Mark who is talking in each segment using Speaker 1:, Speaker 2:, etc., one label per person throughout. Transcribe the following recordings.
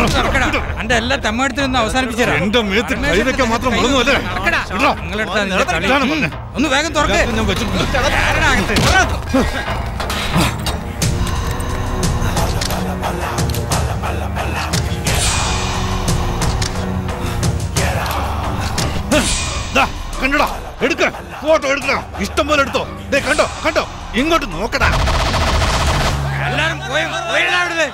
Speaker 1: എന്റെ എല്ലാ തെമ്മെടുത്ത് നിന്ന് അവസാനിപ്പിച്ചു
Speaker 2: എന്റെ മേത്ത് കൈ വെക്കാൻ മാത്രം മുളന്നുമല്ലേ? ഇടോ. ഇതാണ് പറഞ്ഞെ.
Speaker 1: ഒന്ന് വേഗം തുറക്കേ
Speaker 2: ഞാൻ വെച്ചിട്ടുണ്ട്
Speaker 1: ആരെടാ അകത്ത്?
Speaker 2: ദാ, കണ്ടോടാ എടുക്ക ഫോട്ടോ എടുക്കടാ ഇഷ്ടം പോലെ എടുത്തോ ദേ കണ്ടോ കണ്ടോ ഇങ്ങോട്ട് നോക്കടാ
Speaker 1: എല്ലാരും പോയി പോയിടാ അവിടുന്ന്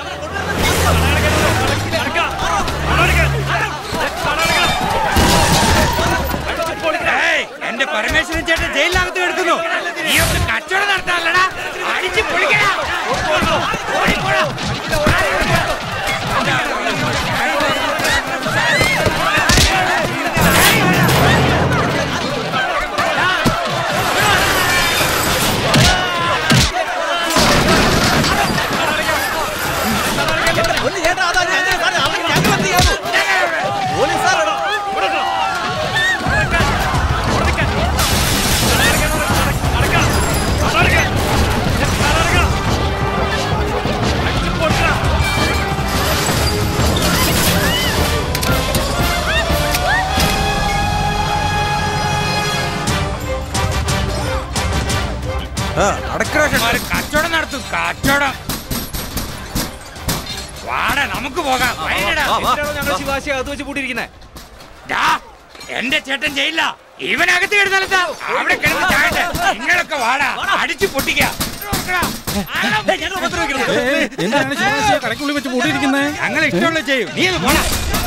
Speaker 1: ഏയ്, എന്റെ പരമേശ്വരൻ ചേട്ടൻ ജയിലിനകത്ത് കിടക്കുന്നു നീ ഒന്ന് കച്ചവടം നടത്താനല്ലടാ അടിച്ച് പൊളിക്കടാ ഓടിപ്പോടാ. ഒരു കച്ചവടം നടത്തും കച്ചവടം വാടാ നമുക്ക് പോകാം വൈകിടാ.
Speaker 3: ഞങ്ങൾ ശിവാശി അകത്ത് വെച്ച് പൂട്ടിയിരിക്കുന്നത്
Speaker 1: ദാ, എന്റെ ചേട്ടൻ ചെയ്യില്ല ഇവനകത്ത് കിടന്നാലെന്താ അവിടെ കിടന്ന് ചാകട്ടെ നിങ്ങളൊക്കെ വാടാ അടിച്ചു പൊട്ടിക്ക
Speaker 4: എന്താണ് ശിവാശിയെ കടയ്ക്കുള്ളിൽ വെച്ച് പൂട്ടിയിരിക്കുന്നത്
Speaker 1: ഞങ്ങൾ ഇഷ്ടമുള്ള ചെയ്യും നീ ഒന്ന് പോടാ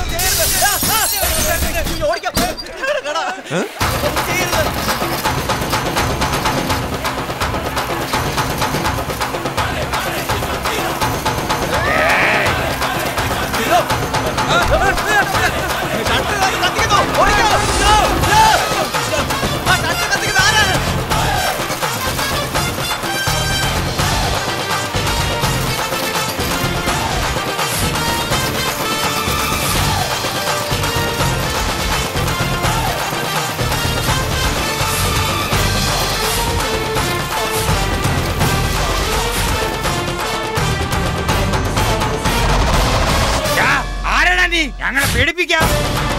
Speaker 1: ദാ, ആരാടാ നീ ഞങ്ങളെ പേടിപ്പിക്കാം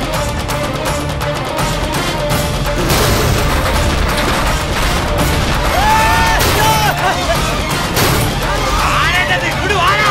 Speaker 1: ആരാണ്ടത്? ഇങ്ങോട്ട് വാടാ.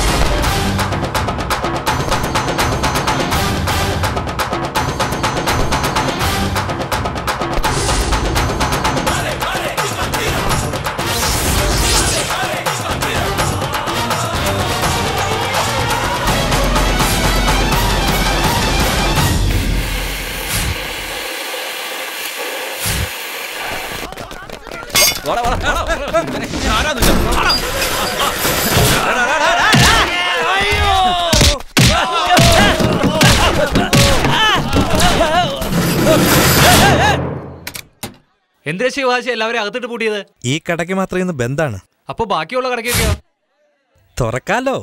Speaker 3: എന്തിനാ ശിവാശി എല്ലാവരും അകത്തിട്ട് പൂട്ടിയത്
Speaker 5: ഈ കടയ്ക്ക് മാത്രം ഇന്ന് ബന്ധാണ്
Speaker 3: അപ്പൊ ബാക്കിയുള്ള കടക്കൊക്കെയോ
Speaker 5: തുറക്കാലോ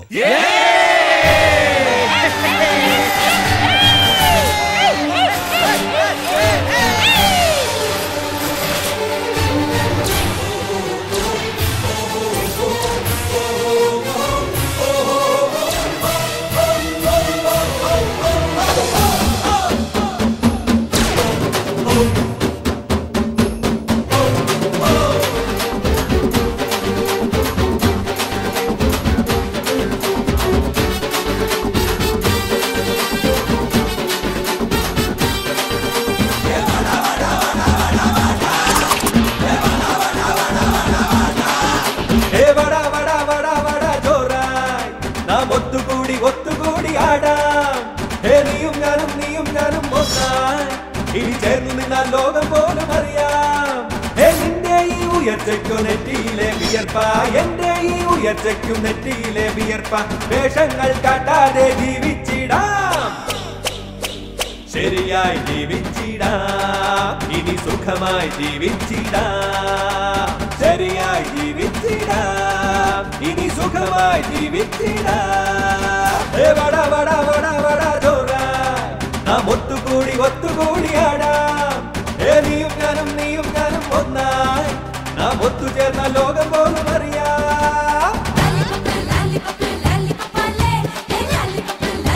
Speaker 6: ഏ വട വട വട വട ജോറായി നാം ഒത്തുകൂടി ഒത്തുകൂടി ആടാം ഏ നീയും ഞാനും നീയും ഞാനും ഒന്നായി ഇനി ചേർന്ന് നിന്നാൽ ലോകം പോലും അറിയാം ഏ നിന്റെ ഈ ഉയർച്ചയ്ക്കു നെറ്റിയിലെ വിയർപ്പ എന്റെ ഈ ഉയർച്ചയ്ക്കും നെറ്റിയിലെ വിയർപ്പ വേഷങ്ങൾ കാട്ടാതെ ജീവിച്ചിടാം ശരിയായി ജീവിച്ചിടാം ഇനി സുഖമായി ജീവിച്ചിടാം ശരിയായി ജീവിച്ചിടാം ഇനി സുഖമായി ജീവിച്ചിടാം ഏ വട വട വട വട ജോറായി നാം ഒത്തുകൂടി ഒത്തുകൂടി ആടാം ഏ നീയും ഞാനും നീയും ഞാനും ഒന്നായി നാം ഒത്തുചേർന്ന ലോകം പോലും അറിയാം
Speaker 7: Lollipop, lollipop, lollipop,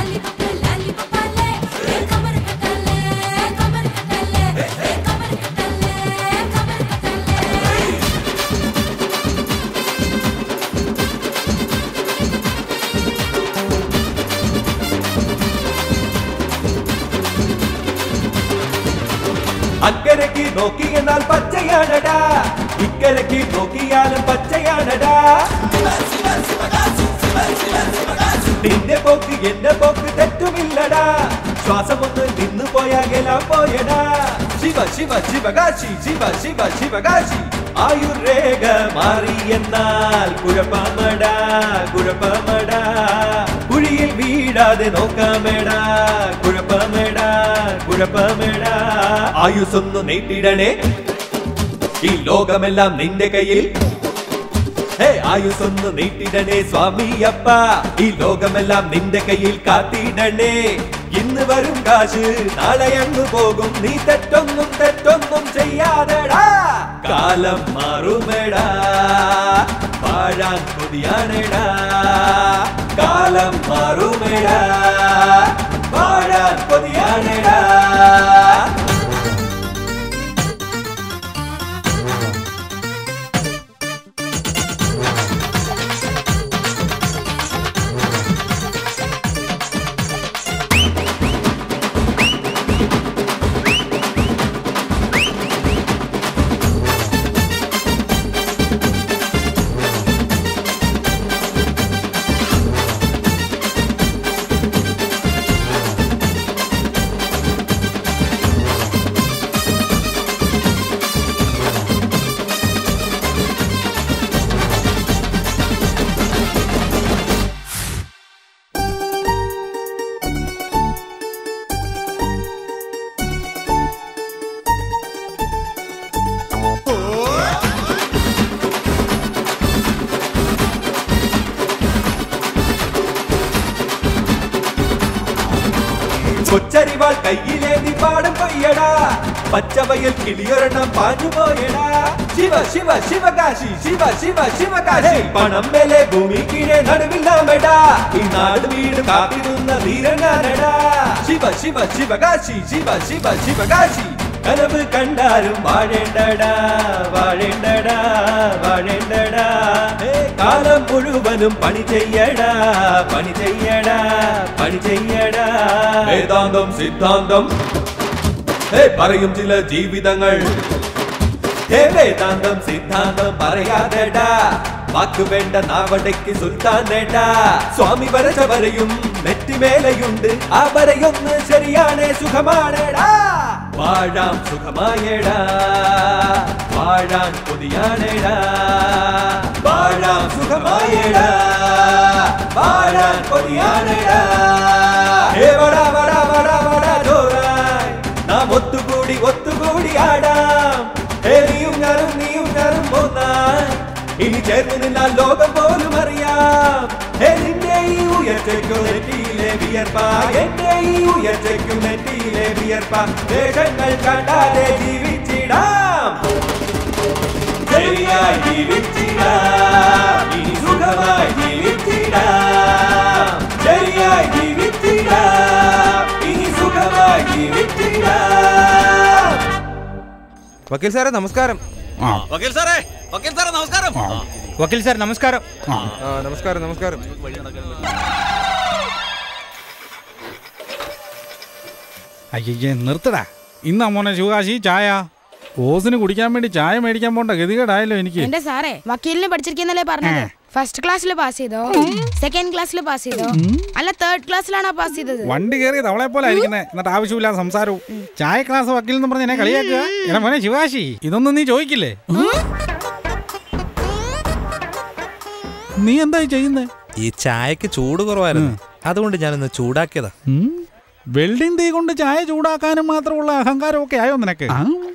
Speaker 6: അക്കരയ്ക്ക് നോക്കിയെന്നാൽ പച്ചയാണടാ ഇക്കരയ്ക്ക് നോക്കിയാലും പച്ചയാണടാ നിന്റെ പോക്ക് എന്റെ പോക്ക് തെറ്റുമില്ലടാ ശ്വാസമൊന്ന് നിന്നു പോയാൽ എല്ലാം പോയടാ ശിവ ശിവ ശിവകാശി ശിവ ശിവ ശിവകാശി ആയുർരേഖ മാറി എന്നാൽ കുഴപ്പമടാ കുഴപ്പമടാ കുഴിയിൽ വീഴാതെ നോക്കാമേടാ കുഴപ്പമേടാ കുഴപ്പമേടാ ആയുസൊന്നു നീട്ടിടണേ ഈ ലോകമെല്ലാം നിന്റെ കയ്യിൽ ഹേ ആയുസൊന്ന് നീട്ടിടണേ സ്വാമിയപ്പ ഈ ലോകമെല്ലാം നിന്റെ കയ്യിൽ കാത്തിടണേ ഇന്ന് വരും കാശ് നാളെ അങ്ങ് പോകും നീ തെറ്റൊന്നും തെറ്റൊന്നും ചെയ്യാതെടാ കാലം മാറുമെടാ വാഴാൻ കൊതിയാണെടാ കാലം മാറുമെടാ വാഴാൻ കൊതിയാണെടാ കൊച്ചരിവാൾ കയ്യിലേന്തി പാടം കൊയ്യടാ പച്ചവയൽ കിളിയൊരെണ്ണം പാഞ്ഞു പോയടാ ശിവ ശിവ ശിവകാശി ശിവ ശിവ ശിവകാശി പണം മേലെ ഭൂമി കീഴെ നടുവില്ലാമടാ ഈ നാട് വീട് കാത്തിരുന്ന ധീരനാനടാ ശിവ ശിവ ശിവകാശി ശിവ ശിവ ശിവകാശി കനവ് കണ്ടാലും വാഴേണ്ടടാ വാഴേണ്ടടാ വാഴേണ്ടടാ ഏ, കാലം മുഴുവനും പണി ചെയ്യടാ പണി ചെയ്യടാ പണി ചെയ്യടാ വേദാന്തം സിദ്ധാന്തം ഏ, പറയും ചില ജീവിതങ്ങൾ ഏ, വേദാന്തം സിദ്ധാന്തം പറയാതെടാ വാക്ക് വേണ്ട നാവടയ്ക്ക് സുൽത്താനേടാ സ്വാമി വരച്ച വരയും നെറ്റിമേലയുണ്ട് ആ വരയൊന്ന് ശരിയാണേ സുഖമാണേടാ വാഴാം സുഖമായേടാ വാഴാൻ കൊതിയാണേടാ വാഴാം സുഖമായേടാ വാഴാൻ കൊതിയാണേടാ ഏ വടാ വടാ വടാ വടാ ജോറായ് നാം ഒത്തുകൂടി ഒത്തുകൂടി ആടാം ഹേ നീയും ഞാനും നീയും ഞാനും ഒന്നായി ഇനി ചേർന്ന് നിന്നാൽ ലോകം പോലും അറിയാം ഹേ നിന്റെ ഈ ഉയർച്ചയ്ക്കു നെറ്റിയിലെ വിയർപ്പ എന്റെ ഈ ഉയർച്ചയ്ക്കു നെറ്റിയിലെ വിയർപ്പ വേഷങ്ങൾ കണ്ടാലേ ജീവിച്ചിടാം ശരിയായി ജീവിച്ചിടാം ഇനി സുഖമായി ജീവിച്ചിടാം ശരിയായി ജീവിച്ചിടാം ഇനി സുഖമായി ജീവിച്ചിടാം
Speaker 7: വക്കീൽ സാറേ നമസ്കാരം
Speaker 4: ആ
Speaker 3: വക്കീൽ സാറേ വക്കീൽ സാറേ നമസ്കാരം
Speaker 1: വക്കീൽ സാർ നമസ്കാരം
Speaker 4: ആ
Speaker 7: ആ നമസ്കാരം നമസ്കാരം
Speaker 4: അയ്യേ നിർത്തടാ ഇന്നാ മോനെ ശിവകാശി ചായ ഓസിന് കുടിക്കാൻ വേണ്ടി ചായ മേടിക്കാൻ പോണ്ട ഗതികേടായല്ലോ എനിക്ക്
Speaker 8: എന്റെ സാറേ വക്കീലിന് പഠിച്ചിരിക്കുന്നല്ലേ പറഞ്ഞത് ഫസ്റ്റ് ക്ലാസ്സിൽ പാസ് ചെയ്തോ സെക്കൻഡ് ക്ലാസ്സിൽ പാസ് ചെയ്തോ അല്ല തേർഡ് ക്ലാസ്സിലാണോ പാസ് ചെയ്തത്
Speaker 4: വണ്ടി കയറിയത് അവളെ പോലെ ആയിരിക്കുന്നേ എന്നിട്ട് ആവശ്യമില്ലാതെ സംസാരവും ചായ ക്ലാസ് വക്കീൽ എന്ന് പറഞ്ഞ് എന്നെ കളിയാക്കുക എന്നെ മോനെ ശിവകാശി ഇതൊന്നും നീ ചോദിക്കില്ലേ നീ എന്തായി ചെയ്യുന്നേ
Speaker 5: ഈ ചായക്ക് ചൂട് കുറവായിരുന്നു അതുകൊണ്ട് ഞാനൊന്ന് ചൂടാക്കിയതാ
Speaker 4: ഉം? വെൽഡിംഗ് തീ കൊണ്ട് ചായ ചൂടാക്കാനും മാത്രമുള്ള അഹങ്കാരമൊക്കെ ആയോ നിനക്ക്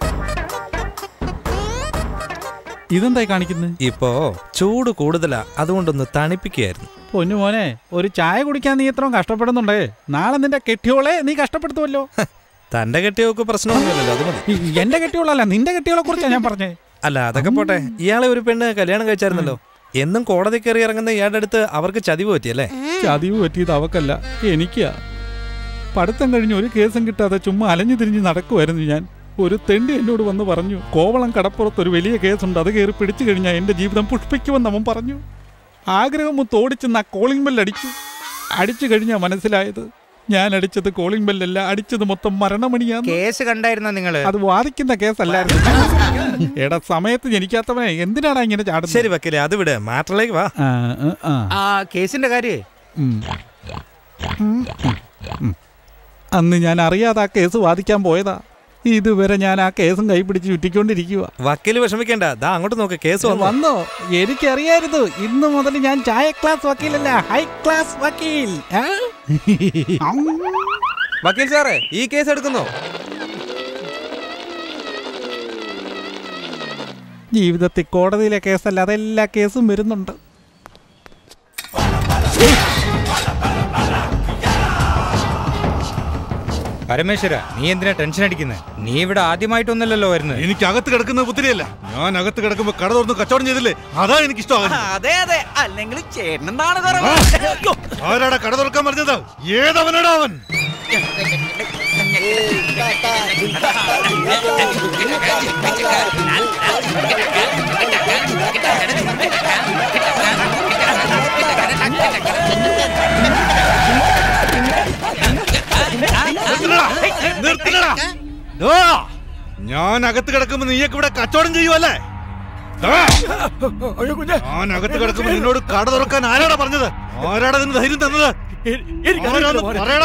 Speaker 4: ഇതെന്തായി കാണിക്കുന്നത്
Speaker 5: ഇപ്പോ ചൂട് കൂടുതലാ അതുകൊണ്ടൊന്ന് തണുപ്പിക്കുകയായിരുന്നു
Speaker 4: പൊന്നു മോനെ ഒരു ചായ കുടിക്കാൻ നീ ഇത്രയും കഷ്ടപ്പെടുന്നുണ്ടേ നാളെ നിന്റെ കെട്ടിയോളെ നീ കഷ്ടപ്പെടുത്തുമല്ലോ
Speaker 5: തന്റെ കെട്ടിയൊക്കെ പ്രശ്നമൊന്നുമില്ലല്ലോ അത് മതി
Speaker 4: ഈ- എന്റെ കെട്ടിയോളല്ല നിന്റെ കെട്ടിയോളെ കുറിച്ചാ ഞാൻ പറഞ്ഞേ
Speaker 5: അല്ല അതൊക്കെ പോട്ടെ ഇയാളെ ഒരു പെണ്ണ് കല്യാണം കഴിച്ചായിരുന്നല്ലോ എന്നും കോടതി കയറി ഇറങ്ങുന്ന ഇയാളുടെ അടുത്ത് അവർക്ക് ചതിവ് പറ്റിയല്ലേ
Speaker 4: ചതിവ് പറ്റിയത് അവക്കല്ല എനിക്കാ പഠിത്തം കഴിഞ്ഞ് ഒരു കേസും കിട്ടാതെ ചുമ്മാ അലഞ്ഞു തിരിഞ്ഞ് നടക്കുമായിരുന്നു ഞാൻ ഒരു തെണ്ടി എന്നോട് വന്ന് പറഞ്ഞു കോവളം കടപ്പുറത്ത് ഒരു വലിയ കേസുണ്ട് അത് കയറി പിടിച്ചു കഴിഞ്ഞാൽ എന്റെ ജീവിതം പുഷ്പിക്കുമെന്ന് അവൻ പറഞ്ഞു ആഗ്രഹം തോടിച്ചെന്ന് ആ കോളിംഗ് ബെൽ അടിച്ചു അടിച്ചു കഴിഞ്ഞാൽ മനസ്സിലായത് ഞാൻ അടിച്ചത് കോളിംഗ് ബെല്ലല്ല അടിച്ചത് മൊത്തം മരണമണിയാണ്
Speaker 1: കേസ് കണ്ടായിരുന്നോ നിങ്ങള്
Speaker 4: അത് വാദിക്കുന്ന കേസല്ലായിരുന്നു എടാ സമയത്ത് ജനിക്കാത്തവനെ എന്തിനാടാ ഇങ്ങനെ ചാടുന്നത്
Speaker 5: ശരി വക്കീലെ അത് വിട് മാറ്ററിലേക്ക് വാ
Speaker 4: ആ, ആ, ആ.
Speaker 1: ആ കേസിന്റെ കാര്യേ
Speaker 4: ഉം. ഉം, ഉം, ഉം. അന്ന് ഞാൻ അറിയാതെ ആ കേസ് വാദിക്കാൻ പോയതാ ഇതുവരെ ഞാൻ ആ കേസും കൈപിടിച്ച് ചുറ്റിക്കൊണ്ടിരിക്കുക
Speaker 5: വക്കീല് വിഷമിക്കണ്ട ദാ അങ്ങോട്ട് നോക്ക് കേസ് വന്നു
Speaker 4: വന്നോ എനിക്കറിയായിരുന്നു ഇന്ന് മുതൽ ഞാൻ ചായ ക്ലാസ് വക്കീലല്ല ഹൈ ക്ലാസ് വക്കീൽ ആ?
Speaker 7: വക്കീൽ സാറേ ഈ കേസ് എടുക്കുന്നോ
Speaker 4: ജീവിതത്തിൽ കോടതിയിലെ കേസല്ലാതെ എല്ലാ കേസും വരുന്നുണ്ട്
Speaker 1: പരമേശ്വര നീ എന്തിനാ ടെൻഷൻ അടിക്കുന്നത് നീ ഇവിടെ ആദ്യമായിട്ടൊന്നല്ലല്ലോ വരുന്നത്
Speaker 2: എനിക്ക് അകത്ത് കിടക്കുന്ന പുത്തിരിയല്ല ഞാൻ അകത്ത് കിടക്കുമ്പോ കട തുറന്ന് കച്ചവടം ചെയ്തില്ലേ അതാ എനിക്ക് ഇഷ്ടമാകുന്നത്
Speaker 3: അതെ അതെ അല്ലെങ്കിൽ ചേട്ടനെന്താണ്
Speaker 2: ആരാടാ കട തുറക്കാൻ പറഞ്ഞത് ഏതവനടാ അവൻ നിർത്തണടാ, നിർത്തണടാ. ദാ, ഞാൻ അകത്ത് കിടക്കുമ്പോ നീയൊക്കെ ഇവിടെ കച്ചവടം ചെയ്യുവല്ലേ ദാ, ഞാൻ അകത്ത് കിടക്കുമ്പോ നിന്നോട് കട തുറക്കാൻ ആരാടാ പറഞ്ഞത് ആരാടാ നിന് ധൈര്യം തന്നത് ആരാന്ന് പറയടാ.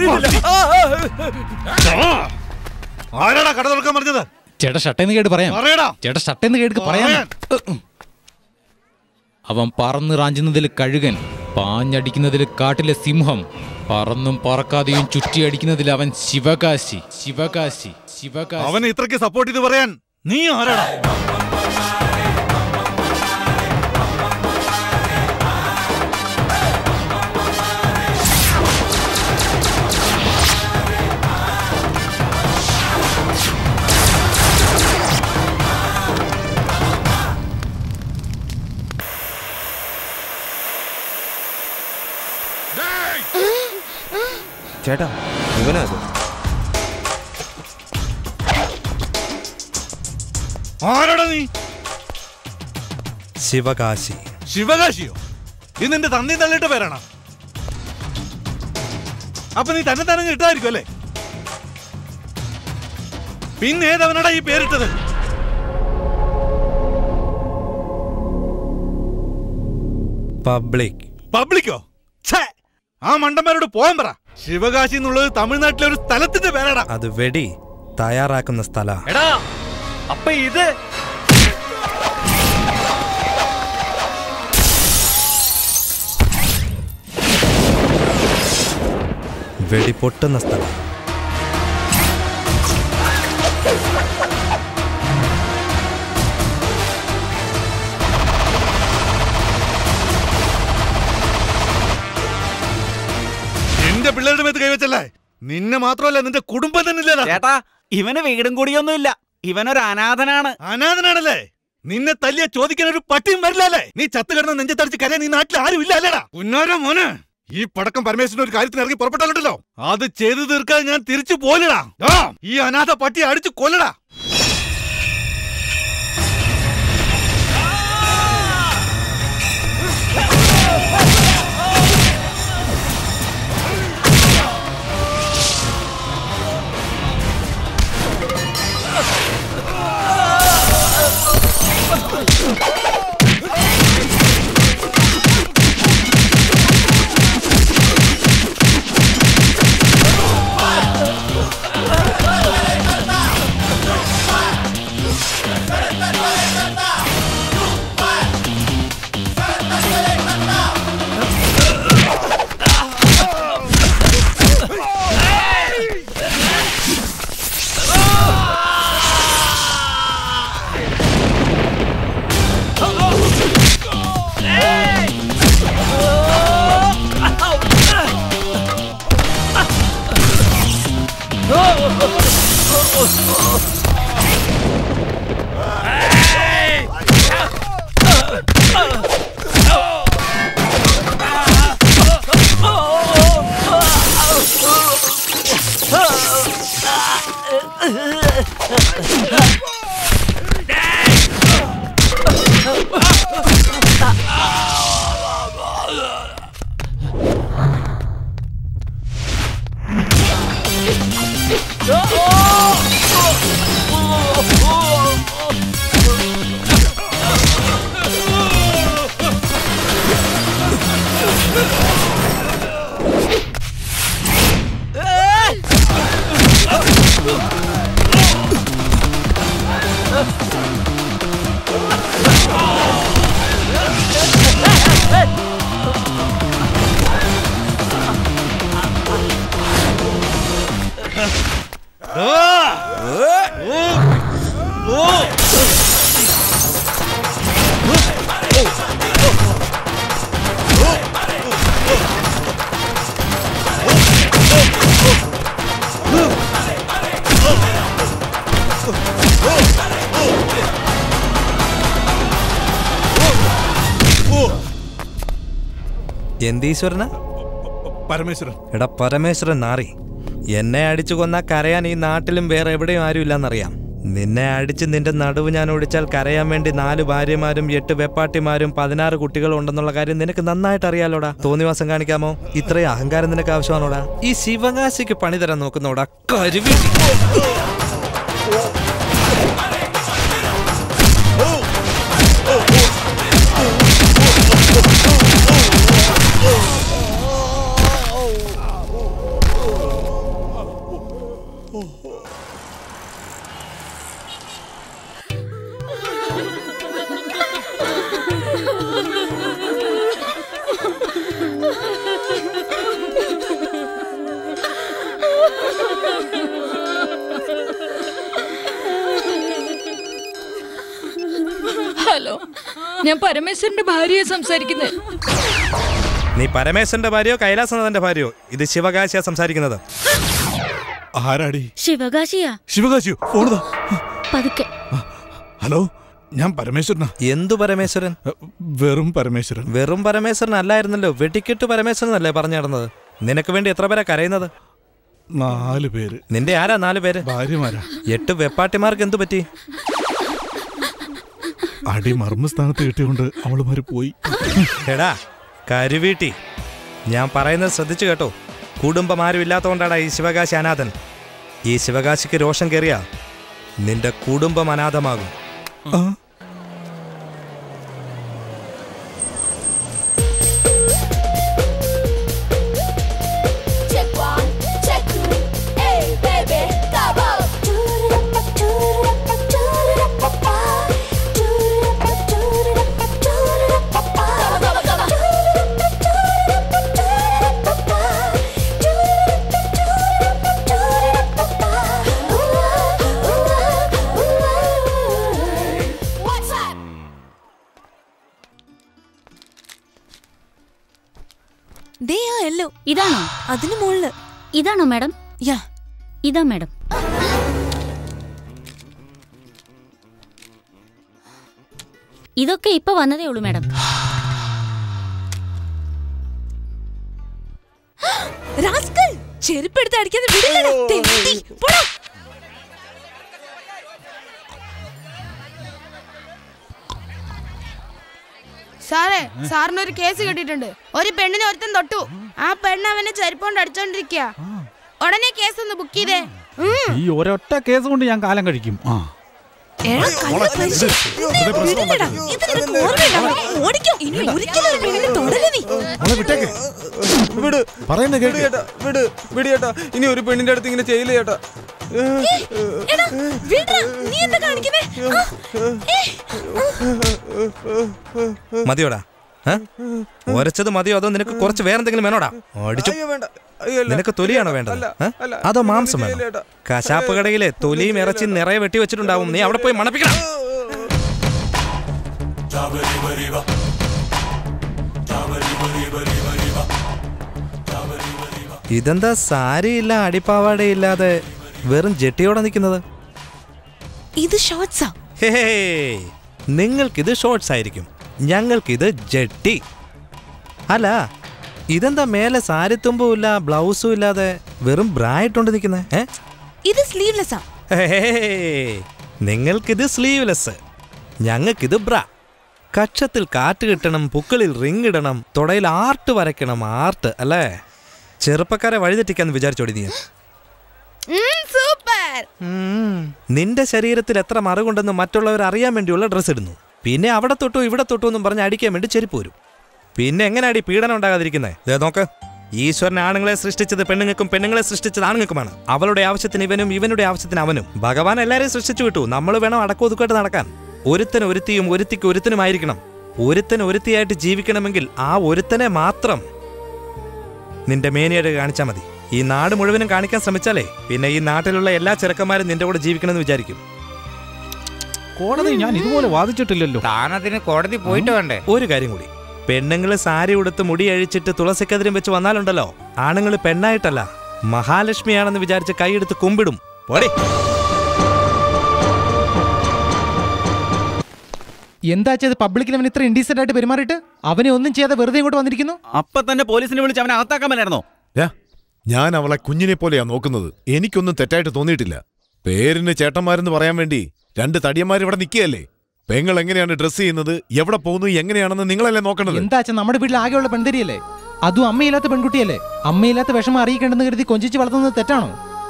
Speaker 2: ദാ, ആരാടാ കട തുറക്കാൻ പറഞ്ഞത്
Speaker 9: ചേട്ടാ ഷട്ടേന്ന് കേട്ട് പറയാം
Speaker 2: പറയടാ
Speaker 9: ചേട്ടാ ഷട്ടേന്ന് കേട്ട് പറയാം
Speaker 2: പറയാൻ.
Speaker 9: അവൻ പറന്ന് റാഞ്ചുന്നതിൽ കഴുകൻ പാഞ്ഞടിക്കുന്നതിൽ കാട്ടിലെ സിംഹം പറന്നും പറക്കാതെയും ചുറ്റിയടിക്കുന്നതിൽ അവൻ ശിവകാശി ശിവകാശി ശിവകാശി
Speaker 2: അവനെ ഇത്രയ്ക്ക് സപ്പോർട്ട് ചെയ്ത് പറയാൻ നീ ആരാടാ
Speaker 7: ചേട്ടാ ഇവനാ അത്
Speaker 2: ആരാടാ നീ
Speaker 5: ശിവകാശി
Speaker 2: ശിവകാശിയോ ഇത് നിന്റെ തന്നി തള്ളിട്ട പേരാണോ അപ്പൊ നീ തന്നെ തന്നെ ഇട്ടായിരിക്കും അല്ലേ പിന്നെ ഏതവനടാ ഈ പേരിട്ടത്
Speaker 5: പബ്ലിക്
Speaker 2: പബ്ലിക്കോ ഛേ ആ മണ്ടന്മാരോട് പോകാൻ പറ ശിവകാശി എന്നുള്ളത് തമിഴ്നാട്ടിലെ ഒരു സ്ഥലത്തിന്റെ പേരാടാ
Speaker 5: അത് വെടി തയ്യാറാക്കുന്ന സ്ഥല
Speaker 3: എടാ അപ്പൊ ഇത്
Speaker 5: വെടി പൊട്ടുന്ന സ്ഥലം
Speaker 2: എന്റെ പിള്ളേരുടെ മേത്ത് കൈവച്ചല്ലേ നിന്നെ മാത്രമല്ല നിന്റെ കുടുംബം തന്നെ ഇല്ലടാ
Speaker 3: ചേട്ടാ ഇവന് വീടും കൂടിയൊന്നുമില്ല ഇവനൊരു അനാഥനാണ്
Speaker 2: അനാഥനാണല്ലേ നിന്നെ തല്ലിയ ചോദിക്കാൻ ഒരു പട്ടിയും വരില്ലല്ലേ നീ ചത്തു കിടന്ന് നെഞ്ചത്തടിച്ച് കരയാൻ നീ നാട്ടിൽ ആരും ഇല്ല അല്ലേടാ ഉന്നാരോ മോന് ഈ പടക്കം പരമേശ്വരൻ ഒരു കാര്യത്തിന് ഇറങ്ങി പുറപ്പെട്ടാലുണ്ടല്ലോ അത് ചെയ്തു തീർക്കാൻ ഞാൻ തിരിച്ചു പോലടാ ദാ, ഈ അനാഥ പട്ടിയെ അടിച്ചു കൊല്ലടാ
Speaker 5: എന്തീശ്വരനാ
Speaker 2: പരമേശ്വരൻ
Speaker 5: എടാ പരമേശ്വരൻ നാറി എന്നെ അടിച്ചു കൊന്ന കരയാൻ ഈ നാട്ടിലും വേറെ എവിടെയും ആരും ഇല്ലെന്നറിയാം നിന്നെ അടിച്ച് നിന്റെ നടുവ് ഞാൻ ഒടിച്ചാൽ കരയാൻ വേണ്ടി നാല് ഭാര്യമാരും എട്ട് വെപ്പാട്ടിമാരും പതിനാറ് കുട്ടികളും ഉണ്ടെന്നുള്ള കാര്യം നിനക്ക് നന്നായിട്ട് അറിയാലോടാ തോന്നിവാസം കാണിക്കാമോ ഇത്രയും അഹങ്കാരം നിനക്ക് ആവശ്യമാണോടാ ഈ ശിവകാശിക്ക് പണി തരാൻ നോക്കുന്നോടാ കരുവി
Speaker 10: ഹലോ ഞാൻ പരമേശ്വരന്റെ ഭാര്യയെ സംസാരിക്കുന്നത്
Speaker 5: നീ പരമേശ്വരന്റെ ഭാര്യയോ കൈലാസനാഥന്റെ ഭാര്യയോ ഇത് ശിവകാശിയാ സംസാരിക്കുന്നത്
Speaker 2: ആരാടി
Speaker 11: ശിവകാശിയാ
Speaker 2: ശിവകാശിയോ ഫോണുതാ
Speaker 11: പതുക്കെ
Speaker 2: ഹലോ ഞാൻ പരമേശ്വരനാ
Speaker 5: എന്തു പരമേശ്വരൻ
Speaker 2: വെറും പരമേശ്വരൻ
Speaker 5: വെറും പരമേശ്വരൻ അല്ലായിരുന്നല്ലോ വെട്ടിക്കെട്ട് പരമേശ്വരൻ അല്ലേ പറഞ്ഞു നടന്നത് നിനക്ക് വേണ്ടി എത്ര പേരാ കരയുന്നത്
Speaker 2: നാല് പേര്
Speaker 5: നിന്റെ ആരാ നാല് പേര്
Speaker 2: ഭാര്യമാരാ
Speaker 5: എട്ട് വെപ്പാട്ടിമാർക്ക് എന്തു പറ്റി
Speaker 2: അടി മർമ്മസ്ഥാനത്ത് കിട്ടിയോണ്ട് അവളുമാര് പോയി
Speaker 5: എടാ കരുവീട്ടി ഞാൻ പറയുന്നത് ശ്രദ്ധിച്ചു കേട്ടോ കുടുംബം ആരും ഇല്ലാത്തതുകൊണ്ടാടാ ഈ ശിവകാശി അനാഥൻ ഈ ശിവകാശിക്ക് രോഷം കയറിയ നിന്റെ കുടുംബം അനാഥമാകും
Speaker 12: Check one, check two, hey baby, double. What's up?
Speaker 11: ദേ ആ യെല്ലോ ഇതാണോ അതിന് മുകളില് ഇതാണോ മാഡം യാ ഇതാ മാഡം ഇതൊക്കെ ഇപ്പൊ വന്നതേ ഉള്ളൂ മാഡം
Speaker 13: റാസ്കൽ ചെരുപ്പെടുത്ത് അടിക്കാതെ വിടില്ലടാ, തെണ്ടി. പോടാ.
Speaker 8: സാറേ സാറിന് ഒരു കേസ് കിട്ടിയിട്ടുണ്ട് ഒരു പെണ്ണിനെ ഒരുത്തൻ തൊട്ടു ആ പെണ്ണ് അവനെ ചെരുപ്പോണ്ട് അടിച്ചോണ്ടിരിക്കുക ഉടനെ കേസ് ഒന്ന് ബുക്ക് ചെയ്തേ ഉം.
Speaker 4: ഈ ഒരൊറ്റ കേസ് കൊണ്ട് ഞാൻ കാലം കഴിക്കും ആ
Speaker 13: എടാ, കള്ള മനുഷ്യൻ. നിന്നെ വിടില്ലടാ. ഇത് നിനക്ക് ഓർമ്മയില്ല. ഓടിക്കോ. ഇനി ഒരിക്കലും ഒരു പെണ്ണിനെ തൊടരുത് നീ.
Speaker 7: അവളെ വിട്ടേക്ക് വിട് പറയുന്ന കേട്ട് ചേട്ടാ വിട് വിട് ചേട്ടാ ഇനി ഒരു പെണ്ണിന്റെ അടുത്ത് ഇങ്ങനെ ചെയ്യില്ല ചേട്ടാ
Speaker 13: എടാ, വിടടാ. നീ എന്താ കാണിക്കുന്നേ ആ, ഏ.
Speaker 5: മതിയോടാ ഏ? ഒരച്ചത് മതിയോ അതോ നിനക്ക് കുറച്ച് വേറെന്തെങ്കിലും വേണോടാ അടിച്ചു
Speaker 7: അയ്യോ വേണ്ട അയ്യോ അല്ല.
Speaker 5: നിനക്ക് തൊലിയാണോ വേണ്ടത്
Speaker 7: അല്ല,
Speaker 5: ഏ?
Speaker 7: അല്ല.
Speaker 5: അതോ മാംസം
Speaker 7: ഇതൊന്നും
Speaker 5: വേണോ
Speaker 7: ചെയ്യില്ല ചേട്ടാ.
Speaker 5: കശാപ്പ് കടയിലെ തൊലിയും ഇറച്ചി നിറയെ വെട്ടി വെച്ചിട്ടുണ്ടാവും നീ അവിടെ പോയി മണപ്പിക്കണം ഇതെന്താ സാരിയില്ല അടിപ്പാവാടയില്ലാതെ വെറും ജെട്ടിയോടെ നിൽക്കുന്നത്
Speaker 13: ഇത് ഷോർട്സാ
Speaker 5: ഹേ നിങ്ങൾക്കിത് ഷോർട്സ് ആയിരിക്കും ഞങ്ങൾക്കിത് ജെട്ടി അല്ല ഇതെന്താ മേലെ സാരിത്തുമ്പും ഇല്ല ബ്ലൗസും ഇല്ലാതെ വെറും ബ്രായിട്ടുണ്ട് നിൽക്കുന്നേ ഏ
Speaker 13: ഇത് സ്ലീവ്ലെസ്സാ
Speaker 5: ഹേ, നിങ്ങൾക്കിത് സ്ലീവ്ലെസ് ഞങ്ങൾക്കിത് ബ്ര കക്ഷത്തിൽ കാറ്റ് കിട്ടണം പുക്കളിൽ റിങ് ഇടണം തുടയിൽ ആർട്ട് വരയ്ക്കണം ആർട്ട് അല്ലേ ചെറുപ്പക്കാരെ വഴിതെറ്റിക്കാന്ന് വിചാരിച്ചോടി നീ
Speaker 8: ഉം, സൂപ്പർ
Speaker 5: നിന്റെ ശരീരത്തിൽ എത്ര മറുകുണ്ടെന്ന് മറ്റുള്ളവർ അറിയാൻ വേണ്ടിയുള്ള ഡ്രസ്സ് ഇടുന്നു പിന്നെ അവിടെ തൊട്ടു ഇവിടെ തൊട്ടു എന്നും പറഞ്ഞ് അടിക്കാൻ വേണ്ടി ചെരുപ്പ് വരും പിന്നെ എങ്ങനെയാടി പീഡനം ഉണ്ടാകാതിരിക്കുന്നേ ദേ നോക്ക് ഈശ്വരൻ ആണുങ്ങളെ സൃഷ്ടിച്ചത് പെണ്ണുങ്ങൾക്കും പെണ്ണുങ്ങളെ സൃഷ്ടിച്ചത് ആണുങ്ങൾക്കുമാണ് അവളുടെ ആവശ്യത്തിന് ഇവനും ഇവനുടെ ആവശ്യത്തിന് അവനും ഭഗവാൻ എല്ലാരെയും സൃഷ്ടിച്ചു വിട്ടു നമ്മൾ വേണം അടക്കൊതുക്കായിട്ട് നടക്കാൻ ഒരുത്തന് ഒരുത്തിയും ഒരുത്തിക്ക് ഒരുത്തനുമായിരിക്കണം ഒരുത്തന് ഒരുത്തിയായിട്ട് ജീവിക്കണമെങ്കിൽ ആ ഒരുത്തനെ മാത്രം നിന്റെ മേനിയായിട്ട് കാണിച്ചാൽ മതി ഈ നാട് മുഴുവനും കാണിക്കാൻ ശ്രമിച്ചാലേ പിന്നെ ഈ നാട്ടിലുള്ള എല്ലാ ചെറുക്കന്മാരും നിന്റെ കൂടെ ജീവിക്കണമെന്ന് വിചാരിക്കും
Speaker 4: കോടതി ഞാൻ ഇതുപോലെ വാദിച്ചിട്ടില്ലല്ലോ
Speaker 1: താനതിന് കോടതി പോയിട്ട് വേണ്ടേ
Speaker 5: ഒരു കാര്യം കൂടി പെണ്ണുങ്ങള് സാരി ഉടുത്ത് മുടി അഴിച്ചിട്ട് തുളസിക്കതിരും വെച്ച് വന്നാലുണ്ടല്ലോ ആണുങ്ങൾ പെണ്ണായിട്ടല്ല മഹാലക്ഷ്മിയാണെന്ന് വിചാരിച്ച് കൈയെടുത്ത് കുമ്പിടും പോടി
Speaker 9: എന്താ ചെയ്ത് പബ്ലിക്കിൽ അവൻ ഇത്ര ഇൻഡീസെന്റ് ആയിട്ട് പെരുമാറിയിട്ട് അവനെ ഒന്നും ചെയ്യാതെ വെറുതെ ഇങ്ങോട്ട് വന്നിരിക്കുന്നു
Speaker 3: അപ്പൊ തന്നെ പോലീസിനെ വിളിച്ച് അവനെ അകത്താക്കാൻ മേലായിരുന്നോ
Speaker 14: യാ, ഞാൻ അവളെ കുഞ്ഞിനെ പോലെയാ നോക്കുന്നത് എനിക്കൊന്നും തെറ്റായിട്ട് തോന്നിയിട്ടില്ല പേരിന് ചേട്ടന്മാരെന്ന് പറയാൻ വേണ്ടി രണ്ട് തടിയന്മാർ ഇവിടെ നിൽക്കുകയല്ലേ പെങ്ങൾ എങ്ങനെയാണ് ഡ്രസ് ചെയ്യുന്നത് എവിടെ പോകുന്നു എങ്ങനെയാണെന്ന് നിങ്ങളല്ലേ നോക്കേണ്ടത്
Speaker 9: എന്താ അച്ഛൻ നമ്മുടെ വീട്ടിൽ ആകെയുള്ള പെൺതിരിയല്ലേ അതും അമ്മയില്ലാത്ത പെൺകുട്ടിയല്ലേ അമ്മയില്ലാത്ത വിഷമം അറിയിക്കേണ്ടെന്ന് കരുതി കൊഞ്ചിച്ച് വളർത്തുന്നത് തെറ്റാണോ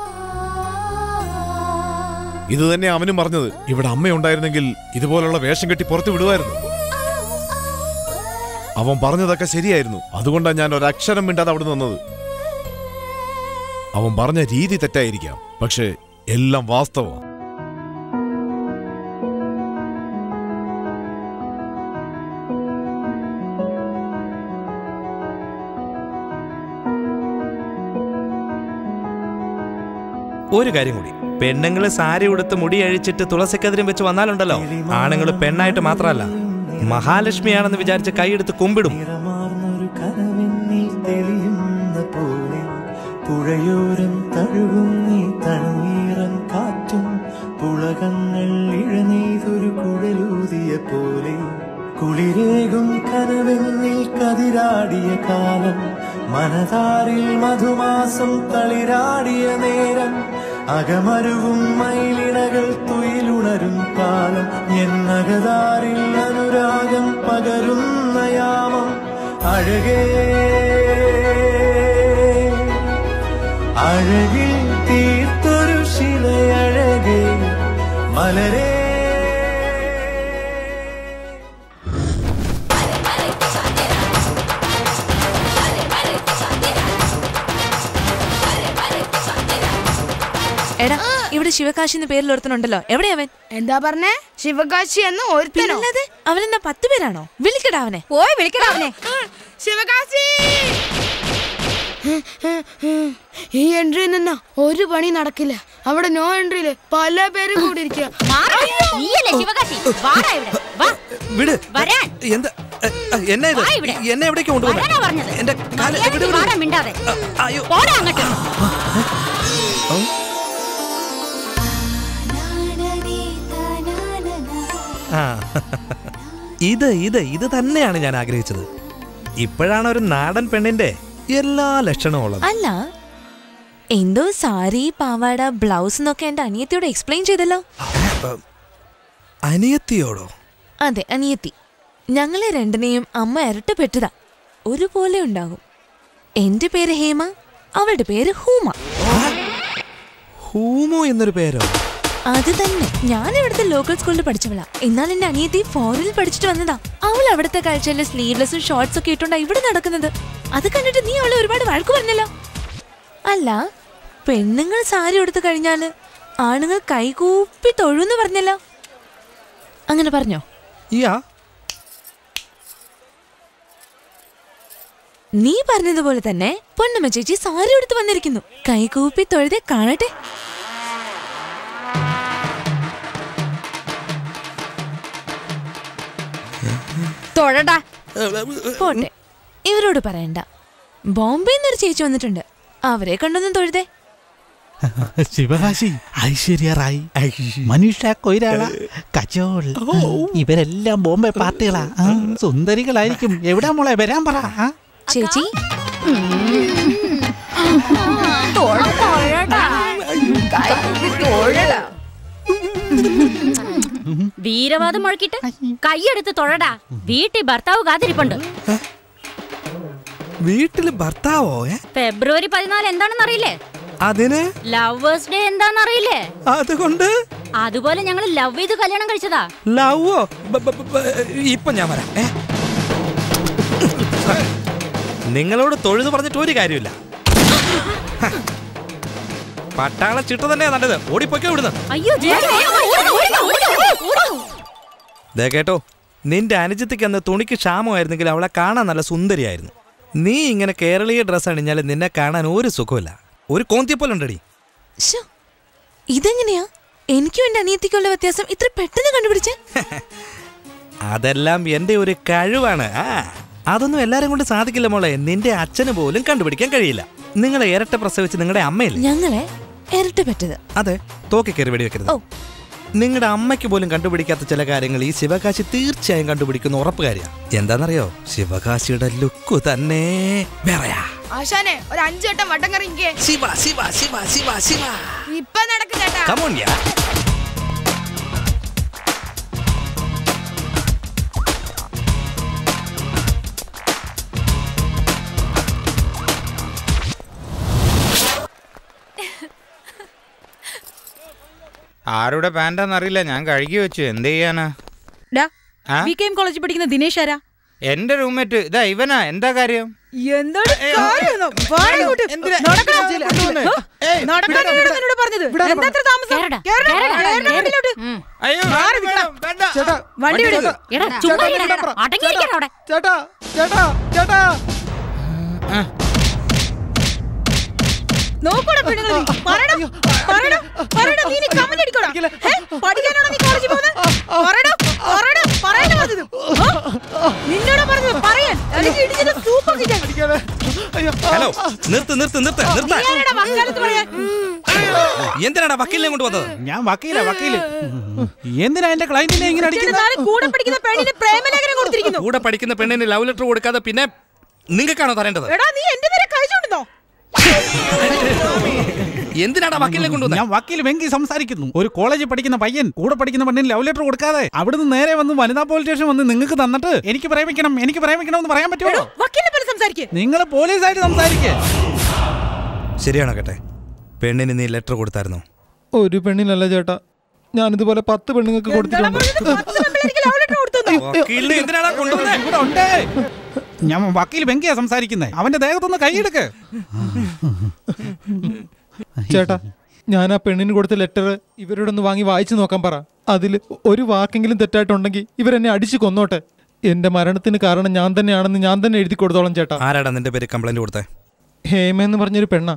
Speaker 14: ഇത് തന്നെ അവനും പറഞ്ഞത് ഇവിടെ അമ്മയുണ്ടായിരുന്നെങ്കിൽ ഇതുപോലുള്ള വേഷം കെട്ടി പുറത്തു വിടുമായിരുന്നു അവൻ പറഞ്ഞതൊക്കെ ശരിയായിരുന്നു അതുകൊണ്ടാണ് ഞാൻ ഒരക്ഷരം മിണ്ടാതെ അവിടെ നിന്നത് അവൻ പറഞ്ഞ രീതി തെറ്റായിരിക്കാം പക്ഷേ എല്ലാം വാസ്തവം
Speaker 5: ഒരു കാര്യം കൂടി പെണ്ണുങ്ങള് സാരി ഉടുത്ത് മുടി അഴിച്ചിട്ട് തുളസിക്കതിരും വെച്ച് വന്നാലുണ്ടല്ലോ ആണുങ്ങൾ പെണ്ണായിട്ട് മാത്രമല്ല മഹാലക്ഷ്മിയാണെന്ന് വിചാരിച്ച് കൈയെടുത്ത് കുമ്പിടും
Speaker 6: കനവെന്നിൽ തെളിയുന്ന പോലെ പുഴയോരം തഴുകും നീ തണ്ണീറൻ കാറ്റും പുളകങ്ങൾ ഇഴനെയ്തൊരു കുഴലൂതിയ പോലെ കുളിരേകും കനവെന്നിൽ കതിരാടിയ കാലം മനതാരിൽ മധുമാസം തളിരാടിയ നേരം അകമരുവും മയിലിണകൾ തുയിലുണരും കാലം എന്നകതാരിൽ അനുരാഗം പകരുന്ന യാമം അഴകേ അഴകിൽ തീർത്തൊരു ശിലയഴകേ മലരേ
Speaker 13: എടാ ഇവിടെ ശിവകാശി എന്ന പേരിൽ ഒരുത്തനുണ്ടല്ലോ എവിടെ അവൻ
Speaker 8: എന്താ പറഞ്ഞേ ശിവകാശി എന്ന് ഒരുത്തനോ
Speaker 13: അവനെന്നാ പത്ത് പേരാണോ വിളിക്കടാ അവനെ
Speaker 8: പോയി വിളിക്കടാ അവനെ ശിവകാശി ഈ എൻട്രിയിൽ നിന്ന് ഒരു പണി നടക്കില്ല അവിടെ നോ എൻട്രിയില് പല പേരും കൂടി ഇരിക്കുക
Speaker 11: നീയല്ലേ ശിവകാശി വാടാ ഇവിടെ വാ
Speaker 5: വിട്
Speaker 11: വരാൻ
Speaker 5: എന്താ എ, എ, എന്നെ ഇത്
Speaker 11: വാ ഇവിടെ.
Speaker 5: എന്നെ എവിടേക്ക്
Speaker 11: വരാനാ
Speaker 5: കൊണ്ടുപോകുന്നത്
Speaker 11: പറഞ്ഞത്
Speaker 5: എന്റെ കാല്
Speaker 11: മര്യാദയ്ക്ക്
Speaker 5: വിട്, വിട്.
Speaker 11: വാടാ മിണ്ടാതെ
Speaker 5: അയ്യോ
Speaker 11: പോടാ അങ്ങോട്ട്
Speaker 5: ആ ഇത് ഇത് ഇത് തന്നെയാണ് ഞാൻ ആഗ്രഹിച്ചത് ഇപ്പോഴാണ് ഒരു നാടൻ പെണ്ണിന്റെ എല്ലാ ലക്ഷണവും ഉള്ളത്
Speaker 13: അല്ല എന്തോ സാരി പാവാട ബ്ലൗസ് എന്നൊക്കെ എന്റെ അനിയത്തിയോട് എക്സ്പ്ലെയിൻ ചെയ്തല്ലോ
Speaker 5: അനിയത്തിയോടോ
Speaker 13: അതെ അനിയത്തി ഞങ്ങളെ രണ്ടിനെയും അമ്മ ഇരട്ടപ്പെട്ടതാ ഒരുപോലെ ഉണ്ടാകും എന്റെ പേര് ഹേമ അവളുടെ പേര് ഹൂമ
Speaker 5: ഹൂമോ എന്നൊരു പേരോ
Speaker 13: അത് തന്നെ ഞാൻ ഇവിടുത്തെ ലോക്കൽ സ്കൂളിൽ പഠിച്ചവളാ എന്നാൽ എന്റെ അനിയത്തി ഫോറിനിൽ പഠിച്ചിട്ട് വന്നതാ അവൾ അവിടുത്തെ കാഴ്ചയിലെ സ്ലീവ്ലെസ്സും ഷോർട്സ് ഒക്കെ ഇട്ടുണ്ടാ ഇവിടെ നടക്കുന്നത് അത് കണ്ടിട്ട് നീ അവളെ ഒരുപാട് വഴക്ക് പറഞ്ഞല്ലോ അല്ല പെണ്ണുങ്ങൾ സാരി എടുത്തു കഴിഞ്ഞാല് ആണുങ്ങൾ കൈകൂപ്പി തൊഴുന്ന് പറഞ്ഞല്ലോ അങ്ങനെ പറഞ്ഞോ
Speaker 5: യാ
Speaker 13: നീ പറഞ്ഞതുപോലെ തന്നെ പൊന്നമ്മ ചേച്ചി സാരി എടുത്ത് വന്നിരിക്കുന്നു കൈകൂപ്പി തൊഴുതെ കാണട്ടെ
Speaker 11: തൊഴടാ
Speaker 13: പോട്ടെ ഇവരോട് പറയണ്ട ബോംബെ ഒരു ചേച്ചി വന്നിട്ടുണ്ട് അവരെ കണ്ടൊന്നും തൊഴുതേ
Speaker 4: ശിവകാശി ഐശ്വര്യ റായ് മനീഷ കൊയ്രാള കജോൾ ഇവരെല്ലാം ബോംബെ പാർട്ടികളാ ആ, സുന്ദരികളായിരിക്കും എവിടാ മോളെ വരാൻ പറ ആ?
Speaker 13: ചേച്ചി
Speaker 11: വീരവാദം മുഴക്കിട്ട് കൈയെടുത്ത് തൊഴടാ വീട്ടിൽ ഭർത്താവ് കാത്തിരിപ്പുണ്ട്
Speaker 5: വീട്ടില് ഭർത്താവോ ഏ?
Speaker 11: ഫെബ്രുവരി പതിനാല് എന്താണെന്ന് അറിയില്ലേ
Speaker 5: അതിന്
Speaker 11: ലവേഴ്സ് ഡേ എന്താണെന്ന് അറിയില്ലേ
Speaker 5: അതുകൊണ്ട്
Speaker 11: അതുപോലെ ഞങ്ങൾ ലവ് ചെയ്ത് കല്യാണം കഴിച്ചതാ
Speaker 5: ലവോ ബ- ബ- ബ- ബ- ഇപ്പൊ ഞാൻ വരാം ഏ? നിങ്ങളോട് തൊഴുതു പറഞ്ഞിട്ട് ഒരു കാര്യമില്ല ഹ. പട്ടാള ചിട്ട തന്നെയാ നല്ലത് ഓടിപ്പോയ്ക്കോ ഇവിടുന്ന്
Speaker 11: അയ്യോ ചേട്ടാ, ഓടണം, ഓടണം, ഓടണം, ഓടണം.
Speaker 5: ദേ കേട്ടോ നിന്റെ അനുജത്തിക്ക് അന്ന് തുണിക്ക് ക്ഷാമമായിരുന്നെങ്കിൽ അവളെ കാണാൻ നല്ല സുന്ദരിയായിരുന്നു നീ ഇങ്ങനെ കേരളീയ ഡ്രസ്സ് അണിഞ്ഞാൽ നിന്നെ കാണാൻ ഒരു സുഖമില്ല ഒരു കോന്തിയെ ഉണ്ടടി
Speaker 13: ശ്ശോ, ഇതെങ്ങനെയാ എനിക്കും എന്റെ അനിയത്തിക്കുള്ള വ്യത്യാസം ഇത്ര പെട്ടെന്ന് കണ്ടുപിടിച്ചേ
Speaker 5: അതെല്ലാം എന്റെ ഒരു കഴിവാണ് ആ അതൊന്നും എല്ലാരും കൊണ്ട് സാധിക്കില്ല മോളെ നിന്റെ അച്ഛന് പോലും കണ്ടുപിടിക്കാൻ കഴിയില്ല നിങ്ങളെ ഇരട്ട പ്രസവിച്ച് നിങ്ങളുടെ അമ്മയില്ലേ
Speaker 13: ഞങ്ങളെ ഇരട്ട പറ്റത്
Speaker 5: അതെ തോക്കി കയറി വെടിവെക്കരുത്
Speaker 13: ഓ
Speaker 5: നിങ്ങളുടെ അമ്മയ്ക്ക് പോലും കണ്ടുപിടിക്കാത്ത ചില കാര്യങ്ങൾ ഈ ശിവകാശി തീർച്ചയായും കണ്ടുപിടിക്കുന്ന ഉറപ്പുകാരിയാ എന്താണെന്നറിയോ ശിവകാശിയുടെ ലുക്ക് തന്നെ വേറെയാ
Speaker 8: ആശാനെ ഒരു അഞ്ചു വട്ടം വട്ടം കറങ്ങിക്കേ
Speaker 5: ശിവ ശിവ ശിവ ശിവ ശിവ
Speaker 8: ഇപ്പൊ നടക്ക് ചേട്ടാ
Speaker 5: കമോൺ യാ
Speaker 1: ആരുടെ പാൻറ്റാന്നറിയില്ല ഞാൻ കഴുകി വെച്ചു എന്ത് ചെയ്യാനാ
Speaker 15: ഡാ
Speaker 1: ആ?
Speaker 15: വി കെ എം കോളേജിൽ പഠിക്കുന്ന ദിനേശ് ആരാ
Speaker 1: എന്റെ റൂംമേറ്റ് ഇതാ ഇവനാ എന്താ കാര്യം
Speaker 15: എന്താണ് കാര്യമെന്നോ? വാടാ ഇങ്ങോട്ട്. നടക്കടാ. ഹ? നടക്കാനാ ഇവിടെ നിന്നോട് പറഞ്ഞത് എന്താ ഇത്ര താമസം കേറടാ, കേറടാ വണ്ടിയിലോട്ട്.
Speaker 1: അയ്യോ
Speaker 15: മാറി നിൽക്കണം. വണ്ടി വിട്.
Speaker 11: എടാ ചുമ്മാ ഇരിക്കടാ. അടങ്ങിയിരിക്കടാ അവിടെ
Speaker 9: ചേട്ടാ ചേട്ടാ ചേട്ടാ
Speaker 15: നോക്കൂടാ പെണ്ണുങ്ങൾ നീ. പറയടാ, പറയടാ, പറയടാ, നീ ഇനി കമന്റ് അടിക്കോടാ. ഹേ, പഠിക്കാനാണോ നീ കോളേജിൽ പോകുന്നത്? പറയടാ, പറയടാ, പറയടാ പറഞ്ഞത്. ആ? നിന്നോടാ പറഞ്ഞത് പറയാൻ അല്ലെങ്കിൽ ഇടിച്ചിട്ട് സൂപ്പാക്കി ഞാൻ.
Speaker 5: ഹലോ നിർത്ത് നിർത്ത് നിർത്ത് നിർത്ത
Speaker 15: നീ ആരാടാ വക്കാലത്ത് പറയാൻ?
Speaker 5: എന്തിനാടാ വക്കീലിനെ കൊണ്ട് വന്നത്
Speaker 4: ഞാൻ വക്കീല വക്കീല് എന്തിനാ എന്റെ ക്ലയന്റിനെ ഇങ്ങനെ
Speaker 15: ഇവരുടെ
Speaker 4: അടിക്കുന്നത്
Speaker 15: നാളെ കൂടെ പഠിക്കുന്ന പെണ്ണിന് പ്രേമലേഖനം കൊടുത്തിരിക്കുന്നു
Speaker 5: കൂടെ പഠിക്കുന്ന പെണ്ണിന് ലവ് ലെറ്റർ കൊടുക്കാതെ പിന്നെ നിങ്ങൾക്കാണോ തരേണ്ടത്
Speaker 15: എടാ നീ എന്റെ നേരെ കഴിച്ചോണ്ടെന്നോ
Speaker 5: എന്തിനാടാ വക്കീലിനെ കൊണ്ടുവന്നത്
Speaker 4: ഞാൻ വക്കീൽ വെങ്കി സംസാരിക്കുന്നു ഒരു കോളേജിൽ പഠിക്കുന്ന പയ്യൻ കൂടെ പഠിക്കുന്ന പെണ്ണിന് ലവ് ലെറ്റർ കൊടുക്കാതെ അവിടുന്ന് നേരെ വന്ന് വനിതാ പോലീസ് സ്റ്റേഷൻ വന്ന് നിങ്ങൾക്ക് തന്നിട്ട് എനിക്ക് പ്രേമിക്കണം എനിക്ക് പ്രേമിക്കണം എന്ന് പറയാൻ പറ്റുമോ
Speaker 15: വക്കീലിനെ പോലെ സംസാരിക്കേ
Speaker 4: നിങ്ങൾ പോലീസായിട്ട് സംസാരിക്കേ
Speaker 5: ശരിയാണോ കേട്ടെ പെണ്ണിന് നീ ലെറ്റർ കൊടുത്തായിരുന്നോ
Speaker 9: ഒരു പെണ്ണിനല്ല ചേട്ടാ ഞാനിതുപോലെ പത്ത് പെണ്ണുങ്ങൾക്ക് കൊടുത്തിട്ടുണ്ട്
Speaker 5: വക്കീലിനെ എന്തിനാടാ കൊണ്ടുവന്നത്
Speaker 4: ഇവിടെ ഉണ്ടേ ഞാൻ വക്കീൽ വെങ്കിയാ സംസാരിക്കുന്നേ അവന്റെ ദേഹത്തൊന്ന് കൈയെടുക്ക്
Speaker 9: ചേട്ടാ ഞാൻ ആ പെണ്ണിന് കൊടുത്ത ലെറ്റർ ഇവരോടൊന്ന് വാങ്ങി വായിച്ചു നോക്കാൻ പറ അതിൽ ഒരു വാക്കെങ്കിലും തെറ്റായിട്ടുണ്ടെങ്കിൽ ഇവരെന്നെ അടിച്ചു കൊന്നോട്ടെ എന്റെ മരണത്തിന് കാരണം ഞാൻ തന്നെയാണെന്ന് ഞാൻ തന്നെ എഴുതി കൊടുത്തോളാം ചേട്ടാ
Speaker 5: ആരാടാ നിന്റെ പേര് കംപ്ലൈന്റ് കൊടുത്തേ
Speaker 9: ഹേമ എന്ന് പറഞ്ഞൊരു പെണ്ണാ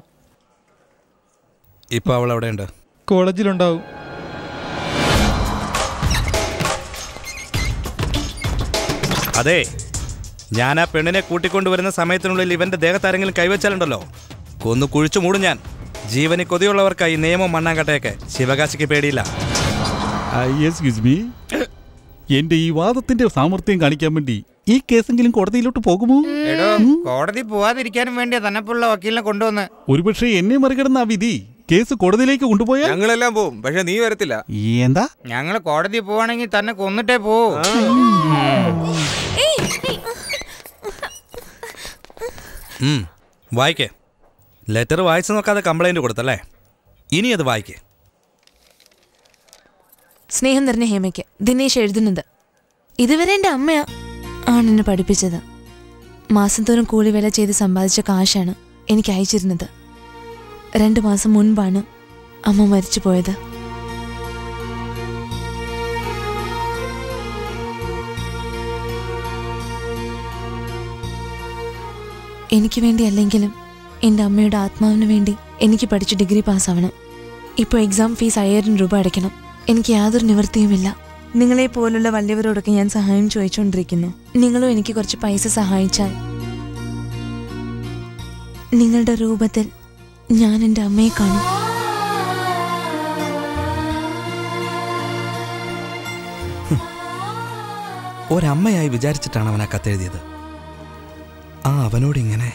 Speaker 5: ഇപ്പൊ അവൾ എവിടെയുണ്ട്
Speaker 9: കോളേജിലുണ്ടാവും
Speaker 5: അതെ ഞാൻ ആ പെണ്ണിനെ കൂട്ടിക്കൊണ്ടുവരുന്ന സമയത്തിനുള്ളിൽ ഇവന്റെ ദേഹത്താരെങ്കിലും കൈവച്ചാലുണ്ടല്ലോ കൊന്നു കുഴിച്ചു മൂടും ഞാൻ ജീവന് കൊതിയുള്ളവർക്കായി നിയമം മണ്ണാങ്കട്ടയൊക്കെ ശിവകാശിക്ക് പേടിയില്ല
Speaker 4: എക്സ്ക്യൂസ് മീ എന്റെ ഈ വാദത്തിന്റെ സാമർത്ഥ്യം കാണിക്കാൻ വേണ്ടി ഈ കേസെങ്കിലും കോടതിയിലോട്ട് പോകുമോ
Speaker 1: എടോ കോടതി പോവാതിരിക്കാനും വേണ്ടിയാ തന്നെപ്പുള്ള വക്കീലിനെ കൊണ്ടുവന്ന്
Speaker 4: ഒരുപക്ഷെ എന്നെ മറികടന്ന ആ വിധി കേസ് കോടതിയിലേക്ക് കൊണ്ടുപോയാൽ
Speaker 7: ഞങ്ങളെല്ലാം പോവും പക്ഷെ നീ വരത്തില്ല
Speaker 4: എന്താ
Speaker 1: ഞങ്ങള് കോടതി പോവാണെങ്കിൽ തന്നെ കൊന്നിട്ടേ പോവൂ
Speaker 5: ഉം, വായിക്കേ ലെറ്റർ വായിച്ചു നോക്കാതെ കംപ്ലൈന്റ് കൊടുത്തല്ലേ ഇനി അത് വായിക്കേ
Speaker 13: സ്നേഹം നിറഞ്ഞ ഹേമയ്ക്ക് ദിനേശ് എഴുതുന്നത് ഇതുവരെ എൻ്റെ അമ്മയാ ആണ് എന്നെ പഠിപ്പിച്ചത് മാസം തോറും കൂലി വേല ചെയ്ത് സമ്പാദിച്ച കാശാണ് എനിക്ക് അയച്ചിരുന്നത് രണ്ട് മാസം മുൻപാണ് അമ്മ മരിച്ചു പോയത് എനിക്ക് വേണ്ടി അല്ലെങ്കിലും എൻ്റെ അമ്മയുടെ ആത്മാവിന് വേണ്ടി എനിക്ക് പഠിച്ച് ഡിഗ്രി പാസ്സാവണം ഇപ്പോൾ എക്സാം ഫീസ് അയ്യായിരം രൂപ അടയ്ക്കണം എനിക്ക് യാതൊരു നിവൃത്തിയുമില്ല നിങ്ങളെ പോലുള്ള വലിയവരോടൊക്കെ ഞാൻ സഹായം ചോദിച്ചുകൊണ്ടിരിക്കുന്നു നിങ്ങളും എനിക്ക് കുറച്ച് പൈസ സഹായിച്ചാൽ നിങ്ങളുടെ രൂപത്തിൽ ഞാൻ എൻ്റെ അമ്മയെ കാണും
Speaker 5: ഒരമ്മയായി വിചാരിച്ചിട്ടാണ് അവൻ ആ കത്തെഴുതിയത് ആ അവനോട് ഇങ്ങനെ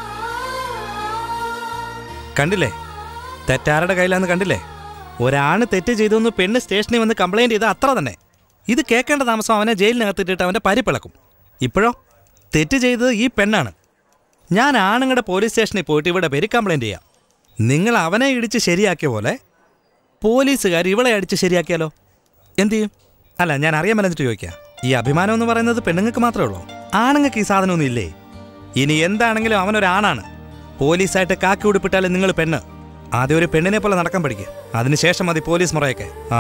Speaker 5: കണ്ടില്ലേ തെറ്റാരുടെ കയ്യിലാന്ന് കണ്ടില്ലേ ഒരാണ് തെറ്റ് ചെയ്തെന്ന് പെണ്ണ് സ്റ്റേഷനിൽ വന്ന് കംപ്ലൈന്റ് ചെയ്ത അത്ര തന്നെ ഇത് കേൾക്കേണ്ട താമസം അവനെ ജയിലിനകത്തിട്ടിട്ട് അവന്റെ പരിപ്പിളക്കും ഇപ്പോഴോ തെറ്റ് ചെയ്തത് ഈ പെണ്ണാണ് ഞാൻ ആണുങ്ങളുടെ പോലീസ് സ്റ്റേഷനിൽ പോയിട്ട് ഇവിടെ പേര് കംപ്ലൈന്റ് ചെയ്യാം നിങ്ങൾ അവനെ ഇടിച്ച് ശരിയാക്കിയ പോലെ പോലീസുകാർ ഇവളെ അടിച്ച് ശരിയാക്കിയാലോ എന്ത് ചെയ്യും അല്ല ഞാൻ അറിയാൻ മേലെന്നിട്ട് ചോദിക്കാം ഈ അഭിമാനം എന്ന് പറയുന്നത് പെണ്ണുങ്ങൾക്ക് മാത്രമേ ഉള്ളൂ ആണുങ്ങൾക്ക് ഈ സാധനമൊന്നും ഇല്ലേ ഇനി എന്താണെങ്കിലും അവനൊരാണാണ് പോലീസായിട്ട് കാക്കി ഉടുപ്പിട്ടാലും നിങ്ങൾ പെണ്ണ് ആദ്യം ഒരു പെണ്ണിനെ പോലെ നടക്കാൻ പഠിക്കുക അതിനുശേഷം മതി പോലീസ് മുറയൊക്കെ ആ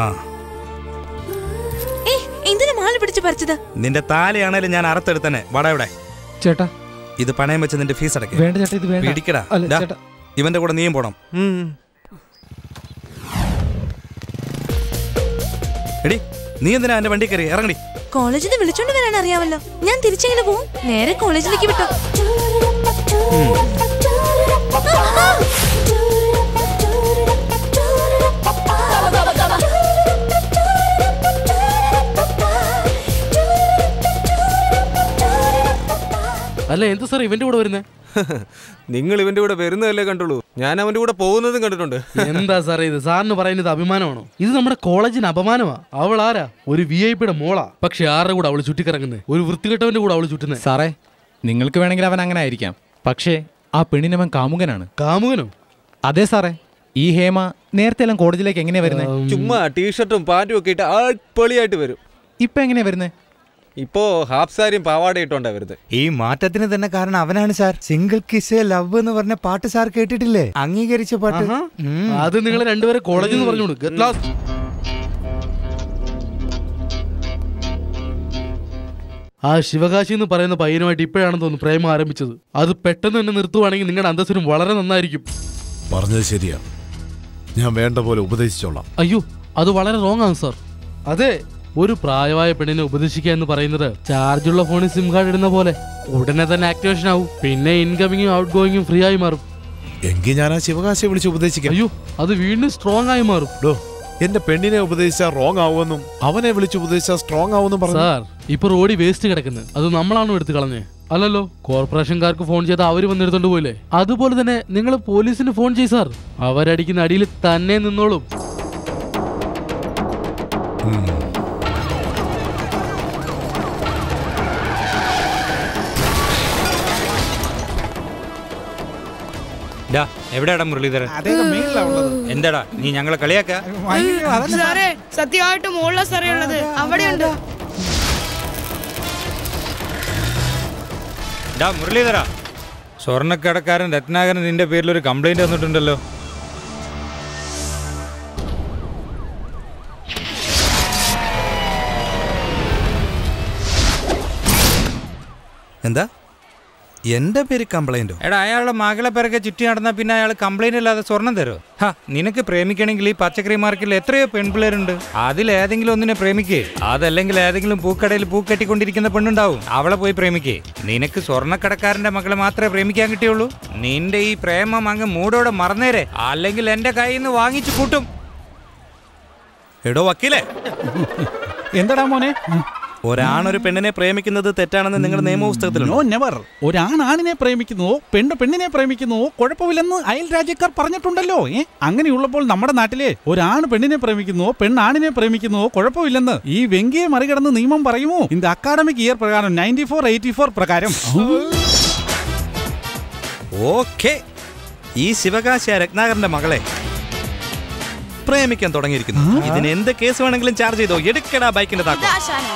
Speaker 13: ഏ എന്തിനാ മാല പിടിച്ച് പറിച്ചത്
Speaker 5: നിന്റെ താലയാണേലും ഞാൻ അറുത്തെടുത്തന്നെ വട ഇവിടെ
Speaker 9: ചേട്ടാ
Speaker 5: ഇത് പണയം വെച്ച് നിന്റെ ഫീസ് അടയ്ക്കുക
Speaker 9: വേണ്ട ചേട്ടാ ഇത് വേണ്ട
Speaker 5: പിടിക്കടാ
Speaker 9: അല്ല
Speaker 5: ദാ,
Speaker 9: ചേട്ടാ
Speaker 5: ഇവന്റെ കൂടെ നീയും പോണം എടി നീ എന്തിനാ എന്റെ വണ്ടി കയറി ഇറങ്ങടി
Speaker 13: കോളേജിൽ നിന്ന് വിളിച്ചോണ്ട് വരാൻ അറിയാമല്ലോ ഞാൻ തിരിച്ചെങ്ങനെ പോവും നേരെ കോളേജിലേക്ക് വിട്ടോ
Speaker 16: അല്ല എന്താ സാർ ഇവന്റെ കൂടെ വരുന്നേ
Speaker 7: നിങ്ങൾ ഇവന്റെ കൂടെ വരുന്നതല്ലേ കണ്ടുള്ളൂ ഞാൻ അവന്റെ കൂടെ പോകുന്നതും കണ്ടിട്ടുണ്ട്
Speaker 16: എന്താ സാറേ ഇത് സാറിന് പറയുന്നത് അഭിമാനമാണോ ഇത് നമ്മുടെ കോളേജിന് അപമാനമാ അവൾ ആരാ ഒരു വി ഐ പിയുടെ മോളാ പക്ഷെ ആരുടെ കൂടെ അവള് ചുറ്റിക്കറങ്ങുന്നത് ഒരു വൃത്തികെട്ടവന്റെ കൂടെ അവള് ചുറ്റുന്നത്
Speaker 9: സാറേ നിങ്ങൾക്ക് വേണമെങ്കിൽ അവൻ അങ്ങനെ ആയിരിക്കാം പക്ഷേ ആ പെണ്ണിനവൻ കാമുകനാണ്
Speaker 16: കാമുകനോ
Speaker 9: അതെ സാറേ ഈ ഹേമ നേരത്തെ എല്ലാം കോളേജിലേക്ക് എങ്ങനെയാ വരുന്നത്
Speaker 7: ചുമ്മാ ടീഷർട്ടും പാന്റും ഒക്കെ ഇട്ട് ആൾപ്പൊളിയായിട്ട് വരും
Speaker 9: ഇപ്പൊ എങ്ങനെയാ വരുന്നത്
Speaker 7: ഇപ്പോ ഹാഫ് സാരിയും പാവാട ഇട്ടോണ്ടാ വരുന്നത്
Speaker 1: ഈ മാറ്റത്തിന് തന്നെ കാരണം അവനാണ് സാർ സിംഗിൾ കിസ് ലവ് എന്ന് പറഞ്ഞ പാട്ട് സാർ കേട്ടിട്ടില്ലേ അംഗീകരിച്ച പാട്ട് ഉം.
Speaker 16: അത് നിങ്ങൾ രണ്ടുപേരെ കോളേജിൽ നിന്ന് പറഞ്ഞോളൂ Get lost. ആ ശിവകാശി എന്ന് പറയുന്ന പയ്യനുമായിട്ട് ഇപ്പോഴാണെന്ന് തോന്നുന്നു പ്രേമം ആരംഭിച്ചത് അത് പെട്ടെന്ന് തന്നെ നിർത്തുവാണെങ്കിൽ നിങ്ങളുടെ അന്തസ്സിനും വളരെ നന്നായിരിക്കും
Speaker 14: പറഞ്ഞത് ശരിയാ ഞാൻ വേണ്ട പോലെ ഉപദേശിച്ചോളാം
Speaker 16: അയ്യോ അത് വളരെ റോങ് ആണ് സാർ അതെ ഒരു പ്രായമായ പെണ്ണിനെ ഉപദേശിക്കുക എന്ന് പറയുന്നത് ചാർജുള്ള ഫോണിൽ സിം കാർഡ് ഇടുന്ന പോലെ ഉടനെ തന്നെ ആക്ടിവേഷൻ ആവും പിന്നെ ഇൻകമിങ്ങും ഔട്ട് ഗോയിങ്ങും ഫ്രീ ആയി മാറും
Speaker 14: എങ്കിൽ ഞാൻ ആ ശിവകാശിയെ വിളിച്ച് ഉപദേശിക്കാം
Speaker 16: അയ്യോ അത് വീണ്ടും സ്ട്രോങ് ആയി മാറും
Speaker 14: ഡോ എന്റെ പെണ്ണിനെ ഉപദേശിച്ചാൽ റോങ് ആവുമെന്നും അവനെ വിളിച്ച് ഉപദേശിച്ചാൽ സ്ട്രോങ് ആവുമെന്നും പറഞ്ഞു
Speaker 16: സാർ ഇപ്പൊ റോഡി വേസ്റ്റ് കിടക്കുന്നത് അത് നമ്മളാണോ എടുത്ത് കളഞ്ഞേ അല്ലല്ലോ കോർപ്പറേഷൻകാർക്ക് ഫോൺ ചെയ്ത് അവര് വന്ന് എടുത്തോണ്ട് പോയില്ലേ അതുപോലെ തന്നെ നിങ്ങൾ പോലീസിന് ഫോൺ ചെയ് സാർ അവരടിക്കുന്ന അടിയിൽ തന്നെ നിന്നോളും
Speaker 1: ഡാ, എവിടെയാടാ മുരളീധരൻ എന്താടാ നീ ഞങ്ങളെ കളിയാക്ക
Speaker 8: സാറേ സത്യമായിട്ട് മുകളിലെ സാറേ ഉള്ളത് അവിടെയുണ്ട്
Speaker 1: ഡാ മുരളീധര സ്വർണ്ണക്കടക്കാരൻ രത്നാകരൻ നിന്റെ പേരിൽ ഒരു കംപ്ലൈന്റ് വന്നിട്ടുണ്ടല്ലോ
Speaker 5: എന്താ എന്റെ പേര് കംപ്ലൈന്റോ
Speaker 1: എടാ അയാളുടെ മകളെ പിറകെ ചുറ്റി നടന്നാ പിന്നെ അയാൾ കംപ്ലൈന്റ് ഇല്ലാതെ സ്വർണം തരുമോ ഹാ നിനക്ക് പ്രേമിക്കണമെങ്കിൽ ഈ പച്ചക്കറി മാർക്കറ്റിൽ എത്രയോ പെൺപിള്ളേരുണ്ട് അതിൽ ഏതെങ്കിലും ഒന്നിനെ പ്രേമിക്കേ അതല്ലെങ്കിൽ ഏതെങ്കിലും പൂക്കടയിൽ പൂ കെട്ടിക്കൊണ്ടിരിക്കുന്ന പെണ്ണുണ്ടാവും അവളെ പോയി പ്രേമിക്കേ നിനക്ക് സ്വർണ്ണക്കടക്കാരന്റെ മകളെ മാത്രമേ പ്രേമിക്കാൻ കിട്ടിയുള്ളൂ നിന്റെ ഈ പ്രേമം അങ്ങ് മൂടോടെ മറന്നേരെ അല്ലെങ്കിൽ എന്റെ കയ്യിൽ നിന്ന് വാങ്ങിച്ചു കൂട്ടും
Speaker 5: എടോ വക്കീലേ
Speaker 3: എന്താടാ മോനെ
Speaker 5: ഒരാണൊരു പെണ്ണിനെ പ്രേമിക്കുന്നത് തെറ്റാണെന്ന് നിങ്ങളുടെ
Speaker 3: നോ
Speaker 5: നിയമപുസ്തകത്തിലുണ്ടോ
Speaker 3: നെവർ ഒരാണാണിനെ പ്രേമിക്കുന്നുവോ പെണ്ണ് പെണ്ണിനെ പ്രേമിക്കുന്നുവോ കുഴപ്പമില്ലെന്ന് അയൽ രാജ്യക്കാർ പറഞ്ഞിട്ടുണ്ടല്ലോ ഏ അങ്ങനെയുള്ളപ്പോൾ നമ്മുടെ നാട്ടിലെ ഒരാണ് പെണ്ണിനെ പ്രേമിക്കുന്നുവോ പെണ്ണാണിനെ പ്രേമിക്കുന്നുവോ കുഴപ്പമില്ലെന്ന് ഈ വെങ്കിയെ മറികടന്ന് നിയമം പറയുമോ ഇന്ന് അക്കാഡമിക് ഇയർ പ്രകാരം നയൻറ്റി ഫോർ എയ്റ്റി ഫോർ പ്രകാരം
Speaker 5: ഓക്കെ ഈ ശിവകാശിയ രത്നാകരന്റെ മകളെ പ്രേമിക്കാൻ തുടങ്ങിയിരിക്കുന്നു ഇതിന് എന്ത് കേസ് വേണമെങ്കിലും ചാർജ് ചെയ്തോ എടുക്കടാ ബൈക്കിന്റെ താക്കോ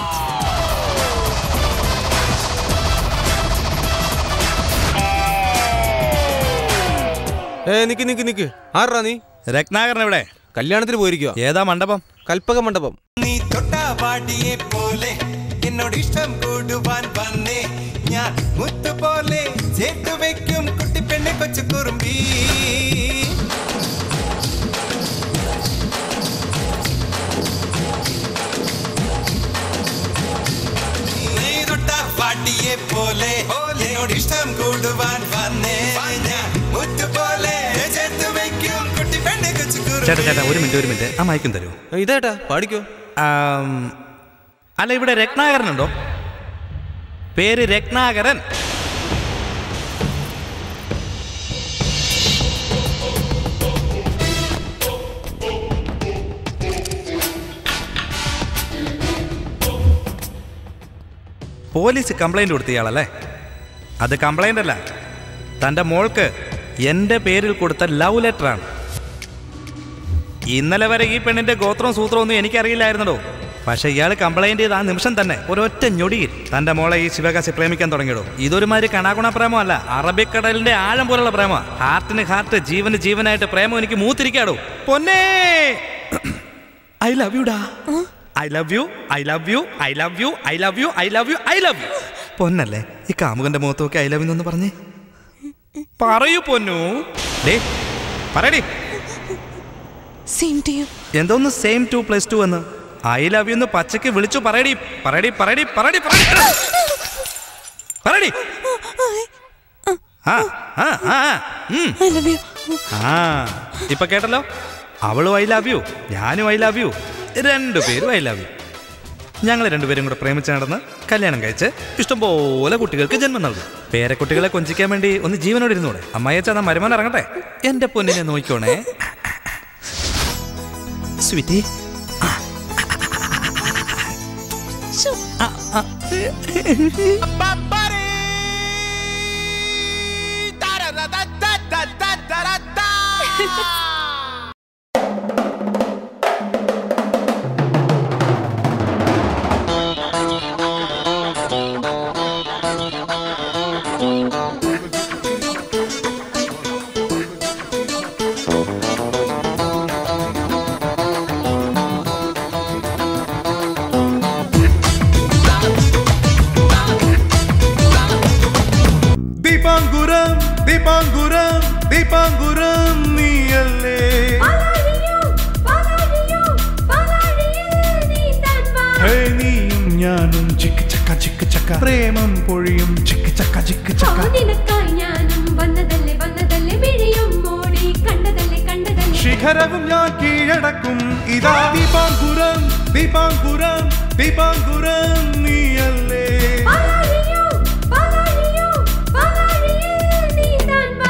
Speaker 7: ഏ നിക്ക് നിക്ക് നിക്ക് ആരാ നീ
Speaker 5: രത്നാകരൻ എവിടെ
Speaker 7: കല്യാണത്തിന് പോയിരിക്കുക
Speaker 5: ഏതാ മണ്ഡപം
Speaker 7: കൽപ്പക മണ്ഡപം
Speaker 17: നീ തൊട്ടാവാടിയെ പോലെ എന്നോട് ഇഷ്ടം കൂടുവാൻ വന്നേ ഞാൻ മുത്തു പോലെ ചേർത്തു വെക്കും കുട്ടി പെണ്ണെ കൊച്ചു കുറുമ്പി നീ തൊട്ടാവാടിയെ പോലെ എന്നോട് ഇഷ്ടം കൂടുവാൻ വന്നേ ഞാൻ മുത്തു പോലെ ചേർത്തു വെക്കും കുട്ടി പെണ്ണെ കൊച്ചു
Speaker 5: ചേട്ടാ ചേട്ടാ ഒരു മിനിറ്റ് ഒരു മിനിറ്റ് ആ മയക്കും തരൂ
Speaker 7: ഇതേട്ടാ പാടിക്കോ
Speaker 5: ആം, അല്ല ഇവിടെ രത്നാകരൻ ഉണ്ടോ പേര് രത്നാകരൻ പോലീസ് കംപ്ലൈന്റ് കൊടുത്ത ഇയാളല്ലേ അത് കംപ്ലൈന്റ് അല്ല തൻ്റെ മോൾക്ക് എൻ്റെ പേരിൽ കൊടുത്ത ലവ് ലെറ്റർ ആണ് ഇന്നലെ വരെ ഈ പെണ്ണിന്റെ ഗോത്രവും സൂത്രവും ഒന്നും എനിക്കറിയില്ലായിരുന്നല്ലോ പക്ഷെ ഇയാൾ കംപ്ലൈന്റ് ചെയ്ത ആ നിമിഷം തന്നെ ഒരൊറ്റ ഞൊടിയിൽ തന്റെ മോളെ ഈ ശിവകാശി പ്രേമിക്കാൻ തുടങ്ങിയിടോ ഇതൊരുമാതിരി കണാകുണ പ്രേമമല്ല അറബിക്കടലിന്റെ ആഴം പോലുള്ള പ്രേമ ഹാർട്ടിന് ഹാർട്ട് ജീവന് ജീവനായിട്ട് പ്രേമം എനിക്ക് മൂത്തിരിക്കാടോ പൊന്നേ ഐ ലവ് യു ഡാ I love you I love you I love you I love you I love you I love you പൊന്നല്ലേ ഈ കാമുകന്റെ മുഖത്തൊക്കെ ഐ ലവ് യു എന്ന് പറഞ്ഞേ പറയൂ പൊന്നു ഡേ പറയടി
Speaker 13: സെയിം ടു യു
Speaker 5: എന്തോന്ന് സെയിം ടു പ്ലസ് ടു എന്ന് ഐ ലവ് യു എന്ന് പച്ചയ്ക്ക് വിളിച്ചു പറയടി പറയടി പറയടി പറയടി പറയടി പറയടി ആ ആ ആ ഉം.
Speaker 13: ഐ ലവ് യു
Speaker 5: ആ ഇപ്പൊ കേട്ടല്ലോ അവളും ഐ ലവ് യു ഞാനും ഐ ലവ് യു രണ്ടുപേരും ഐ ലവ് യു ഞങ്ങൾ രണ്ടുപേരും കൂടെ പ്രേമിച്ച് നടന്ന് കല്യാണം കഴിച്ച് ഇഷ്ടംപോലെ കുട്ടികൾക്ക് ജന്മം നൽകും പേരക്കുട്ടികളെ കൊഞ്ചിക്കാൻ വേണ്ടി ഒന്ന് ജീവനോട് ഇരുന്നൂടെ അമ്മായിച്ചാ നാ മരുമാൻ ഇറങ്ങട്ടെ എന്റെ പൊന്നിനെ നോക്കിക്കോണേ സ്വീറ്റി
Speaker 6: ദീപാങ്കുരം ദീപാങ്കുരം ദീപാങ്കുരം നീയല്ലേ ഹേ നീയും ഞാനും ചിക്ക് ചക്ക ചിക്ക് ചക്ക പ്രേമം പൊഴിയും ചിക്ക് ചക്ക ചിക്ക് ചക്ക
Speaker 12: നിനക്കായി ഞാനും വന്നതല്ലേ വന്നതല്ലേ മിഴിയും മോടി കണ്ടതല്ലേ കണ്ടതല്ലേ
Speaker 6: ശിഖരവും ഞാൻ കീഴടക്കും ഇതാ ദീപാങ്കുരം ദീപാങ്കുരം ദീപാങ്കുരം നീയല്ലേ
Speaker 12: പാലാഴിയോ, പാലാഴിയോ, പാലാഴിയേ, നീ താൻ വാ.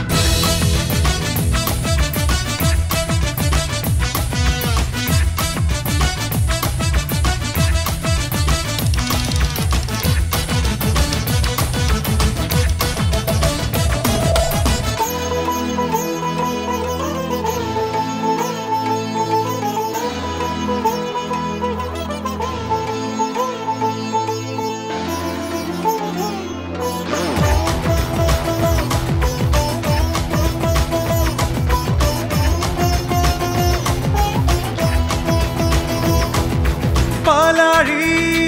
Speaker 6: പാലാഴി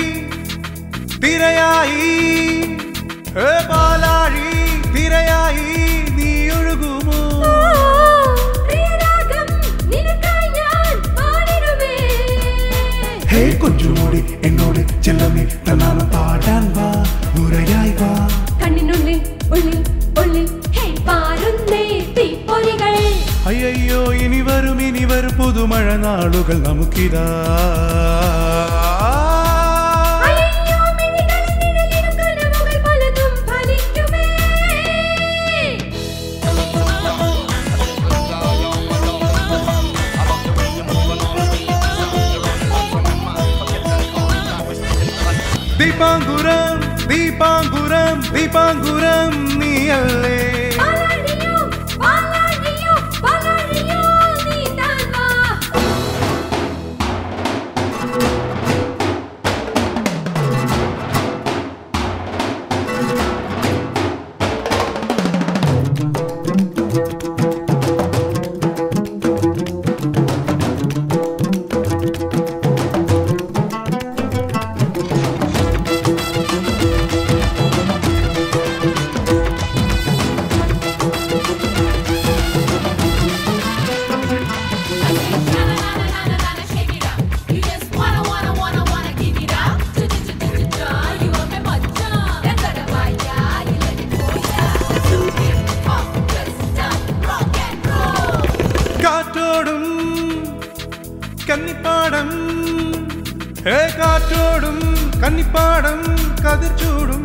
Speaker 6: തിരയായി ഏ പാലാഴി തിരയായി നീ ഒഴുകുമോ
Speaker 12: പ്രിയരാഗം, നിനക്കായി ഞാൻ പാടിടുമേ.
Speaker 6: ഹേ കൊഞ്ചുമോടി എന്നോട് ചെല്ലമേ തന്നാണ് പാടാൻ വാ നുരയായി വാ
Speaker 12: കണ്ണിനുള്ളിൽ ഉള്ളിൽ ഉള്ളിൽ ഹേ പാരുന്നേ തീപ്പൊരികൾ
Speaker 6: അയ്യോ ഇനി വരും ഇനി വരും പുതുമഴ നാളുകൾ നമുക്കിതാ
Speaker 12: അയ്യോ, മിഴികളിൽ നിഴലിടും കനവുകൾ പലതും ഫലിക്കുമേ.
Speaker 6: ദീപാങ്കുരം ദീപാങ്കുരം ദീപാങ്കുരം നീയല്ലേ
Speaker 12: പാലാഴിയോ, പാലാഴിയോ, പാലാഴിയോ, നീ താൻ വാ.
Speaker 18: You just wanna, wanna, wanna, wanna give it up. Ja-ja-ja-ja-ja, you are my macha. That's why, yeah, you let it go, yeah. So hip hop, twist up, rock and roll.
Speaker 6: കാറ്റോടും കന്നിപ്പാടം ഹേ കാറ്റോടും കന്നിപ്പാടം കതിർച്ചൂടും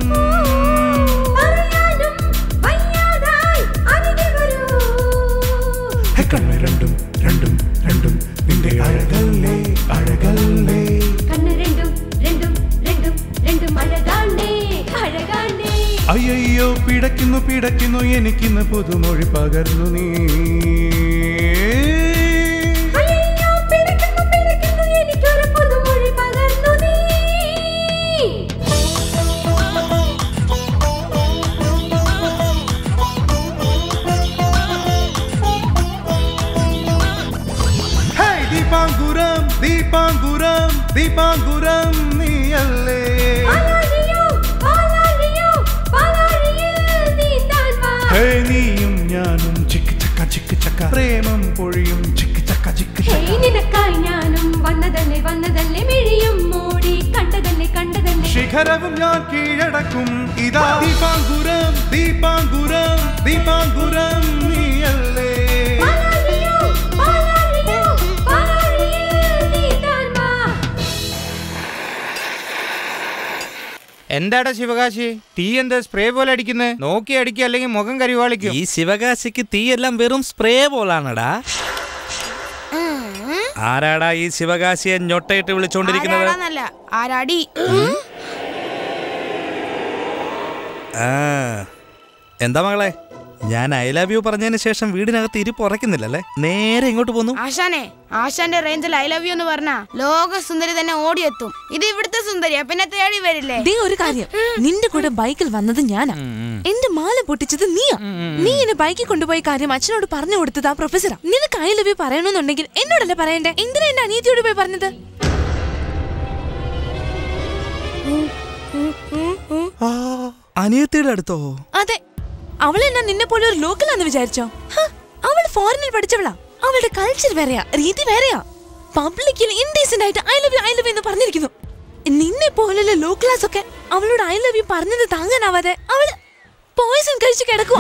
Speaker 12: അറിയാനും വയ്യാതായി അരികെ വരൂ.
Speaker 6: ഹേ കണ്ണ് രണ്ടും രണ്ടും രണ്ടും നിന്റെ അഴകല്ലേ അഴകല്ലേ
Speaker 12: കണ്ണ് രണ്ടും രണ്ടും രണ്ടും രണ്ടും അഴകാണ്ടേ അഴകാണ്ടേ
Speaker 6: അയ്യോ പിടയ്ക്കുന്നു പിടയ്ക്കുന്നു എനിക്കിന്ന് പുതുമൊഴി പകർന്നു നീ
Speaker 12: അയ്യോ പിടയ്ക്കുന്നു പിടയ്ക്കുന്നു എനിക്കൊരു പുതുമൊഴി പകർന്നു നീ
Speaker 6: ഹേ ദീപാങ്കുരം ദീപാങ്കുരം ദീപാങ്കുരം നീയല്ലേ
Speaker 12: പാലാഴിയോ, പാലാഴിയോ, പാലാഴിയേ, നീ താൻ വാ.
Speaker 6: ഹേ നീയും ഞാനും ചിക്ക് ചക്ക ചിക്ക് ചക്ക പ്രേമം പൊഴിയും ചിക്ക് ചക്ക ചിക്ക്
Speaker 12: ഹേയ്
Speaker 6: ചക്ക
Speaker 12: നിനക്കായി ഞാനും വന്നതല്ലേ വന്നതല്ലേ മിഴിയും മൂടി കണ്ടതല്ലേ കണ്ടതല്ലേ
Speaker 6: ശിഖരവും ഞാൻ കീഴടക്കും ഇതാ ദീപാങ്കുരം ദീപാങ്കുരം ദീപാങ്കുരം നീയല്ലേ
Speaker 12: പാലാഴിയോ, പാലാഴിയോ, പാലാഴിയേ, നീ താൻ വാ.
Speaker 1: എന്താടാ ശിവകാശി തീ എന്താ സ്പ്രേ പോലെ അടിക്കുന്നത് നോക്കി അടിക്കുക അല്ലെങ്കിൽ മുഖം കരിവാളിക്കും
Speaker 5: ഈ ശിവകാശിക്ക് തീയെല്ലാം വെറും സ്പ്രേ പോലാണടാ ആരാടാ ഈ ശിവകാശിയെ ഞൊട്ടയിട്ട് വിളിച്ചോണ്ടിരിക്കുന്നത്
Speaker 8: ആരാടാന്നല്ല ആരാടി
Speaker 5: ആ എന്താ മകളെ ഞാൻ ഐ ലവ് യു പറഞ്ഞതിന് ശേഷം വീടിനകത്ത് ഇരിപ്പ് ഉറക്കുന്നില്ലല്ലേ നേരെ ഇങ്ങോട്ട് പോന്നു
Speaker 8: ആശാനെ ആശാന്റെ റേഞ്ചിൽ ഐ ലവ് യു എന്ന് പറഞ്ഞ ലോക സുന്ദരി തന്നെ ഓടിയെത്തും ഇത് ഇവിടുത്തെ സുന്ദരിയാ പിന്നെ തേടി വരില്ലേ
Speaker 13: ദേ ഒരു കാര്യം നിന്റെ കൂടെ ബൈക്കിൽ വന്നത് ഞാനാ എന്റെ മാല പൊട്ടിച്ചത് നീയാ നീ എന്നെ ബൈക്കിൽ കൊണ്ടുപോയ കാര്യം അച്ഛനോട് പറഞ്ഞു കൊടുത്തത് ആ പ്രൊഫസറാ നിനക്ക് ഐ ലവ് യു പറയണമെന്നുണ്ടെങ്കിൽ എന്നോടല്ലേ പറയണ്ടേ എന്തിനാ എന്റെ അനിയത്തിയോട് പോയി പറഞ്ഞത്
Speaker 5: അനിയത്തിയുടെ അടുത്തോ
Speaker 13: അതെ അവൾ എന്നാ നിന്നെ പോലെ ഒരു ലോക്കലാന്ന് വിചാരിച്ചോ ഹ, അവൾ ഫോറിനിൽ പഠിച്ചവളാ അവളുടെ കൾച്ചർ വേറെയാ രീതി വേറെയാ പബ്ലിക്കിൽ ഇൻഡീസെന്റ് ആയിട്ട് I love you I love you എന്ന് പറഞ്ഞിരിക്കുന്നു നിന്നെ പോലുള്ള ലോ ക്ലാസ് ഒക്കെ അവളോട് ഐ ലവ് യു പറഞ്ഞത് താങ്ങാനാവാതെ അവള് പോയിസൺ കഴിച്ച് കിടക്കുവാ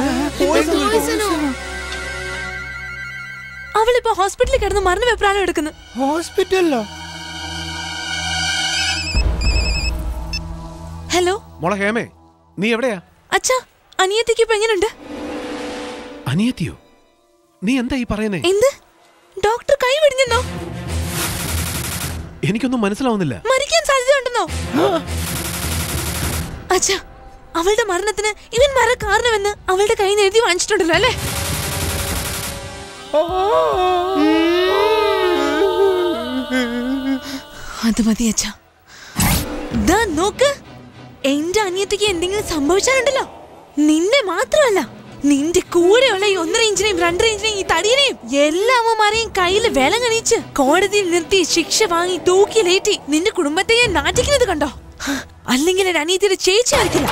Speaker 13: അവളിപ്പോ ഹോസ്പിറ്റലിൽ കിടന്ന് മരണ വെപ്രാളം എടുക്കുന്നു
Speaker 9: ഹോസ്പിറ്റലിലോ
Speaker 13: ഹലോ
Speaker 19: മോളെ ഹേമേ നീ എവിടെയാ
Speaker 13: അച്ഛാ അനിയത്തിക്ക് ഇപ്പൊ എങ്ങനെയുണ്ട്
Speaker 19: അനിയത്തിയോ നീ എന്താ ഈ പറയുന്നേ
Speaker 13: എന്ത് ഡോക്ടർ കൈ വെടിഞ്ഞെന്നോ
Speaker 19: എനിക്കൊന്നും മനസ്സിലാവുന്നില്ല
Speaker 13: മരിക്കാൻ സാധ്യതയുണ്ടെന്നോ അച്ഛാ അവളുടെ മരണത്തിന് ഇവൻ മര കാരണമെന്ന് അവളുടെ കയ്യിൽ നിന്ന് എഴുതി വാങ്ങിച്ചിട്ടുണ്ടല്ലോ അല്ലേ അത് മതി അച്ഛാ ദാ നോക്ക് എന്റെ അനിയത്തിക്ക് എന്തെങ്കിലും സംഭവിച്ചാലുണ്ടല്ലോ നിന്നെ മാത്രമല്ല നിന്റെ കൂടെയുള്ള ഈ ഒന്നര ഇഞ്ചിനെയും രണ്ടര ഇഞ്ചിനെയും ഈ തടിയനെയും എല്ലാ അമ്മമാരെയും കയ്യിൽ വില കണിച്ച് കോടതിയിൽ നിർത്തി ശിക്ഷ വാങ്ങി തൂക്കിലേറ്റി നിന്റെ കുടുംബത്തെ ഞാൻ നാട്ടിക്കുന്നത് കണ്ടോ ഹ, അല്ലെങ്കിൽ എന്റെ അനിയത്തിയുടെ ചേച്ചി ആയിരിക്കില്ല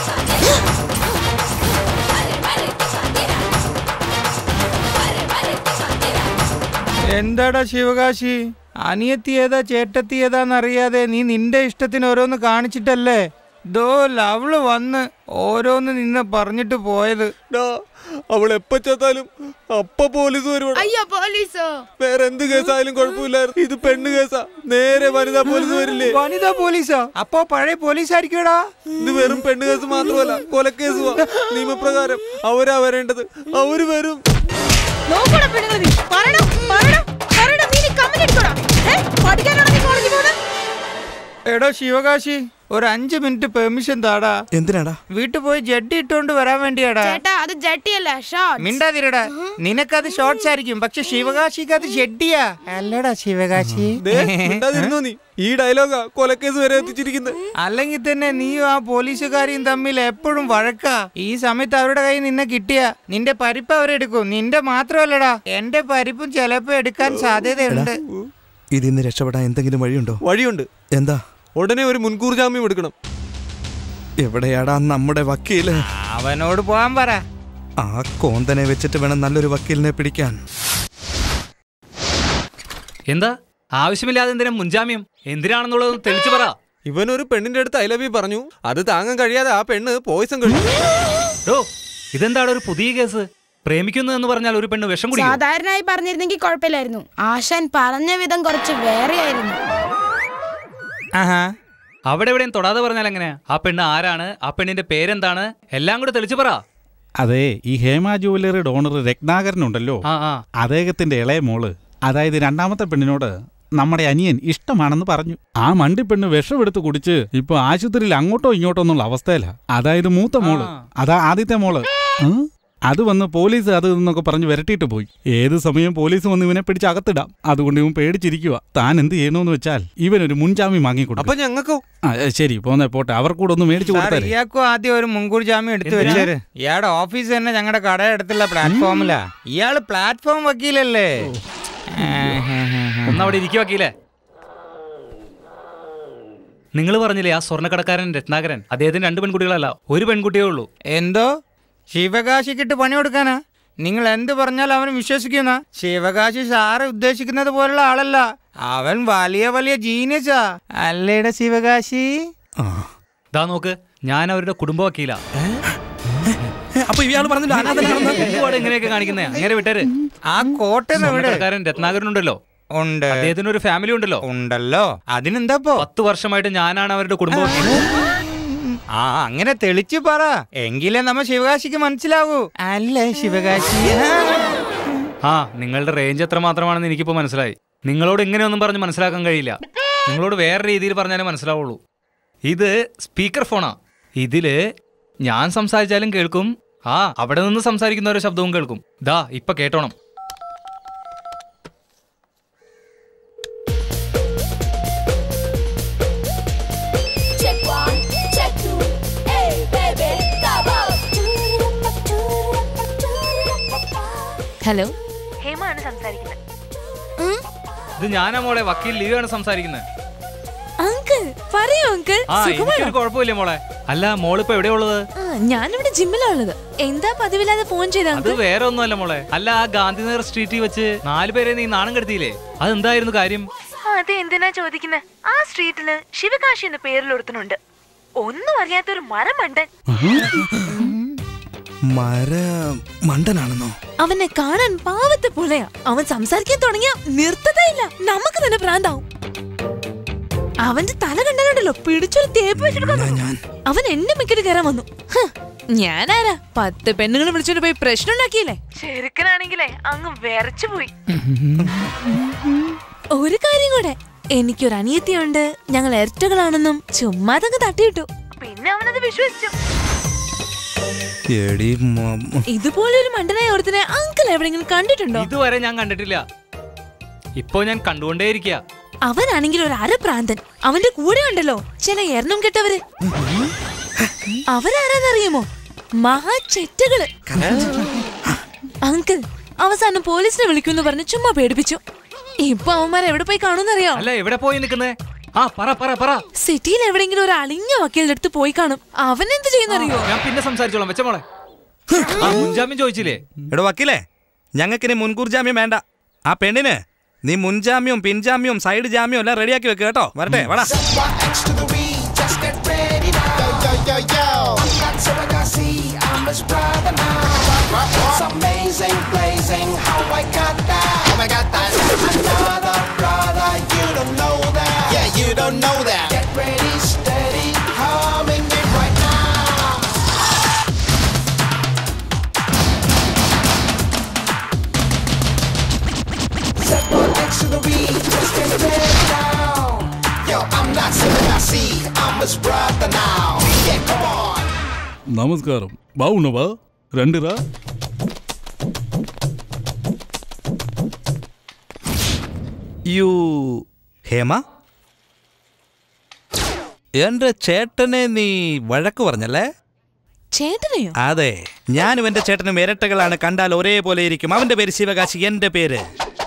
Speaker 1: എന്താടാ ശിവകാശി അനിയത്തി ഏതാ ചേട്ടത്തി ഏതാന്നറിയാതെ നീ നിന്റെ ഇഷ്ടത്തിന് ഓരോന്ന് കാണിച്ചിട്ടല്ലേ ദോ അവള് വന്ന് ഓരോന്ന് നിന്നെ പറഞ്ഞിട്ട് പോയത്
Speaker 7: അവൾ എപ്പ ചത്താലും അപ്പ പോലീസ് വരും
Speaker 8: അയ്യോ പോലീസോ
Speaker 7: വേറെ എന്ത് കേസായാലും കുഴപ്പമില്ലായിരുന്നു ഇത് പെണ്ണ് കേസാ നേരെ വനിതാ പോലീസ് വരില്ലേ
Speaker 1: വനിതാ പോലീസാ അപ്പോ പഴയ പോലീസായിരിക്കുമടാ
Speaker 7: ഇത് വെറും പെണ്ണ് കേസ് മാത്രമല്ല കൊലക്കേസുവാ നിയമപ്രകാരം അവരാ വരേണ്ടത് അവര് വരും
Speaker 15: നോക്കടാ പെണ്ണുങ്ങൾ നീ പറയടാ പറയടാ പറയടാ നീ കമ്മൽ എടുക്കടാ ഏ പഠിക്കാനാണോ നീ കോളേജിൽ പോകുന്നത്
Speaker 1: എടോ ശിവകാശി ഒരു അഞ്ച് മിനിറ്റ് പെർമിഷൻ താടാ
Speaker 5: എന്തിനാടാ
Speaker 1: വീട്ടിൽ പോയി ജഡ്ഡി ഇട്ടോണ്ട് വരാൻ വേണ്ടിയാടാ
Speaker 8: ചേട്ടാ അത് ജട്ടിയല്ല ഷോർട്ട്
Speaker 1: മിണ്ടാതിരടാ നിനക്കത് ഷോർട്സ് ആയിരിക്കും പക്ഷെ ശിവകാശിക്ക് അത് ഷെഡിയാ അല്ലടാ ശിവകാശി
Speaker 7: ദേ, മിണ്ടാതിരുന്നോ നീ ഈ ഡയലോഗാ കൊലക്കേസ് വരെ എത്തിച്ചിരിക്കുന്നത്
Speaker 1: അല്ലെങ്കിൽ തന്നെ നീയും ആ പോലീസുകാരിയും തമ്മിൽ എപ്പോഴും വഴക്കാ ഈ സമയത്ത് അവരുടെ കയ്യിൽ നിന്നെ കിട്ടിയ നിന്റെ പരിപ്പ് അവരെടുക്കും നിന്റെ മാത്രമല്ലടാ എന്റെ പരിപ്പും ചിലപ്പോ എടുക്കാൻ സാധ്യതയുണ്ട്
Speaker 5: ഇതിന്ന് രക്ഷപ്പെടാൻ എന്തെങ്കിലും വഴിയുണ്ടോ
Speaker 7: വഴിയുണ്ട്
Speaker 5: എന്താ
Speaker 7: ഉടനെ ഒരു മുൻകൂർ ജാമ്യം എടുക്കണം
Speaker 5: എവിടെയാടാ നമ്മുടെ വക്കീല്
Speaker 1: അവനോട് പോവാൻ പറ
Speaker 5: ആ കോന്തനെ വെച്ചിട്ട് വേണം നല്ലൊരു വക്കീലിനെ പിടിക്കാൻ
Speaker 20: എന്താ ആവശ്യമില്ലാതെ എന്തിനാ മുൻജാമ്യം എന്തിനാണെന്നുള്ളത് തെളിച്ചു പറ
Speaker 7: ഇവൻ ഒരു പെണ്ണിന്റെ അടുത്ത് ഐ ലവ് യു പറഞ്ഞു അത് താങ്ങാൻ കഴിയാതെ ആ പെണ്ണ് പോയിസൺ കഴിച്ചു
Speaker 20: ഓ ഇതെന്താണ് ഒരു പുതിയ കേസ് പ്രേമിക്കുന്നു എന്ന് പറഞ്ഞാൽ ഒരു പെണ്ണ് വിഷം കുടിക്കും
Speaker 8: സാധാരണയായി പറഞ്ഞിരുന്നെങ്കിൽ കുഴപ്പമില്ലായിരുന്നു ആശാൻ പറഞ്ഞ വിധം കുറച്ച് വേറെയായിരുന്നു
Speaker 20: അവിടെ എവിടെയും തൊടാതെ പറഞ്ഞാൽ എങ്ങനെയാ ആ പെണ്ണ് ആരാണ് ആ പെണ്ണിന്റെ പേരെന്താണ് എല്ലാം കൂടെ തെളിച്ചു പറ
Speaker 3: അതെ ഈ ഹേമ ജുവലറിയുടെ ഓണർ രത്നാകരനുണ്ടല്ലോ
Speaker 20: ആ ആ
Speaker 3: അദ്ദേഹത്തിന്റെ ഇളയ മോള് അതായത് രണ്ടാമത്തെ പെണ്ണിനോട് നമ്മുടെ അനിയൻ ഇഷ്ടമാണെന്ന് പറഞ്ഞു ആ മണ്ടിപ്പെണ്ണ് വിഷമെടുത്ത് കുടിച്ച് ഇപ്പൊ ആശുപത്രിയിൽ അങ്ങോട്ടോ ഇങ്ങോട്ടോ എന്നുള്ള അവസ്ഥയില അതായത് മൂത്ത മോള് അതാ ആദ്യത്തെ മോള് ഉം? അത് വന്ന് പോലീസ് അത് എന്നൊക്കെ പറഞ്ഞ് വിരട്ടിയിട്ട് പോയി ഏത് സമയം പോലീസ് വന്ന് ഇവനെ പിടിച്ച് അകത്തിടാം അതുകൊണ്ട് ഇവൻ പേടിച്ചിരിക്കുക താൻ എന്ത് ചെയ്യണമെന്ന് വെച്ചാൽ ഇവനൊരു മുൻജാമ്യം വാങ്ങിക്കൊടുക്കും
Speaker 7: അപ്പൊ ഞങ്ങൾക്കോ
Speaker 3: ആ, ഏ, ശരി പോന്നെ പോട്ടെ അവർക്കൂടെ ഒന്ന് മേടിച്ചു
Speaker 1: സാർ,
Speaker 3: കൊടുത്തേ
Speaker 1: ഇയാൾക്കും ആദ്യം ഒരു മുൻകൂർ ജാമ്യം എടുത്തു
Speaker 3: എന്തിനാ?
Speaker 1: വെച്ചേര് ഇയാളുടെ ഓഫീസ് തന്നെ ഞങ്ങളുടെ കടയുടെ അടുത്തുള്ള പ്ലാറ്റ്ഫോമിലാ ഇയാള് പ്ലാറ്റ്ഫോം വക്കീലല്ലേ
Speaker 20: ഒന്നവിടെ ഇരിക്കുക വക്കീലേ നിങ്ങൾ പറഞ്ഞില്ലേ ആ സ്വർണ്ണക്കടക്കാരൻ രത്നാകരൻ അദ്ദേഹത്തിന് രണ്ട് പെൺകുട്ടികളല്ല ഒരു പെൺകുട്ടിയേ ഉള്ളൂ
Speaker 1: എന്തോ ശിവകാശിക്കിട്ട് പണി കൊടുക്കാനാ നിങ്ങൾ എന്ത് പറഞ്ഞാൽ അവൻ വിശ്വസിക്കുന്ന ശിവകാശി സാറ് ഉദ്ദേശിക്കുന്നത് പോലുള്ള ആളല്ല അവൻ വലിയ വലിയ ജീനിയസാ അല്ലേടാ ശിവകാശി
Speaker 20: ദാ നോക്ക് ഞാൻ അവരുടെ കുടുംബ വക്കീലാ
Speaker 5: അപ്പൊ ഇയാൾ പറഞ്ഞില്ല
Speaker 20: എന്തുവാണ് ഇങ്ങനെയൊക്കെ കാണിക്കുന്നേ അങ്ങനെ വിട്ടേര്
Speaker 1: ആ കോട്ടയം എവിടെ
Speaker 20: സ്വർണ്ണക്കടക്കാരൻ രത്നാകരൻ ഉണ്ടല്ലോ
Speaker 1: ഉണ്ട്
Speaker 20: അദ്ദേഹത്തിന് ഒരു ഫാമിലി ഉണ്ടല്ലോ
Speaker 1: ഉണ്ടല്ലോ അതിനെന്താ
Speaker 20: പത്ത് വർഷമായിട്ട് ഞാനാണ് അവരുടെ കുടുംബ വക്കീൽ
Speaker 1: ആ അങ്ങനെ തെളിച്ചു പറ എങ്കിലേ നമ്മ ശിവകാശിക്ക് മനസ്സിലാവൂ അല്ലേ ശിവകാശി
Speaker 20: ആ നിങ്ങളുടെ റേഞ്ച് എത്ര മാത്രമാണെന്ന് എനിക്കിപ്പോ മനസ്സിലായി നിങ്ങളോട് ഇങ്ങനെയൊന്നും പറഞ്ഞ് മനസ്സിലാക്കാൻ കഴിയില്ല നിങ്ങളോട് വേറെ രീതിയിൽ പറഞ്ഞാലേ മനസ്സിലാവുള്ളൂ ഇത് സ്പീക്കർ ഫോണാ ഇതില് ഞാൻ സംസാരിച്ചാലും കേൾക്കും ആ അവിടെ നിന്ന് സംസാരിക്കുന്ന ഓരോ ശബ്ദവും കേൾക്കും ദാ ഇപ്പൊ കേട്ടോണം
Speaker 18: Check one, check two, hey baby, double.
Speaker 13: Hello ഹേമാണ് സംസാരിക്കുന്നത്
Speaker 20: ഇത് ഞാനാ മോളെ വക്കീൽ ലീവാണ് സംസാരിക്കുന്നത്
Speaker 13: അങ്കിൾ പറയൂ അങ്കിൾ
Speaker 20: ആ
Speaker 13: സുഖമാണോ
Speaker 20: എനിക്കൊരു കുഴപ്പമില്ല മോളെ അല്ല മോളിപ്പോ എവിടെയാ ഉള്ളത്
Speaker 13: ആ, ഞാനിവിടെ ജിമ്മിലാ ഉള്ളത് എന്താ പതിവില്ലാതെ ഫോൺ ചെയ്ത
Speaker 20: അത്
Speaker 13: അങ്കിൾ
Speaker 20: വേറെ ഒന്നുമല്ല മോളെ അല്ല ആ ഗാന്ധിനഗർ സ്ട്രീറ്റിൽ വെച്ച് നാല് പേരെ നീ നാണം കെടുത്തിയില്ലേ അതെന്തായിരുന്നു കാര്യം
Speaker 13: അത് എന്തിനാ ചോദിക്കുന്നത് ആ സ്ട്രീറ്റില് ശിവകാശി എന്ന പേരിൽ ഒരുത്തനുണ്ട് ഒന്നും അറിയാത്തൊരു മരമണ്ടൻ
Speaker 5: മര മണ്ടനാണെന്നോ
Speaker 13: അവനെ കാണാൻ പാവത്തെ പോലെയാ അവൻ സംസാരിക്കാൻ തുടങ്ങിയ നിർത്തതയില്ല നമുക്ക് തന്നെ പ്രാന്താവും അവന്റെ തല കണ്ടാലുണ്ടല്ലോ പിടിച്ചൊരു തേപ്പ് വെച്ചെടുക്കാൻ തുടങ്ങും. അവൻ എന്നെ മിക്കറ്റ് കയറാൻ വന്നു ഹ്, ഞാനാരാ പത്ത് പെണ്ണുങ്ങൾ വിളിച്ചോണ്ട് പോയി പ്രശ്നം ഉണ്ടാക്കിയില്ലേ ചെറുക്കനാണെങ്കിലേ അങ്ങ് വിറച്ചു പോയി ഒരു കാര്യം കൂടെ എനിക്കൊരു അനിയത്തിയുണ്ട് ഞങ്ങൾ ഇരട്ടകളാണെന്നും ചുമ്മാതങ്ങ് തട്ടിയിട്ടു പിന്നെ അവനത് വിശ്വസിച്ചു
Speaker 5: എടി മ-
Speaker 13: ഇതുപോലെ ഒരു മണ്ടനായ ഒരുത്തിനെ അങ്കിൾ എവിടെയെങ്കിലും കണ്ടിട്ടുണ്ടോ
Speaker 20: ഇതുവരെ ഞാൻ കണ്ടിട്ടില്ല ഇപ്പോ ഞാൻ കണ്ടുകൊണ്ടേയിരിക്കുക
Speaker 13: അവനാണെങ്കിൽ ഒരു അരപ്രാന്തൻ അവന്റെ കൂടെ ഉണ്ടല്ലോ ചില എണ്ണം കെട്ടവര് അവരാരാന്നറിയുമോ മഹാ ചെറ്റകള് അങ്കിൾ അവസാനം പോലീസിനെ വിളിക്കുമെന്ന് പറഞ്ഞ് ചുമ്മാ പേടിപ്പിച്ചു ഇപ്പൊ അവന്മാർ എവിടെ പോയി കാണുന്നറിയോ
Speaker 20: അല്ല എവിടെ പോയി നിൽക്കുന്നേ ആ പറ പറ പറ
Speaker 13: സിറ്റിയിൽ എവിടെയെങ്കിലും ഒരു അളിഞ്ഞ വക്കീലിന്റെ അടുത്ത് പോയി കാണും അവൻ എന്ത് ചെയ്യുന്നറിയോ
Speaker 20: ഞാൻ പിന്നെ സംസാരിച്ചോളാം വെച്ച മോളെ ആ മുൻജാമ്യം ചോദിച്ചില്ലേ
Speaker 5: എടോ വക്കീലേ ഞങ്ങൾക്കിനി മുൻകൂർ ജാമ്യം വേണ്ട ആ പെണ്ണിന് നീ മുൻജാമ്യവും പിൻജാമ്യവും സൈഡ് ജാമ്യവും എല്ലാം റെഡിയാക്കി വെക്ക് കേട്ടോ വരട്ടെ വാടാ
Speaker 17: Just get ready now. Yo, yo, yo, yo. I'm not Surrogacy, I'm his brother now. It's amazing, blazing how I got that. Oh, I got that. Another brother, you don't know that. Yeah, you don't know that. Get ready, steady, humming it right now. Set one next to the beat, just get ready now. Yo, I'm not Surrogacy, I'm his brother now. Yeah, come on.
Speaker 4: నమస్కారం బాగున్నావా రండిరా
Speaker 5: U Hema എന്റെ ചേട്ടനെ നീ വഴക്ക് പറഞ്ഞല്ലേ
Speaker 13: ചേട്ടനെയോ
Speaker 5: അതെ ഞാനും എന്റെ ചേട്ടനും ഇരട്ടകളാണ് കണ്ടാൽ ഒരേപോലെ ഇരിക്കും അവന്റെ പേര് ശിവകാശി എന്റെ പേര്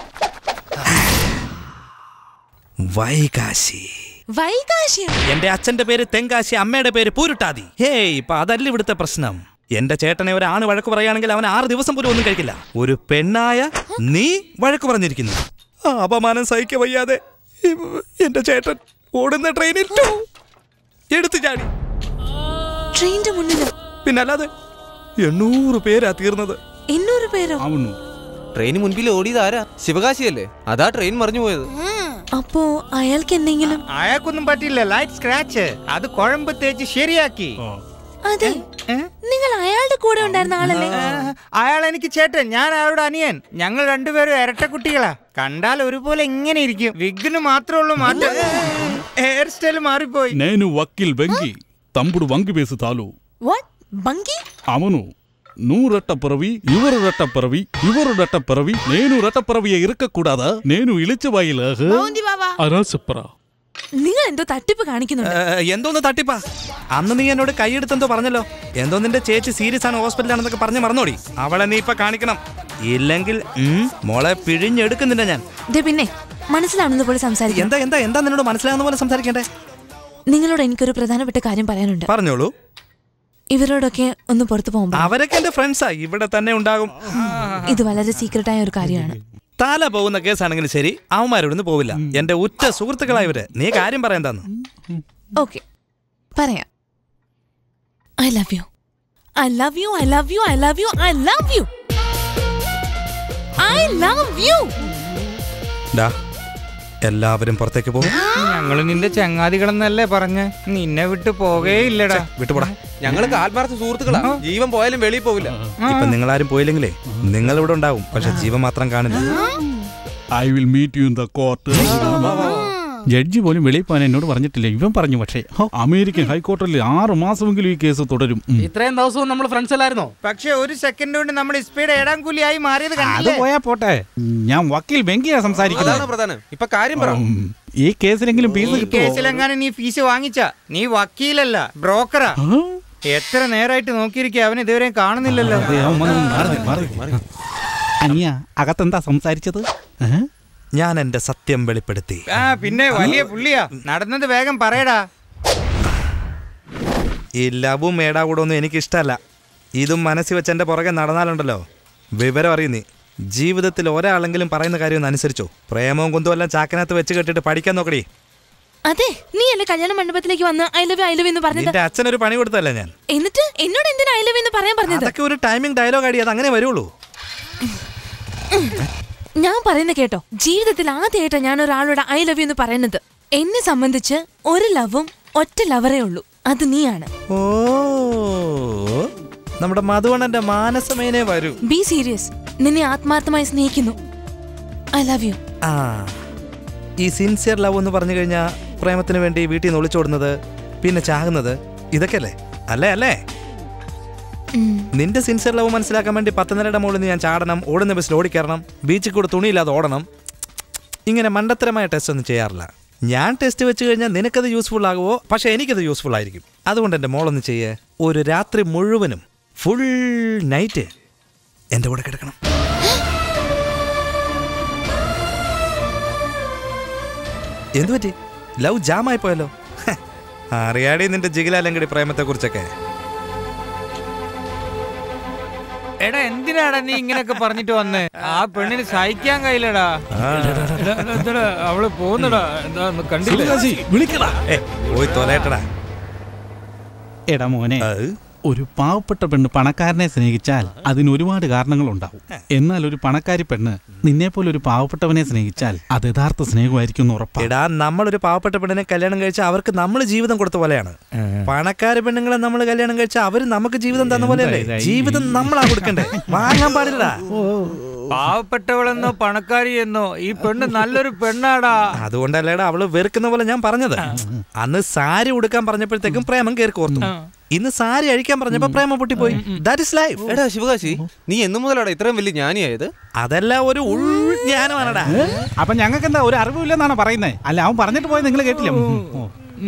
Speaker 5: വൈകാശി
Speaker 13: വൈകാശിയോ
Speaker 5: എന്റെ അച്ഛന്റെ പേര് തെങ്കാശി അമ്മയുടെ പേര് പൂരുട്ടാതി ഹേയ് ഇപ്പൊ അതല്ല ഇവിടുത്തെ പ്രശ്നം എന്റെ ചേട്ടനെ ഒരു ആണ് വഴക്ക് പറയുകയാണെങ്കിൽ അവൻ ആറ് ദിവസം പോലും ഒന്നും കഴിക്കില്ല ഒരു പെണ്ണായ നീ വഴക്ക് പറഞ്ഞിരിക്കുന്നു ആ അപമാനം സഹിക്ക വയ്യാതെ ഇവ- എന്റെ ചേട്ടൻ ഓടുന്ന ട്രെയിനിൽ ടു എടുത്തു ചാടി
Speaker 13: ട്രെയിനിന്റെ മുന്നിലോ
Speaker 5: പിന്നല്ലാതെ എണ്ണൂറ് പേരാ തീർന്നത്
Speaker 13: എണ്ണൂറ് പേരോ
Speaker 4: అవును
Speaker 7: ട്രെയിൻ മുൻപിൽ ഓടിയതാരാ ശിവകാശിയല്ലേ അതാ ട്രെയിൻ മറിഞ്ഞു പോയത്
Speaker 13: അപ്പോ അയാൾക്ക് എന്തെങ്കിലും
Speaker 1: അയാൾക്കൊന്നും പറ്റില്ല ലൈറ്റ് സ്ക്രാച്ച് അത് കുഴമ്പ് തേച്ച് ശരിയാക്കി
Speaker 13: അതെ നിങ്ങൾ അയാളുടെ കൂടെ ഉണ്ടായിരുന്ന ആളല്ലേ
Speaker 1: അയാൾ എനിക്ക് ചേട്ടൻ ഞാൻ അയാളുടെ അനിയൻ ഞങ്ങൾ രണ്ടുപേരും ഇരട്ട കുട്ടികളാ കണ്ടാൽ ഒരുപോലെ ഇങ്ങനെ ഇരിക്കും വിഗിന് മാത്രമേ ഉള്ളൂ മാറ്റം ഹെയർ സ്റ്റൈൽ മാറിപ്പോയി
Speaker 4: నేను వకీల్ వెంకి తమ్ముడు వంగి వేసు తాలు
Speaker 13: వాట్ బంగి
Speaker 4: అవును నువ్వు రెట్టపరవి ఇవరు రెట్టపరవి ఇవరు రెట్టపరవి నేను రెట్టపరవియ ఇరక్కకూడదా నేను ఇളിച്ചവായിലാക അതാ చెప్పరా
Speaker 13: നിങ്ങൾ എന്തോ തട്ടിപ്പ് കാണിക്കുന്നുണ്ട്
Speaker 5: ഏ, എന്തോന്ന് തട്ടിപ്പാ അന്ന് നീ എന്നോട് കൈയെടുത്തെന്തോ പറഞ്ഞല്ലോ എന്തോ നിന്റെ ചേച്ചി സീരിയസ് ആണ് ഹോസ്പിറ്റലാണെന്നൊക്കെ പറഞ്ഞ് മറന്നോടി അവളെ നീ ഇപ്പൊ കാണിക്കണം ഇല്ലെങ്കിൽ ഉം, മോളെ പിഴിഞ്ഞെടുക്കുന്നില്ല ഞാൻ
Speaker 13: ദേ പിന്നെ മനസ്സിലാവുന്നത് പോലെ സംസാരിക്കും
Speaker 5: എന്താ എന്താ എന്താ നിന്നോട് മനസ്സിലാകുന്ന പോലെ സംസാരിക്കണ്ടേ
Speaker 13: നിങ്ങളോട് എനിക്കൊരു പ്രധാനപ്പെട്ട കാര്യം പറയാനുണ്ട്
Speaker 5: പറഞ്ഞോളൂ
Speaker 13: ഇവരോടൊക്കെ ഒന്ന് പുറത്തു പോകുമ്പോ
Speaker 5: അവരൊക്കെ എന്റെ ഫ്രണ്ട്സാ ഇവിടെ തന്നെ ഉണ്ടാകും
Speaker 13: ഇത് വളരെ സീക്രട്ടായ ഒരു കാര്യമാണ്
Speaker 5: തല പോകുന്ന കേസാണെങ്കിലും ശരി അവന്മാരോടൊന്നും പോവില്ല എന്റെ ഉറ്റ സുഹൃത്തുക്കളായവര് നീ കാര്യം പറയന്താന്ന്
Speaker 13: ഓക്കെ പറയാം I love you I love you I love you I love you I love you I love you
Speaker 5: ഡാ എല്ലാവരും പുറത്തേക്ക് പോകും
Speaker 1: ഞങ്ങള് നിന്റെ ചങ്ങാതികളെന്നല്ലേ പറഞ്ഞ നിന്നെ വിട്ട് പോകേയില്ലടാ
Speaker 5: വിട്ടുപോടാ
Speaker 7: ഞങ്ങൾക്ക് ആത്മാർത്ഥ സുഹൃത്തുക്കളാ ജീവൻ പോയാലും വെളിയിൽ പോവില്ല
Speaker 5: ഇപ്പൊ നിങ്ങളാരും പോയില്ലെങ്കിലേ നിങ്ങൾ ഇവിടെ ഉണ്ടാവും പക്ഷെ ജീവൻ മാത്രം കാണില്ല
Speaker 4: I will meet you in the court judge പോലും വെളിയിൽ പോകാൻ എന്നോട് പറഞ്ഞിട്ടില്ല ഇവൻ പറഞ്ഞു പക്ഷേ ഹോ, അമേരിക്കൻ ഹൈക്കോടതിയിൽ ആറ് മാസമെങ്കിലും ഈ കേസ് തുടരും ഉം.
Speaker 16: ഇത്രയും ദിവസവും നമ്മൾ ഫ്രണ്ട്സ് അല്ലായിരുന്നോ
Speaker 1: പക്ഷെ ഒരു സെക്കൻഡ് കൊണ്ട് നമ്മൾ ഇസ്പീഡ് ഏഴാം കൂലിയായി മാറിയത്
Speaker 4: അത്
Speaker 1: കണ്ടില്ലേ
Speaker 4: പോയാ പോട്ടെ ഞാൻ വക്കീൽ വെങ്കിയാ
Speaker 7: അതാണ്
Speaker 4: സംസാരിക്കുന്നത്
Speaker 7: പ്രധാനം ഇപ്പൊ കാര്യം പറ
Speaker 4: ഉം. ഈ കേസിലെങ്കിലും ഫീസ്
Speaker 1: ഈ
Speaker 4: കിട്ടുമോ
Speaker 1: കേസിലെങ്ങാനും നീ ഫീസ് വാങ്ങിച്ച നീ വക്കീലല്ല ബ്രോക്കറാ എത്ര നേരായിട്ട് നോക്കിയിരിക്കുക അവൻ ഇതുവരെ കാണുന്നില്ലല്ലോ
Speaker 4: അതെ, അവൻ വന്ന് മാറി നിൽക്ക്, മാറി നിൽക്ക്. അനിയ അകത്തെന്താ സംസാരിച്ചത് ഏ?
Speaker 5: ഞാൻ എന്റെ സത്യം വെളിപ്പെടുത്തി
Speaker 1: ആ പിന്നെ വലിയ പുള്ളിയാ നടന്നത് വേഗം പറയടാ
Speaker 5: ഈ ലവും മേടാകൂടെ ഒന്നും എനിക്ക് ഇഷ്ടമല്ല ഇതും മനസ്സിൽ വെച്ച് എന്റെ പുറകെ നടന്നാലുണ്ടല്ലോ വിവരം അറിയുന്നേ ജീവിതത്തിൽ ഒരാളെങ്കിലും പറയുന്ന കാര്യം ഒന്ന് അനുസരിച്ചോ പ്രേമവും കുന്തവും എല്ലാം ചാക്കിനകത്ത് വെച്ച് കെട്ടിട്ട് പഠിക്കാൻ നോക്കടി
Speaker 13: അതെ നീ അല്ലേ കല്യാണ മണ്ഡപത്തിലേക്ക് വന്ന് ഐ ലവ് ഐ ലവ് എന്ന് പറഞ്ഞത്
Speaker 5: നിന്റെ അച്ഛനൊരു പണി കൊടുത്തല്ലേ ഞാൻ
Speaker 13: എന്നിട്ട് എന്നോട് എന്തിനാ ഐ ലവ് എന്ന് പറയാൻ പറഞ്ഞത്
Speaker 5: അതൊക്കെ ഒരു ടൈമിംഗ് ഡയലോഗ് അടി അത് അങ്ങനെ വരുള്ളൂ
Speaker 13: ഞാൻ പറയുന്ന കേട്ടോ ജീവിതത്തിൽ ആദ്യമായിട്ടാണ് ഞാൻ ഒരാളോട് ഐ ലവ് എന്ന് പറയുന്നത് എന്നെ സംബന്ധിച്ച് ഒരു ലവും ഒറ്റ ലവറേ ഉള്ളൂ അത് നീയാണ്
Speaker 5: ഓ നമ്മുടെ മധുവണ്ണന്റെ മാനസമേനെ വരൂ
Speaker 13: ബി സീരിയസ് നിന്നെ ആത്മാർത്ഥമായി സ്നേഹിക്കുന്നു ഐ ലവ് യു
Speaker 5: ആ ഈ സിൻസിയർ ലവ് എന്ന് പറഞ്ഞു കഴിഞ്ഞാൽ പ്രേമത്തിന് വേണ്ടി വീട്ടിൽ നിന്ന് ഒളിച്ചോടുന്നത് പിന്നെ ചാകുന്നത് ഇതൊക്കെയല്ലേ അല്ലേ അല്ലേ നിന്റെ സിൻസിയർ ലവ് മനസ്സിലാക്കാൻ വേണ്ടി പത്തനരയുടെ മുകളിൽ നിന്ന് ഞാൻ ചാടണം ഓടുന്ന ബസ്സിൽ ഓടിക്കയറണം ബീച്ചിൽ കൂടെ തുണിയില്ലാതെ ഓടണം ഇങ്ങനെ മണ്ടത്തരമായ ടെസ്റ്റ് ഒന്നും ചെയ്യാറില്ല ഞാൻ ടെസ്റ്റ് വെച്ച് കഴിഞ്ഞാൽ നിനക്കത് യൂസ്ഫുൾ ആകുമോ പക്ഷെ എനിക്കത് യൂസ്ഫുൾ ആയിരിക്കും അതുകൊണ്ട് എൻ്റെ മോളൊന്ന് ചെയ്യേ ഒരു രാത്രി മുഴുവനും ഫുൾ നൈറ്റ് എൻ്റെ കൂടെ കിടക്കണം എന്തു പറ്റി ലവ് ജാമായി പോയല്ലോ ഹ, അറിയാടി നിന്റെ ജിഗിലാലങ്കടി പ്രേമത്തെ കുറിച്ചൊക്കെ
Speaker 1: എടാ എന്തിനാടാ നീ ഇങ്ങനെയൊക്കെ പറഞ്ഞിട്ട് വന്നേ ആ പെണ്ണിന് സഹിക്കാൻ കഴിയില്ലടാ എടാ, എടാ, എടാ, അവള് പോകുന്നടാ എന്താ ഒന്ന് കണ്ടില്ലേ
Speaker 4: ശിവകാശി, വിളിക്കടാ
Speaker 5: പോയി തൊലയട്ടടാ
Speaker 4: എടാ മോനെ ഒരു പാവപ്പെട്ട പെണ്ണ് പണക്കാരനെ സ്നേഹിച്ചാൽ അതിന് ഒരുപാട് കാരണങ്ങളുണ്ടാവും എന്നാൽ ഒരു പണക്കാരി പെണ്ണ് നിന്നെ പോലെ ഒരു പാവപ്പെട്ടവനെ സ്നേഹിച്ചാൽ അത് യഥാർത്ഥ സ്നേഹമായിരിക്കും എന്ന് ഉറപ്പാ
Speaker 5: എടാ നമ്മളൊരു പാവപ്പെട്ട പെണ്ണിനെ കല്യാണം കഴിച്ചാൽ അവർക്ക് നമ്മൾ ജീവിതം കൊടുത്ത പോലെയാണ് പണക്കാര പെണ്ണുങ്ങളെ നമ്മൾ കല്യാണം കഴിച്ചാൽ അവര് നമുക്ക് ജീവിതം തന്ന പോലെയല്ലേ
Speaker 1: എന്താ ഇത്?
Speaker 5: ജീവിതം നമ്മളാ കൊടുക്കണ്ടേ വാങ്ങാൻ പാടില്ലടാ
Speaker 1: പാവപ്പെട്ടവളെന്നോ പണക്കാരി എന്നോ ഈ പെണ്ണ് നല്ലൊരു പെണ്ണാടാ
Speaker 5: അതുകൊണ്ടല്ലേടാ അവള് വെറുക്കുന്ന പോലെ ഞാൻ പറഞ്ഞത് അന്ന് സാരി ഉടുക്കാൻ പറഞ്ഞപ്പോഴത്തേക്കും പ്രേമം കയറി കോർത്തു ഇന്ന് സാരി അഴിക്കാൻ പറഞ്ഞപ്പോ പ്രേമം പൊട്ടിപ്പോയി ദാറ്റ് ഇസ് ലൈഫ്
Speaker 7: എടാ ശിവകാശി നീ എന്നു മുതലാടാ ഇത്രയും വലിയ ജ്ഞാനിയായത്
Speaker 5: അതെല്ലാം ഒരു ഉൾജ്ഞാനമാണടാ
Speaker 4: അപ്പൊ ഞങ്ങൾക്ക് എന്താ ഒരു അറിവില്ലെന്നാണ് പറയുന്നത് അല്ല അവൻ പറഞ്ഞിട്ട് പോയത് നിങ്ങൾ കേട്ടില്ല ഉം. ഓ.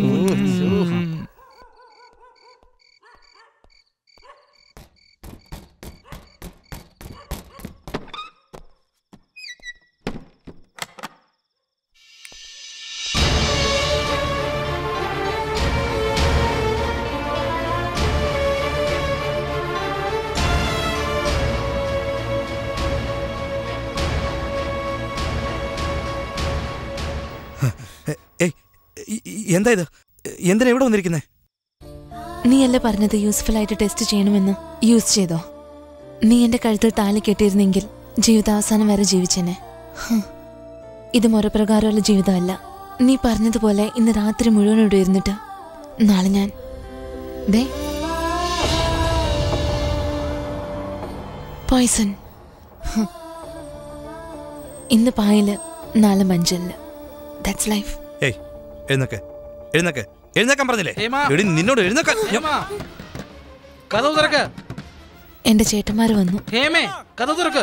Speaker 5: ഏയ് ഇ- ഇ- എന്താ ഇത് എന്തിനാ ഇവിടെ വന്നിരിക്കുന്നേ
Speaker 13: നീയല്ലേ പറഞ്ഞത് യൂസ്ഫുൾ ആയിട്ട് ടെസ്റ്റ് ചെയ്യണമെന്ന് യൂസ് ചെയ്തോ നീ എന്റെ കഴുത്തിൽ താലി കെട്ടിയിരുന്നെങ്കിൽ ജീവിതാവസാനം വരെ ജീവിച്ചെന്നെ ഹും. ഇത് മുറപ്രകാരമുള്ള ജീവിതമല്ല നീ പറഞ്ഞതുപോലെ ഇന്ന് രാത്രി മുഴുവൻ ഇവിടെ ഇരുന്നിട്ട് നാളെ ഞാൻ ദേ പോയ്സൺ ഹും. ഇന്ന് പായല് നാളെ മഞ്ചലില് ദാറ്റ്സ് ലൈഫ്
Speaker 5: ഏയ് എഴുന്നേക്ക് എഴുന്നേക്ക് എഴുന്നേക്കാൻ പറഞ്ഞില്ലേ
Speaker 16: ഹേമ.
Speaker 5: എടി നിന്നോട് എഴുന്നേക്കാൻ
Speaker 16: കഥ തുറക്ക്
Speaker 13: എന്റെ ചേട്ടന്മാര് വന്നു
Speaker 16: ഹേമേ കഥ തുറക്ക്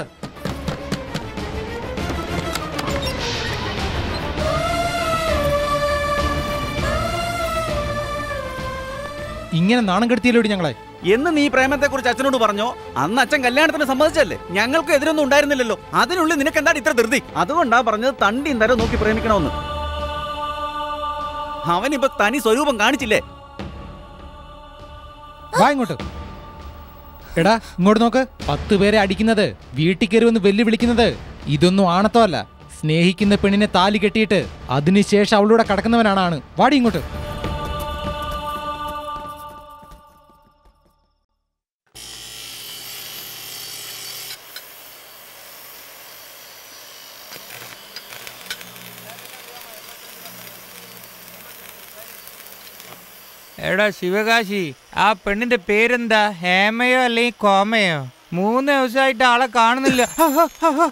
Speaker 9: ഇങ്ങനെ നാണം കെടുത്തിയല്ലോടി ഞങ്ങളെ
Speaker 21: എന്ന് നീ പ്രേമത്തെ കുറിച്ച് അച്ഛനോട് പറഞ്ഞോ അന്ന് അച്ഛൻ കല്യാണത്തിന് സമ്മതിച്ചല്ലേ ഞങ്ങൾക്ക് എതിരൊന്നും ഉണ്ടായിരുന്നില്ലല്ലോ അതിനുള്ളിൽ നിനക്ക് എന്താണ് ഇത്ര ധൃതി അതുകൊണ്ടാ പറഞ്ഞത് തണ്ടിയും തരം നോക്കി പ്രേമിക്കണമെന്ന് അവനിപ്പോ തനി സ്വരൂപം കാണിച്ചില്ലേ
Speaker 9: വാ ഇങ്ങോട്ട് എടാ ഇങ്ങോട്ട് നോക്ക് പത്ത് പേരെ അടിക്കുന്നത് വീട്ടിൽ കയറി വന്ന് വെല്ലുവിളിക്കുന്നത് ഇതൊന്നും ആണത്തമല്ല സ്നേഹിക്കുന്ന പെണ്ണിനെ താലി കെട്ടിയിട്ട് അതിനുശേഷം അവളൂടെ കടക്കുന്നവനാണ് ആണ് വാടി ഇങ്ങോട്ട്
Speaker 1: എടാ ശിവകാശി ആ പെണ്ണിന്റെ പേരെന്താ ഹേമയോ അല്ലെങ്കിൽ കോമയോ മൂന്ന് ദിവസമായിട്ട് ആളെ കാണുന്നില്ല ഹ, ഹ, ഹ, ഹ.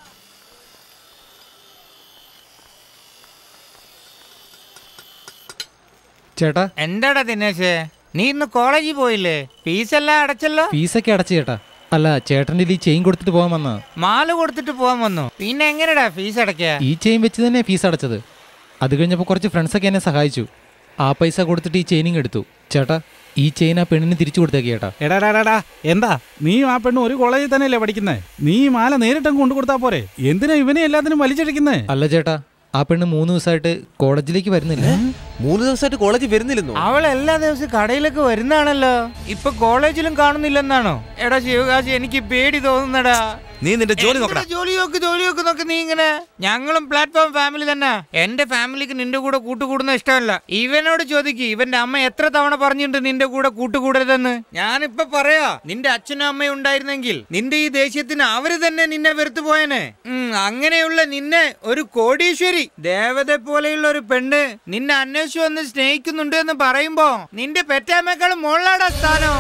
Speaker 9: ചേട്ടാ
Speaker 1: എന്താടാ ദിനേശേ നീ ഇന്ന് കോളേജിൽ പോയില്ലേ ഫീസെല്ലാം അടച്ചല്ലോ
Speaker 9: ഫീസൊക്കെ അടച്ചു ചേട്ടാ അല്ല ചേട്ടൻ്റെ ഈ ചെയിൻ കൊടുത്തിട്ട് പോകാൻ വന്നാ
Speaker 1: മാല കൊടുത്തിട്ട് പോകാൻ വന്നു പിന്നെ എങ്ങനെടാ ഫീസ് അടയ്ക്കാ
Speaker 9: ഈ ചെയിൻ വെച്ച് തന്നെ ഫീസ് അടച്ചത് അത് കഴിഞ്ഞപ്പോൾ കുറച്ച് ഫ്രണ്ട്സൊക്കെ എന്നെ സഹായിച്ചു ആ പൈസ കൊടുത്തിട്ട് ഈ ചെയിനിങ് എടുത്തു ചേട്ടാ ഈ ചെയിൻ ആ പെണ്ണിന് തിരിച്ചു കൊടുത്തേക്ക് ചേട്ടാ
Speaker 3: എടാ എടാ, എടാ, എടാ എന്താ നീ ആ പെണ്ണ് ഒരു കോളേജിൽ തന്നെയല്ലേ പഠിക്കുന്നേ നീ ഈ മാല നേരിട്ടങ്ങ് കൊണ്ടു കൊടുത്താ പോരെ എന്തിനാ ഇവനെ എല്ലാത്തിനും വലിച്ചടിക്കുന്നേ
Speaker 9: അല്ല ചേട്ടാ ആ പെണ്ണ് മൂന്ന് ദിവസമായിട്ട് കോളേജിലേക്ക് വരുന്നില്ല
Speaker 7: മൂന്ന് ദിവസമായിട്ട് കോളേജിൽ വരുന്നില്ലെന്നോ
Speaker 1: അവൾ എല്ലാ ദിവസവും കടയിലൊക്കെ വരുന്നതാണല്ലോ ഇപ്പൊ കോളേജിലും കാണുന്നില്ലെന്നാണോ എടാ ശിവകാശി എനിക്ക് പേടി തോന്നുന്നടാ
Speaker 5: നീ നിന്റെ ജോലി നോക്കടാ
Speaker 1: എന്തിനാ ജോലി നോക്ക് ജോലി നോക്ക് നോക്ക് നീ ഇങ്ങനെ ഞങ്ങളും പ്ലാറ്റ്ഫോം ഫാമിലി തന്നെ എന്റെ ഫാമിലിക്ക് നിന്റെ കൂടെ കൂട്ടുകൂടുന്ന ഇഷ്ടമല്ല ഇവനോട് ചോദിക്ക് ഇവന്റെ അമ്മ എത്ര തവണ പറഞ്ഞിട്ടുണ്ട് നിന്റെ കൂടെ കൂട്ടുകൂടരുതെന്ന് ഞാനിപ്പൊ പറയാ നിന്റെ അച്ഛനും അമ്മയും ഉണ്ടായിരുന്നെങ്കിൽ നിന്റെ ഈ ദേഷ്യത്തിന് അവര് തന്നെ നിന്നെ വെറുത്തു പോയനെ ഉം, അങ്ങനെയുള്ള നിന്നെ ഒരു കോടീശ്വരി ദേവത പോലെയുള്ള ഒരു പെണ്ണ് നിന്നെ അന്വേഷിച്ചു വന്ന് സ്നേഹിക്കുന്നുണ്ട് എന്ന് പറയുമ്പോ നിന്റെ പെറ്റാമ്മേക്കാളും മുകളിലാടാ സ്ഥാനം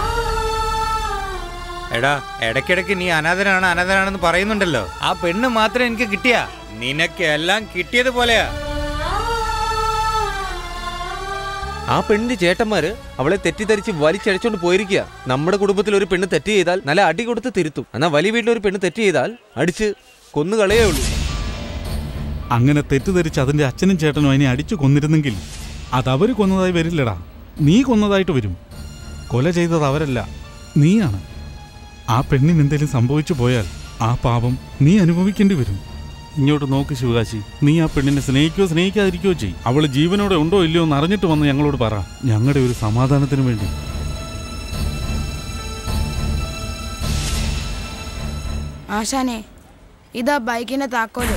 Speaker 1: എടാ ഇടയ്ക്കിടയ്ക്ക് നീ അനാഥനാണ് അനാഥനാണെന്ന് പറയുന്നുണ്ടല്ലോ ആ പെണ്ണ് മാത്രം എനിക്ക് കിട്ടിയ നിനക്ക് എല്ലാം കിട്ടിയത് പോലെയാ
Speaker 7: ആ പെണ്ണിന്റെ ചേട്ടന്മാര് അവളെ തെറ്റിദ്ധരിച്ച് വലിച്ചഴച്ചോണ്ട് പോയിരിക്കുക നമ്മുടെ കുടുംബത്തിൽ ഒരു പെണ്ണ് തെറ്റ് ചെയ്താൽ നല്ല അടി കൊടുത്ത് തിരുത്തും എന്നാൽ വലിയ വീട്ടിൽ ഒരു പെണ്ണ് തെറ്റ് ചെയ്താൽ അടിച്ച് കൊന്നു കളയേ ഉള്ളൂ
Speaker 4: അങ്ങനെ തെറ്റിദ്ധരിച്ച് അതിന്റെ അച്ഛനും ചേട്ടനും അതിനെ അടിച്ചു കൊന്നിരുന്നെങ്കിൽ അതവര് കൊന്നതായി വരില്ലടാ നീ കൊന്നതായിട്ട് വരും കൊല ചെയ്തത് അവരല്ല നീയാണ് ആ പെണ്ണിന് എന്തെങ്കിലും സംഭവിച്ചു പോയാൽ ആ പാപം നീ അനുഭവിക്കേണ്ടി വരും ഇങ്ങോട്ട് നോക്ക് ശിവകാശി നീ ആ പെണ്ണിനെ സ്നേഹിക്കുകയോ സ്നേഹിക്കാതിരിക്കുകയോ ചെയ്യും അവള് ജീവനോടെ ഉണ്ടോ ഇല്ലയോ എന്ന് അറിഞ്ഞിട്ട് വന്ന് ഞങ്ങളോട് പറ ഞങ്ങളുടെ ഒരു സമാധാനത്തിന് വേണ്ടി
Speaker 8: ആശാനെ ഇതാ ബൈക്കിന്റെ താക്കോല്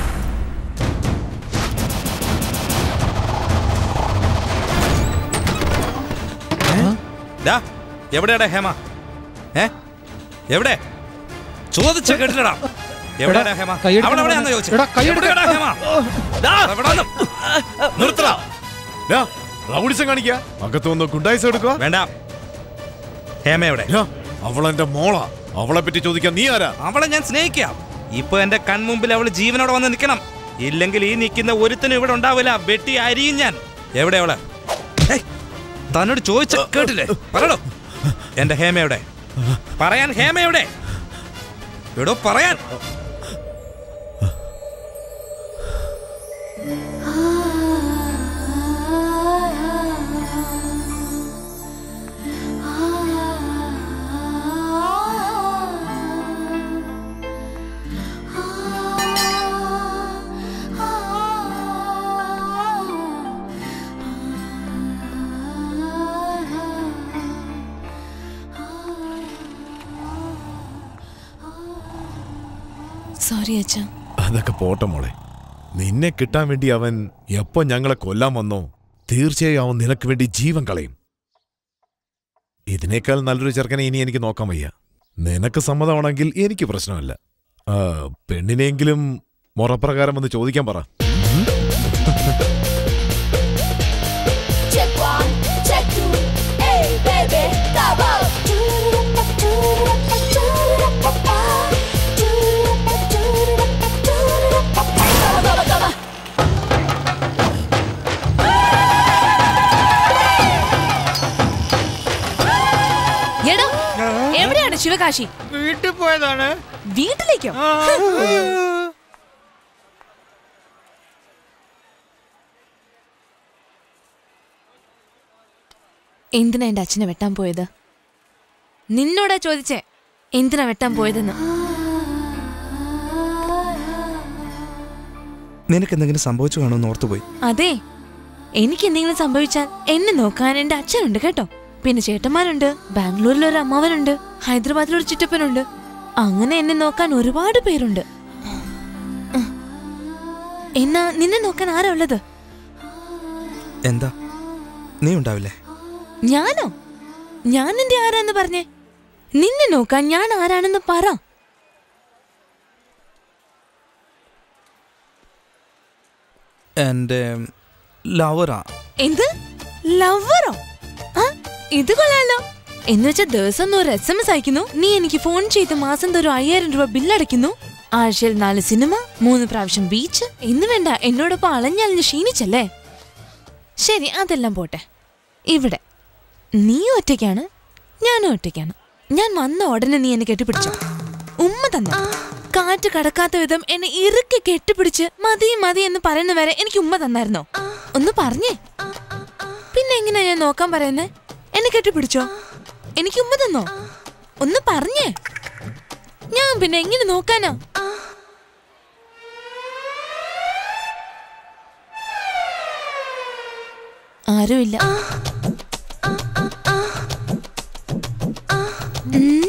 Speaker 5: ഡാ എവിടെയാടാ ഹേമ ഏ എവിടെ ചോദിച്ച കേട്ടില്ലടാ എവിടെയാടാ ഹേമ
Speaker 9: കൈയെടുക്കണം
Speaker 5: അവിടെ എവിടെയാന്ന്
Speaker 9: എടാ,
Speaker 5: ചോദിച്ചു
Speaker 9: കൈയെടുക്ക-
Speaker 5: എവിടെയാടാ ഹേമ ദാ, എവിടാന്ന്? നിർത്തടാ
Speaker 14: റൗഡിസം കാണിക്കുക അകത്ത് വന്ന് ഗുണ്ടായിസം എടുക്കുക
Speaker 5: വേണ്ട ഹേമ എവിടെ
Speaker 14: അവളെന്റെ മോളാ അവളെ പറ്റി ചോദിക്കാൻ നീ ആരാ
Speaker 5: അവളെ ഞാൻ സ്നേഹിക്കാം ഇപ്പൊ എന്റെ കൺമുമ്പിൽ അവള് ജീവനോടെ വന്ന് നിൽക്കണം ഇല്ലെങ്കിൽ ഈ നിൽക്കുന്ന ഒരുത്തനും ഇവിടെ ഉണ്ടാവില്ല വെട്ടി അരിയും ഞാൻ എവിടെ അവള് ഏയ്, തന്നോട് ചോദിച്ച കേട്ടില്ലേ പറയടോ എന്റെ ഹേമ എവിടെ പറയാൻ ഹേമ എവിടെ എടോ പറയാൻ
Speaker 13: സോറി അച്ഛാ
Speaker 14: അതൊക്കെ പോട്ടെ മോളെ നിന്നെ കിട്ടാൻ വേണ്ടി അവൻ എപ്പോ ഞങ്ങളെ കൊല്ലാൻ വന്നോ തീർച്ചയായും അവൻ നിനക്ക് വേണ്ടി ജീവൻ കളയും ഇതിനേക്കാൾ നല്ലൊരു ചെറുക്കനെ ഇനി എനിക്ക് നോക്കാൻ വയ്യ നിനക്ക് സമ്മതമാണെങ്കിൽ എനിക്ക് പ്രശ്നമല്ല ആ, പെണ്ണിനെങ്കിലും മുറപ്രകാരം വന്ന് ചോദിക്കാൻ പറ
Speaker 18: Check one, check two, hey baby, double.
Speaker 13: എടോ എവിടെയാണ് ശിവകാശി
Speaker 1: വീട്ടിൽ പോയതാണ്
Speaker 13: വീട്ടിലേക്കോ എന്തിനാ എന്റെ അച്ഛനെ വെട്ടാൻ പോയത് നിന്നോടാ ചോദിച്ചേ എന്തിനാ വെട്ടാൻ പോയതെന്ന്
Speaker 5: നിനക്ക് എന്തെങ്കിലും സംഭവിച്ചു കാണുമെന്ന് ഓർത്തുപോയി
Speaker 13: അതെ എനിക്ക് എന്തെങ്കിലും സംഭവിച്ചാൽ എന്നെ നോക്കാൻ എന്റെ അച്ഛനുണ്ട് കേട്ടോ പിന്നെ ചേട്ടന്മാരുണ്ട് ബാംഗ്ലൂരിൽ ഒരു അമ്മാവനുണ്ട് ഹൈദരാബാദിൽ ഒരു ചുറ്റപ്പനുണ്ട് അങ്ങനെ എന്നെ നോക്കാൻ ഒരുപാട് പേരുണ്ട് ഉം. എന്നാ നിന്നെ നോക്കാൻ ആരാ ഉള്ളത്
Speaker 5: എന്താ നീ ഉണ്ടാവില്ലേ
Speaker 13: ഞാനോ ഞാൻ നിന്റെ ആരാന്ന് പറഞ്ഞേ നിന്നെ നോക്കാൻ ഞാൻ ആരാണെന്ന് പറ
Speaker 5: എന്റെ ലവറാ
Speaker 13: എന്ത് ലവറോ ആ ഇത് കൊള്ളാലോ എന്ന് വെച്ചാൽ ദിവസം നൂറ് എസ് എം എസ് അയക്കുന്നു നീ എനിക്ക് ഫോൺ ചെയ്ത് മാസം തോറും അയ്യായിരം രൂപ ബില്ലടയ്ക്കുന്നു ആഴ്ചയിൽ നാല് സിനിമ മൂന്ന് പ്രാവശ്യം ബീച്ച് എന്ന് വേണ്ട എന്നോടൊപ്പം അളഞ്ഞളഞ്ഞ് ക്ഷീണിച്ചല്ലേ ശരി അതെല്ലാം പോട്ടെ ഇവിടെ നീ ഒറ്റയ്ക്കാണ് ഞാനും ഒറ്റയ്ക്കാണ് ഞാൻ വന്ന ഉടനെ നീ എന്നെ കെട്ടിപ്പിടിച്ചോ ഉമ്മ തന്നെ കാറ്റ് കടക്കാത്ത വിധം എന്നെ ഇറുക്കി കെട്ടിപ്പിടിച്ച് മതി മതി എന്ന് പറയുന്ന വരെ എനിക്ക് ഉമ്മ തന്നായിരുന്നോ ഒന്ന് പറഞ്ഞേ പിന്നെ എങ്ങനെയാ ഞാൻ നോക്കാൻ പറയുന്നേ എന്നെ കെട്ടിപ്പിടിച്ചോ എനിക്ക് ഉമ്മ തന്നോ ഒന്ന് പറഞ്ഞേ ഞാൻ പിന്നെ എങ്ങനെ നോക്കാനാ ആരുമില്ല ഉം.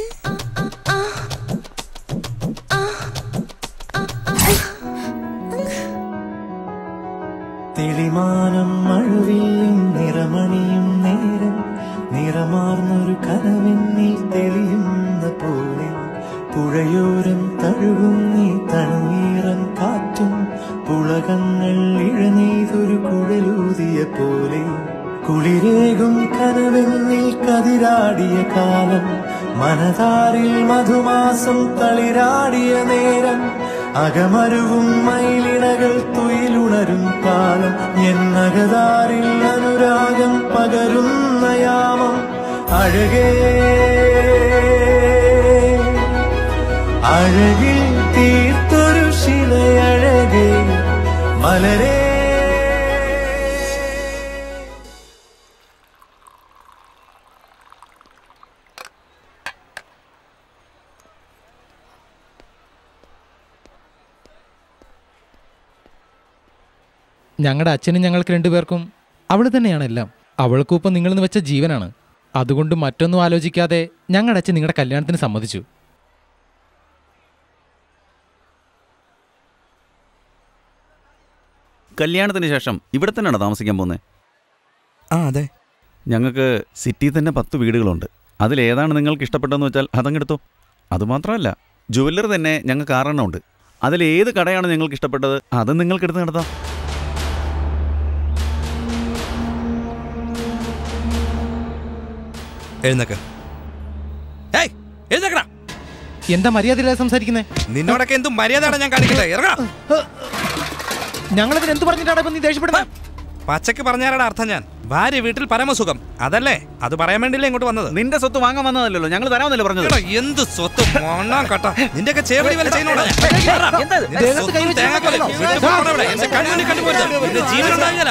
Speaker 6: തെളിമാനം മഴവില്ലും നിറമണിയും നേരം നിറമാർന്നൊരു കനവെന്നിൽ തെളിയുന്ന പോലെ പുഴയോരം തഴുകും നീ തണുനീറൻ കാറ്റും പുളകങ്ങൾ ഇഴനെയ്തൊരു കുഴലൂതിയ പോലെ കുളിരേകും കനവെന്നിൽ കതിരാടിയ കാലം മനതാരിൽ മധുമാസം തളിരാടിയ നേരം അകമരുവും മയിലിണകൾ തുയിലുണരും കാലം എന്നകതാരിൽ അനുരാഗം പകരുന്ന യാമം അഴകേ അഴകിൽ തീർത്തൊരു ശിലയഴകേ മലരേ
Speaker 9: ഞങ്ങളുടെ അച്ഛനും ഞങ്ങൾക്ക് രണ്ടുപേർക്കും അവൾ തന്നെയാണ് എല്ലാം അവൾക്കും ഇപ്പം നിങ്ങളെന്ന് വെച്ച ജീവനാണ് അതുകൊണ്ട് മറ്റൊന്നും ആലോചിക്കാതെ ഞങ്ങളുടെ അച്ഛൻ നിങ്ങളുടെ കല്യാണത്തിന് സമ്മതിച്ചു
Speaker 21: കല്യാണത്തിന് ശേഷം ഇവിടെ തന്നെയാണ് താമസിക്കാൻ പോകുന്നത്
Speaker 5: ആ അതെ
Speaker 21: ഞങ്ങൾക്ക് സിറ്റിയിൽ തന്നെ പത്ത് വീടുകളുണ്ട് അതിലേതാണ് നിങ്ങൾക്ക് ഇഷ്ടപ്പെട്ടതെന്ന് വെച്ചാൽ അതങ്ങെടുത്തോ അതുമാത്രമല്ല ജുവല്ലറി തന്നെ ഞങ്ങൾക്ക് ആറെണ്ണം ഉണ്ട് അതിലേത് കടയാണ് നിങ്ങൾക്ക് ഇഷ്ടപ്പെട്ടത് അത് നിങ്ങൾക്ക് എടുത്ത് നടത്താം
Speaker 5: എഴുന്നേക്ക് ഏയ് എഴുന്നേക്കടാ
Speaker 9: എന്താ മര്യാദയില്ലാതെ സംസാരിക്കുന്നേ
Speaker 5: നിന്നോടൊക്കെ എന്തും മര്യാദയാണ് ഞാൻ കാണിക്കുന്നത് ഇറങ്ങാ
Speaker 9: ഞങ്ങളതിന് എന്ത് പറഞ്ഞിട്ടാണ് ഇപ്പൊ നീ ദേഷ്യപ്പെടുന്നത്
Speaker 5: പച്ചക്ക് പറഞ്ഞാലടാ അർത്ഥം ഞാൻ ഭാര്യ വീട്ടിൽ പരമസുഖം അതല്ലേ അത് പറയാൻ വേണ്ടിയല്ലേ ഇങ്ങോട്ട് വന്നത്
Speaker 21: നിന്റെ സ്വത്ത് വാങ്ങാൻ വന്നതല്ലോ ഞങ്ങൾ തരാമെന്നല്ലേ പറഞ്ഞത്
Speaker 5: എടാ, എന്ത് സ്വത്ത് മണ്ണാൻ കട്ട നിന്റെയൊക്കെ ചേവടി വല്ല ചെയ്യുന്നോടാ ഞാൻ? എടാ, നിന്റെ സ്വത്തും തേങ്ങാക്കൊലയും വീട്ടിൽ പോകണം ഇവിടെ. എന്റെ കണ്ണുമുന്നിൽ കണ്ടുപോരുത്. നിന്റെ ജീവനുണ്ടാകില്ല.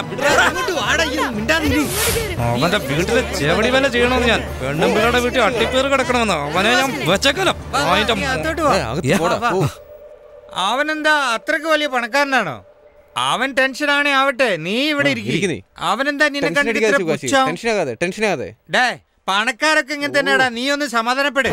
Speaker 5: അവന്റെ വീട്ടില് ചേവടി വല്ല ചെയ്യണമെന്ന് ഞാൻ പെണ്ണും പിള്ളയുടെ വീട്ടിൽ അട്ടിപ്പേറ് കിടക്കണമെന്ന് അവനെ ഞാൻ വെച്ചേക്കലോ
Speaker 1: അവനെന്താ അത്രക്ക് വലിയ പണക്കാരനാണോ അവൻ ടെൻഷൻ ആണേ ആവട്ടെ നീ ഇവിടെ
Speaker 7: ഇരിക്ക്
Speaker 1: ഇരിക്കും
Speaker 7: നീ.
Speaker 1: അവനെന്താ നിന്നെ
Speaker 7: ടെൻഷൻ
Speaker 1: കണ്ടിട്ട്
Speaker 7: അടിക്കാതെ
Speaker 1: ഇത്ര
Speaker 7: സുഖാശി.
Speaker 1: പുച്ഛം?
Speaker 7: ടെൻഷനാകാതെ ടെൻഷനാകാതെ
Speaker 1: ഡേ പണക്കാരൊക്കെ ഇങ്ങനെ തന്നെയാടാ നീ ഒന്ന് സമാധാനപ്പെട്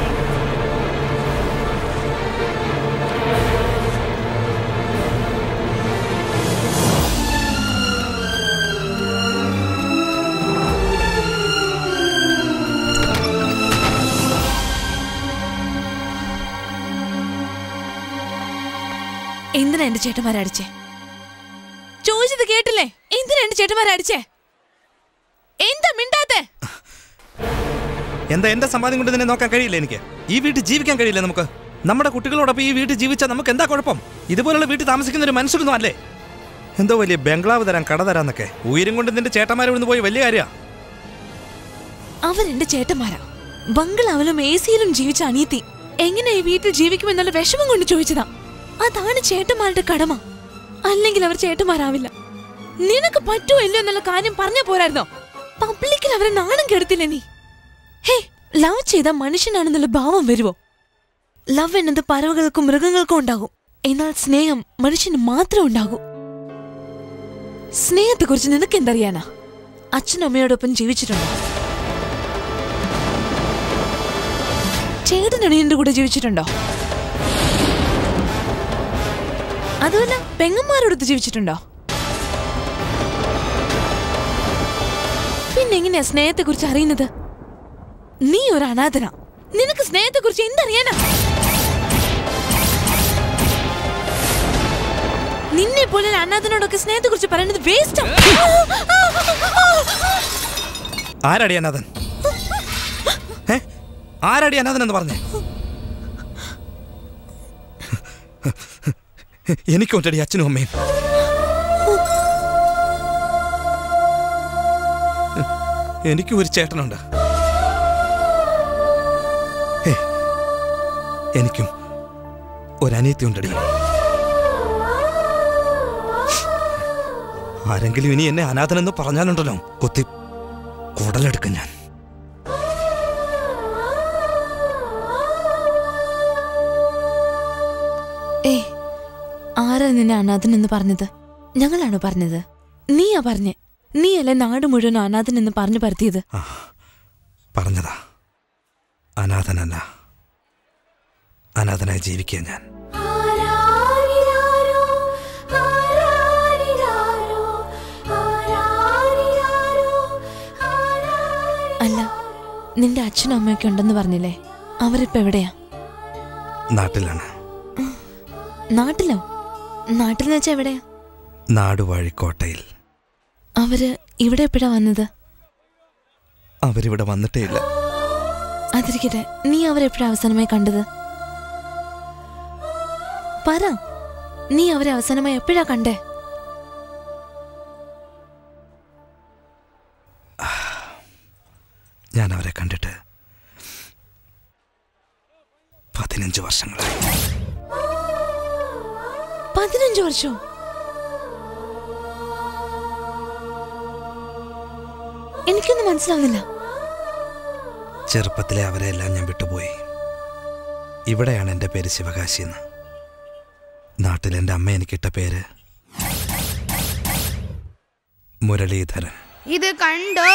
Speaker 13: എന്തിനാ എന്റെ ചേട്ടന്മാരെ അടിച്ചേ ചോദിച്ചത് കേട്ടില്ലേ എന്തിനാ എന്റെ ചേട്ടന്മാരെ അടിച്ചേ എന്താ മിണ്ടാത്തെ
Speaker 5: എന്താ എന്റെ സമ്പാദ്യം കൊണ്ട് നിന്നെ നോക്കാൻ കഴിയില്ല എനിക്ക് ഈ വീട്ടിൽ ജീവിക്കാൻ കഴിയില്ല നമുക്ക് നമ്മുടെ കുട്ടികളോടൊപ്പം ഈ വീട്ടിൽ ജീവിച്ചാൽ നമുക്ക് എന്താ കുഴപ്പം ഇതുപോലുള്ള വീട്ടിൽ താമസിക്കുന്ന ഒരു മനുഷ്യരൊന്നും അല്ലേ എന്തോ വലിയ ബംഗ്ലാവ് തരാം കട തരാന്നൊക്കെ ഉയരം കൊണ്ട് നിന്റെ ചേട്ടന്മാരെ ഇവിടുന്ന് പോയി വലിയ കാര്യ
Speaker 13: അവരെന്റെ ചേട്ടന്മാരാ ബംഗ്ലാവിലും എ സിയിലും ജീവിച്ച അനിയത്തി എങ്ങനെ ഈ വീട്ടിൽ ജീവിക്കുമെന്നുള്ള വിഷമം കൊണ്ട് ചോദിച്ചതാ അതാണ് ചേട്ടന്മാരുടെ കടമ അല്ലെങ്കിൽ അവർ ചേട്ടന്മാരാവില്ല നിനക്ക് പറ്റുമോ ഇല്ലയോ എന്നുള്ള കാര്യം പറഞ്ഞ പോരായിരുന്നോ പബ്ലിക്കിൽ അവരെ നാണം കെടുത്തില്ല നീ ഹേ ലവ് ചെയ്ത മനുഷ്യനാണെന്നുള്ള ഭാവം വരുവോ ലവ് എന്നത് പറവകൾക്കും മൃഗങ്ങൾക്കും ഉണ്ടാകും എന്നാൽ സ്നേഹം മനുഷ്യന് മാത്രം ഉണ്ടാകൂ സ്നേഹത്തെക്കുറിച്ച് നിനക്ക് എന്തറിയാനാ അച്ഛനും അമ്മയോടൊപ്പം ജീവിച്ചിട്ടുണ്ടോ ചേട്ടനണിയന്റെ കൂടെ ജീവിച്ചിട്ടുണ്ടോ അതുമല്ല പെങ്ങന്മാരോടൊത്ത് ജീവിച്ചിട്ടുണ്ടോ പിന്നെ എങ്ങനെയാ സ്നേഹത്തെ കുറിച്ച് അറിയുന്നത് നീ ഒരു അനാഥന നിനക്ക് സ്നേഹത്തെ കുറിച്ച് എന്തറിയാനാ നിന്നെ പോലെ ഒരു അനാഥനോടൊക്കെ സ്നേഹത്തെ കുറിച്ച് പറയുന്നത് വേസ്റ്റാ
Speaker 5: ആരടിയാനാഥൻ ആരടി അനാഥനെന്ന് പറഞ്ഞേ എനിക്കുണ്ടടി അച്ഛനും അമ്മയും എനിക്കും ഒരു ചേട്ടനുണ്ട് ഹേ, എനിക്കും ഒരനിയത്തി ഉണ്ടടി ആരെങ്കിലും ഇനി എന്നെ അനാഥനെന്ന് പറഞ്ഞാലുണ്ടല്ലോ കുത്തി കുടലെടുക്കും ഞാൻ
Speaker 13: ഏ ആരാ നിന്നെ അനാഥൻ എന്ന് പറഞ്ഞത് ഞങ്ങളാണോ പറഞ്ഞത് നീയാ പറഞ്ഞേ നീയല്ലേ നാട് മുഴുവൻ അനാഥൻ എന്ന് പറഞ്ഞു പരത്തിയത്
Speaker 5: പറഞ്ഞതാ അനാഥനല്ല അനാഥനായി ജീവിക്കുക ഞാൻ
Speaker 13: അല്ല നിന്റെ അച്ഛനും അമ്മയൊക്കെ ഉണ്ടെന്ന് പറഞ്ഞില്ലേ അവരിപ്പോ എവിടെയാ
Speaker 5: നാട്ടിലാണ്
Speaker 13: നാട്ടിലോ നാട്ടിൽ വെച്ചാ എവിടെയാ
Speaker 5: നാടുവാഴിക്കോട്ടയിൽ
Speaker 13: അവര് ഇവിടെ എപ്പോഴാ വന്നത്
Speaker 5: അവരിവിടെ വന്നിട്ടേ ഇല്ല
Speaker 13: അതിരിക്കട്ടെ നീ അവരെപ്പോഴാ അവസാനമായി കണ്ടത് പറ നീ അവരെ അവസാനമായി എപ്പോഴാ കണ്ടേ
Speaker 5: ഞാൻ അവരെ കണ്ടിട്ട് പതിനഞ്ച് വർഷങ്ങളായി
Speaker 13: പതിനഞ്ച് വർഷോ എനിക്കൊന്നും മനസ്സിലാവുന്നില്ല
Speaker 5: ചെറുപ്പത്തിലെ അവരെല്ലാം ഞാൻ വിട്ടുപോയി ഇവിടെയാണ് എൻ്റെ പേര് ശിവകാശി എന്ന് നാട്ടിൽ എൻ്റെ അമ്മ എനിക്കിട്ട പേര് മുരളീധരൻ
Speaker 8: ഇത് കണ്ടോ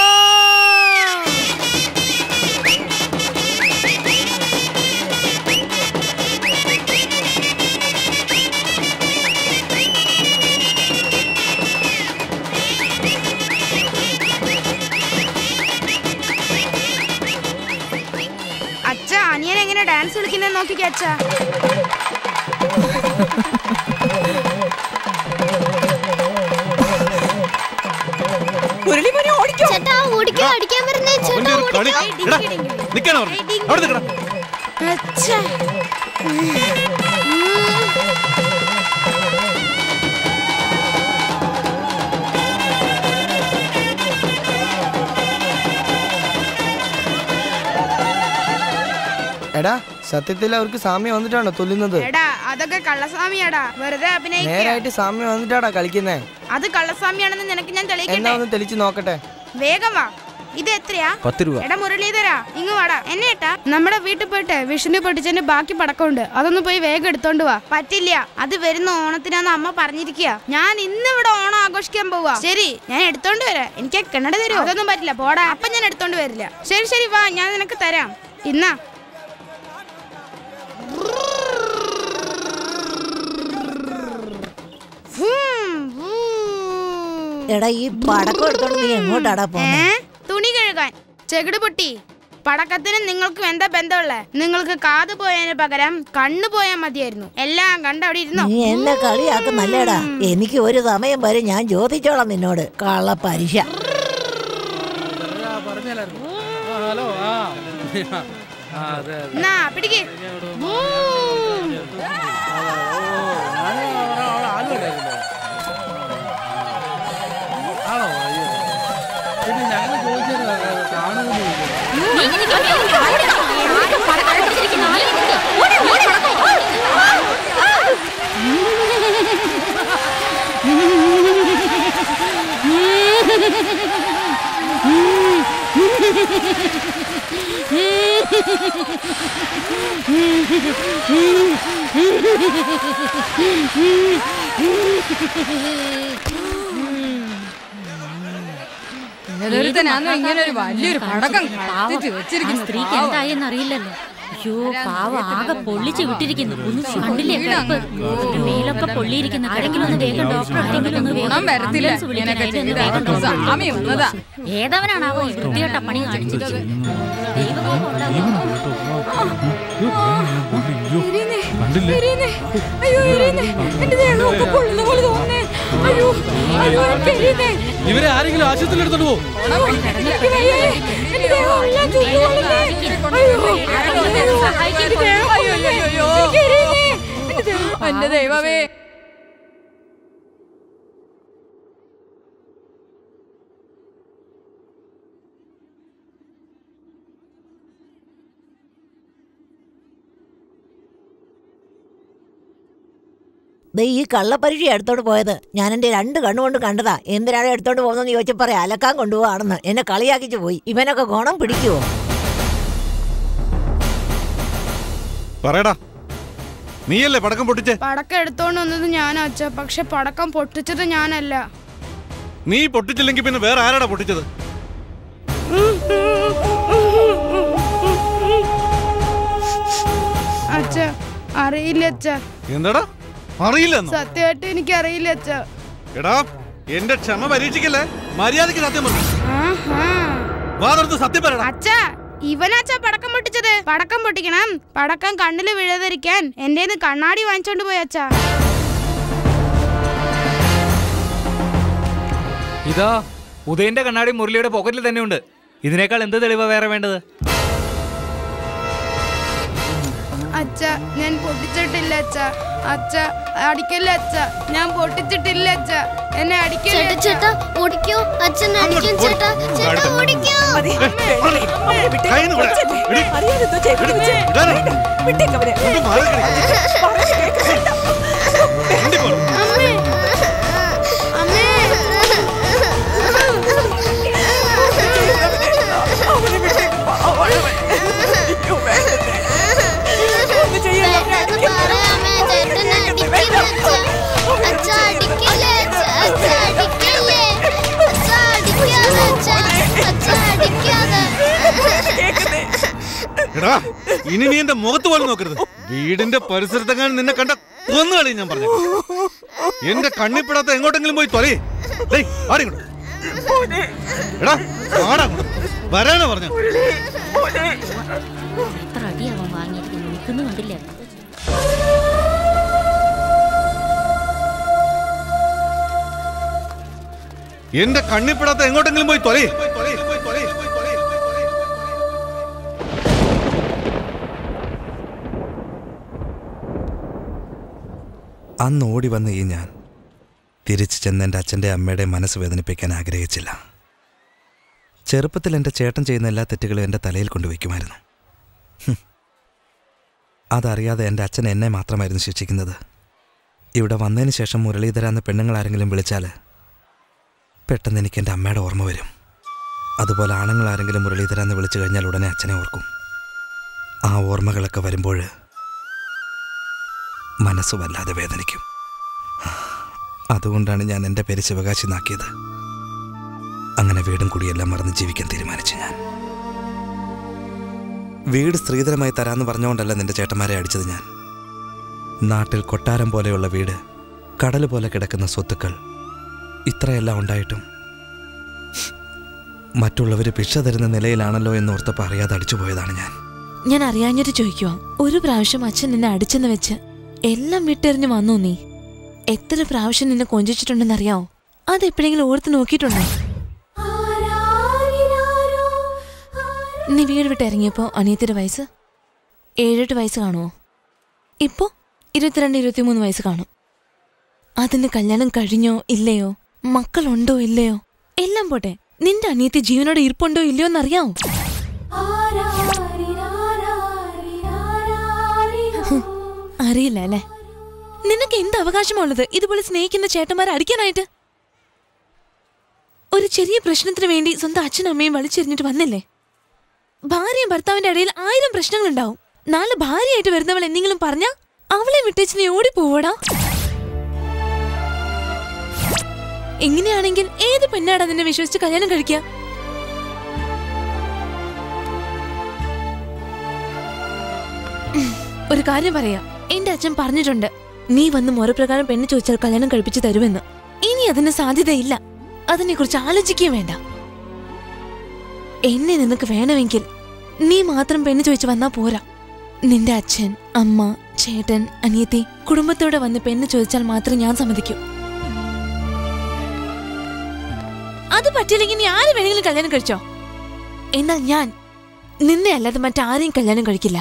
Speaker 8: അച്ഛ അനിയൻ എങ്ങനെ ഡാൻസ് കളിക്കുന്നത് നോക്കിക്കേ അച്ഛ
Speaker 18: ചേട്ടാ ഓടിക്കാൻ അടിക്കാൻ വരുന്നേ ചേട്ടാ ഓടിക്കാൻ
Speaker 2: നിക്കണം അവിടെ നിൽക്കണം
Speaker 8: അച്ഛാ
Speaker 10: എടാ സത്യത്തിൽ അവർക്ക് സാമ്യം വന്നിട്ടാണോ തുല്ലുന്നത്
Speaker 8: എടാ അതൊക്കെ കള്ളസ്വാമിയാടാ വെറുതെ അഭിനയിക്കുക
Speaker 10: നേരായിട്ട് സാമ്യം വന്നിട്ടാടാ കളിക്കുന്നേ
Speaker 8: അത് കള്ളസ്വാമിയാണെന്ന് നിനക്ക് ഞാൻ
Speaker 10: എന്നാ
Speaker 8: തെളിയിക്കട്ടെ
Speaker 10: ഒന്ന് തെളിച്ച് നോക്കട്ടെ
Speaker 8: വേഗം വാ ഇത് എത്രയാ
Speaker 10: പത്ത് രൂപ.
Speaker 8: എടാ മുരളീധരാ ഇങ്ങ് വാടാ എന്നെ ഏട്ടാ നമ്മുടെ വീട്ടിൽ പോയിട്ട് വിഷ്ണു പൊട്ടിച്ചതിന്റെ ബാക്കി പടക്കമുണ്ട് അതൊന്ന് പോയി വേഗം എടുത്തോണ്ട് വാ പറ്റില്ല അത് വരുന്ന ഓണത്തിനാന്ന് അമ്മ പറഞ്ഞിരിക്കുക ഞാൻ ഇന്ന് ഇവിടെ ഓണം ആഘോഷിക്കാൻ പോവാ ശരി ഞാൻ എടുത്തോണ്ട് വരാം എനിക്ക് കിണട് തരുമോ അതൊന്നും പറ്റില്ല പോടാ അപ്പൊ ഞാൻ എടുത്തോണ്ട് വരില്ല ശരി ശരി വാ ഞാൻ നിനക്ക് തരാം ഇന്നാ
Speaker 22: എടാ ഈ പടക്കം എടുത്തോണ്ട് നീ എങ്ങോട്ടാടാ
Speaker 8: ഏ
Speaker 22: പോന്നെ
Speaker 8: തുണി കഴുകാൻ ചെകിട് പൊട്ടി പടക്കത്തിന് നിങ്ങൾക്കും എന്താ ബന്ധമുള്ളേ നിങ്ങൾക്ക് കാത് പോയതിന് പകരം കണ്ണു പോയാൽ മതിയായിരുന്നു എല്ലാം കണ്ട് അവിടെ ഇരുന്നോ
Speaker 22: നീ എന്നെ കളിയാക്കുന്നല്ലേടാ എനിക്ക് ഒരു സമയം വരെ ഞാൻ ചോദിച്ചോളാം നിന്നോട് കള്ള പരീക്ഷ
Speaker 16: ഹലോ ആ ആ, അതെ അതെ
Speaker 8: എന്നാ പിടിക്ക്
Speaker 16: ആണോ അയ്യോ പിന്നെ ഞങ്ങൾ ചോദിച്ചത് കാണുമെന്ന്
Speaker 15: ഇങ്ങനൊരുത്തനാണോ ഇങ്ങനെ ഒരു വലിയൊരു പടക്കം കത്തിച്ച്
Speaker 11: ആ
Speaker 15: വെച്ചിരിക്കുന്നത്
Speaker 11: സ്ത്രീക്ക്
Speaker 15: പാവം.
Speaker 11: എന്തായെന്ന് അറിയില്ലല്ലോ അയ്യോ പാവ ആകെ പൊള്ളിച്ച് വിട്ടിരിക്കുന്നു ഒന്ന് കണ്ടില്ലേ കറുപ്പ് ഇതിന്റെ മേലൊക്കെ പൊള്ളിയിരിക്കുന്നു ആരെങ്കിലും ഒന്ന് വേഗം ഡോക്ടർ ആരെങ്കിലും ഒന്ന് വേഗം
Speaker 15: ഗുണം വരത്തില്ല.
Speaker 11: ആംബുലൻസ് വിളിക്കണം.
Speaker 15: നിനക്ക്
Speaker 11: ഇതൊന്ന് വേഗം ഡോക്ടറെ
Speaker 15: സാമ്യം വന്നതാ.
Speaker 11: ഏതവനാണാവോ ഈ വൃത്തികെട്ട പണി കാണിച്ചത് ദൈവകോപം ഉണ്ടാകും.
Speaker 3: കണ്ടില്ലേ
Speaker 15: അയ്യോ എരിയുന്നേ. എന്റെ ദേഹമൊക്കെ പൊള്ളുന്ന പോലെ തോന്നുന്നേ അയ്യോ അയ്യോ എനിക്ക് എരിയുന്നേ.
Speaker 16: ഇവരെ ആരെങ്കിലും ആശുപത്രിയിൽ എടുത്തോണ്ട് പോകും
Speaker 15: എനിക്ക് വയ്യേ. എന്റെ ദേഹം എല്ലാം ചുട്ടു പൊള്ളുന്നേ. അയ്യോ എന്റെ ദേഹം പൊള്ളുന്നേ. എനിക്ക് എരിയുന്നേ. എന്റെ ദേഹം- എന്റെ ദൈവമേ
Speaker 22: ദേ ഈ കള്ളപ്പരീക്ഷ എടുത്തോണ്ട് പോയത് ഞാൻ എന്റെ രണ്ട് കണ്ണുകൊണ്ട് കണ്ടതാ എന്തിനാണ് എടുത്തോണ്ട് പോകുന്നതെന്ന് ചോദിച്ചു പറയാം അലക്കാൻ കൊണ്ടുപോവാണെന്ന് എന്നെ കളിയാക്കിച്ചു പോയി ഇവനൊക്കെ ഗുണം പിടിക്കുവോ
Speaker 2: പറയടാ നീയല്ലേ പടക്കം പൊട്ടിച്ചേ
Speaker 8: പടക്കം എടുത്തോണ്ട് വന്നത് ഞാനാ അച്ഛ പക്ഷെ പടക്കം പൊട്ടിച്ചത് ഞാനല്ല
Speaker 2: നീ പൊട്ടിച്ചില്ലെങ്കിൽ പിന്നെ വേറെ ആരാടാ പൊട്ടിച്ചത്
Speaker 8: അച്ഛ അറിയില്ല അച്ഛ
Speaker 2: എന്താടാ അറിയില്ലെന്നോ
Speaker 8: സത്യമായിട്ട് എനിക്ക് അറിയില്ല അച്ഛ
Speaker 2: എടാ എന്റെ ക്ഷമ പരീക്ഷിക്കല്ലേ മര്യാദക്ക് സത്യം പറഞ്ഞു വാതെടുത്ത് സത്യം പറയടാ
Speaker 8: അച്ഛ ഇവനാച്ചാ പടക്കം പൊട്ടിച്ചത് പടക്കം പൊട്ടിക്കണം പടക്കം കണ്ണില് വീഴാതിരിക്കാൻ എന്റെ കണ്ണാടി വാങ്ങിച്ചോണ്ട് പോയി അച്ഛാ
Speaker 20: ഇതാ ഉദയന്റെ കണ്ണാടി മുരളിയുടെ പോക്കറ്റിൽ തന്നെ ഉണ്ട് ഇതിനേക്കാൾ എന്ത് തെളിവാ വേറെ വേണ്ടത്
Speaker 8: അച്ഛ ഞാൻ പൊട്ടിച്ചിട്ടില്ല അച്ഛ അച്ഛ അടിക്കല്ല അച്ഛ ഞാൻ പൊട്ടിച്ചിട്ടില്ല അച്ഛ എന്നെ അടിക്കല്ല
Speaker 12: ചേട്ടാ ഓടിക്കോ അച്ഛൻ അടിക്കും ചേട്ടാ ചേട്ടാ ഓടിക്കോ
Speaker 2: എടാ ഇനി നീ എന്റെ മുഖത്ത് പോലും നോക്കരുത് വീടിന്റെ പരിസരത്തെങ്ങാനും നിന്നെ കണ്ട കൊന്നു കളി ഞാൻ പറഞ്ഞു എന്റെ കണ്ണിപ്പെടാത്ത എങ്ങോട്ടെങ്കിലും പോയി തൊലേ ആടി ഇങ്ങോട്ട്. എടാ ആടാ അങ്ങോട്ട്. വരാനാ പറഞ്ഞു
Speaker 11: എത്ര അടിയാവാൻ വാങ്ങിയിരിക്കുന്നു നിൽക്കുന്നു കണ്ടില്ലേ
Speaker 2: എന്റെ കണ്ണിപ്പെടാത്ത എങ്ങോട്ടെങ്കിലും പോയി തൊലേ
Speaker 5: അന്ന് ഓടി വന്ന ഈ ഞാൻ തിരിച്ചു ചെന്ന് എൻ്റെ അച്ഛൻ്റെ അമ്മയുടെ മനസ്സ് വേദനിപ്പിക്കാൻ ആഗ്രഹിച്ചില്ല ചെറുപ്പത്തിൽ എൻ്റെ ചേട്ടൻ ചെയ്യുന്ന എല്ലാ തെറ്റുകളും എൻ്റെ തലയിൽ കൊണ്ടുവയ്ക്കുമായിരുന്നു ഹും. അതറിയാതെ എൻ്റെ അച്ഛൻ എന്നെ മാത്രമായിരുന്നു ശിക്ഷിക്കുന്നത് ഇവിടെ വന്നതിന് ശേഷം മുരളീധര എന്ന പെണ്ണുങ്ങൾ ആരെങ്കിലും വിളിച്ചാൽ പെട്ടെന്ന് എനിക്ക് എൻ്റെ അമ്മയുടെ ഓർമ്മ വരും അതുപോലെ ആണുങ്ങൾ ആരെങ്കിലും മുരളീധര എന്ന് വിളിച്ചു കഴിഞ്ഞാൽ ഉടനെ അച്ഛനെ ഓർക്കും ആ ഓർമ്മകളൊക്കെ വരുമ്പോൾ മനസ്സ് വല്ലാതെ വേദനിക്കും അതുകൊണ്ടാണ് ഞാൻ എൻ്റെ പേര് ശിവകാശി നാക്കിയത് അങ്ങനെ വീടും കുടിയെല്ലാം മറന്ന് ജീവിക്കാൻ തീരുമാനിച്ചു ഞാൻ വീട് സ്ത്രീധനമായി തരാമെന്ന് പറഞ്ഞുകൊണ്ടല്ല നിന്റെ ചേട്ടന്മാരെ അടിച്ചത് ഞാൻ നാട്ടിൽ കൊട്ടാരം പോലെയുള്ള വീട് കടൽ പോലെ കിടക്കുന്ന സ്വത്തുക്കൾ ഇത്രയെല്ലാം ഉണ്ടായിട്ടും മറ്റുള്ളവർ ഭിക്ഷ തരുന്ന നിലയിലാണല്ലോ എന്നോർത്തപ്പോൾ അറിയാതെ അടിച്ചു പോയതാണ് ഞാൻ
Speaker 13: ഞാൻ അറിയാഞ്ഞിട്ട് ചോദിക്കുവാ ഒരു പ്രാവശ്യം അച്ഛൻ നിന്നെ അടിച്ചെന്ന് വെച്ച് എല്ലാം വിട്ടെറിഞ്ഞ് വന്നു നീ എത്ര പ്രാവശ്യം നിന്നെ കൊഞ്ചിച്ചിട്ടുണ്ടെന്നറിയാവോ അതെപ്പോഴെങ്കിലും ഓർത്ത് നോക്കിയിട്ടുണ്ടോ നീ വീട് വിട്ട് ഇറങ്ങിയപ്പോ അനിയത്തിന്റെ വയസ്സ് ഏഴെട്ട് വയസ്സ് കാണുമോ ഇപ്പോ ഇരുപത്തിരണ്ട് ഇരുപത്തിമൂന്ന് വയസ്സ് കാണും അതിന് കല്യാണം കഴിഞ്ഞോ ഇല്ലയോ മക്കളുണ്ടോ ഇല്ലയോ എല്ലാം പോട്ടെ നിന്റെ അനിയത്തി ജീവനോടെ ഇരിപ്പുണ്ടോ ഇല്ലയോ എന്നറിയാവോ ഹും, അറിയില്ല അല്ലേ നിനക്ക് എന്ത് അവകാശമുള്ളത് ഇതുപോലെ സ്നേഹിക്കുന്ന ചേട്ടന്മാരെ അടിക്കാനായിട്ട് ഒരു ചെറിയ പ്രശ്നത്തിന് വേണ്ടി സ്വന്തം അച്ഛനും അമ്മയും വലിച്ചെറിഞ്ഞിട്ട് വന്നില്ലേ ഭാര്യയും ഭർത്താവിന്റെ ഇടയിൽ ആയിരം പ്രശ്നങ്ങളുണ്ടാവും നാളെ ഭാര്യയായിട്ട് വരുന്നവൾ എന്തെങ്കിലും പറഞ്ഞാ അവളെ വിട്ടേച്ച് നീ ഓടിപ്പോവടാ എങ്ങനെയാണെങ്കിൽ ഏത് പെണ്ണാടാ നിന്നെ വിശ്വസിച്ച് കല്യാണം കഴിക്കുക ഒരു കാര്യം പറയാം എന്റെ അച്ഛൻ പറഞ്ഞിട്ടുണ്ട് നീ വന്ന് മുറപ്രകാരം പെണ്ണ് ചോദിച്ചാൽ കല്യാണം കഴിപ്പിച്ചു തരുമെന്ന് ഇനി അതിന് സാധ്യതയില്ല അതിനെക്കുറിച്ച് ആലോചിക്കുകയും വേണ്ട എന്നെ നിനക്ക് വേണമെങ്കിൽ നീ മാത്രം പെണ്ണ് ചോദിച്ചു വന്നാ പോരാ നിന്റെ അച്ഛൻ അമ്മ ചേട്ടൻ അനിയത്തി കുടുംബത്തോടെ വന്ന് പെണ്ണ് ചോദിച്ചാൽ മാത്രം ഞാൻ സമ്മതിക്കൂ അത് പറ്റിയില്ലെങ്കിൽ നീ ആര് വേണമെങ്കിലും കല്യാണം കഴിച്ചോ എന്നാൽ ഞാൻ നിന്നെ അല്ലാതെ മറ്റാരെയും കല്യാണം കഴിക്കില്ല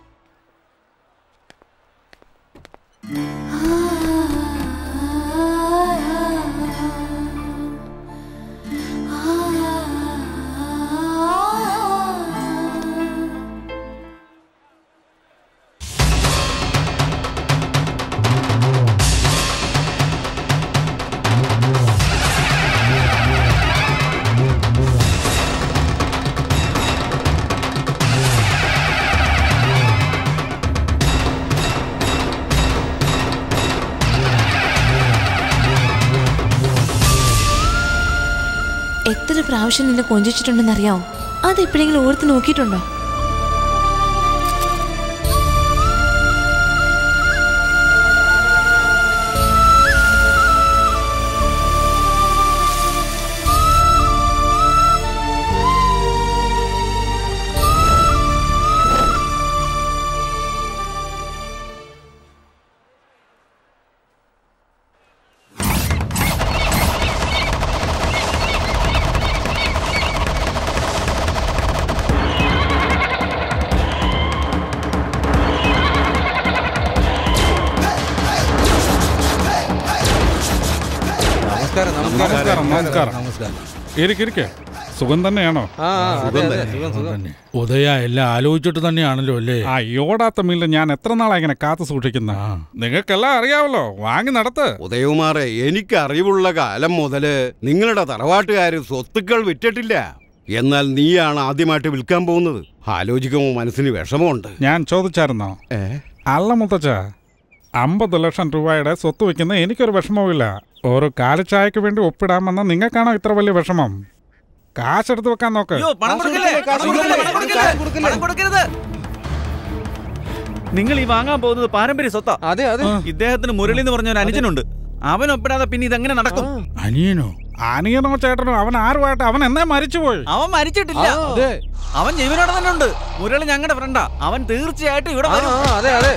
Speaker 13: എത്ര പ്രാവശ്യം നിന്നെ കൊഞ്ചിച്ചിട്ടുണ്ടെന്നറിയാവോ അത് എപ്പോഴെങ്കിലും ഓർത്ത് നോക്കിയിട്ടുണ്ടോ
Speaker 7: നമസ്കാരം
Speaker 4: നമസ്കാരം നമസ്കാരം ഇരിക്കെ ഇരിക്കെ സുഖം തന്നെയാണോ
Speaker 7: ആ, ആ, അതെ, അതെ, സുഖം, സുഖം.
Speaker 3: ഉദയ എല്ലാം ആലോചിച്ചിട്ട് തന്നെയാണല്ലോ അല്ലേ
Speaker 4: ആ യോടാത്ത മീനിൽ ഞാൻ എത്ര നാളായി ഇങ്ങനെ കാത്തു സൂക്ഷിക്കുന്ന നിങ്ങൾക്കെല്ലാം അറിയാവല്ലോ വാങ്ങി നടത്ത്
Speaker 17: ഉദയകുമാറെ എനിക്ക് അറിവുള്ള കാലം മുതല് നിങ്ങളുടെ തറവാട്ടുകാര് സ്വത്തുക്കൾ വിറ്റിട്ടില്ല എന്നാൽ നീയാണ് ആദ്യമായിട്ട് വിൽക്കാൻ പോകുന്നത് ആലോചിക്കുമ്പോൾ മനസ്സിന് വിഷമമുണ്ട്
Speaker 4: ഞാൻ ചോദിച്ചായിരുന്നോ അല്ല മുത്തച്ഛ അമ്പത് ലക്ഷം രൂപയുടെ സ്വത്ത് വെക്കുന്ന എനിക്കൊരു വിഷമവുമില്ല ഒരു കാലിച്ചായക്ക് വേണ്ടി ഒപ്പിടാമെന്ന നിങ്ങൾക്കാണോ ഇത്ര വലിയ വിഷമം കാശെടുത്ത് വെക്കാൻ നോക്ക്
Speaker 21: നിങ്ങൾ ഈ വാങ്ങാൻ പോകുന്നത് പാരമ്പര്യ സ്വത്താ
Speaker 7: അതെ അതെ
Speaker 21: ഇദ്ദേഹത്തിന് മുരളി എന്ന് പറഞ്ഞ ഒരു അനുജനുണ്ട് അവൻ ഒപ്പിടാതെ പിന്നെ ഇതെങ്ങനെ നടക്കും
Speaker 3: അനിയനോ
Speaker 4: അനിയനോ ചേട്ടനോ അവൻ ആരുമായിട്ട് അവൻ എന്നേ മരിച്ചുപോയി
Speaker 21: അവൻ മരിച്ചിട്ടില്ല അവൻ ജീവനോടെ തന്നെ ഉണ്ട് മുരളി ഞങ്ങളുടെ ഫ്രണ്ടാ അവൻ തീർച്ചയായിട്ടും ഇവിടെ വരും
Speaker 7: അതെ അതെ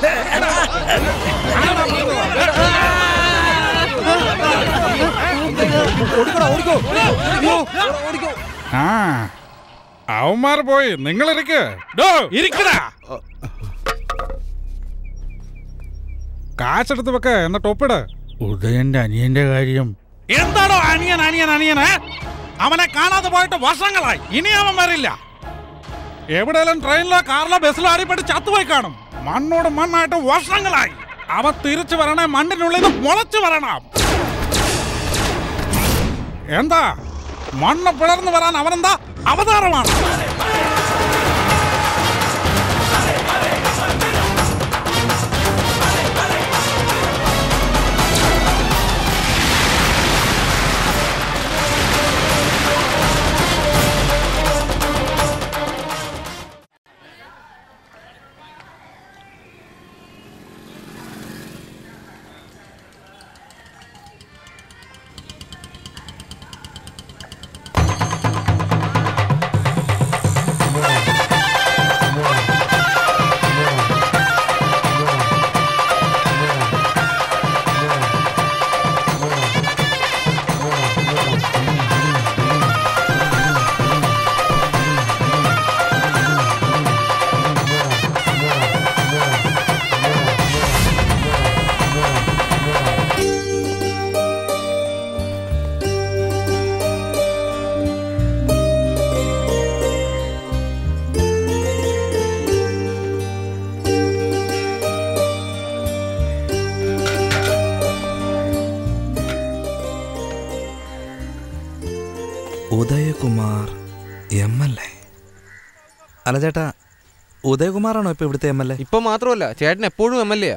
Speaker 4: ആ അവന്മാർ പോയി നിങ്ങൾ ഇരിക്ക് ഡോ, ഇരിക്കടാ കാശെടുത്ത് വെക്ക എന്നിട്ട് ഒപ്പിട്
Speaker 3: ഉദയന്റെ അനിയന്റെ കാര്യം
Speaker 4: എന്താണോ അനിയൻ അനിയൻ അനിയന് അവനെ കാണാതെ പോയിട്ട് വർഷങ്ങളായി ഇനി അവൻ വരില്ല എവിടെയെങ്കിലും ട്രെയിനിലോ കാറിലോ ബസ്സിലോ അടിപ്പെട്ട് ചത്തുപോയി കാണും മണ്ണോട് മണ്ണായിട്ട് വർഷങ്ങളായി അവൻ തിരിച്ചു വരണേ മണ്ണിനുള്ളിൽ നിന്ന് മുളച്ചു വരണം എന്താ മണ്ണ് പിളർന്നു വരാൻ അവനെന്താ അവതാരമാണ്
Speaker 5: ഉദയകുമാർ എം എൽ എ അല്ല ചേട്ടാ ഉദയകുമാറാണോ ഇപ്പൊ ഇവിടുത്തെ എം എൽ എ
Speaker 7: ഇപ്പൊ മാത്രമല്ല ചേട്ടൻ എപ്പോഴും എം എൽ എ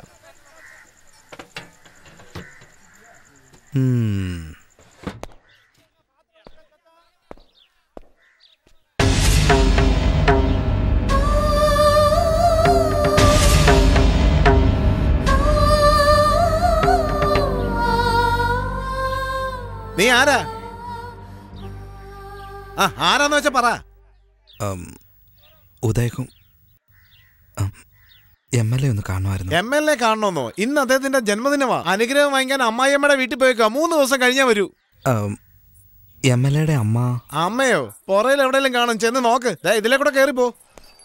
Speaker 5: ആ
Speaker 14: ആരാ ആ ആരാന്ന് വെച്ചാ പറ
Speaker 5: ഉദയകും എം എൽ എ ഒന്ന് കാണുമായിരുന്നു
Speaker 14: എം എൽ എ കാണണമെന്നോ ഇന്ന് അദ്ദേഹത്തിന്റെ ജന്മദിനമാ അനുഗ്രഹം വാങ്ങിക്കാൻ അമ്മായിയമ്മയുടെ വീട്ടിൽ പോയേക്കാ മൂന്ന് ദിവസം കഴിഞ്ഞാ വരൂ
Speaker 5: എം എൽ എയുടെ അമ്മ
Speaker 14: അമ്മയോ പുറയിൽ എവിടെയെങ്കിലും കാണും ചെന്ന് നോക്ക് ദേ, ഇതിലെ കൂടെ കയറി പോ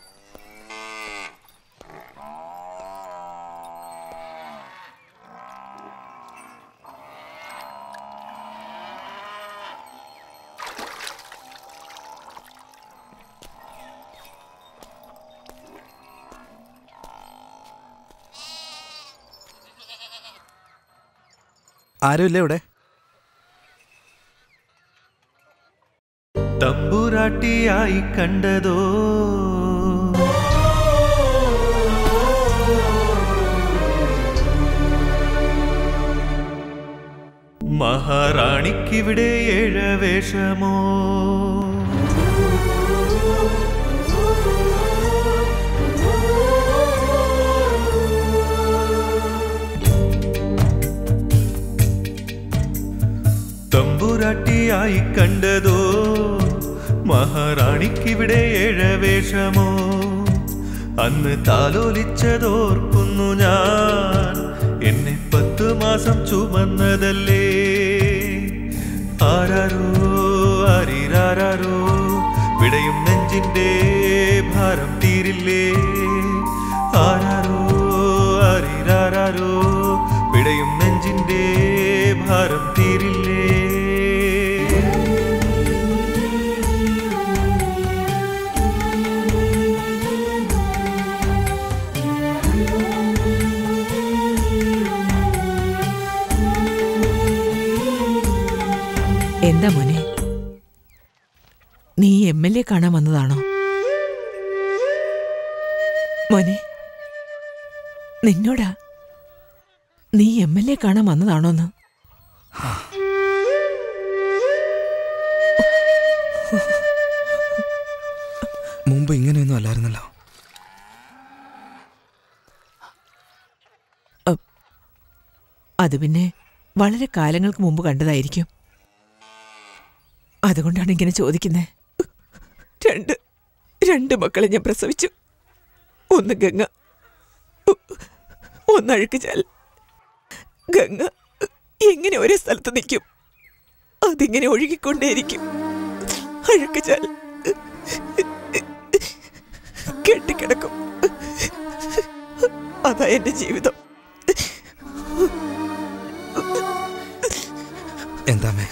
Speaker 5: ആരുമില്ല ഇവിടെ
Speaker 6: തമ്പുരാട്ടിയായി കണ്ടതോ മഹാറാണിക്കിവിടെ ഏഴവേഷമോ തമ്പുരാട്ടിയായി കണ്ടതോ മഹാറാണിക്കിവിടെ ഏഴവേഷമോ അന്ന് താലോലിച്ചതോർക്കുന്നു ഞാൻ എന്നെ പത്തു മാസം ചുമന്നതല്ലേ ആരാരോ ആരിരാരോ വിടയും നെഞ്ചിന്റെ ഭാരം തീരില്ലേ ആരാരോ ആരിരാരോ വിടയും നെഞ്ചിന്റെ ഭാരം തീരില്ലേ
Speaker 19: എന്താ മോനെ നീ എം എൽ എ കാണാൻ വന്നതാണോ മോനെ നിന്നോടാ നീ എം എൽ എ കാണാൻ വന്നതാണോന്ന്
Speaker 5: മുമ്പ് ഇങ്ങനെയൊന്നും അല്ലായിരുന്നല്ലോ
Speaker 19: അത് പിന്നെ വളരെ കാലങ്ങൾക്ക് മുമ്പ് കണ്ടതായിരിക്കും അതുകൊണ്ടാണ് ഇങ്ങനെ ചോദിക്കുന്നത് രണ്ട് രണ്ട് മക്കളെ ഞാൻ പ്രസവിച്ചു ഒന്ന് ഗംഗ ഒ- ഒന്ന് അഴുക്ക് ചാൽ ഗംഗ എങ്ങനെ ഒരേ സ്ഥലത്ത് നിൽക്കും അതിങ്ങനെ ഒഴുകിക്കൊണ്ടേയിരിക്കും അഴുക്ക് ചാൽ കെട്ടിക്കിടക്കും അതാ എന്റെ ജീവിതം
Speaker 5: എന്താമേ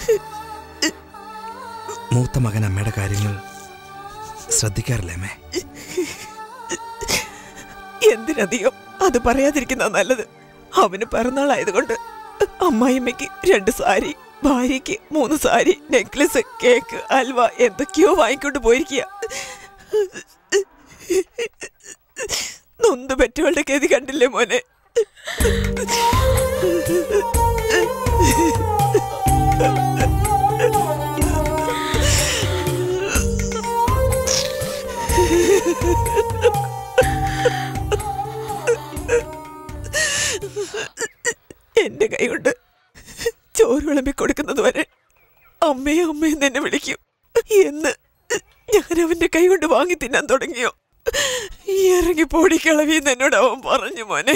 Speaker 5: മൂത്ത മകൻ അമ്മയുടെ കാര്യങ്ങൾ ശ്രദ്ധിക്കാറില്ലേ അമ്മേ
Speaker 19: എന്തിനധികം അത് പറയാതിരിക്കുന്ന നല്ലത് അവന് പിറന്നാളായതുകൊണ്ട് അമ്മായിമ്മയ്ക്ക് രണ്ട് സാരി ഭാര്യയ്ക്ക് മൂന്ന് സാരി നെക്ലസ് കേക്ക് അൽവ എന്തൊക്കെയോ വാങ്ങിക്കൊണ്ട് പോയിരിക്കുക നൊന്ത് പെറ്റവളുടെ ഗതി കണ്ടില്ലേ മോനെ എന്റെ കൈ കൊണ്ട് ചോറ് വിളമ്പി കൊടുക്കുന്നത് വരെ അമ്മയെ അമ്മയെന്ന് എന്നെ വിളിക്കും എന്ന് ഞാൻ അവന്റെ കൈ കൊണ്ട് വാങ്ങി തിന്നാൻ തുടങ്ങിയോ ഇറങ്ങി പോടി കിളവിന്ന് എന്നോട് അവൻ പറഞ്ഞു മോനെ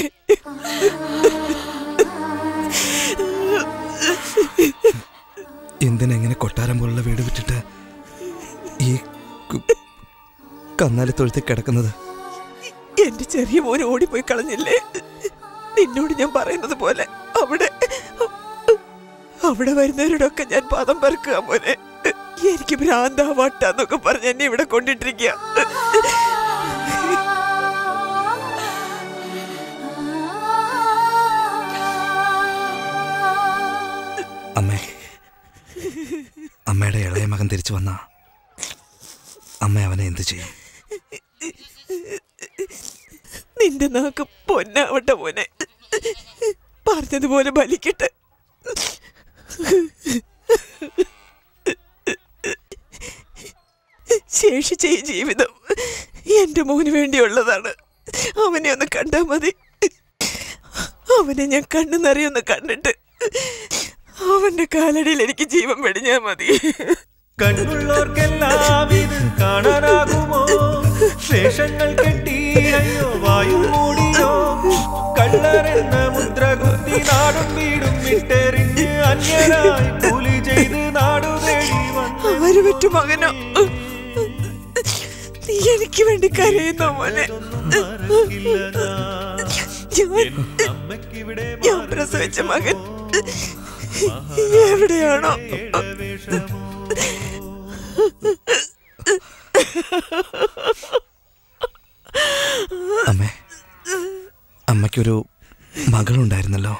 Speaker 5: എന്തിനെങ്ങനെ കൊട്ടാരം പോലുള്ള വീട് വിട്ടിട്ട് ഈ കു- കന്നാലി തൊഴുത്തിൽ കിടക്കുന്നത്
Speaker 19: എന്റെ ചെറിയ മോൻ ഓടിപ്പോയി കളഞ്ഞില്ലേ നിന്നോട് ഞാൻ പറയുന്നത് പോലെ അവിടെ അവിടെ വരുന്നവരോടൊക്കെ ഞാൻ പദം പെറുക്കുക മോനെ എനിക്ക് ഭ്രാന്താ വട്ടാന്നൊക്കെ പറഞ്ഞ് എന്നെ ഇവിടെ കൊണ്ടിട്ടിരിക്കുക
Speaker 5: അമ്മേ അമ്മയുടെ ഇളയ മകൻ തിരിച്ചു വന്ന അമ്മ അവനെ എന്ത് ചെയ്യും
Speaker 19: നിന്റെ നാക്ക് പൊന്നാവട്ടെ മോനെ പറഞ്ഞതുപോലെ ബലിക്കട്ടെ ശേഷിച്ച ഈ ജീവിതം എന്റെ മോന് വേണ്ടിയുള്ളതാണ് അവനെ ഒന്ന് കണ്ടാ മതി അവനെ ഞാൻ കണ്ണു നിറയൊന്ന് കണ്ടിട്ട് അവന്റെ കാലടിയിൽ എനിക്ക് ജീവൻ വെടിഞ്ഞാ മതി
Speaker 6: കണ്ണുള്ളവർക്കെല്ലാം ഇത് കാണാനാകുമോ വേഷങ്ങൾ കെട്ടി അയ്യോ വായു മൂടിയോ കള്ളരെന്ന മുദ്ര കുത്തി നാടും വീടും വിട്ടെറിഞ്ഞ് അന്യരായി കൂലി ചെയ്ത് നാടു തേടി വന്നു
Speaker 19: അവര് പറ്റു മകനോ നീ എനിക്ക് വേണ്ടി കരയുന്നോ മോനെ ഞാൻ ഞാൻ പ്രസവിച്ച മകൻ എവിടെയാണോ
Speaker 5: അമ്മേ അമ്മയ്ക്കൊരു മകളുണ്ടായിരുന്നല്ലോ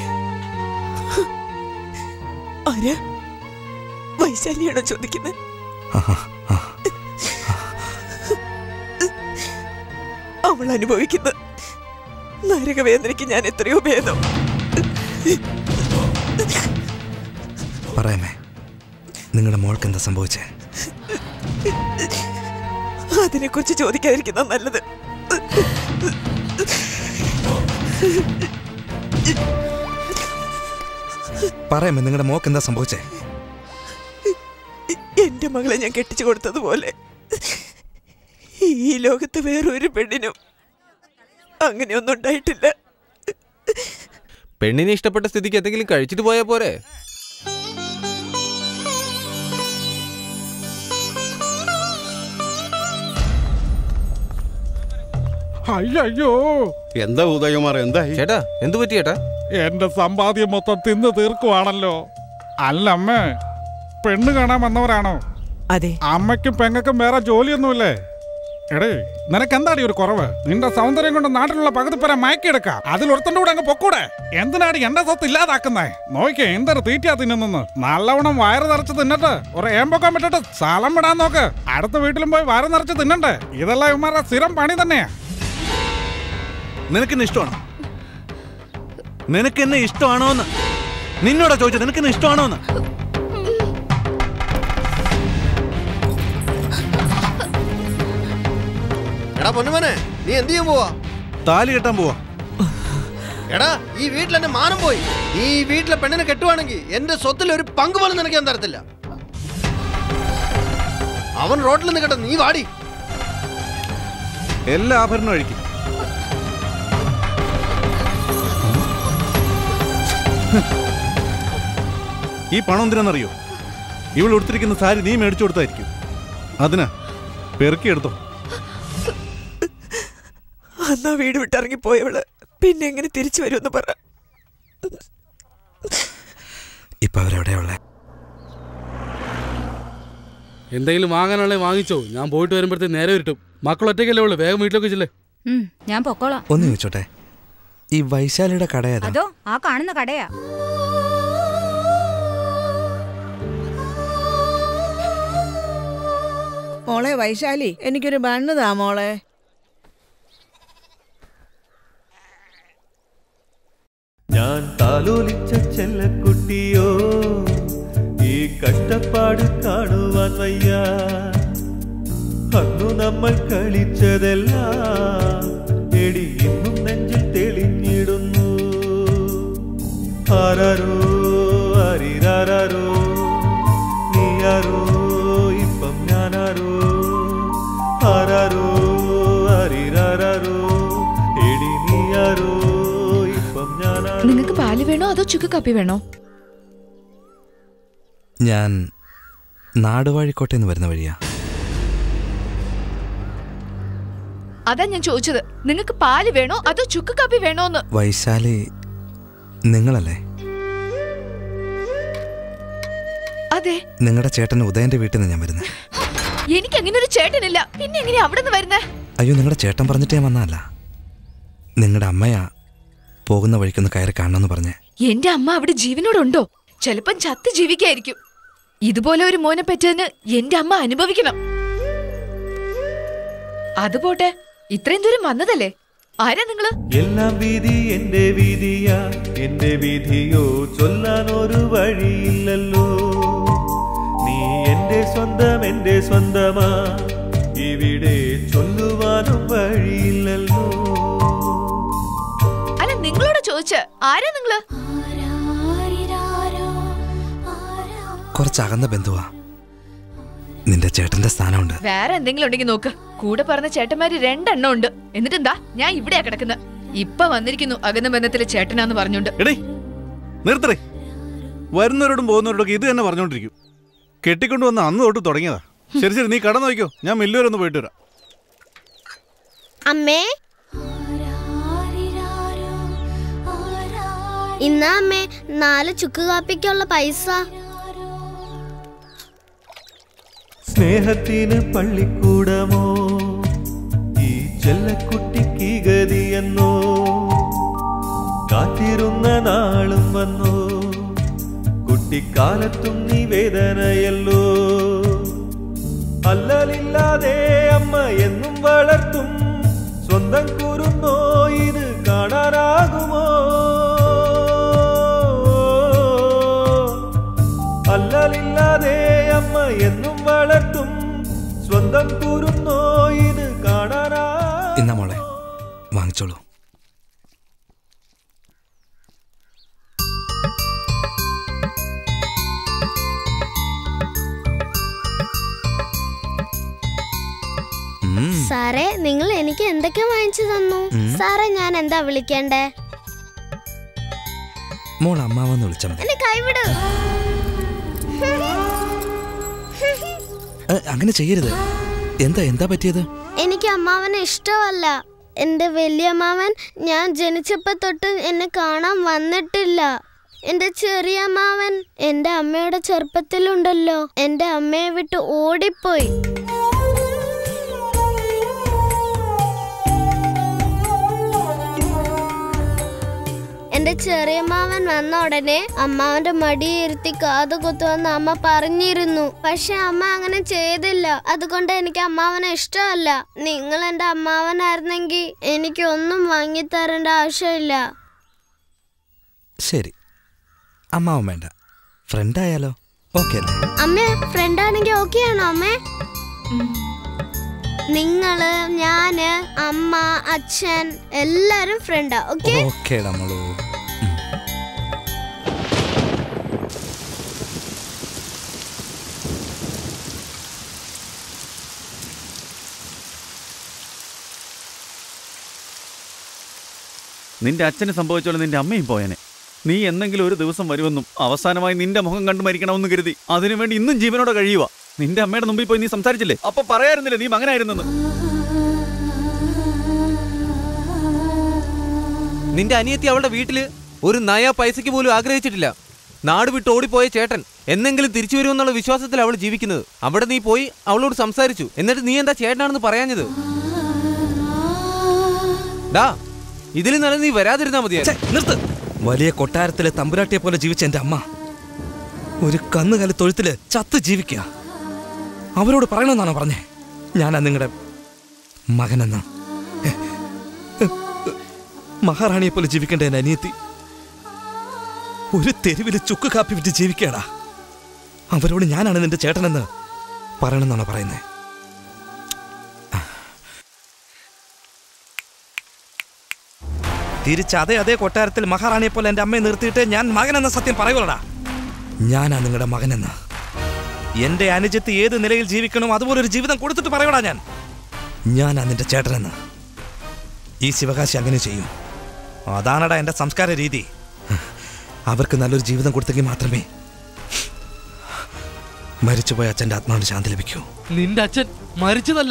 Speaker 19: ആര് വൈശാലിയാണോ ചോദിക്കുന്നത് അവൾ അനുഭവിക്കുന്ന നരകവേദനയ്ക്ക് ഞാൻ എത്രയോ ഭേദം
Speaker 5: പറയാമേ നിങ്ങളുടെ മോൾക്ക് എന്താ സംഭവിച്ചേ
Speaker 19: അതിനെക്കുറിച്ച് ചോദിക്കാതിരിക്കുന്ന നല്ലത്
Speaker 5: പറയാമേ നിങ്ങളുടെ മോൾക്ക് എന്താ സംഭവിച്ചേ
Speaker 19: എന്റെ മകളെ ഞാൻ കെട്ടിച്ചു കൊടുത്തതുപോലെ ഈ ലോകത്ത് വേറൊരു പെണ്ണിനും അങ്ങനെയൊന്നും ഉണ്ടായിട്ടില്ല
Speaker 7: പെണ്ണിനെ ഇഷ്ടപ്പെട്ട സ്ഥിതിക്ക് എന്തെങ്കിലും കഴിച്ചിട്ട് പോയാ പോരെ
Speaker 4: അയ്യോ
Speaker 17: എന്താ ഉദയകുമാർ എന്തായി
Speaker 7: ചേട്ടാ എന്തു പറ്റി ചേട്ടാ
Speaker 4: എന്റെ സമ്പാദ്യം മൊത്തം തിന്ന് തീർക്കുവാണല്ലോ അല്ല അമ്മേ പെണ്ണ് കാണാൻ വന്നവരാണോ
Speaker 19: അതെ
Speaker 4: അമ്മയ്ക്കും പെങ്ങൾക്കും വേറെ ജോലിയൊന്നുമില്ലേ എടേ നിനക്ക് എന്താടി ഒരു കുറവ് നിന്റെ സൗന്ദര്യം കൊണ്ട് നാട്ടിലുള്ള പകുതി പേരെ മയക്കിയെടുക്ക അതിൽ ഒരുത്തന്റെ കൂടെ അങ്ങ് പൊക്കൂടെ എന്തിനാടി എന്റെ സ്വത്ത് ഇല്ലാതാക്കുന്നേ നോക്കിയേ എന്തൊരു തീറ്റയാ തിന്നുന്നെന്ന് നല്ലവണ്ണം വയറ് നിറച്ച് തിന്നിട്ട് ഒരു ഏമ്പൊക്കാൻ പറ്റിട്ട് സ്ഥലം വിടാൻ നോക്ക് അടുത്ത വീട്ടിലും പോയി വയറ് നിറച്ച് തിന്നണ്ടേ ഇതെല്ലാം ഇവന്മാരുടെ സ്ഥിരം പണി തന്നെയാ
Speaker 2: നിനക്കെന്നെ ഇഷ്ടമാണോ നിനക്ക് എന്നെ ഇഷ്ടമാണോ എന്ന് നിന്നോടാ ചോദിച്ചത് നിനക്ക് എന്നെ ഇഷ്ടമാണോ എന്ന്
Speaker 1: എടാ പൊന്നുമനെ നീ എന്ത് ചെയ്യാൻ പോവാ
Speaker 2: താലി കെട്ടാൻ പോവാ
Speaker 1: എടാ ഈ വീട്ടിൽ എന്റെ മാനം പോയി നീ ഈ വീട്ടിലെ പെണ്ണിനെ കെട്ടുവാണെങ്കിൽ എന്റെ സ്വത്തിൽ ഒരു പങ്ക് പോലും നിനക്ക് ഞാൻ തരത്തില്ല അവൻ റോഡിൽ നിൽക്കട്ടെ നീ വാടി
Speaker 2: എല്ലാ ആഭരണവും അഴിക്കും ഈ പണം എന്തിനാണെന്നറിയോ ഇവൾ ഉടുത്തിരിക്കുന്ന സാരി നീ മേടിച്ചു കൊടുത്തായിരിക്കും അതിനാ പെറുക്കിയെടുത്തോ
Speaker 19: അന്നാ വീട് വിട്ടിറങ്ങി പോയവള് പിന്നെ എങ്ങനെ തിരിച്ചു വരുമെന്ന് പറ
Speaker 5: ഇപ്പൊ അവരെവിടെയാ ഉള്ളേ
Speaker 16: എന്തെങ്കിലും വാങ്ങാനുള്ളത് വാങ്ങിച്ചോ ഞാൻ പോയിട്ട് വരുമ്പോഴത്തേക്ക് നേരെ ഇരുട്ടും മക്കൾ ഒറ്റയ്ക്കല്ലേ ഉള്ളു വേഗം വീട്ടിലേക്ക് ചെല്ലേ
Speaker 9: ഉം, ഞാൻ പൊക്കോളാം
Speaker 5: ഒന്ന് ചോദിച്ചോട്ടെ ഈ വൈശാലിയുടെ കട ഏതാ
Speaker 9: അതോ ആ കാണുന്ന കടയാ
Speaker 15: മോളെ വൈശാലി എനിക്കൊരു ബണ്ണ് താ മോളെ
Speaker 6: ഞാൻ താലോലിച്ച ചെല്ലക്കുട്ടിയോ ഈ കഷ്ടപ്പാട് കാണുവാൻ വയ്യ അന്നു നമ്മൾ കളിച്ചതെല്ലാം എടി ഇന്നും നെഞ്ചിൽ തെളിഞ്ഞിടുന്നു ആരാരോ അരിരാരോ നീയാരോ ഇപ്പം ഞാനാരോ ആരാരോ അരിരാരോ എടി നീയാരോ ഇപ്പം ഞാനാരോ
Speaker 13: നിങ്ങൾക്ക് പാല് വേണോ അതോ ചുക്ക് കാപ്പി വേണോ
Speaker 5: ഞാൻ നാടുവാഴിക്കോട്ടെന്ന് വരുന്ന വഴിയാ
Speaker 13: അതാ ഞാൻ ചോദിച്ചത് നിങ്ങൾക്ക് പാല് വേണോ അതോ ചുക്ക് കാപ്പി വേണോന്ന്
Speaker 5: വൈശാലി നിങ്ങളല്ലേ
Speaker 13: അതെ
Speaker 5: നിങ്ങളുടെ ചേട്ടൻ ഉദയന്റെ വീട്ടിൽ നിന്ന് ഞാൻ വരുന്നത്
Speaker 13: എനിക്ക് അങ്ങനെ ഒരു ചേട്ടനില്ല പിന്നെ എങ്ങനെയാ അവിടെ നിന്ന് വരുന്നേ
Speaker 5: അയ്യോ നിങ്ങളുടെ ചേട്ടൻ പറഞ്ഞിട്ട് ഞാൻ വന്നതല്ല നിങ്ങളുടെ അമ്മയാ പോകുന്ന വഴിക്കൊന്ന് കയറി കാണണമെന്ന് പറഞ്ഞേ
Speaker 13: എന്റെ അമ്മ അവിടെ ജീവനോടുണ്ടോ ചിലപ്പം ചത്ത് ജീവിക്കായിരിക്കും ഇതുപോലെ ഒരു മോനെ പറ്റിയതിന് എന്റെ അമ്മ അനുഭവിക്കണം അതുപോട്ടെ ഇത്രയും ദൂരം വന്നതല്ലേ ആരാ നിങ്ങള്
Speaker 6: എല്ലാം വീതി എന്റെ വീതിയാ എന്റെ വിധിയോ ചൊല്ലാൻ ഒരു വഴിയില്ലല്ലോ നീ എന്റെ സ്വന്തം എന്റെ സ്വന്തമാ ഇവിടെ ചൊല്ലുവാനും വഴിയില്ലല്ലോ
Speaker 13: അല്ല നിങ്ങളോട് ചോദിച്ച ആരാ നിങ്ങള്
Speaker 5: കുറച്ച് അകന്ന ബന്ധുവാ നിന്റെ ചേട്ടന്റെ സ്ഥാനമുണ്ട്
Speaker 10: വേറെ എന്തെങ്കിലും ഉണ്ടെങ്കിൽ നോക്ക് കൂടെ പറഞ്ഞ ചേട്ടന്മാര് രണ്ടെണ്ണം ഉണ്ട് എന്നിട്ട് എന്താ ഞാൻ ഇവിടെയാ കിടക്കുന്നത് ഇപ്പൊ വന്നിരിക്കുന്നു അകന്ന ബന്ധത്തിലെ ചേട്ടനാന്ന് പറഞ്ഞോണ്ട്
Speaker 2: എടേ നിർത്തറേ വരുന്നവരോടും പോകുന്നവരോടൊക്കെ ഇത് തന്നെ പറഞ്ഞുകൊണ്ടിരിക്കും കെട്ടിക്കൊണ്ട് വന്ന അന്ന് തൊട്ട് തുടങ്ങിയതാ ശരി ശരി നീ കടന്നു നോക്കിയോ ഞാൻ മില്ലുവരെ ഒന്ന് പോയിട്ട് വരാം
Speaker 12: അമ്മേ ഇന്നാ അമ്മേ നാല് ചുക്ക് കാപ്പിക്കുള്ള പൈസ
Speaker 6: സ്നേഹത്തിന് പള്ളിക്കൂടമോ ഈ ചെല്ലക്കുട്ടിക്ക് ഗതിയെന്നോ കാത്തിരുന്ന നാളും വന്നോ കുട്ടിക്കാലത്തും നീ വേദനയല്ലോ അല്ലലില്ലാതെ അമ്മ എന്നും വളർത്തും സ്വന്തം കുറുന്നോ ഇത് കാണാനാകുമോ അല്ലലില്ലാതെ അമ്മ എന്നും വളർത്തും സ്വന്തം കുറുന്നോ ഇത് കാണാനാ
Speaker 5: ഇന്ന മോളെ വാങ്ങിച്ചോളൂ
Speaker 12: സാറേ നിങ്ങൾ എനിക്ക് എന്തൊക്കെ വാങ്ങിച്ചു തന്നു
Speaker 5: ഉം.
Speaker 12: സാറേ ഞാൻ എന്താ വിളിക്കണ്ടേ
Speaker 5: മോൾ അമ്മാവെന്ന് വിളിച്ചാൽ മതി
Speaker 12: എന്നെ കൈവിട്
Speaker 5: ഏ, അങ്ങനെ ചെയ്യരുത് എന്താ എന്താ പറ്റിയത്
Speaker 12: എനിക്ക് അമ്മാവനെ ഇഷ്ടമല്ല എന്റെ വലിയമ്മാവൻ ഞാൻ ജനിച്ചപ്പോ തൊട്ട് എന്നെ കാണാൻ വന്നിട്ടില്ല എന്റെ ചെറിയ അമ്മാവൻ എന്റെ അമ്മയുടെ ചെറുപ്പത്തിലുണ്ടല്ലോ എന്റെ അമ്മയെ വിട്ട് ഓടിപ്പോയി എന്റെ ചെറിയമ്മാവൻ വന്ന ഉടനെ അമ്മാവന്റെ മടിയിരുത്തി കാത് കുത്തുവെന്ന് അമ്മ പറഞ്ഞിരുന്നു പക്ഷെ അമ്മ അങ്ങനെ ചെയ്തില്ല അതുകൊണ്ട് എനിക്ക് അമ്മാവനെ ഇഷ്ടമല്ല നിങ്ങൾ എന്റെ അമ്മാവനായിരുന്നെങ്കിൽ എനിക്ക് ഒന്നും വാങ്ങിത്തരേണ്ട ആവശ്യമില്ല
Speaker 5: ശരി അമ്മാവൻ വേണ്ട ഫ്രണ്ട് ആയാലോ ഓക്കെ അല്ലേ
Speaker 12: അമ്മ ഫ്രണ്ട് ആണെങ്കിൽ ഓക്കെ ആണോ അമ്മേ നിങ്ങള് ഞാന് അമ്മ അച്ഛൻ എല്ലാരും ഫ്രണ്ടാ ഓക്കെ
Speaker 5: ഓക്കെ നമ്മളു
Speaker 21: നിന്റെ അച്ഛന് സംഭവിച്ചോളൂ നിന്റെ അമ്മയും പോയനെ നീ എന്തെങ്കിലും ഒരു ദിവസം വരുമെന്നും അവസാനമായി നിന്റെ മുഖം കണ്ടു മരിക്കണമെന്ന് കരുതി അതിനുവേണ്ടി ഇന്നും ജീവനോടെ കഴിയുക നിന്റെ അമ്മയുടെ മുമ്പിൽ പോയി നീ സംസാരിച്ചില്ലേ അപ്പൊ പറയായിരുന്നില്ലേ നീ മകനായിരുന്നെന്ന്
Speaker 7: നിന്റെ അനിയത്തി അവളുടെ വീട്ടില് ഒരു നയ പൈസയ്ക്ക് പോലും ആഗ്രഹിച്ചിട്ടില്ല നാട് വിട്ട് ഓടിപ്പോയ ചേട്ടൻ എന്നെങ്കിലും തിരിച്ചു വരുമെന്നുള്ള വിശ്വാസത്തിൽ അവൾ ജീവിക്കുന്നത് അവിടെ നീ പോയി അവളോട് സംസാരിച്ചു എന്നിട്ട് നീ എന്താ ചേട്ടനാണെന്ന് പറയാഞ്ഞത് ഡാ ഇതിൽ നല്ല നീ വരാതിരുന്നാ മതിയായിരുന്നു
Speaker 5: നിർത്ത് വലിയ കൊട്ടാരത്തിലെ തമ്പുരാട്ടിയെ പോലെ ജീവിച്ച എന്റെ അമ്മ ഒരു കന്നുകാലി തൊഴുത്തില് ചത്ത് ജീവിക്കുക അവരോട് പറയണമെന്നാണോ പറഞ്ഞേ ഞാനാ നിങ്ങളുടെ മകനെന്ന് മഹാറാണിയെ പോലെ ജീവിക്കേണ്ട എന്റെ അനിയത്തി ഒരു തെരുവില് ചുക്ക് കാപ്പി വിറ്റ് ജീവിക്കടാ അവരോട് ഞാനാണ് നിന്റെ ചേട്ടനെന്ന് പറയണമെന്നാണോ പറയുന്നത് തിരിച്ച് അതേ അതേ കൊട്ടാരത്തിൽ മഹാറാണിയെ പോലെ എന്റെ അമ്മയെ നിർത്തിയിട്ട് ഞാൻ മകനെന്ന സത്യം പറയുള്ളടാ ഞാനാ നിങ്ങളുടെ മകനെന്ന് എന്റെ അനുജത്ത് ഏത് നിലയിൽ ജീവിക്കണോ അതുപോലെ ഒരു ജീവിതം കൊടുത്തിട്ട് പറയടാ ഞാൻ ഞാനാ നിന്റെ ചേട്ടനെന്ന് ഈ ശിവകാശി അങ്ങനെ ചെയ്യും അതാണടാ എന്റെ സംസ്കാര രീതി അവർക്ക് നല്ലൊരു ജീവിതം കൊടുത്തെങ്കിൽ മാത്രമേ മരിച്ചുപോയ അച്ഛന്റെ ആത്മാവിന് ശാന്തി ലഭിക്കൂ
Speaker 16: നിന്റെ അച്ഛൻ മരിച്ചതല്ല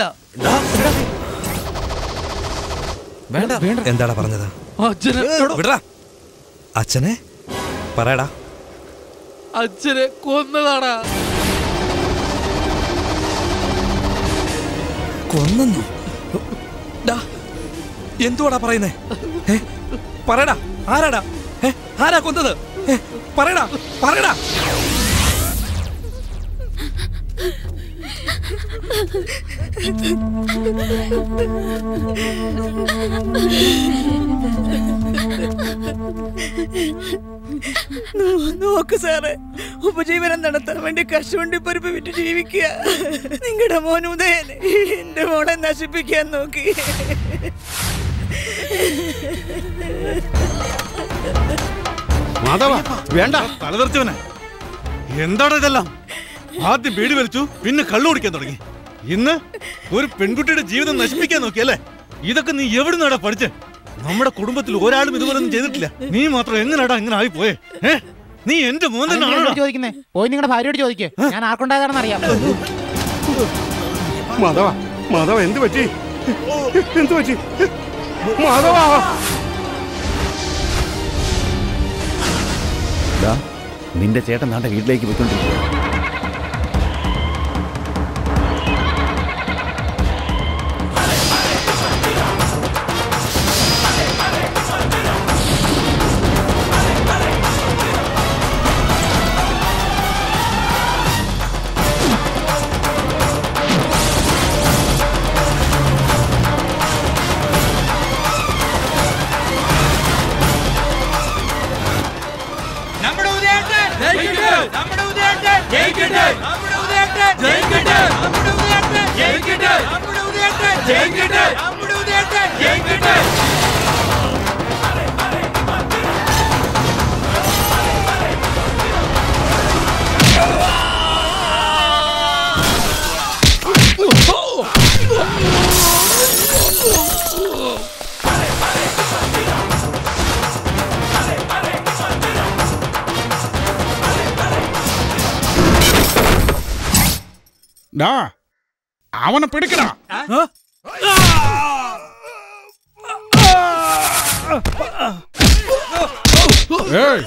Speaker 5: വേണ്ട എന്താടാ പറഞ്ഞത്
Speaker 16: അച്ഛനെ
Speaker 5: വിടടാ അച്ഛനെ പറയടാ
Speaker 16: അച്ഛനെ കൊന്നതാടാ
Speaker 5: കൊന്നു എന്തുവാടാ പറയുന്നേ ഏ? പറയടാ ആരാടാ ഏ? ആരാ കൊന്നത് ഏ? പറയടാ പറയടാ
Speaker 15: നോ- നോക്ക് സാറേ ഉപജീവനം നടത്താൻ വേണ്ടി കശുവണ്ടി പരിപ്പ് വിറ്റ് ജീവിക്കുക നിങ്ങളുടെ മോൻ ഉദയൻ എന്റെ മോളെ നശിപ്പിക്കാൻ നോക്കി
Speaker 2: മാധവ വേണ്ട തലതെറിച്ചവനെ എന്താണ് ഇതെല്ലാം ആദ്യം ബീഡി വലിച്ചു പിന്നെ കള്ളു കുടിക്കാൻ തുടങ്ങി ഇന്ന് ഒരു പെൺകുട്ടിയുടെ ജീവിതം നശിപ്പിക്കാൻ നോക്കിയല്ലേ ഇതൊക്കെ നീ എവിടുന്നാടാ പഠിച്ചേ നമ്മുടെ കുടുംബത്തിൽ ഒരാളും ഇതുപോലൊന്നും ചെയ്തിട്ടില്ല നീ മാത്രം എങ്ങനെയാടാ ഇങ്ങനെ ആയി പോയേ ഏ നീ എന്റെ മോൻ
Speaker 18: അതെന്തിനാ
Speaker 2: തന്നെയാണോ
Speaker 18: എന്നോട് ചോദിക്കുന്നേ പോയി നിങ്ങളുടെ ഭാര്യയോട് ചോദിക്കേ ഞാൻ ആർക്കുണ്ടായതാണെന്ന് അറിയാം
Speaker 17: മാധവ മാധവ എന്ത് പറ്റി എന്ത് പറ്റി മാധവ
Speaker 21: ദാ, നിന്റെ ചേട്ടൻ നാട്ടെ വീട്ടിലേക്ക് പോയിക്കൊണ്ടിരിക്കുക
Speaker 6: നമ്മുടെ ഉദയേട്ടൻ ജയിക്കട്ടെ നമ്മുടെ ഉദയേട്ടൻ ജയിക്കട്ടെ നമ്മുടെ ഉദയേട്ടൻ ജയിക്കട്ടെ നമ്മുടെ ഉദയേട്ടൻ ജയിക്കട്ടെ നമ്മുടെ ഉദയേട്ടൻ ജയിക്കട്ടെ നമ്മുടെ ഉദയേട്ടൻ ജയിക്കട്ടെ
Speaker 4: ഡാ അവനെ പിടിക്കടാ ഏയ്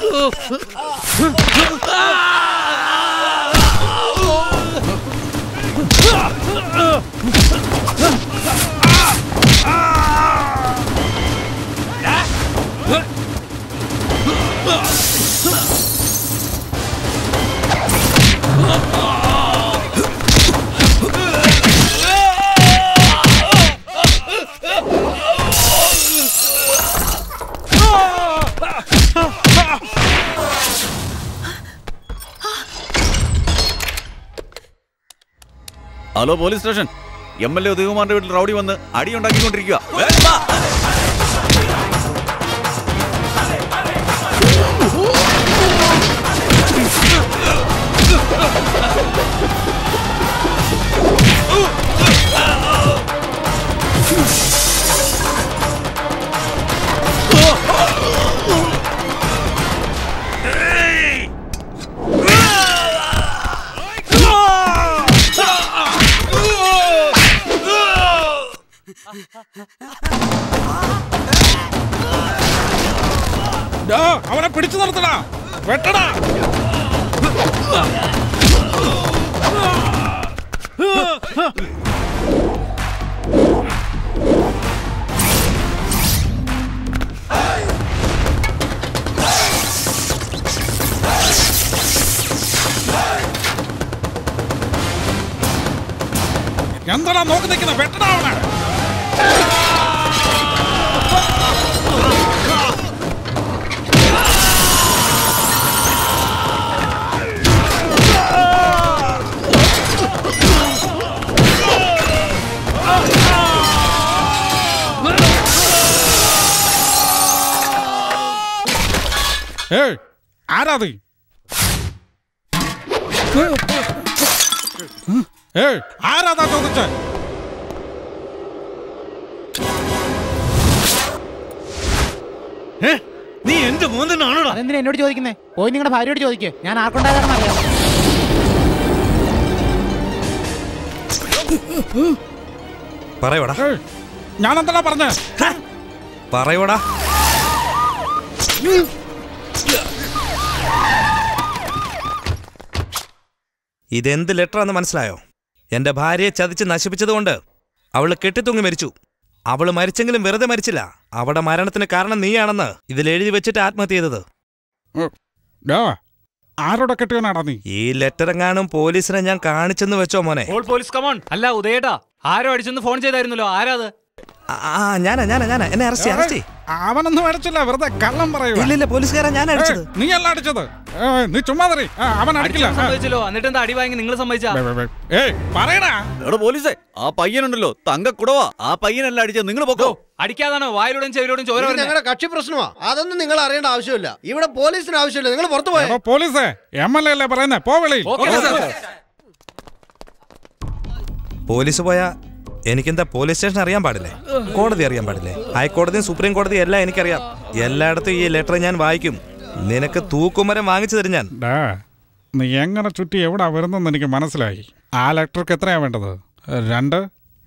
Speaker 21: hello police station M L A ഉദയകുമാറിന്റെ വീട്ടിൽ റൗഡി വന്ന് അടിയുണ്ടാക്കിക്കൊണ്ടിരിക്കുക
Speaker 4: ഡാ അവനെ പിടിച്ചു നിർത്തടാ വെട്ടടാ എന്താടാ നോക്കി നിൽക്കുന്ന വെട്ടടാ അവനെ ഏയ് ആരാത് ഏയ് ആരാതാ ചോദിച്ചേ
Speaker 2: ഏ നീ എന്റെ മോൻ തന്നെയാണോടാ
Speaker 18: അതെന്തിനാ എന്നോട് ചോദിക്കുന്നേ പോയി നിങ്ങളുടെ ഭാര്യയോട് ചോദിക്കേ ഞാൻ ആർക്കുണ്ടായതാണെന്ന് അറിയാം
Speaker 5: പറയോടാ
Speaker 4: ഞാൻ എന്താ പറഞ്ഞേ
Speaker 5: പറയോടാ ഇതെന്ത് ലെറ്ററാന്ന് മനസ്സിലായോ എന്റെ ഭാര്യയെ ചതിച്ച് നശിപ്പിച്ചതുകൊണ്ട് അവള് കെട്ടിത്തൂങ്ങി മരിച്ചു അവള് മരിച്ചെങ്കിലും വെറുതെ മരിച്ചില്ല അവളുടെ മരണത്തിന് കാരണം നീയാണെന്ന് ഇതിൽ എഴുതി വെച്ചിട്ട് ആത്മഹത്യ ചെയ്തത്
Speaker 4: ഡാ ആരോടെ കെട്ടിയവനാടാ നീ
Speaker 5: ഈ ലെറ്റർ എങ്ങാനും പോലീസിനെ ഞാൻ കാണിച്ചെന്ന് വെച്ചോ മോനെ
Speaker 20: ഓൾ പോലീസ് കമോൺ അല്ല ഉദയേട്ടാ ആരോ അടിച്ചെന്ന് ഫോൺ ചെയ്തായിരുന്നല്ലോ ആരാ അത്
Speaker 5: ആ ഞാനാ ഞാനാ ഞാനാ എന്നെ അറസ്റ്റ് അറസ്റ്റ്
Speaker 4: അവനൊന്നും അടിച്ചില്ല വെറുതെ കള്ളം പറയൂ
Speaker 5: ഇല്ലില്ല പോലീസുകാരാ ഞാൻ അടിച്ചത്
Speaker 4: നീ അല്ല അടിച്ചത്
Speaker 3: ഏ, നീ ചുമ്മാ തറി അവൻ അടിക്കില്ല
Speaker 20: അടിക്കാൻ സമ്മതിച്ചല്ലോ എന്നിട്ട് എന്താ അടി വാങ്ങി നിങ്ങൾ സമ്മതിച്ചാ
Speaker 3: ഏയ് പറയടാ
Speaker 21: എടാ പോലീസേ ആ പയ്യനുണ്ടല്ലോ തങ്ക കുടവാ ആ പയ്യനല്ല അടിച്ചത് നിങ്ങൾ പൊക്കോ
Speaker 20: അടിക്കാതാണോ വായിലൂടെയും ചെവിലൂടെയും ചോര
Speaker 1: ഇത്
Speaker 20: വരുന്നേ?
Speaker 1: ഞങ്ങളുടെ കക്ഷി പ്രശ്നമാ അതൊന്നും നിങ്ങൾ അറിയേണ്ട ആവശ്യമില്ല ഇവിടെ പോലീസിന് ആവശ്യമില്ല നിങ്ങൾ പുറത്തു പോയോ
Speaker 3: എടോ, പോലീസേ എം എൽ എ അല്ലേ പറയുന്നേ പോ വെളിയിൽ
Speaker 5: പോലീസ് പോയാ എനിക്കെന്താ പോലീസ് സ്റ്റേഷൻ അറിയാൻ പാടില്ലേ കോടതി അറിയാൻ പാടില്ലേ ഹൈക്കോടതിയും സുപ്രീം കോടതിയും എല്ലാം എനിക്കറിയാം എല്ലായിടത്തും ഈ ലെറ്റർ ഞാൻ വായിക്കും നിനക്ക് തൂക്കുമരം വാങ്ങിച്ചു തരും ഞാൻ
Speaker 3: ഡാ നീ എങ്ങനെ ചുറ്റി എവിടാ വരുന്നെന്ന് എനിക്ക് മനസ്സിലായി ആ ലെറ്റർക്ക് എത്രയാ വേണ്ടത് രണ്ട്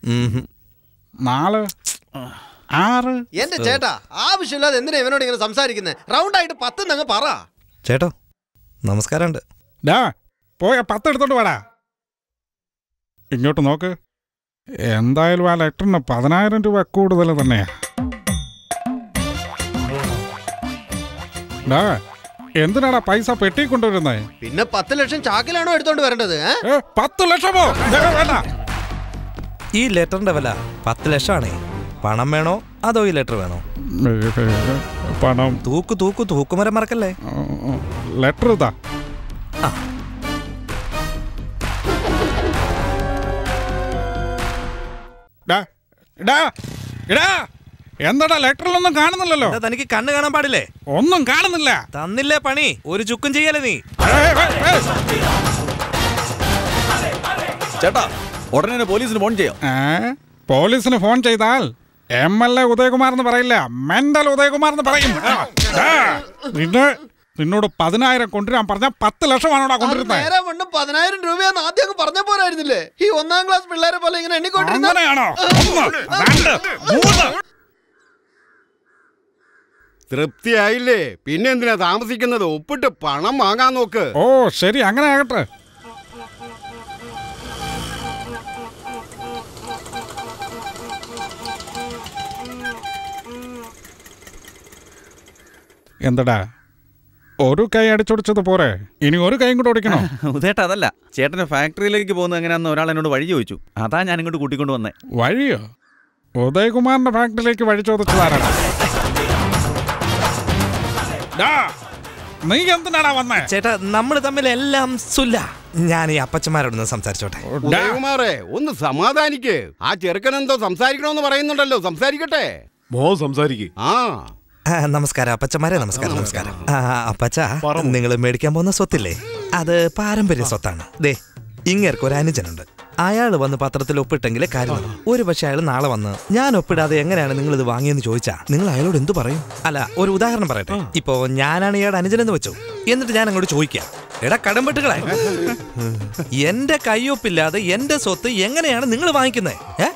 Speaker 3: നാല് ആറ്
Speaker 1: എന്റെ ചേട്ടാ ആവശ്യമില്ലാതെ എന്തിനാ ഇവനോട് ഇങ്ങനെ സംസാരിക്കുന്നത് റൗണ്ട് ആയിട്ട് പത്ത് അങ്ങ് പറ
Speaker 5: ചേട്ടോ നമസ്കാരമുണ്ട്
Speaker 3: ഡാ പോയ പത്ത് എടുത്തോണ്ട് വാടാ ഇങ്ങോട്ട് നോക്ക് എന്തായാലും ആ ലെറ്ററിന് പതിനായിരം രൂപ കൂടുതൽ തന്നെയാ ഡാ എന്തിനാടാ പൈസ പെട്ടി കൊണ്ടുവരുന്നേ
Speaker 1: പിന്നെ പത്ത് ലക്ഷം ചാക്കിലാണോ എടുത്തോണ്ട് വരേണ്ടത് ഏ?
Speaker 3: ഏ, പത്ത് ലക്ഷമോ ദേ, വേണ്ട
Speaker 5: ഈ ലെറ്ററിന്റെ വില പത്ത് ലക്ഷമാണേ പണം വേണോ അതോ ഈ ലെറ്റർ വേണോ
Speaker 3: പണം
Speaker 5: തൂക്ക് തൂക്ക് തൂക്കുമരം മറക്കല്ലേ
Speaker 3: ലെറ്റർ ഇതാ ഡാ, ഡാ, എടാ, എന്താടാ ലെറ്ററിലൊന്നും കാണുന്നില്ലല്ലോ
Speaker 5: തനിക്ക് കണ്ണ് കാണാൻ പാടില്ലേ
Speaker 3: ഒന്നും കാണുന്നില്ല
Speaker 5: തന്നില്ലേ പണി ഒരു ചുക്കും ചെയ്യല്ലേ നീ
Speaker 21: ചേട്ടാ ഉടനെ തന്നെ പോലീസിന് ഫോൺ ചെയ്യാം
Speaker 3: ഏ? പോലീസിന് ഫോൺ ചെയ്താൽ എം എൽ എ ഉദയകുമാർ എന്ന് പറയില്ല മെന്റൽ ഉദയകുമാർ എന്ന് പറയും ആ, ഡാ, നിന്നെ നിന്നോട് പതിനായിരം കൊണ്ടുവരാൻ പറഞ്ഞ പത്ത് ലക്ഷമാണോടാ
Speaker 1: അത്
Speaker 3: കൊണ്ടുവരുന്നത്
Speaker 1: നേരെ കൊണ്ട് പതിനായിരം രൂപയാന്ന് ആദ്യം അങ്ങ് പറഞ്ഞ പോരായിരുന്നില്ലേ ഈ ഒന്നാം ക്ലാസ് പിള്ളേരെ പോലെ ഇങ്ങനെ എണ്ണിക്കൊണ്ടിരുന്ന
Speaker 3: അങ്ങനെയാണോ ഒന്ന് രണ്ട് മൂന്ന്
Speaker 17: തൃപ്തിയായില്ലേ പിന്നെ എന്തിനാ താമസിക്കുന്നത് ഒപ്പിട്ട് പണം വാങ്ങാൻ നോക്ക്
Speaker 3: ഓ ശരി അങ്ങനെ ആകട്ടെ എന്തടാ ഒരു കൈ അടിച്ചൊടിച്ചത് പോരെ ഇനി ഒരു കൈയും കൂടെ ഓടിക്കണോ
Speaker 21: ഉദേട്ടാ അതല്ല ചേട്ടന്റെ ഫാക്ടറിയിലേക്ക് പോകുന്നത് എങ്ങനെയാന്ന് ഒരാൾ എന്നോട് വഴി ചോദിച്ചു അതാ ഞാൻ ഇങ്ങോട്ട് കൂട്ടിക്കൊണ്ട് വന്നേ
Speaker 3: വഴിയോ ഉദയകുമാറിന്റെ ഫാക്ടറിയിലേക്ക് വഴി ചോദിച്ചതാരാണ് ഡാ, നീ എന്തിനാടാ വന്നേ
Speaker 5: ചേട്ടാ നമ്മൾ തമ്മിൽ എല്ലാം സുല്ല ഞാൻ ഈ അപ്പച്ചന്മാരോടൊന്ന് സംസാരിച്ചോട്ടെ
Speaker 17: ഉദയകുമാറേ ഒന്ന് സമാധാനിക്ക് ആ ചെറുക്കൻ എന്തോ സംസാരിക്കണമെന്ന് പറയുന്നുണ്ടല്ലോ സംസാരിക്കട്ടെ
Speaker 14: മോ സംസാരിക്കേ
Speaker 17: ആ
Speaker 5: ആ, നമസ്കാരം അപ്പച്ചമാരെ നമസ്കാരം നമസ്കാരം ആ, അപ്പച്ച നിങ്ങൾ മേടിക്കാൻ പോകുന്ന സ്വത്തില്ലേ അത് പാരമ്പര്യ സ്വത്താണ് ദേ ഇങ്ങേർക്ക് ഒരു അനുജനുണ്ട് അയാൾ വന്ന് പത്രത്തിൽ ഒപ്പിട്ടെങ്കിലേ കാര്യം നടക്കൂ. ഒരു പക്ഷെ അയാൾ നാളെ വന്ന് ഞാൻ ഒപ്പിടാതെ എങ്ങനെയാണ് നിങ്ങൾ ഇത് വാങ്ങിയെന്ന് ചോദിച്ചാ നിങ്ങൾ അയാളോട് എന്ത് പറയും അല്ല ഒരു ഉദാഹരണം പറയട്ടെ ഇപ്പോ ഞാനാണ് ഇയാളുടെ അനുജനെന്ന് വെച്ചു എന്നിട്ട് ഞാൻ അങ്ങോട്ട് ചോദിക്കാം എടാ കടംപെട്ടുകളെ എന്റെ കയ്യൊപ്പില്ലാതെ എന്റെ സ്വത്ത് എങ്ങനെയാണ് നിങ്ങൾ വാങ്ങിക്കുന്നത്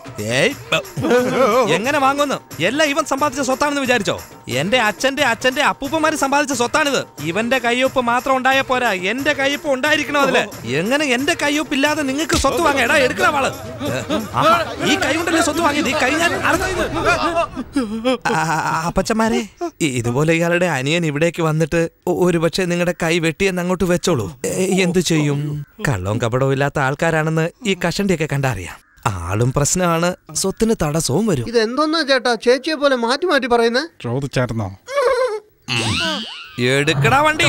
Speaker 5: എങ്ങനെ വാങ്ങുന്നു എല്ലാം ഇവൻ സമ്പാദിച്ച സ്വത്താണെന്ന് വിചാരിച്ചോ എന്റെ അച്ഛന്റെ അച്ഛന്റെ അപ്പൂപ്പന്മാര് സമ്പാദിച്ച സ്വത്താണിത് ഇവന്റെ കയ്യൊപ്പ് മാത്രം ഉണ്ടായ പോരാ എന്റെ കയ്യൊപ്പ് ഉണ്ടായിരിക്കണം അതില് എങ്ങനെ എന്റെ കയ്യൊപ്പില്ലാതെ നിങ്ങൾക്ക് സ്വത്ത് വാങ്ങാം എടാ എടുക്കണ വാള് ആഹാ, ഈ കൈ കൊണ്ടല്ലേ സ്വത്ത് വാങ്ങിയത് ഈ കൈ ഞാൻ അപ്പച്ചന്മാരെ ഇ- ഇതുപോലെ ഇയാളുടെ അനിയൻ ഇവിടേക്ക് വന്നിട്ട് ഒ- ഒരു പക്ഷേ നിങ്ങളുടെ കൈ വെട്ടിയെന്ന് അങ്ങോട്ട് വെച്ചോളൂ ഏ, എന്തു ചെയ്യും കള്ളവും കപടവും ഇല്ലാത്ത ആൾക്കാരാണെന്ന് ഈ കഷണ്ടിയൊക്കെ കണ്ടറിയാം ആളും പ്രശ്നമാണ് സ്വത്തിന് തടസ്സവും വരും
Speaker 1: ഇത് എന്തോന്നാ ചേട്ടാ ചേച്ചിയെ പോലെ മാറ്റി മാറ്റി പറയുന്നത്
Speaker 3: ചോദിച്ചായിരുന്നോ
Speaker 5: എടുക്കടാ വണ്ടി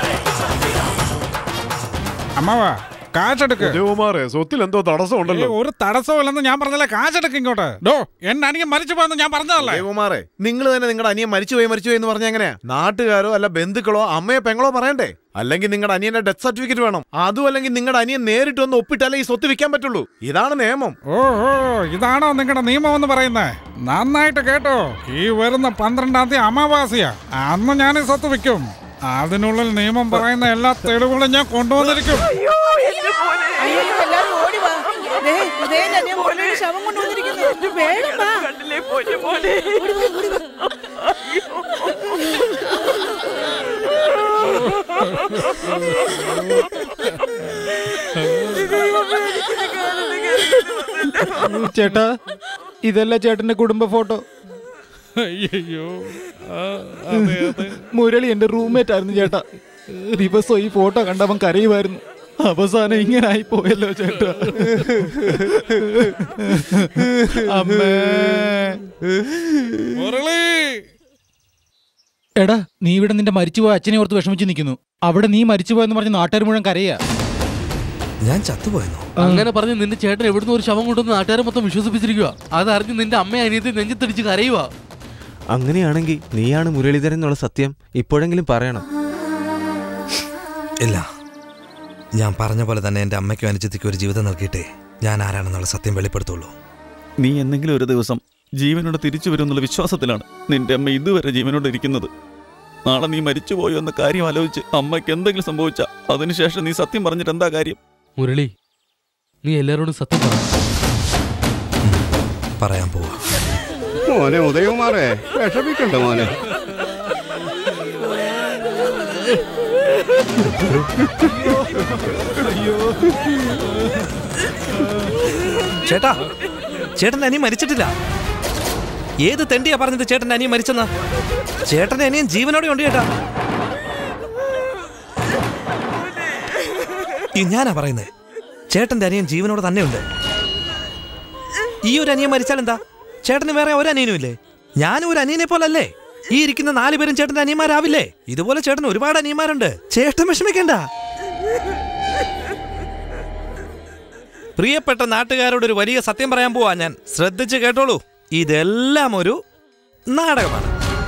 Speaker 3: അമ്മാവാ കാശെടുക്ക്
Speaker 14: ദേവമാരെ സ്വത്തിൽ എന്തോ തടസ്സം ഉണ്ടല്ലോ
Speaker 3: ഏയ്, ഒരു തടസ്സമില്ലെന്ന് ഞാൻ പറഞ്ഞല്ലേ കാശെടുക്ക് ഇങ്ങോട്ട് ഡോ എന്നെ അനിയൻ മരിച്ചു പോയെന്ന് ഞാൻ പറഞ്ഞതല്ലേ
Speaker 14: ദേവമാരെ നിങ്ങൾ തന്നെ നിങ്ങളുടെ അനിയൻ മരിച്ചുപോയി മരിച്ചുപോയി എന്ന് പറഞ്ഞ എങ്ങനെയാ നാട്ടുകാരോ അല്ല ബന്ധുക്കളോ അമ്മയോ പെങ്ങളോ പറയണ്ടേ അല്ലെങ്കിൽ നിങ്ങളുടെ അനിയന്റെ ഡെത്ത് സർട്ടിഫിക്കറ്റ് വേണം അതും അല്ലെങ്കിൽ നിങ്ങളുടെ അനിയൻ നേരിട്ട് വന്ന് ഒപ്പിട്ടാലേ ഈ സ്വത്ത് വിൽക്കാൻ പറ്റുള്ളൂ ഇതാണ് നിയമം
Speaker 3: ഓഹോ ഇതാണോ നിങ്ങളുടെ നിയമം എന്ന് പറയുന്നത് നന്നായിട്ട് കേട്ടോ ഈ വരുന്ന പന്ത്രണ്ടാം തീയതി അമാവാസിയാ അന്ന് ഞാൻ ഈ സ്വത്ത് വിൽക്കും അതിനുള്ളിൽ നിയമം പറയുന്ന എല്ലാ തെളിവുകളും ഞാൻ കൊണ്ടുവന്നിരിക്കും
Speaker 15: അയ്യോ എല്ലാരും ഓടി വാ ദേ, ഉദയൻ തന്നെ മുകളിലൊരു ശവം കൊണ്ടുവന്നിരിക്കുന്നു വേഗം വാ ഓടി വാ, ഓടി വാ.
Speaker 4: ചേട്ടാ ഇതല്ല ചേട്ടന്റെ കുടുംബ ഫോട്ടോ
Speaker 3: അയ്യോ അതെ അതെ
Speaker 4: മുരളി എന്റെ റൂംമേറ്റ് ആയിരുന്നു ചേട്ടാ ദിവസം ഈ ഫോട്ടോ കണ്ടവൻ കരയുമായിരുന്നു അവസാനം ഇങ്ങനെ ആയി പോയല്ലോ ചേട്ടാ അമ്മേ
Speaker 3: മുരളി
Speaker 18: എടാ നീ ഇവിടെ നിന്റെ മരിച്ചുപോയ അച്ഛനെ ഓർത്ത് വിഷമിച്ച് നിൽക്കുന്നു അവിടെ നീ മരിച്ചുപോയെന്ന് പറഞ്ഞ് നാട്ടുകാർ മുഴുവൻ കരയാ
Speaker 5: ഞാൻ ചത്തുപോയെന്നോ
Speaker 16: അങ്ങനെ പറഞ്ഞ് നിന്റെ ചേട്ടൻ എവിടുന്ന് ഒരു ശവം കൊണ്ടുവന്ന് നാട്ടുകാരെ മൊത്തം വിശ്വസിപ്പിച്ചിരിക്കുക അതറിഞ്ഞ് നിന്റെ അമ്മ അനിയത്തി നെഞ്ചത്തിടിച്ച് കരയുക
Speaker 7: അങ്ങനെയാണെങ്കിൽ നീയാണ് മുരളീധരൻ എന്നുള്ള സത്യം ഇപ്പോഴെങ്കിലും പറയണം
Speaker 5: ഇല്ല ഞാൻ പറഞ്ഞ പോലെ തന്നെ എൻ്റെ അമ്മയ്ക്കും അനുജത്തിക്കും ഒരു ജീവിതം നൽകിയിട്ടേ ഞാൻ ആരാണെന്നുള്ള സത്യം വെളിപ്പെടുത്തുള്ളൂ
Speaker 21: നീ എന്തെങ്കിലും ഒരു ദിവസം ജീവനോട് തിരിച്ചു വരുമെന്നുള്ള വിശ്വാസത്തിലാണ് നിന്റെ അമ്മ ഇതുവരെ ജീവനോട് ഇരിക്കുന്നത് നാളെ നീ മരിച്ചുപോയോ എന്ന കാര്യം ആലോചിച്ച് അമ്മയ്ക്ക് എന്തെങ്കിലും സംഭവിച്ച അതിനുശേഷം നീ സത്യം പറഞ്ഞിട്ട് എന്താ കാര്യം
Speaker 16: മുരളി നീ എല്ലാരോടും സത്യം പറ
Speaker 5: പറയാൻ പോവാ
Speaker 17: മോനെ ഉദയകുമാറേ വിഷമിക്കണ്ട മോനെ
Speaker 5: ചേട്ടാ ചേട്ടൻ്റെ അനിയൻ മരിച്ചിട്ടില്ല ഏത് തെണ്ടിയാ പറഞ്ഞത് ചേട്ടൻ്റെ അനിയൻ മരിച്ചെന്ന് ചേട്ടൻ്റെ അനിയൻ ജീവനോടെ ഉണ്ട് ചേട്ടാ ഈ ഞാനാ പറയുന്നത് ചേട്ടൻ്റെ അനിയൻ ജീവനോടെ തന്നെ ഉണ്ട് ഈ ഒരു അനിയൻ മരിച്ചാൽ എന്താ ചേട്ടന് വേറെ ഒരു അനിയനും ഇല്ലേ ഞാനും ഒരു അനിയനെ പോലല്ലേ ഈ ഇരിക്കുന്ന നാല് പേരും ചേട്ടന്റെ അനിയന്മാരാവില്ലേ ഇതുപോലെ ചേട്ടൻ ഒരുപാട് അനിയന്മാരുണ്ട് ചേട്ടൻ വിഷമിക്കണ്ട പ്രിയപ്പെട്ട നാട്ടുകാരോട് ഒരു വലിയ സത്യം പറയാൻ പോവാ ഞാൻ ശ്രദ്ധിച്ച് കേട്ടോളൂ ഇതെല്ലാം ഒരു നാടകമാണ്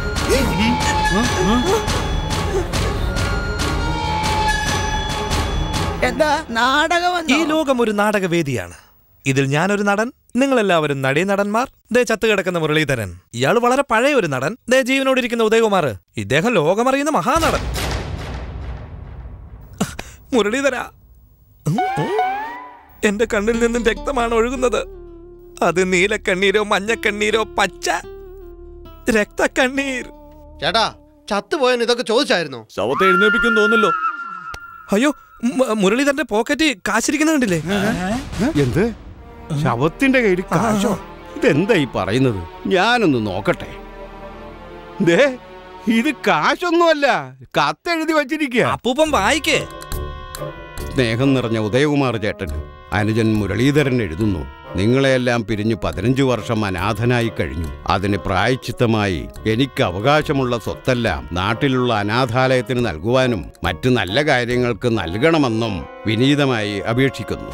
Speaker 15: എന്താ നാടകം
Speaker 5: ഈ ലോകം ഒരു നാടകവേദിയാണ് ഇതിൽ ഞാനൊരു നടൻ നിങ്ങളെല്ലാവരും നടീനടന്മാർ ദേ ചത്തു കിടക്കുന്ന മുരളീധരൻ ഇയാൾ വളരെ പഴയ ഒരു നടൻ ദേ ജീവനോടിരിക്കുന്ന ഉദയകുമാർ ഇദ്ദേഹം ലോകമറിയുന്ന മഹാനടൻ മുരളീധര എന്റെ കണ്ണിൽ നിന്നും രക്തമാണ് ഒഴുകുന്നത് അത് നീലക്കണ്ണീരോ മഞ്ഞക്കണ്ണീരോ പച്ച രക്തക്കണ്ണീർ
Speaker 1: ചേട്ടാ ചത്തുപോയെന്ന് ഇതൊക്കെ ചോദിച്ചായിരുന്നോ
Speaker 21: ശവത്തെ എഴുന്നേപ്പിക്കും തോന്നല്ലോ
Speaker 5: അയ്യോ മു- മുരളീധരന്റെ പോക്കറ്റ് കാശിരിക്കുന്ന കണ്ടില്ലേ
Speaker 17: എന്ത് ശവത്തിന്റെ കയ്യിൽ കാശോ ഇതെന്താ ഈ പറയുന്നത് ഞാനൊന്ന് നോക്കട്ടെ ദേ ഇത് കാശൊന്നുമല്ല കത്തെഴുതി വച്ചിരിക്കുക
Speaker 5: അപ്പൂപ്പം വായിക്കേ
Speaker 17: സ്നേഹം നിറഞ്ഞ ഉദയകുമാർ ചേട്ടന് അനുജൻ മുരളീധരൻ എഴുതുന്നു നിങ്ങളെയെല്ലാം പിരിഞ്ഞു പതിനഞ്ചു വർഷം അനാഥനായി കഴിഞ്ഞു അതിന് പ്രായച്ചിത്തമായി എനിക്ക് അവകാശമുള്ള സ്വത്തെല്ലാം നാട്ടിലുള്ള അനാഥാലയത്തിന് നൽകുവാനും മറ്റു നല്ല കാര്യങ്ങൾക്ക് നൽകണമെന്നും വിനീതമായി അപേക്ഷിക്കുന്നു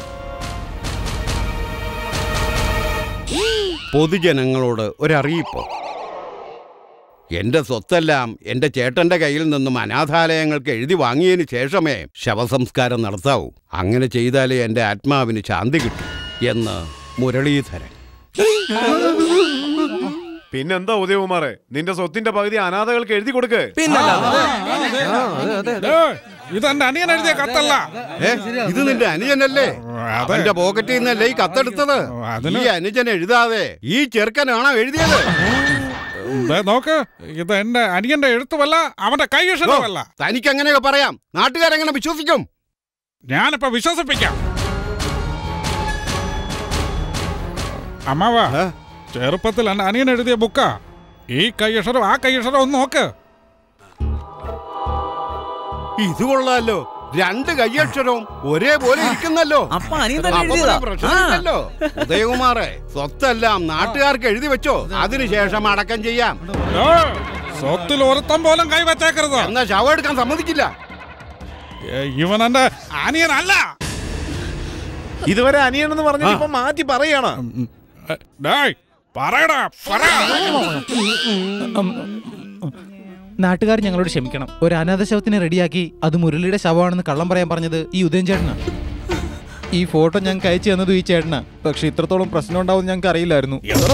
Speaker 17: പൊതുജനങ്ങളോട് ഒരറിയിപ്പ് എന്റെ സ്വത്തെല്ലാം എന്റെ ചേട്ടന്റെ കയ്യിൽ നിന്നും അനാഥാലയങ്ങൾക്ക് എഴുതി വാങ്ങിയതിന് ശേഷമേ ശവസംസ്കാരം നടത്താവൂ അങ്ങനെ ചെയ്താലേ എന്റെ ആത്മാവിന് ശാന്തി കിട്ടും എന്ന് മുരളീധരൻ
Speaker 14: പിന്നെന്താ ഉദയകുമാറെ നിന്റെ സ്വത്തിന്റെ പകുതി അനാഥകൾക്ക് എഴുതി കൊടുക്ക്
Speaker 4: ഇതെന്റെ അനിയൻ എഴുതിയ കത്തല്ല
Speaker 17: ഏ, ഇത് നിന്റെ അനുജനല്ലേ അവന്റെ പോക്കറ്റിൽ നിന്നല്ലേ ഈ കത്തെടുത്തത് ഈ അനുജൻ എഴുതാതെ ഈ ചെറുക്കനാണോ എഴുതിയത്
Speaker 4: ദേ നോക്ക് ഇത് എന്റെ അനിയന്റെ എഴുത്തുമല്ല അവന്റെ കൈയക്ഷരമല്ല
Speaker 17: തനിക്ക് അങ്ങനെയൊക്കെ പറയാം നാട്ടുകാരെങ്ങനെ വിശ്വസിക്കും
Speaker 4: ഞാനിപ്പോ വിശ്വസിപ്പിക്കാം അമ്മാവാ ചെറുപ്പത്തിൽ എന്റെ അനിയൻ എഴുതിയ ബുക്കാ ഈ കൈയക്ഷരം ആ കൈയക്ഷരം ഒന്ന് നോക്ക്
Speaker 17: ഇത് കൊള്ളാലോ രണ്ട് കയ്യക്ഷരവും ഒരേപോലെ ഇരിക്കുന്നല്ലോ
Speaker 7: അപ്പൊ അനിയൻ തന്നെ
Speaker 17: അപ്പൊ
Speaker 7: എഴുതിയതാ?
Speaker 17: പിന്നെ പ്രശ്നമില്ലല്ലോ ഉദയകുമാറെ സ്വത്തെല്ലാം നാട്ടുകാർക്ക് എഴുതി വെച്ചോ അതിനുശേഷം അടക്കം ചെയ്യാം
Speaker 4: സ്വത്തിൽ ഒരുത്തം പോലും കൈവച്ചേക്കരുത്
Speaker 17: എന്നാ ശവം എടുക്കാൻ സമ്മതിക്കില്ല
Speaker 4: ഇവൻ എന്റെ അനിയനല്ല
Speaker 14: ഇതുവരെ അനിയനെന്ന് പറഞ്ഞിട്ട് ഇപ്പൊ മാറ്റി പറയാണ്
Speaker 4: ഡേയ്, പറയടാ പറ
Speaker 18: നാട്ടുകാർ ഞങ്ങളോട് ക്ഷമിക്കണം ഒരു അനാഥ ശവത്തിനെ റെഡിയാക്കി അത് മുരളിയുടെ ശവമാണെന്ന് കള്ളം പറയാൻ പറഞ്ഞത് ഈ ഉദയൻ ചേട്ടനാണ് ഈ ഫോട്ടോ ഞങ്ങൾക്ക് അയച്ചു തന്നത് ഈ ചേട്ടനാ പക്ഷെ ഇത്രത്തോളം പ്രശ്നം ഉണ്ടാവും ഞങ്ങൾക്ക് അറിയില്ലായിരുന്നു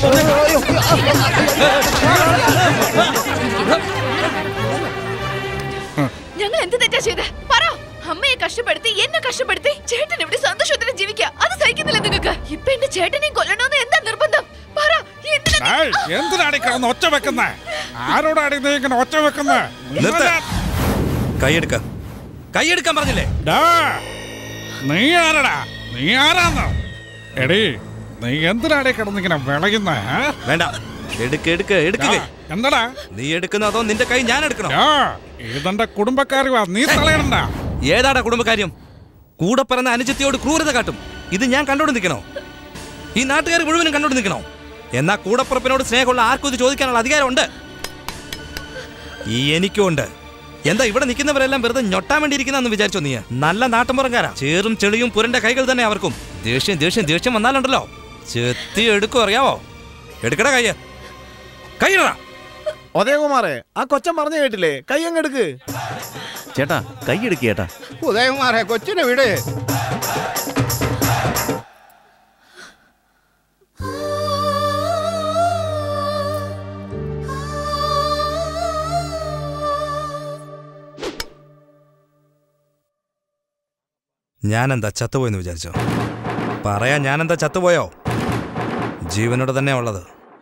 Speaker 10: ഞങ്ങൾ എന്ത് തെറ്റാ ചെയ്ത പറ അമ്മയെ കഷ്ടപ്പെടുത്തി എന്നെ കഷ്ടപ്പെടുത്തി ചേട്ടൻ ഇവിടെ സന്തോഷത്തിന് ജീവിക്കുക അത് സഹിക്കുന്നില്ല നിങ്ങൾക്ക് ഇപ്പൊ എന്റെ ചേട്ടനെയും കൊല്ലണമെന്ന് എന്താ നിർബന്ധം പറ എന്തിനാ നീ-
Speaker 4: ഡേയ്, എന്തിനാടി കിടന്ന് ഒച്ച വെക്കുന്നേ ആരോടാടി നീ ഇങ്ങനെ ഒച്ച വെക്കുന്നേ
Speaker 5: നിർത്ത്. കൈയെടുക്ക കൈയെടുക്കാൻ പറഞ്ഞില്ലേ
Speaker 4: ഡാ, നീ ആരടാ നീ ആരാന്ന് എടി നീ എന്തിനാടി കിടന്നിങ്ങനെ വിളയുന്നേ ഏ?
Speaker 5: വേണ്ട എടുക്ക എടുക്ക എടുക്കുക
Speaker 4: എന്താടാ
Speaker 5: നീ എടുക്കുന്ന അതോ നിന്റെ കൈ ഞാൻ എടുക്കണോ
Speaker 4: ആ, ഇതെന്റെ കുടുംബക്കാരുവാ നീ തളയണ്ട
Speaker 5: ഏതാടാ കുടുംബകാര്യം കൂടെ പറഞ്ഞ അനുജത്തിയോട് ക്രൂരത കാട്ടും ഇത് ഞാൻ കണ്ടോണ്ട് നിൽക്കണോ ഈ നാട്ടുകാർ മുഴുവനും കണ്ടോണ്ട് നിൽക്കണോ എന്നാ കൂടപ്പുറപ്പിനോട് സ്നേഹമുള്ള ആർക്കും ഇത് ചോദിക്കാനുള്ള അധികാരമുണ്ട് ഈ എനിക്കും ഉണ്ട് എന്താ ഇവിടെ നിൽക്കുന്നവരെല്ലാം വെറുതെ ഞൊട്ടാൻ വേണ്ടി ഇരിക്കുന്നെന്ന് വിചാരിച്ചോ നീ നല്ല നാട്ടുമ്പുറംകാരാ ചേറും ചെളിയും പുരണ്ട കൈകൾ തന്നെ അവർക്കും ദേഷ്യം ദേഷ്യം ദേഷ്യം വന്നാലുണ്ടല്ലോ ചെത്തി എടുക്കും അറിയാവോ എടുക്കട കയ്യ കൈയിടാ
Speaker 14: ഉദയകുമാറെ ആ കൊച്ചൻ പറഞ്ഞു കേട്ടില്ലേ കൈ അങ്ങ് എടുക്ക്
Speaker 21: ചേട്ടാ കൈ എടുക്ക് ചേട്ടാ
Speaker 8: ഉദയകുമാറെ കൊച്ചിനെ വിട്
Speaker 5: ഞാനെന്താ ചത്തുപോയെന്ന് വിചാരിച്ചോ പറയാ ഞാനെന്താ ചത്തുപോയോ ജീവനോടെ തന്നെ ഉള്ളത്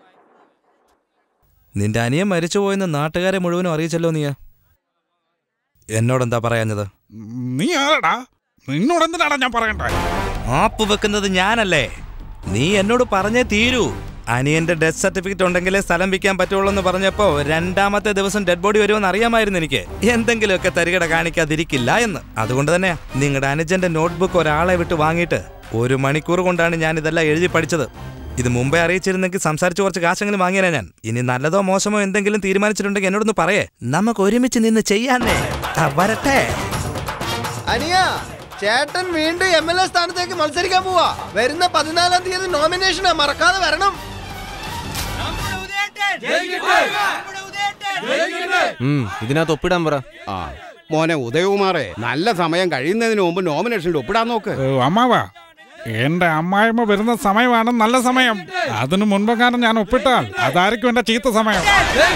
Speaker 5: നിന്റെ അനിയൻ മരിച്ചുപോയെന്ന് നാട്ടുകാരെ മുഴുവനും അറിയിച്ചല്ലോ നീ എന്നോടെന്താ പറയാഞ്ഞത്
Speaker 3: നീ ആരടാ നിന്നോട് എന്തിനാടാ ഞാൻ പറയണ്ടേ
Speaker 5: ആപ്പ് വെക്കുന്നത് ഞാനല്ലേ നീ എന്നോട് പറഞ്ഞേ തീരൂ അനിയന്റെ ഡെത്ത് സർട്ടിഫിക്കറ്റ് ഉണ്ടെങ്കിലേ സ്ഥലം വിൽക്കാൻ പറ്റുള്ളൂ എന്ന് പറഞ്ഞപ്പോ രണ്ടാമത്തെ ദിവസം ഡെഡ് ബോഡി വരുമെന്ന് അറിയാമായിരുന്നു എനിക്ക് എന്തെങ്കിലുമൊക്കെ തരികട കാണിക്കാതിരിക്കില്ല എന്ന് അതുകൊണ്ട് തന്നെ നിങ്ങളുടെ അനുജന്റെ നോട്ട്ബുക്ക് ഒരാളെ വിട്ട് വാങ്ങിയിട്ട് ഒരു മണിക്കൂർ കൊണ്ടാണ് ഞാൻ ഇതെല്ലാം എഴുതി പഠിച്ചത് ഇത് മുമ്പേ അറിയിച്ചിരുന്നെങ്കിൽ സംസാരിച്ച് കുറച്ച് കാശെങ്കിലും വാങ്ങിയാലേ ഞാൻ ഇനി നല്ലതോ മോശമോ എന്തെങ്കിലും തീരുമാനിച്ചിട്ടുണ്ടെങ്കിൽ എന്നോടൊന്ന് പറയേ നമുക്ക് ഒരുമിച്ച് നിന്ന് ചെയ്യാന്നേ ആ, വരട്ടെ
Speaker 1: അനിയ ചേട്ടൻ വീണ്ടും എം എൽ എ സ്ഥാനത്തേക്ക് മത്സരിക്കാൻ പോവാ വരുന്ന പതിനാലാം തീയതി നോമിനേഷനാ മറക്കാതെ വരണം
Speaker 7: ഇതിനകത്ത് ഒപ്പിടാൻ പറ
Speaker 17: ആ മോനെ ഉദയകുമാറെ നല്ല സമയം കഴിയുന്നതിന് മുമ്പ് നോമിനേഷനിൽ ഒപ്പിടാൻ നോക്ക്
Speaker 3: ഏ, അമ്മാവാ എന്റെ അമ്മായിമ്മ വരുന്ന സമയമാണ് നല്ല സമയം അതിനു മുൻപെങ്ങാനും ഞാൻ ഒപ്പിട്ടാൽ അതായിരിക്കും എന്റെ ചീത്ത സമയം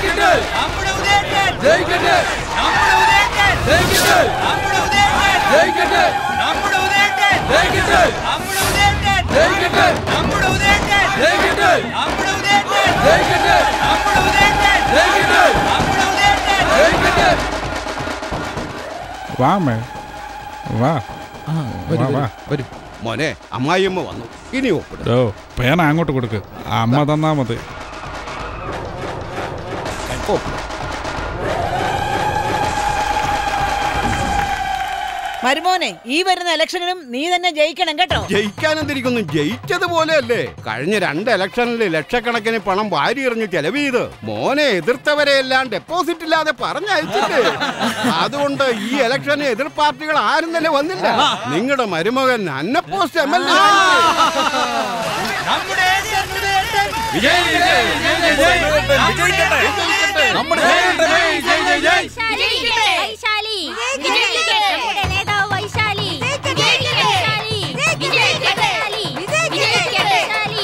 Speaker 3: വാ മേ വാ
Speaker 17: വരൂ,
Speaker 3: വാ, വാ.
Speaker 17: വരൂ. മോനെ അമ്മായിയമ്മ വന്നു ഇനി ഒപ്പിടും
Speaker 3: ഓ പേന അങ്ങോട്ട് കൊടുക്ക് അമ്മ തന്നാ മതി
Speaker 15: മരുമോനെ ഈ വരുന്ന ഇലക്ഷനിലും നീ തന്നെ ജയിക്കണം കേട്ടോ
Speaker 17: ജയിക്കാനെന്തിരിക്കുന്നു ജയിച്ചതുപോലെ അല്ലേ കഴിഞ്ഞ രണ്ട് ഇലക്ഷനിൽ ലക്ഷക്കണക്കിന് പണം വാരി എറിഞ്ഞ് ചെലവ് ചെയ്ത് മോനെ എതിർത്തവരെയെല്ലാം ഡെപ്പോസിറ്റ് ഇല്ലാതെ പറഞ്ഞയച്ചില്ലേ അതുകൊണ്ട് ഈ ഇലക്ഷന് എതിർ പാർട്ടികൾ ആരും തന്നെ വന്നില്ല നിങ്ങളുടെ മരുമകൻ അന്നപ്പോസ്റ്റ് എം എൽ എ
Speaker 11: വൈശാലി വിജയിക്കട്ടെ നമ്മുടെ നേതാവ് വൈശാലി വിജയിക്കട്ടെ വൈശാലി വിജയിക്കട്ടെ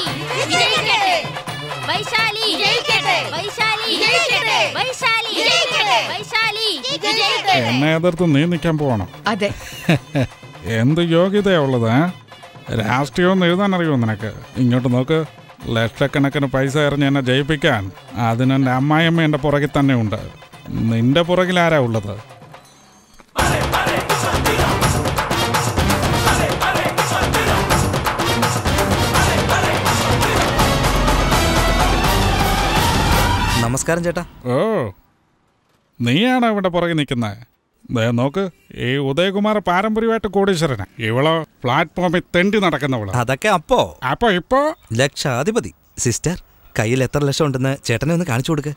Speaker 11: വൈശാലി വിജയിക്കട്ടെ വൈശാലി വിജയിക്കട്ടെ വൈശാലി വിജയിക്കട്ടെ വൈശാലി വിജയിക്കട്ടെ
Speaker 3: എന്നെ എതിർത്ത് നീ നിൽക്കാൻ പോകണം
Speaker 15: അതെ
Speaker 3: എന്ത് യോഗ്യതയാ ഉള്ളത് ഏ? രാഷ്ട്രീയം എഴുതാൻ അറിയുമോ നിനക്ക് ഇങ്ങോട്ട് നോക്ക് ലക്ഷക്കണക്കിന് പൈസ എറിഞ്ഞ് എന്നെ ജയിപ്പിക്കാൻ അതിനെൻ്റെ അമ്മായിയമ്മ എൻ്റെ പുറകിൽ തന്നെ ഉണ്ട് നിന്റെ പുറകിൽ ആരാ ഉള്ളത്
Speaker 5: നമസ്കാരം ചേട്ടാ
Speaker 3: ഓ നീയാണോ ഇവിടെ പുറകെ നിൽക്കുന്നത് ദേ നോക്ക് ഈ ഉദയകുമാർ പാരമ്പര്യമായിട്ട് കോടീശ്വരനാ ഇവളോ പ്ലാറ്റ്ഫോമിൽ തെണ്ടി നടക്കുന്നവള്
Speaker 5: അതൊക്കെ അപ്പോ
Speaker 3: അപ്പൊ ഇപ്പോ
Speaker 5: ലക്ഷാധിപതി സിസ്റ്റർ കയ്യിൽ എത്ര ലക്ഷം ഉണ്ടെന്ന് ചേട്ടനെ ഒന്ന് കാണിച്ചു കൊടുക്ക്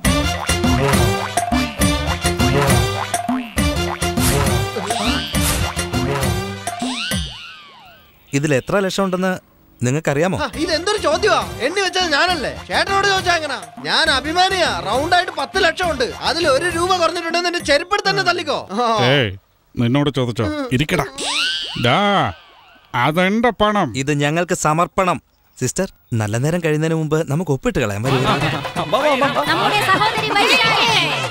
Speaker 5: ഇതിൽ എത്ര ലക്ഷം ഉണ്ടെന്ന് നിങ്ങൾക്കറിയാമോ
Speaker 1: ആ, ഇതെന്തൊരു ചോദ്യമാ എണ്ണി വെച്ചത് ഞാനല്ലേ ചേട്ടനോട് ചോദിച്ചാ എങ്ങനാ ഞാൻ അഭിമാനിയാ റൗണ്ട് ആയിട്ട് പത്ത് ലക്ഷം ഉണ്ട് അതിൽ ഒരു രൂപ കുറഞ്ഞിട്ടുണ്ടെന്ന് എന്റെ ചെരുപ്പെടുത്ത് തന്നെ തള്ളിക്കോ ആ.
Speaker 3: ഏയ് നിന്നോട് ചോദിച്ചോ ഇരിക്കടാ ഡാ അതെന്റെ പണം
Speaker 5: ഇത് ഞങ്ങൾക്ക് സമർപ്പണം സിസ്റ്റർ നല്ല നേരം കഴിയുന്നതിന് മുമ്പ് നമുക്ക് ഒപ്പിട്ട് കളയാൻ വരൂ
Speaker 11: നമ്മുടെ സഹോദരി വൈശാലി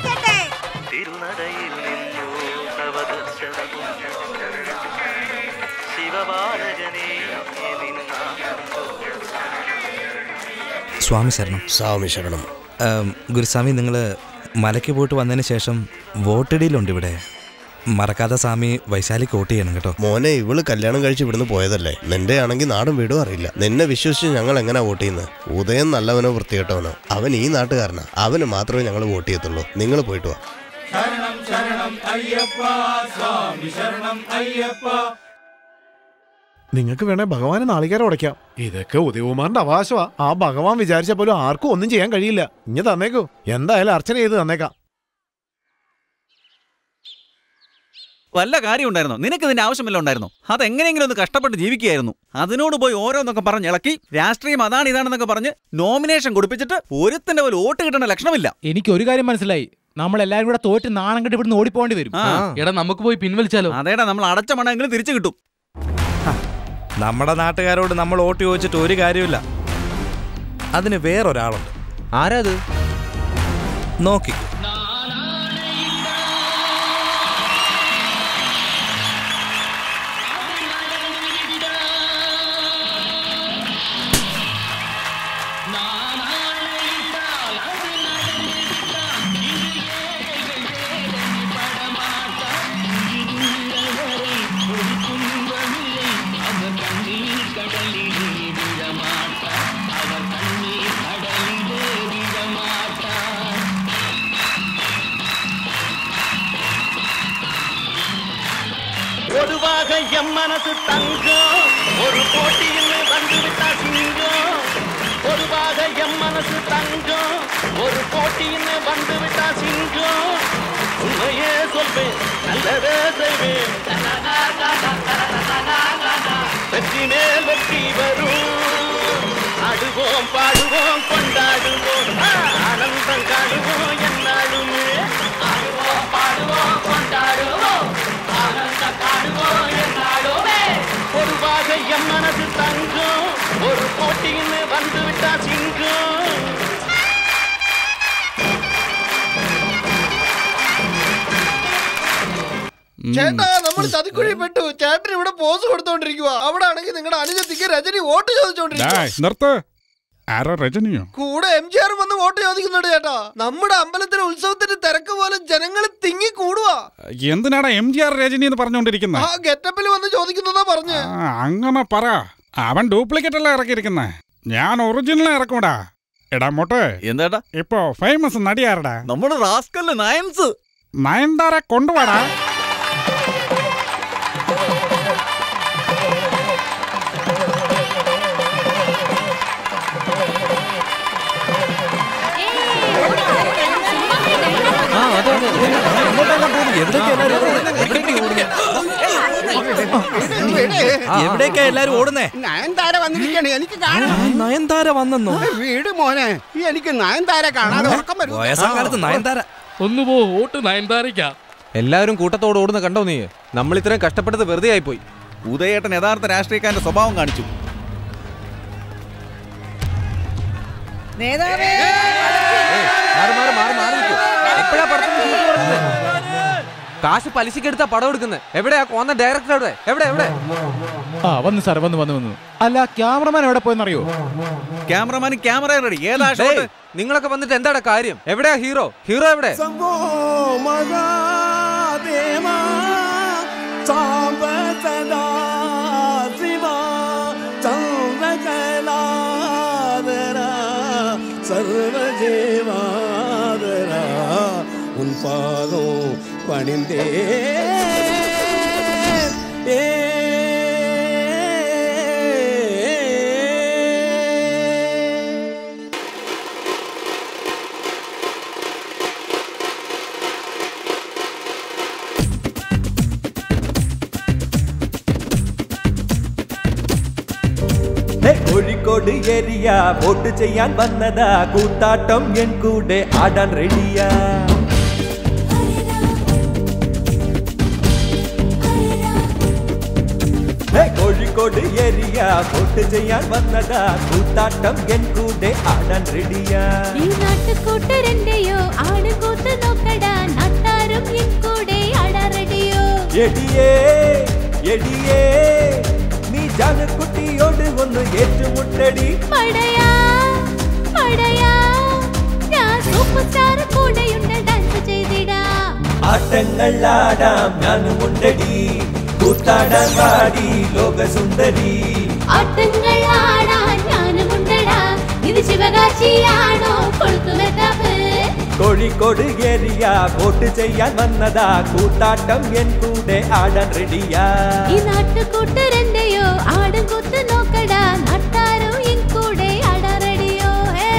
Speaker 5: സ്വാമി ശരണം
Speaker 8: സ്വാമി ശരണം
Speaker 5: ഗുരുസ്വാമി നിങ്ങൾ മലയ്ക്ക് പോയിട്ട് വന്നതിന് ശേഷം വോട്ടിടിയിലുണ്ട് ഇവിടെ മറക്കാതെ സ്വാമി വൈശാലിക്ക് വോട്ട് ചെയ്യണം കേട്ടോ
Speaker 8: മോനെ ഇവള് കല്യാണം കഴിച്ച് ഇവിടുന്ന് പോയതല്ലേ നിന്റെ ആണെങ്കിൽ നാടും വീടും അറിയില്ല നിന്നെ വിശ്വസിച്ച് ഞങ്ങൾ എങ്ങനെ വോട്ട് ചെയ്യുന്നത് ഉദയം നല്ലവനോ വൃത്തികെട്ടവനോ അവൻ ഈ നാട്ടുകാരനാ അവന് മാത്രമേ ഞങ്ങൾ വോട്ട് ചെയ്യത്തുള്ളൂ നിങ്ങൾ പോയിട്ട് വാ
Speaker 6: ശരണം ശരണം അയ്യപ്പ സ്വാമി ശരണം അയ്യപ്പ
Speaker 14: നിങ്ങൾക്ക് വേണേ ഭഗവാന് നാളികേരം ഉടയ്ക്കാം ഇതൊക്കെ ഉദയകുമാറിന്റെ അവകാശമാ ആ ഭഗവാൻ വിചാരിച്ച പോലും ആർക്കും ഒന്നും ചെയ്യാൻ കഴിയില്ല ഇഞ്ഞ തന്നേക്കൂ എന്തായാലും അർച്ചന ചെയ്ത് തന്നേക്കാം
Speaker 21: വല്ല കാര്യം ഉണ്ടായിരുന്നോ നിനക്ക് ഇതിന്റെ ആവശ്യമില്ല ഉണ്ടായിരുന്നു അതെങ്ങനെയെങ്കിലും ഒന്ന് കഷ്ടപ്പെട്ട് ജീവിക്കുകയായിരുന്നു അതിനോട് പോയി ഓരോന്നൊക്കെ പറഞ്ഞ് ഇളക്കി രാഷ്ട്രീയം അതാണ് ഇതാണെന്നൊക്കെ പറഞ്ഞ് നോമിനേഷൻ കൊടുപ്പിച്ചിട്ട് ഒരുത്തിന്റെ പോലും വോട്ട് കിട്ടേണ്ട ലക്ഷണമില്ല
Speaker 18: എനിക്ക് ഒരു കാര്യം മനസ്സിലായി നമ്മൾ എല്ലാവരും കൂടെ തോറ്റ് നാണം കെട്ട് ഇവിടുന്ന് ഓടിപ്പോണ്ടി വരും
Speaker 16: എടാ നമുക്ക് പോയി പിൻവലിച്ചാലോ
Speaker 21: അതേടാ നമ്മൾ അടച്ച മണമെങ്കിലും തിരിച്ചു കിട്ടും
Speaker 5: നമ്മുടെ നാട്ടുകാരോട് നമ്മൾ വോട്ട് ചോദിച്ചിട്ട് ഒരു കാര്യമില്ല അതിന് വേറൊരാളുണ്ട്
Speaker 7: ആരാത്
Speaker 5: നോക്കി
Speaker 19: பொதுவாக எம் மனசு தங்கம் ஒரு போட்டியில் வந்து விட்டா சிங்கம் பொதுவாக எம் மனசு தங்கம் ஒரு போட்டியில் வந்து விட்டா சிங்கம் உண்மையே சொல்வேன் நல்லதே செய்வேன் வெற்றி மேல் வெற்றி வரும் ஆடுவோம் பாடுவோம் கொண்டாடுவோம் ஆ, ஆனந்தம் காடுவோம் என்னாலுமே ஆடுவோம் பாடுவோம் கொண்டாடுவோம் ஆனந்தம் காடுவோம் என்னாலுமே பொதுவாக எம் மனது தங்கம் ஒரு போட்டியில் வந்து விட்டா சிங்கம்
Speaker 1: ചേട്ടാ നമ്മൾ ചതിക്കുഴി പെട്ടു ചേട്ടൻ ഇവിടെ പോസ് കൊടുത്തോണ്ടിരിക്കുക അവിടെ ആണെങ്കിൽ നിങ്ങളുടെ അനുജത്തിക്ക് രജനി വോട്ട് ചോദിച്ചോണ്ടിരിക്കുക
Speaker 4: നിർത്ത് ആരോ രജനിയോ
Speaker 1: കൂടെ എം ജി ആർ വന്ന് വോട്ട് ചോദിക്കുന്നുണ്ട് ചേട്ടാ നമ്മുടെ അമ്പലത്തിലെ ഉത്സവത്തിന്റെ തിരക്ക് പോലെ ജനങ്ങൾ തിങ്ങി കൂടുക
Speaker 4: എന്തിനാടാ എം ജി ആർ രജനി എന്ന്
Speaker 1: ആ
Speaker 4: പറഞ്ഞുകൊണ്ടിരിക്കുന്നത്
Speaker 1: ഗെറ്റപ്പിൽ വന്ന് ചോദിക്കുന്നതാ പറഞ്ഞ്
Speaker 4: ആ, അങ്ങനെ പറ അവൻ ഡ്യൂപ്ലിക്കേറ്റ് അല്ല ഇറക്കിയിരിക്കുന്നേ ഞാൻ ഒറിജിനൽ ഇറക്കൂടാ എടാ മോട്ടെ
Speaker 21: എന്താടാ
Speaker 4: ഇപ്പോ ഫേമസ് നടിയാരടാ
Speaker 21: നമ്മുടെ റാസ്കല് നയൻസ്
Speaker 4: നയൻതാര കൊണ്ടുപോടാ
Speaker 5: എവിടേക്കാ എല്ലാരും ഓടുന്നേ
Speaker 22: നയൻതാര വന്നിരിക്കണേ എനിക്ക് കാണാം
Speaker 5: നയൻതാര വന്നെന്നോ
Speaker 22: വീട് മോനെ എനിക്ക് നയൻതാര കാണാതെ ഉറക്കം വരും
Speaker 5: വയസ്സാകാലത്ത് നയൻതാര
Speaker 16: ഒന്ന് പോ വോട്ട് നയൻതാരയ്ക്കാ
Speaker 7: എല്ലാവരും കൂട്ടത്തോട് ഓടുന്ന കണ്ടോ നീ നമ്മൾ ഇത്രയും കഷ്ടപ്പെട്ടത് വെറുതെ ആയിപ്പോയി
Speaker 21: ഉദയേട്ടൻ യഥാർത്ഥ രാഷ്ട്രീയക്കാരന്റെ സ്വഭാവം കാണിച്ചു
Speaker 15: നേതാവേ
Speaker 7: മാറി മാറി മാറി മാറി നിൽക്ക്. എപ്പോഴാ പടത്തിന് shoot തുടങ്ങുന്നത്? കാശ് പലിശക്ക് എടുത്താ പടം എടുക്കുന്നത് എവിടെയാ കോന്ന ഡയറക്ടർ എവിടെ എവിടെ എവിടെ
Speaker 18: ആ വന്നു സാർ വന്നു വന്നു വന്നു അല്ല ക്യാമറമാൻ എവിടെ പോയെന്നറിയോ
Speaker 21: ക്യാമറമാൻ ക്യാമറ റെഡി ഏതാ
Speaker 7: ഡേയ്,
Speaker 21: ഷോട്ട്
Speaker 7: നിങ്ങളൊക്കെ വന്നിട്ട് എന്താണ് കാര്യം എവിടെയാ ഹീറോ ഹീറോ എവിടെ
Speaker 19: മഹാദേവാ സാംബ സദാ ശിവ ചന്ദ്രകലാധര സർവജീവാധര ഉൻ പാദോ പണിന്തേ
Speaker 6: ഹേ, കോഴിക്കോട് ഏരിയ വോട്ട് ചെയ്യാൻ വന്നതാ കൂത്താട്ടം എൻ കൂടെ ആടാൻ റെഡിയാ ഹേ, കോഴിക്കോട് ഏരിയ വോട്ട് ചെയ്യാൻ വന്നതാ കൂത്താട്ടം എൻ കൂടെ ആടാൻ റെഡിയാ
Speaker 11: ഈ നാട്ടുകൂട്ടരന്റെയോ ആടുകൂത്ത് നോക്കടാ നാട്ടാരും എൻ കൂടെ അടറടിയോ
Speaker 6: എടിയേ എടിയേ നീ ജാനക്കുട്ടിയോട് ഒന്ന് ഏറ്റുമുട്ടടി
Speaker 11: പടയാ പടയാ ഞാൻ സൂപ്പർ സ്റ്റാർ കൂടെയുണ്ട് ഡാൻസ് ചെയ്തിടാ
Speaker 6: ആട്ടങ്ങൾ ആടാം ഞാനും ഉണ്ടടി കൂത്താടാൻ പാടി ലോകസുന്ദരി
Speaker 11: ആട്ടങ്ങൾ ആടാൻ ഞാനും ഉണ്ടടാ ഇത് ശിവകാശിയാണോ കൊളുത്തുമെത്താപ്പ്
Speaker 6: കോഴിക്കോട് ഏരിയ വോട്ട് ചെയ്യാൻ വന്നതാ കൂത്താട്ടം എൻ കൂടെ ആടാൻ റെഡിയാ
Speaker 11: ഈ നാട്ടുകൂട്ടരന്റെയോ ആടും കൂത്ത് നോക്കടാ നാട്ടാരോ എൻ കൂടെ അടറടിയോ ഹേ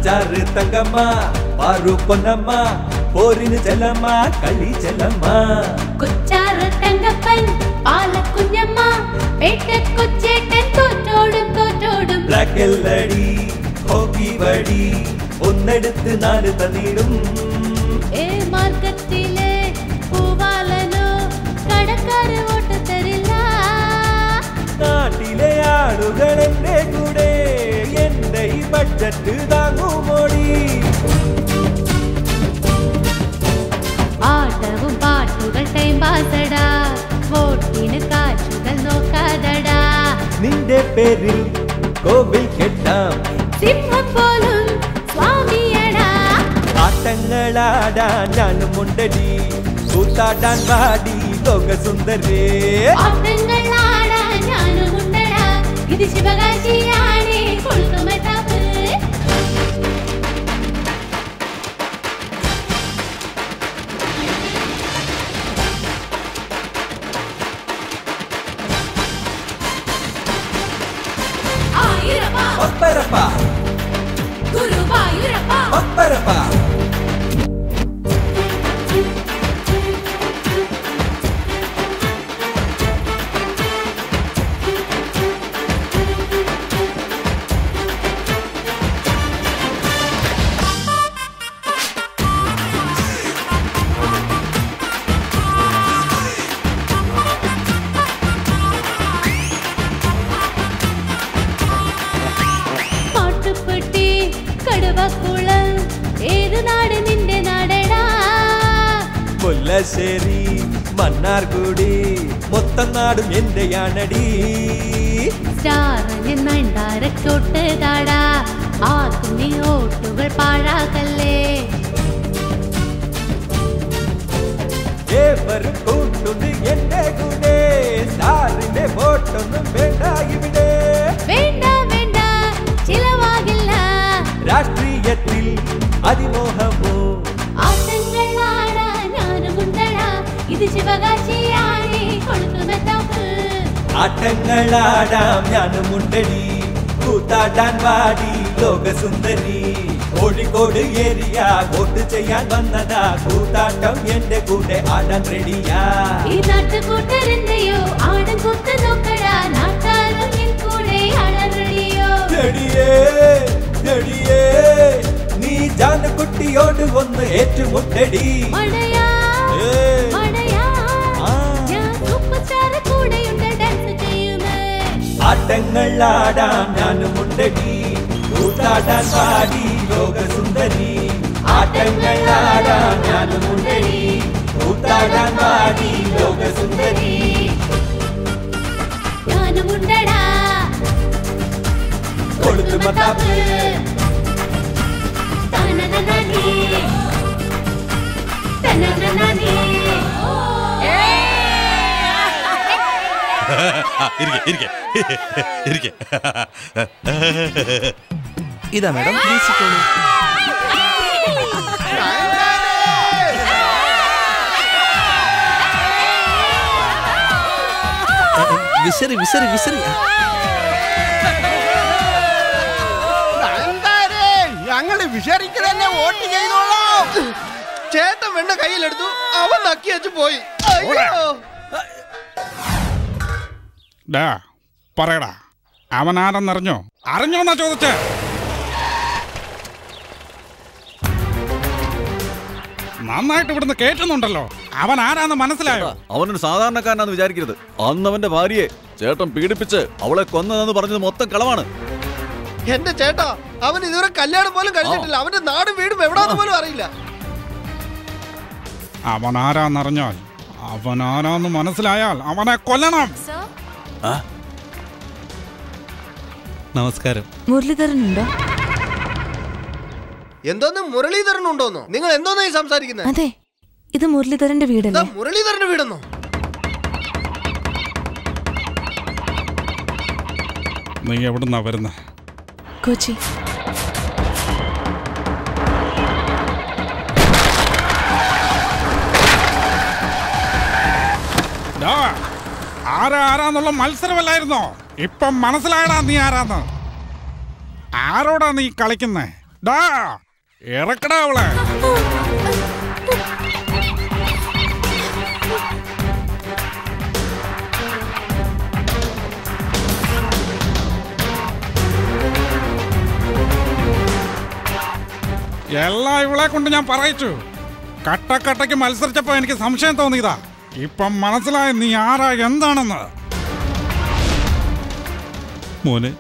Speaker 6: അഞ്ചാറ് തങ്കമ്മ പാറു പൊന്നമ്മ പോരിന് ചെല്ലമ്മ കളി ചെല്ലമ്മ
Speaker 9: കൊച്ചാറ് തങ്കപ്പൻ പാലക്കുഞ്ഞമ്മ പേട്ടക്കൊച്ചേട്ടൻ തോറ്റോടും തോറ്റോടും
Speaker 6: ബ്ലാക്ക് എല്ലടി ഹോക്കി വടി ഒന്നെടുത്ത് നാല് തന്നിടും
Speaker 9: ഏ മാർഗത്തിലെ പൂവാലനോ കടക്കാര് വോട്ട് തരില്ല
Speaker 6: നാട്ടിലെ ആളുകൾ എന്റെ കൂടെ എന്റെ ഈ ബഡ്ജറ്റ് താങ്ങുമോടി
Speaker 9: ആട്ടവും പാട്ടുകൾ ടൈം പാസടാ വോട്ടിന് കാറ്റുകൾ നോക്കാതടാ
Speaker 6: നിന്റെ പേരിൽ കോവിൽ കെട്ടാം
Speaker 9: സിംഹം പോലും സ്വാമിയടാ
Speaker 6: ആട്ടങ്ങളാടാൻ ഞാനും ഉണ്ടടി കൂത്താടാൻ പാടി ലോകസുന്ദരേ
Speaker 9: ആട്ടങ്ങൾ ആടാൻ ഞാനും ഉണ്ടടാ ഇത് ശിവകാശിയാണ് കൊളുത്തുമത്താപ്പ് ആയിരപ്പ
Speaker 6: ഒപ്പരപ്പ
Speaker 9: ഗുരുവായൂരപ്പ
Speaker 6: ഒപ്പരപ്പ
Speaker 9: പാട്ടുപ്പെട്ടി കടുവക്കുളം ഏത് നാട് നിന്റെ നാടടാ
Speaker 6: കൊല്ലശ്ശേരി മണ്ണാർക്കുടി മൊത്തം നാടും എന്റെയാണടി
Speaker 9: സ്റ്റാറിന് നണ്ടാരക്കൊട്ട് താടാ ആർക്കും നീ ഓട്ടുകൾ പാഴാക്കല്ലേ
Speaker 6: ഏവരും കൂട്ടുണ്ട് എന്റെ കൂടെ സ്റ്റാറിന്റെ ബോട്ടൊന്നും വേണ്ട ഇവിടെ
Speaker 9: വേണ്ട വേണ്ട ചിലവാകില്ല
Speaker 6: രാഷ്ട്രീയത്തിൽ അതിമോഹമോ
Speaker 9: ആട്ടങ്ങൾ ആടാ ഞാനും ഉണ്ടടാ ഇത് ശിവകാശിയാണ് കൊളുത്തുമെത്താപ്പ്
Speaker 6: ആട്ടങ്ങളാടാം ഞാനും ഉണ്ടടി കൂത്താടാൻ പാടി ലോകസുന്ദരി കോഴിക്കോട് ഏരിയ വോട്ട് ചെയ്യാൻ വന്നതാ കൂത്താട്ടം എന്റെ കൂടെ ആടാൻ റെഡിയാ
Speaker 9: ഈ നാട്ടുകൂട്ടരെന്തയോ ആടും കുത്ത് നോക്കടാ നാട്ടാരും നിൻ കൂടെ അടറിയോ
Speaker 6: ചെടിയേ ചെടിയേ നീ ജാനക്കുട്ടിയോട് ഒന്ന് ഏറ്റുമുട്ടടി
Speaker 9: മടയാ
Speaker 6: ഏയ്.
Speaker 9: മടയാ ഞാൻ സൂപ്പർസ്റ്റാർ കൂടെയുണ്ട് ഡാൻസ് ചെയ്യുമേ
Speaker 6: ആട്ടങ്ങളാടാം ഞാനും ഉണ്ടടി കൂത്താടാൻ പാടി ലോകസുന്ദരി ആട്ടങ്ങളാടാം ഞാനും ഉണ്ടടി കൂത്താടാൻ പാടി ലോകസുന്ദരി
Speaker 9: ഞാനും ഉണ്ടടാ
Speaker 6: കൊളുത്തുമത്താപ്പ്
Speaker 9: തനനനനീ തനനനനീ
Speaker 2: ഇരിക്കെ ഇരിക്കെ ഇരിക്കെ
Speaker 5: ഇതാ മാഡം പ്ലീസ് ഇട്ടോളൂ. വിസറി വിസറി വിസറി
Speaker 1: ഞങ്ങള് വിഷറിക്ക് തന്നെ വോട്ട് ചെയ്തോളാം ചേട്ടൻ വെണ്ണ കയ്യിലെടുത്തു അവൻ നക്കി വെച്ച് പോയി അയ്യോ
Speaker 4: ഡാ പറയടാ അവൻ ആരെന്നറിഞ്ഞോ അറിഞ്ഞോന്നാ ചോദിച്ചേ നന്നായിട്ട് ഇവിടുന്ന് കേട്ടുന്നുണ്ടല്ലോ അവൻ ആരാന്ന് മനസ്സിലായോ
Speaker 21: അവനൊരു സാധാരണക്കാരനാന്ന് വിചാരിക്കരുത് അന്ന് അവന്റെ ഭാര്യയെ ചേട്ടൻ പീഡിപ്പിച്ച് അവളെ കൊന്നതെന്ന് പറഞ്ഞത് മൊത്തം കളവാണ്
Speaker 1: എന്റെ ചേട്ടാ അവൻ ഇതുവരെ കല്യാണം പോലും കഴിച്ചിട്ടില്ല അവന്റെ നാടും വീടും എവിടാന്ന് പോലും അറിയില്ല
Speaker 4: അവൻ ആരാന്നറിഞ്ഞാൽ അവൻ ആരാന്ന് മനസ്സിലായാൽ അവനെ കൊല്ലണം
Speaker 3: നമസ്കാരം
Speaker 10: മുരളീധരൻ ഉണ്ടോ
Speaker 1: എന്തോന്ന് മുരളീധരൻ ഉണ്ടോന്നോ നിങ്ങൾ എന്തോന്നാ ഈ സംസാരിക്കുന്നത്
Speaker 10: അതെ ഇത് മുരളീധരന്റെ വീടല്ലേ
Speaker 1: മുരളീധരന്റെ വീടെന്നോ
Speaker 4: നീ എവിടുന്നാ വരുന്നേ
Speaker 10: കൊച്ചി
Speaker 4: ഡാ, ആരാ ആരാന്നുള്ള മത്സരമല്ലായിരുന്നോ ഇപ്പം മനസ്സിലായടാ നീ ആരാന്ന് ആരോടാ നീ കളിക്കുന്നേ
Speaker 3: ഡാ ഇറക്കടാ അവളെ എല്ലാം ഇവളെ കൊണ്ട് ഞാൻ പറയിച്ചു കട്ടക്കട്ടയ്ക്ക് മത്സരിച്ചപ്പോ എനിക്ക് സംശയം തോന്നിയതാ ഇപ്പം മനസ്സിലായി നീ ആരാ എന്താണെന്ന് മോനെ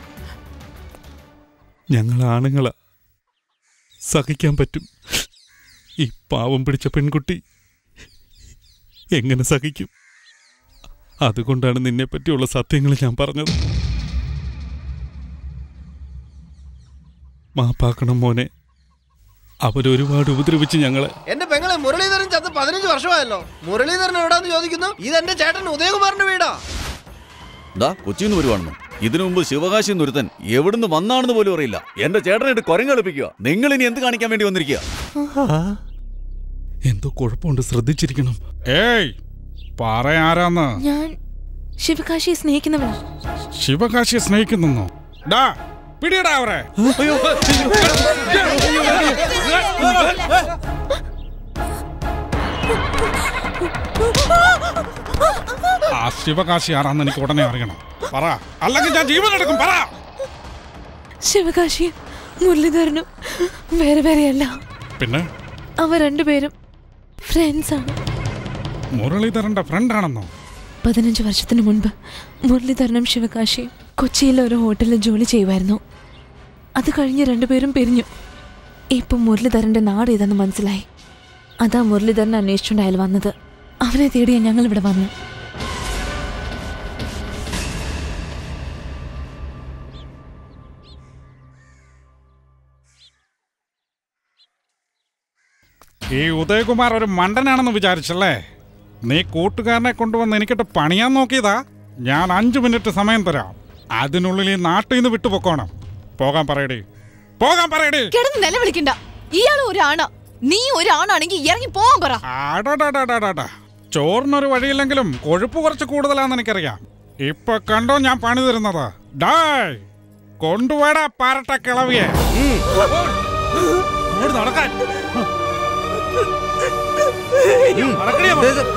Speaker 3: ഞങ്ങൾ ആണുങ്ങളാ സഹിക്കാൻ പറ്റും ഈ പാവം പിടിച്ച പെൺകുട്ടി എങ്ങനെ സഹിക്കും അതുകൊണ്ടാണ് നിന്നെ പറ്റിയുള്ള സത്യങ്ങൾ ഞാൻ പറഞ്ഞത് മാപ്പാക്കണം മോനെ അവരൊരുപാട് ഉപദ്രവിച്ച് ഞങ്ങളെ
Speaker 1: എന്റെ പെങ്ങളെ മുരളീധരൻ ചത്ത് പതിനഞ്ച് വർഷമായല്ലോ മുരളീധരൻ എവിടാന്ന് ചോദിക്കുന്നു ഇതെന്റെ ചേട്ടൻ ഉദയകുമാറിന്റെ വീടാ
Speaker 21: ദാ കൊച്ചിന്ന് വരുവാണെന്ന് ഇതിനു മുമ്പ് ശിവകാശി ഒരുത്തൻ എവിടുന്ന് വന്നാണെന്ന് പോലും അറിയില്ല എന്റെ ചേട്ടനായിട്ട് കുരങ്ങെടുപ്പിക്കുക നിങ്ങൾ ഇനി എന്ത് കാണിക്കാൻ വേണ്ടി വന്നിരിക്കുക
Speaker 3: എന്തോ കുഴപ്പമുണ്ട് ശ്രദ്ധിച്ചിരിക്കണം ഏയ് പറയാരാന്ന്
Speaker 10: ഞാൻ ശിവകാശിയെ സ്നേഹിക്കുന്നവളാ
Speaker 3: ശിവകാശിയെ സ്നേഹിക്കുന്നു ഡാ പിടിയടാ അവരെ ആ ശിവകാശി ആരാന്ന് എനിക്ക് ഉടനെ അറിയണം പറ അല്ലെങ്കിൽ ഞാൻ ജീവൻ എടുക്കും പറ
Speaker 10: ശിവകാശിയും മുരളീധരനും വേറെ വേറെയല്ല
Speaker 3: പിന്നെ
Speaker 10: അവർ രണ്ടുപേരും ഫ്രണ്ട്സ് ആണ്
Speaker 3: മുരളീധരന്റെ ഫ്രണ്ട് ആണെന്നോ
Speaker 10: പതിനഞ്ച് വർഷത്തിന് മുൻപ് മുരളീധരനും ശിവകാശിയും കൊച്ചിയിലെ ഒരു ഹോട്ടലിൽ ജോലി ചെയ്യുമായിരുന്നു അത് കഴിഞ്ഞ് രണ്ടുപേരും പിരിഞ്ഞു ഇപ്പം മുരളീധരന്റെ നാട് ഇതെന്ന് മനസ്സിലായി അതാ മുരളീധരൻ അന്വേഷിച്ചുകൊണ്ട് അയാൾ വന്നത് അവനെ തേടിയാ ഞങ്ങൾ ഇവിടെ വന്നു
Speaker 3: ഈ ഉദയകുമാർ ഒരു മണ്ടനാണെന്ന് വിചാരിച്ചല്ലേ നീ കൂട്ടുകാരനെ കൊണ്ടുവന്ന് എനിക്കിട്ട് പണിയാൻ നോക്കിയതാ ഞാൻ അഞ്ചു മിനിറ്റ് സമയം തരാം അതിനുള്ളിൽ ഈ നാട്ടിൽ നിന്ന് വിട്ടുപൊക്കോണം പോകാൻ പറയടി പോകാൻ പറയടി
Speaker 10: കിടന്ന് നിലവിളിക്കണ്ട ഇയാൾ ഒരാണാ നീ ഒരാണാണെങ്കിൽ ഇറങ്ങി പോവാൻ പറ
Speaker 3: ആടാടാടാടാടാ ചോറിനൊരു വഴിയില്ലെങ്കിലും കൊഴുപ്പ് കുറച്ച് കൂടുതലാന്ന് എനിക്കറിയാം ഇപ്പൊ കണ്ടോ ഞാൻ പണി തരുന്നത് ഡായ് കൊണ്ടുപോടാ പാരട്ട കിളവിയെ ഇങ്ങോട്ട് നടക്കാൻ നടക്കടിയാ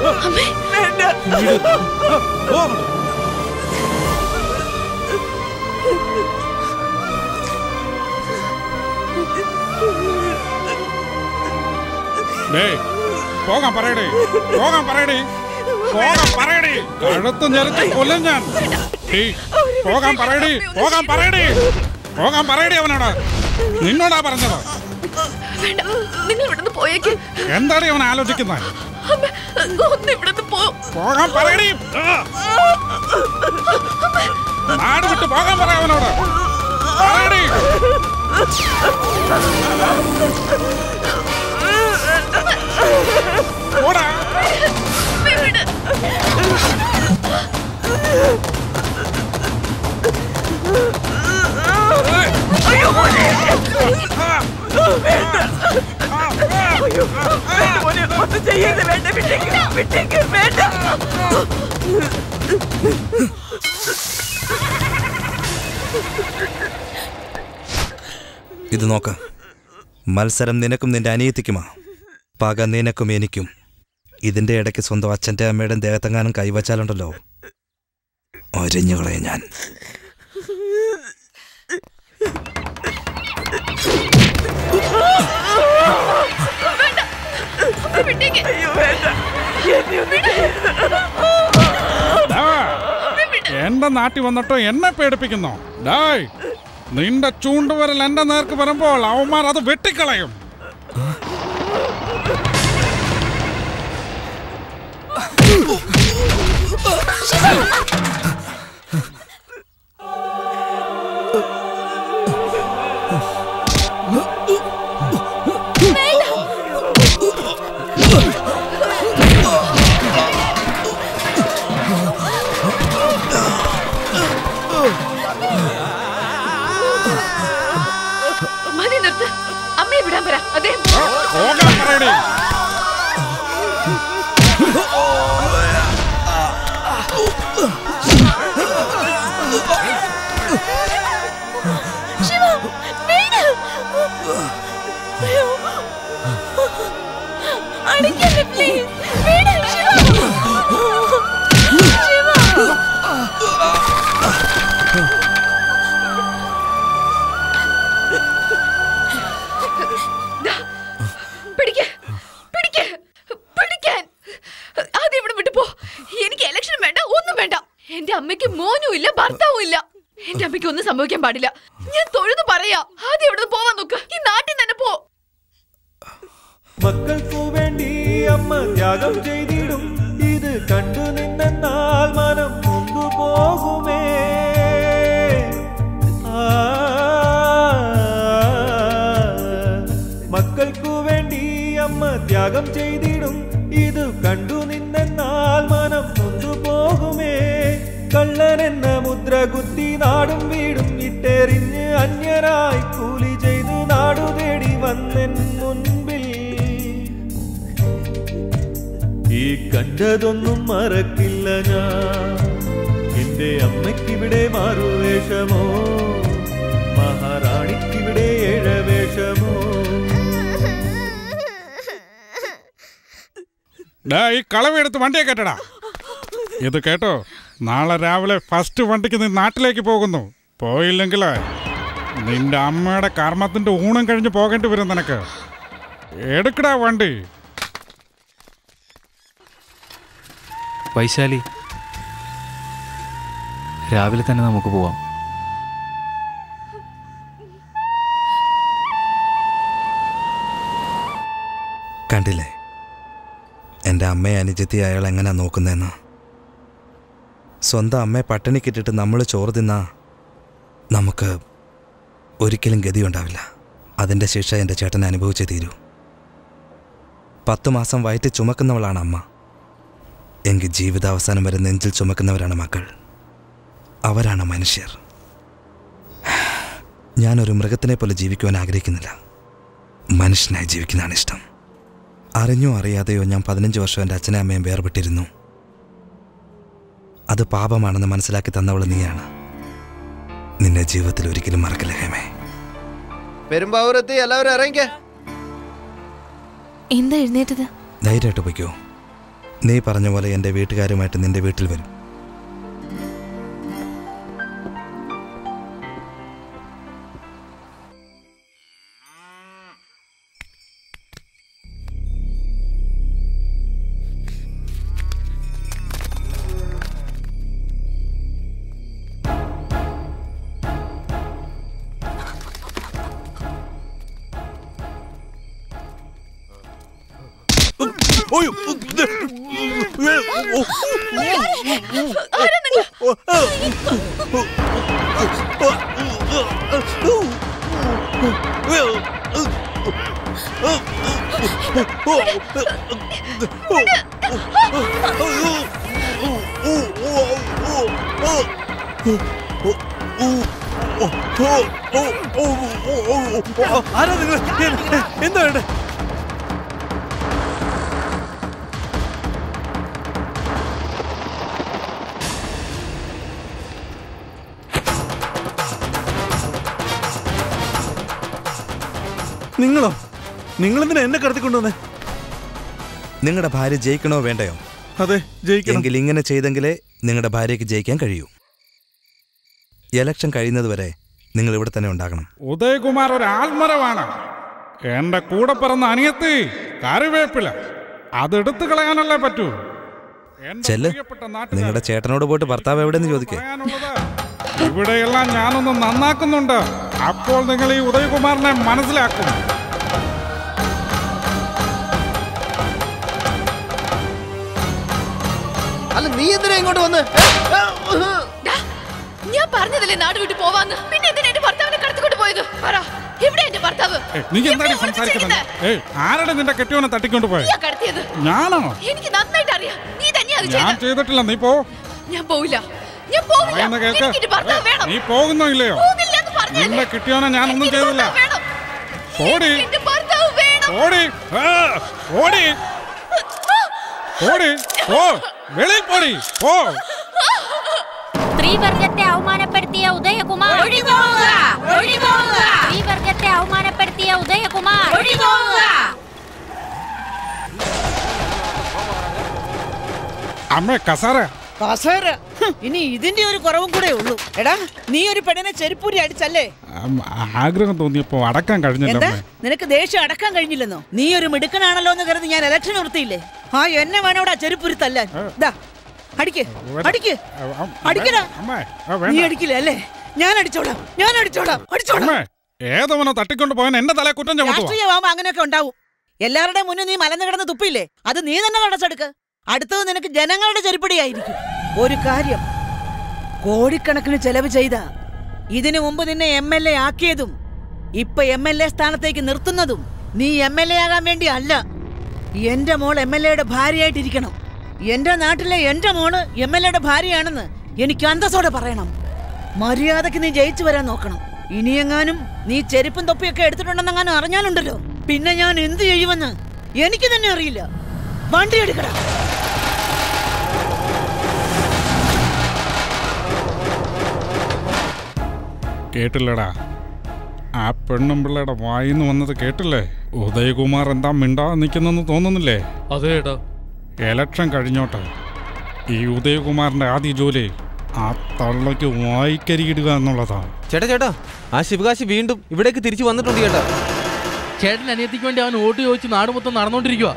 Speaker 3: ഡേയ്, പോകാൻ പറയടേ പോകാൻ പറയടേ പോകാൻ പറയടേ കഴുത്ത് ഞെരച്ച് കൊല്ലും ഞാൻ ഡേയ്, പോകാൻ പറയടേ പോകാൻ പറയടേ പോകാൻ പറയടേ അവനോട് നിന്നോടാ പറഞ്ഞത്
Speaker 10: വേണ്ട നിങ്ങൾ ഇവിടുന്ന് പോയേക്ക്
Speaker 3: എന്താണ് അവൻ ആലോചിക്കുന്നത്
Speaker 10: അമ്മ, ഒന്ന് ഇവിടുന്ന് പോ
Speaker 3: പോകാൻ പറയടേ നാട് വിട്ട് പോകാൻ പറ അവനോട് പറയടേ പോടാ
Speaker 5: ഇത് നോക്ക മത്സരം നിനക്കും നിന്റെ അനിയത്തിക്കുമാ പക നിനക്കും എനിക്കും ഇതിന്റെ ഇടയ്ക്ക് സ്വന്തം അച്ഛൻ്റെ അമ്മയുടെ ദേഹത്തെങ്ങാനും കൈവച്ചാലുണ്ടല്ലോ ഒരഞ്ഞുകളെ ഞാൻ
Speaker 3: ഡാ, എന്റെ നാട്ടിൽ വന്നിട്ടോ എന്നെ പേടിപ്പിക്കുന്നു ഡായ് നിന്റെ ചൂണ്ടുവരൽ എന്റെ നേർക്ക് വരുമ്പോൾ അവന്മാർ അത് വെട്ടിക്കളയും
Speaker 10: മതി നിർത്ത് അമ്മയെ വിടാൻ പറ അദ്ദേഹം
Speaker 3: പോകാൻ പറയടേ
Speaker 10: ശിവ വേണ്ട
Speaker 12: മോനും ഇല്ല ഭർത്താവും ഇല്ല എന്റെ അമ്മയ്ക്ക് ഒന്നും സംഭവിക്കാൻ പാടില്ല ഞാൻ തൊഴുത് പറയാ ആദ്യം ഇവിടെ പോവാൻ നോക്ക് ഈ നാട്ടിൽ തന്നെ പോ
Speaker 6: മക്കൾക്കു വേണ്ടി അമ്മ ത്യാഗം ചെയ്തിടും ഇത് കണ്ടു നിന്നാൽ മനം മുമ്പു പോകുമേ ആ, മക്കൾക്കു വേണ്ടി അമ്മ ത്യാഗം ചെയ്തിടും ഇത് കണ്ടു നിന്നാൽ മനം മുമ്പു പോകുമേ കള്ളനെന്ന മുദ്ര കുത്തി നാടും വീടും ഇട്ടെറിഞ്ഞ് അന്യരായി കൂലി ചെയ്ത് നാടു തേടി വന്നെൻ മുൻപിൽ ഈ കണ്ടതൊന്നും മറക്കില്ല ഞാൻ എന്റെ അമ്മയ്ക്കിവിടെ മാറുവേഷമോ മഹാറാണിക്കിവിടെ ഏഴവേഷമോ
Speaker 4: ഡാ ഈ കളവെടുത്ത് വണ്ടിയെ കേട്ടടാ ഇത് കേട്ടോ നാളെ രാവിലെ ഫസ്റ്റ് വണ്ടിക്ക് നീ നാട്ടിലേക്ക് പോകുന്നു പോയില്ലെങ്കിൽ നിന്റെ അമ്മയുടെ കർമ്മത്തിന്റെ ഊണം കഴിഞ്ഞ് പോകേണ്ടി വരും നിനക്ക് എടുക്കടാ വണ്ടി
Speaker 20: വൈശാലി രാവിലെ തന്നെ നമുക്ക് പോവാം
Speaker 5: കണ്ടില്ലേ എൻ്റെ അമ്മയെ അനുജത്തി അയാൾ എങ്ങനെ നോക്കുന്നതെന്ന് സ്വന്തം അമ്മയെ പട്ടിണിക്കിട്ടിട്ട് നമ്മൾ ചോറ് തിന്നാ നമുക്ക് ഒരിക്കലും ഗതിയുണ്ടാവില്ല അതിൻ്റെ ശിക്ഷ എൻ്റെ ചേട്ടൻ അനുഭവിച്ചേ തീരൂ പത്ത് മാസം വയറ്റ് ചുമക്കുന്നവളാണ് അമ്മ എങ്കിൽ ജീവിതാവസാനം വരെ നെഞ്ചിൽ ചുമക്കുന്നവരാണ് മക്കൾ അവരാണ് മനുഷ്യർ ഞാനൊരു മൃഗത്തിനെ പോലെ ജീവിക്കുവാൻ ആഗ്രഹിക്കുന്നില്ല മനുഷ്യനായി ജീവിക്കുന്നതാണ് ഇഷ്ടം അറിഞ്ഞോ അറിയാതെയോ ഞാൻ പതിനഞ്ച് വർഷം എൻ്റെ അച്ഛനെ അമ്മയും വേർപെട്ടിരുന്നു അത് പാപമാണെന്ന് മനസ്സിലാക്കി തന്നവൾ നീയാണ് നിന്നെ ജീവിതത്തിൽ ഒരിക്കലും മറക്കില്ല ഹേമേ
Speaker 1: പെരുമ്പാവൂരെത്തി എല്ലാവരും ഇറങ്ങിക്കേ
Speaker 10: എന്താ എഴുന്നേറ്റത്
Speaker 5: ധൈര്യമായിട്ട് പൊയ്ക്കോ നീ പറഞ്ഞ പോലെ എൻ്റെ വീട്ടുകാരുമായിട്ട് നിന്റെ വീട്ടിൽ വരും
Speaker 6: ആരാ നിങ്ങൾ എന്താ വേണ്ടേ
Speaker 5: നിങ്ങളോ നിങ്ങളെന്തിനാ എന്നെ കടത്തിക്കൊണ്ടുവന്നേ നിങ്ങളുടെ ഭാര്യ ജയിക്കണോ വേണ്ടയോ
Speaker 2: അതെ ജയിക്കണം
Speaker 5: എങ്കിൽ ഇങ്ങനെ ചെയ്തെങ്കിലേ നിങ്ങളുടെ ഭാര്യയ്ക്ക് ജയിക്കാൻ കഴിയൂ ഇലക്ഷൻ കഴിയുന്നതുവരെ നിങ്ങൾ ഇവിടെ തന്നെ ഉണ്ടാകണം
Speaker 4: ഉദയകുമാർ ഒരു ആൽമരമാണ് എന്റെ കൂടെ പിറന്ന അനിയത്തി കറിവേപ്പില അതെടുത്തു കളയാനല്ലേ പറ്റൂ എന്റെ
Speaker 5: ചെല്ല്
Speaker 4: പ്രിയപ്പെട്ട നാട്ടുകാർ,
Speaker 5: നിങ്ങളുടെ ചേട്ടനോട് പോയിട്ട് ഭർത്താവ് എവിടെയെന്ന് ചോദിക്കേ
Speaker 4: ഇവിടെയെല്ലാം ഞാനൊന്ന് നന്നാക്കുന്നുണ്ട് അപ്പോൾ നിങ്ങൾ ഈ ഉദയകുമാറിനെ മനസ്സിലാക്കും
Speaker 1: അല്ല നീ എന്തിനാ ഇങ്ങോട്ട് വന്ന്
Speaker 12: ഡാ, ഞാൻ പറഞ്ഞതല്ലേ നാട് വിട്ട് പോവാന്ന് പിന്നെ എന്തിനാ എന്റെ ഭർത്താവിനെ കടത്തിക്കൊണ്ട് പോയത് പറ എവിടെ എന്റെ ഭർത്താവ്
Speaker 4: ഏയ്, നീ എന്താണ് ഈ സംസാരിക്കുന്നത് ഏയ് ആരുടെ നിന്റെ കെട്ടിയോനെ തട്ടിക്കൊണ്ട് പോയ
Speaker 12: നീയാ കടത്തിയത്
Speaker 4: ഞാനോ
Speaker 12: എനിക്ക് നന്നായിട്ട് അറിയാം നീ തന്നെയാ അത്
Speaker 4: ഞാൻ
Speaker 12: ചെയ്തത്
Speaker 4: ചെയ്തിട്ടില്ല നീ പോ
Speaker 12: ഞാൻ പോവില്ല ഞാൻ പോവില്ല
Speaker 4: പറയുന്ന കേൾക്ക്
Speaker 12: എനിക്ക് എന്റെ ഭർത്താവ് വേണം
Speaker 4: നീ പോകുന്നോ ഇല്ലയോ
Speaker 12: പോകില്ല എന്ന് പറഞ്ഞതല്ലേ?
Speaker 4: നിന്റെ കിട്ടിയോനെ ഞാനൊന്നും
Speaker 12: എനിക്ക്
Speaker 4: ചെയ്തില്ല
Speaker 12: ഭർത്താവ് വേണം.
Speaker 4: ഓടി
Speaker 12: എന്റെ ഭർത്താവ് വേണം
Speaker 4: ഓടി ആ, ഓടി ഓടി പോ വെളിയിൽ പോടി പോ
Speaker 11: സ്ത്രീവർഗത്തെ അവമാനപ്പെടുത്തിയ ഉദയകുമാർ
Speaker 15: ഒഴിപോവുക! ഒഴിപോവുക!
Speaker 11: സ്ത്രീവർഗത്തെ അവമാനപ്പെടുത്തിയ ഉദയകുമാർ
Speaker 15: ഒഴിപോവുക!
Speaker 4: അമ്മേ കസാര
Speaker 15: കസേര ഹും, ഇനി ഇതിന്റെ ഒരു കുറവും കൂടെ ഉള്ളൂ എടാ നീ ഒരു പെണ്ണിനെ ചെരുപ്പൂരി അടിച്ചല്ലേ
Speaker 4: അം, ആഗ്രഹം തോന്നിയപ്പോ അടക്കാൻ കഴിഞ്ഞില്ല
Speaker 15: എന്താ
Speaker 4: അമ്മേ
Speaker 15: നിനക്ക് ദേഷ്യം അടക്കാൻ കഴിഞ്ഞില്ലെന്നോ നീ ഒരു മിടുക്കനാണല്ലോ എന്ന് കരുതി ഞാൻ ഇലക്ഷൻ നിർത്തിയില്ലേ ആ എന്നെ വേണോടാ ചെരുപ്പുരി തല്ലാൻ ദാ അടിക്ക് അടിക്ക് അടിക്കടാ നീ അടിക്കില്ല അല്ലേ ഞാൻ അടിച്ചോളാം ഞാൻ അടിച്ചോളാം അടിച്ചോളാം
Speaker 3: അമ്മേ ഏതവനോ തട്ടിക്കൊണ്ട് പോയാൻ എന്റെ തല കുറ്റം ചുമത്തുവാ
Speaker 15: രാഷ്ട്രീയമാകുമ്പോ അങ്ങനെയൊക്കെ ഉണ്ടാവും എല്ലാവരുടെയും മുന്നിൽ നീ മലന്ന് കിടന്ന് തുപ്പില്ലേ അത് നീ തന്നെ നടച്ചെടുക്ക് അടുത്തത് നിനക്ക് ജനങ്ങളുടെ ചെരുപ്പടിയായിരിക്കും ഒരു കാര്യം കോടിക്കണക്കിന് ചെലവ് ചെയ്ത ഇതിനു മുമ്പ് നിന്നെ എം എൽ എ ആക്കിയതും ഇപ്പൊ എം എൽ എ സ്ഥാനത്തേക്ക് നിർത്തുന്നതും നീ എം എൽ എ ആകാൻ വേണ്ടി അല്ല എന്റെ മോൾ എം എൽ എയുടെ ഭാര്യയായിട്ടിരിക്കണം എന്റെ നാട്ടിലെ എന്റെ മോള് എം എൽ എയുടെ ഭാര്യയാണെന്ന് എനിക്ക് അന്തസ്സോടെ പറയണം മര്യാദക്ക് നീ ജയിച്ചു വരാൻ നോക്കണം ഇനിയെങ്ങാനും നീ ചെരുപ്പും തൊപ്പിയൊക്കെ എടുത്തിട്ടുണ്ടെന്നെങ്ങാനും അറിഞ്ഞാലുണ്ടല്ലോ പിന്നെ ഞാൻ എന്ത് ചെയ്യുമെന്ന് എനിക്ക് തന്നെ അറിയില്ല വണ്ടി എടുക്കടാ
Speaker 3: കേട്ടില്ലടാ ആ പെണ്ണും പിള്ളയുടെ വായിന്ന് വന്നത് കേട്ടില്ലേ ഉദയകുമാർ എന്താ മിണ്ടാതെ നിൽക്കുന്നെന്ന് തോന്നുന്നില്ലേ
Speaker 16: അതേടാ
Speaker 3: എലക്ഷൻ കഴിഞ്ഞോട്ടെ ഈ ഉദയകുമാറിന്റെ ആദ്യ ജോലി ആ തള്ളയ്ക്ക് വായിക്കരിയിടുക എന്നുള്ളതാ
Speaker 7: ചേട്ടാ ചേട്ടാ ആ ശിവകാശി വീണ്ടും ഇവിടേക്ക് തിരിച്ചു വന്നിട്ടുണ്ട് ചേട്ടാ
Speaker 16: ചേട്ടൻ അനിയത്തിക്ക് വേണ്ടി അവൻ വോട്ട് ചോദിച്ച് നാട് മൊത്തം നടന്നുകൊണ്ടിരിക്കുക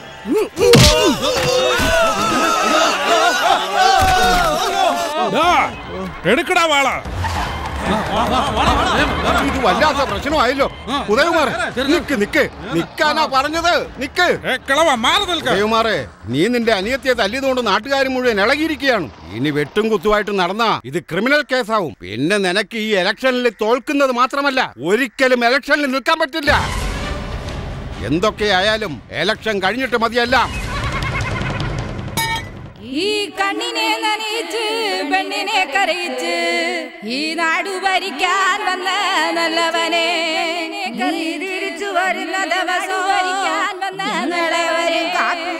Speaker 3: എടുക്കടാ വാള
Speaker 22: ഇത് വല്ലാത്ത പ്രശ്നമായല്ലോ ഉദയകുമാർ നിക്ക് നിക്ക് നിക്കാനാ പറഞ്ഞത് നിക്ക് ഉദയകുമാറെ നീ നിന്റെ അനിയത്തിയെ തല്ലിയതുകൊണ്ട് നാട്ടുകാർ മുഴുവൻ ഇളകിയിരിക്കുകയാണ് ഇനി വെട്ടും കുത്തുമായിട്ട് നടന്നാ ഇത് ക്രിമിനൽ കേസാവും പിന്നെ നിനക്ക് ഈ ഇലക്ഷനിൽ തോൽക്കുന്നത് മാത്രമല്ല ഒരിക്കലും ഇലക്ഷനിൽ നിൽക്കാൻ പറ്റില്ല എന്തൊക്കെയായാലും ഇലക്ഷൻ കഴിഞ്ഞിട്ട് മതിയല്ല
Speaker 13: ഈ കണ്ണിനെ നനയിച്ച് പെണ്ണിനെ കരയിച്ച് ഈ നാടു ഭരിക്കാൻ വന്ന നല്ലവനെ നീ തിരിച്ചു വരുന്ന ദിവസം ഭരിക്കാൻ വന്ന നല്ലവരും കാക്കും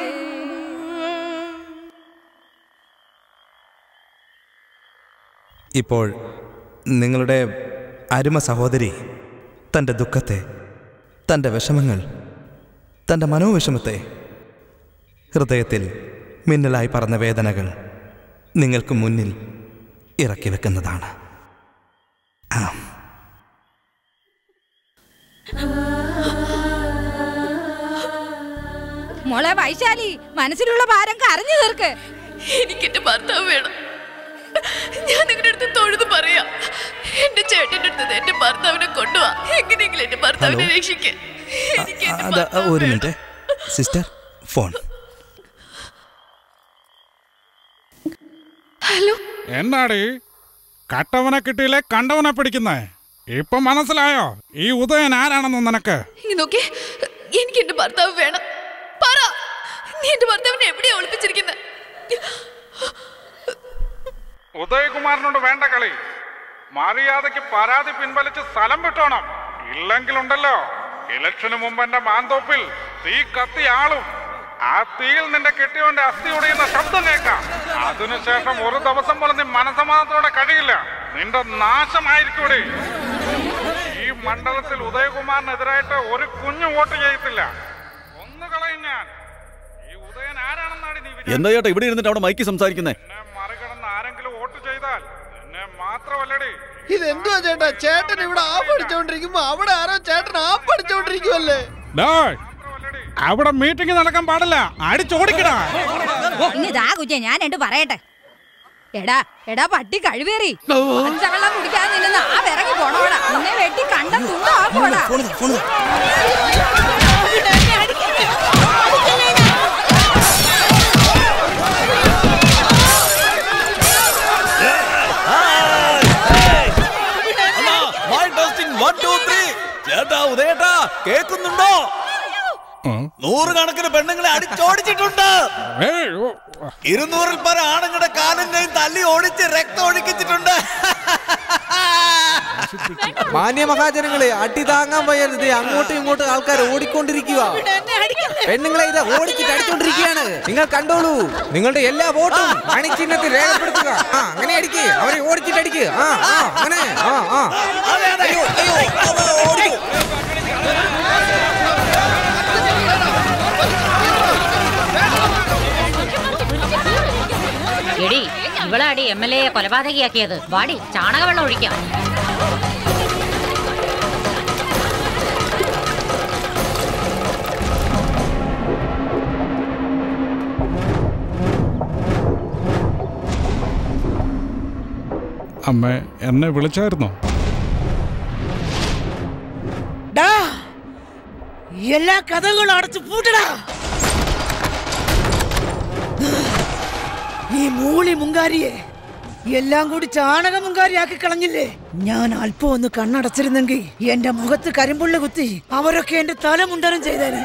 Speaker 5: ഇപ്പോൾ നിങ്ങളുടെ അരുമ സഹോദരി തൻ്റെ ദുഃഖത്തെ തൻ്റെ വിഷമങ്ങൾ തൻ്റെ മനോവിഷമത്തെ ഹൃദയത്തിൽ മിന്നലായി പറന്ന വേദനകൾ നിങ്ങൾക്ക് മുന്നിൽ ഇറക്കി വെക്കുന്നതാണ് ആ
Speaker 13: മോളെ വൈശാലി മനസ്സിലുള്ള ഭാരം കരഞ്ഞു തീർക്ക്
Speaker 12: എനിക്ക് എന്റെ ഭർത്താവ് വേണം ഞാൻ നിങ്ങളുടെ അടുത്ത് തൊഴുത് പറയാ എന്റെ ചേട്ടന്റെ അടുത്ത് എന്റെ ഭർത്താവിനെ കൊണ്ടുപോവാ എങ്ങനെയെങ്കിലും എന്റെ ഭർത്താവിനെ
Speaker 5: ഹലോ?
Speaker 12: രക്ഷിക്ക് എനിക്ക് എന്റെ
Speaker 5: അത്
Speaker 12: ഭർത്താവ്
Speaker 5: ഒരു
Speaker 12: വേണം.
Speaker 5: മിനിറ്റ് സിസ്റ്റർ ഫോൺ
Speaker 12: ഹലോ
Speaker 3: എന്നാടി കട്ടവനെ കിട്ടിയില്ലേ കണ്ടവനെ പിടിക്കുന്നേ ഇപ്പൊ മനസ്സിലായോ ഈ ഉദയൻ ആരാണെന്ന് നിനക്ക്
Speaker 12: ഇങ്ങ് നോക്കി എനിക്ക് എന്റെ ഭർത്താവ് വേണം പറ നീ എന്റെ ഭർത്താവിനെ എവിടെയാ ഒളിപ്പിച്ചിരിക്കുന്നത്
Speaker 3: ഉദയകുമാറിനോട് വേണ്ട കളി മര്യാദയ്ക്ക് പരാതി പിൻവലിച്ച് സ്ഥലം വിട്ടോണം ഇല്ലെങ്കിലുണ്ടല്ലോ ഇലക്ഷന് മുമ്പ് എന്റെ മാന്തോപ്പിൽ തീ കത്തി ആളും ആ തീയിൽ നിന്റെ കെട്ടിയോന്റെ അസ്ഥി ഉടയുന്ന ശബ്ദം കേൾക്കാം അതിനുശേഷം ഒരു ദിവസം പോലും നീ മനസമാധാനത്തോടെ കഴിയില്ല നിന്റെ നാശമായിരിക്കൂടെ ഈ മണ്ഡലത്തിൽ ഉദയകുമാറിനെതിരായിട്ട് ഒരു കുഞ്ഞു വോട്ട് ചെയ്യത്തില്ല ഒന്ന് കളയും ഞാൻ ഈ ഉദയൻ ആരാണെന്നാണ് നീ
Speaker 21: എന്താ ചേട്ടാ ഇവിടെ ഇരുന്നിട്ട് അവിടെ മൈക്ക് സംസാരിക്കുന്നേ
Speaker 3: മറികടന്ന് ആരെങ്കിലും വോട്ട് ചെയ്താൽ എന്നെ മാത്രമല്ലടി
Speaker 1: ഇതെന്തുവാ ചേട്ടാ ചേട്ടൻ ഇവിടെ ആപ്പ് അടിച്ചോണ്ടിരിക്കുമ്പോ അവിടെ ആരോ ചേട്ടൻ ആപ്പ് അടിച്ചോണ്ടിരിക്കുവല്ലേ
Speaker 3: അവിടെ മീറ്റിംഗ് നടക്കാൻ പാടില്ല അടിച്ചോടിക്കടാ
Speaker 13: ഇനി ഇതാ കുഞ്ഞെ ഞാൻ രണ്ട് പറയട്ടെ എടാ എടാ പട്ടി കഴിവേറി പച്ചവെള്ളം കുടിക്കാൻ നിന്നെ ആ വിറങ്ങി പോണോടാ നിന്നെ വെട്ടി കണ്ടം തുണ്ടാക്കോടാ
Speaker 21: ചേട്ടാ ഉദയേട്ടാ കേൾക്കുന്നുണ്ടോ നൂറുകണക്കിന് പെണ്ണുങ്ങളെ അടിച്ചോടിച്ചിട്ടുണ്ട് ഇരുന്നൂറിൽ പല ആണുങ്ങളുടെ കാലും കൈയും തല്ലി ഓടിച്ച് രക്തം ഒഴുക്കിച്ചിട്ടുണ്ട്
Speaker 7: മാന്യ മഹാജനങ്ങളെ അടി താങ്ങാൻ വയ്യാതെ അങ്ങോട്ടും ഇങ്ങോട്ടും ആൾക്കാർ ഓടിക്കൊണ്ടിരിക്കുക പെണ്ണുങ്ങളെ ഇത് ഓടിച്ചിട്ട് അടിച്ചോണ്ടിരിക്കുകയാണ് നിങ്ങൾ കണ്ടോളൂ നിങ്ങളുടെ എല്ലാ വോട്ടും അണിച്ചിഹ്നത്തിൽ രേഖപ്പെടുത്തുക ആ അങ്ങനെ അടിക്ക് അവരെ ഓടിച്ചിട്ട് അടിക്ക് ആ ആ അങ്ങനെ ആ ആ അയ്യോ അയ്യോ ഓടി
Speaker 11: എടി ഇവളാടി എം എൽ എ കൊലപാതകയാക്കിയത് വാടി ചാണകവെള്ളം ഒഴിക്കാം
Speaker 4: അമ്മ എന്നെ വിളിച്ചായിരുന്നോ
Speaker 15: ഡാ എല്ലാ കഥകളും അടച്ചു പൂട്ടടാ ഈ മൂളി മുങ്കാരിയെ എല്ലാം കൂടി ചാണക മുങ്കാരിയാക്കി കളഞ്ഞില്ലേ ഞാൻ അല്പം ഒന്ന് കണ്ണടച്ചിരുന്നെങ്കിൽ എന്റെ മുഖത്ത് കരിമ്പുള്ള കുത്തി അവരൊക്കെ എന്റെ തല മുണ്ടനം ചെയ്തേനെ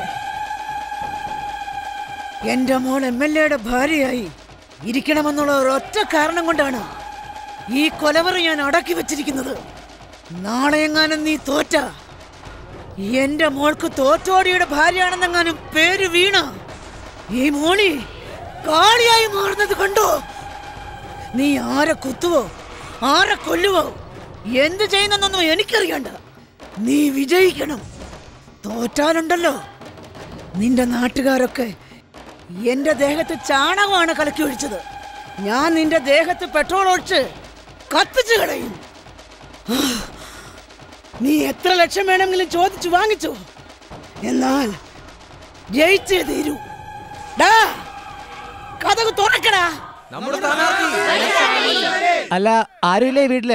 Speaker 15: എന്റെ മോൾ എം എൽ എയുടെ ഭാര്യയായി ഇരിക്കണമെന്നുള്ള ഒരൊറ്റ കാരണം കൊണ്ടാണ് ഈ കൊലവറ ഞാൻ അടക്കി വെച്ചിരിക്കുന്നത് നാളെ എങ്ങാനും നീ തോറ്റ എന്റെ മോൾക്ക് തോറ്റോടിയുടെ ഭാര്യയാണെന്നെങ്ങാനും പേര് വീണ ഈ മോളി കാളിയായി മാറുന്നത് കണ്ടോ നീ ആരെ കുത്തുവോ ആരെ കൊല്ലുവോ എന്ത് ചെയ്യുന്നെന്നൊന്നും എനിക്കറിയണ്ട നീ വിജയിക്കണം തോറ്റാലുണ്ടല്ലോ നിന്റെ നാട്ടുകാരൊക്കെ എന്റെ ദേഹത്ത് ചാണകമാണ് കലക്കി ഒഴിച്ചത് ഞാൻ നിന്റെ ദേഹത്ത് പെട്രോൾ ഒഴിച്ച് കത്തിച്ചു കളയും നീ എത്ര ലക്ഷം വേണമെങ്കിലും ചോദിച്ചു വാങ്ങിച്ചോ എന്നാൽ ജയിച്ചേ തീരൂ ഡാ കഥക് തുറക്കടാ
Speaker 18: അല്ല ആരുമില്ലേ വീട്ടില്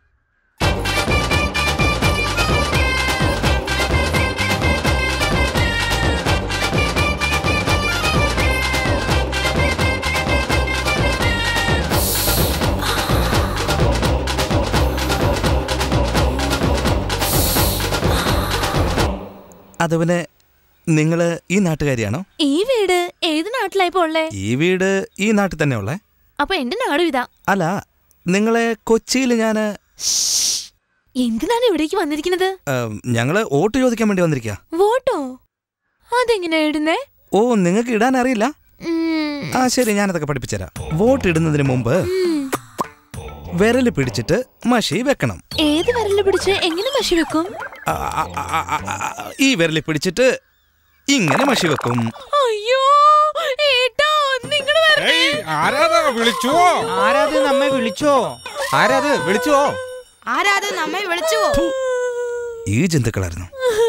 Speaker 5: അത് പിന്നെ നിങ്ങള് ഈ നാട്ടുകാരിയാണോ
Speaker 10: ഈ വീട് ഏത് നാട്ടിലായിപ്പോ ഉള്ളേ
Speaker 5: ഈ വീട് ഈ നാട്ടിൽ തന്നെ ഉള്ളേ
Speaker 10: അപ്പൊ എന്റെ നാടും ഇതാ
Speaker 5: അല്ല നിങ്ങളെ കൊച്ചിയിൽ ഞാൻ
Speaker 10: എന്തിനാണ് ഇവിടേക്ക് വന്നിരിക്കുന്നത്
Speaker 5: ഞങ്ങള് വോട്ട് ചോദിക്കാൻ വേണ്ടി വന്നിരിക്കുക
Speaker 10: വോട്ടോ അതെങ്ങനെയാ ഇടുന്നേ
Speaker 5: ഓ നിങ്ങൾക്ക് ഇടാൻ അറിയില്ല
Speaker 10: ഉം,
Speaker 5: ആ ശരി ഞാനതൊക്കെ പഠിപ്പിച്ചുതരാം വോട്ട് ഇടുന്നതിന് മുമ്പ് വിരല് പിടിച്ചിട്ട് മഷി വെക്കണം
Speaker 10: ഏത് വിരല് പിടിച്ച് എങ്ങനെ മഷി വെക്കും
Speaker 5: ആ, ആ, ആ, ആ, ആ, ആ, ഈ വിരല് പിടിച്ചിട്ട് ഇങ്ങനെ മഷി വെക്കും
Speaker 10: അയ്യോ ഏട്ടാ നിങ്ങൾ
Speaker 4: ആരാതാ വിളിച്ചോ
Speaker 18: ആരാത് നമ്മെ വിളിച്ചോ
Speaker 7: ആരാത് വിളിച്ചുവോ
Speaker 15: ആരാത് നമ്മെ വിളിച്ചുവോ
Speaker 5: ഈ ജന്തുക്കളായിരുന്നു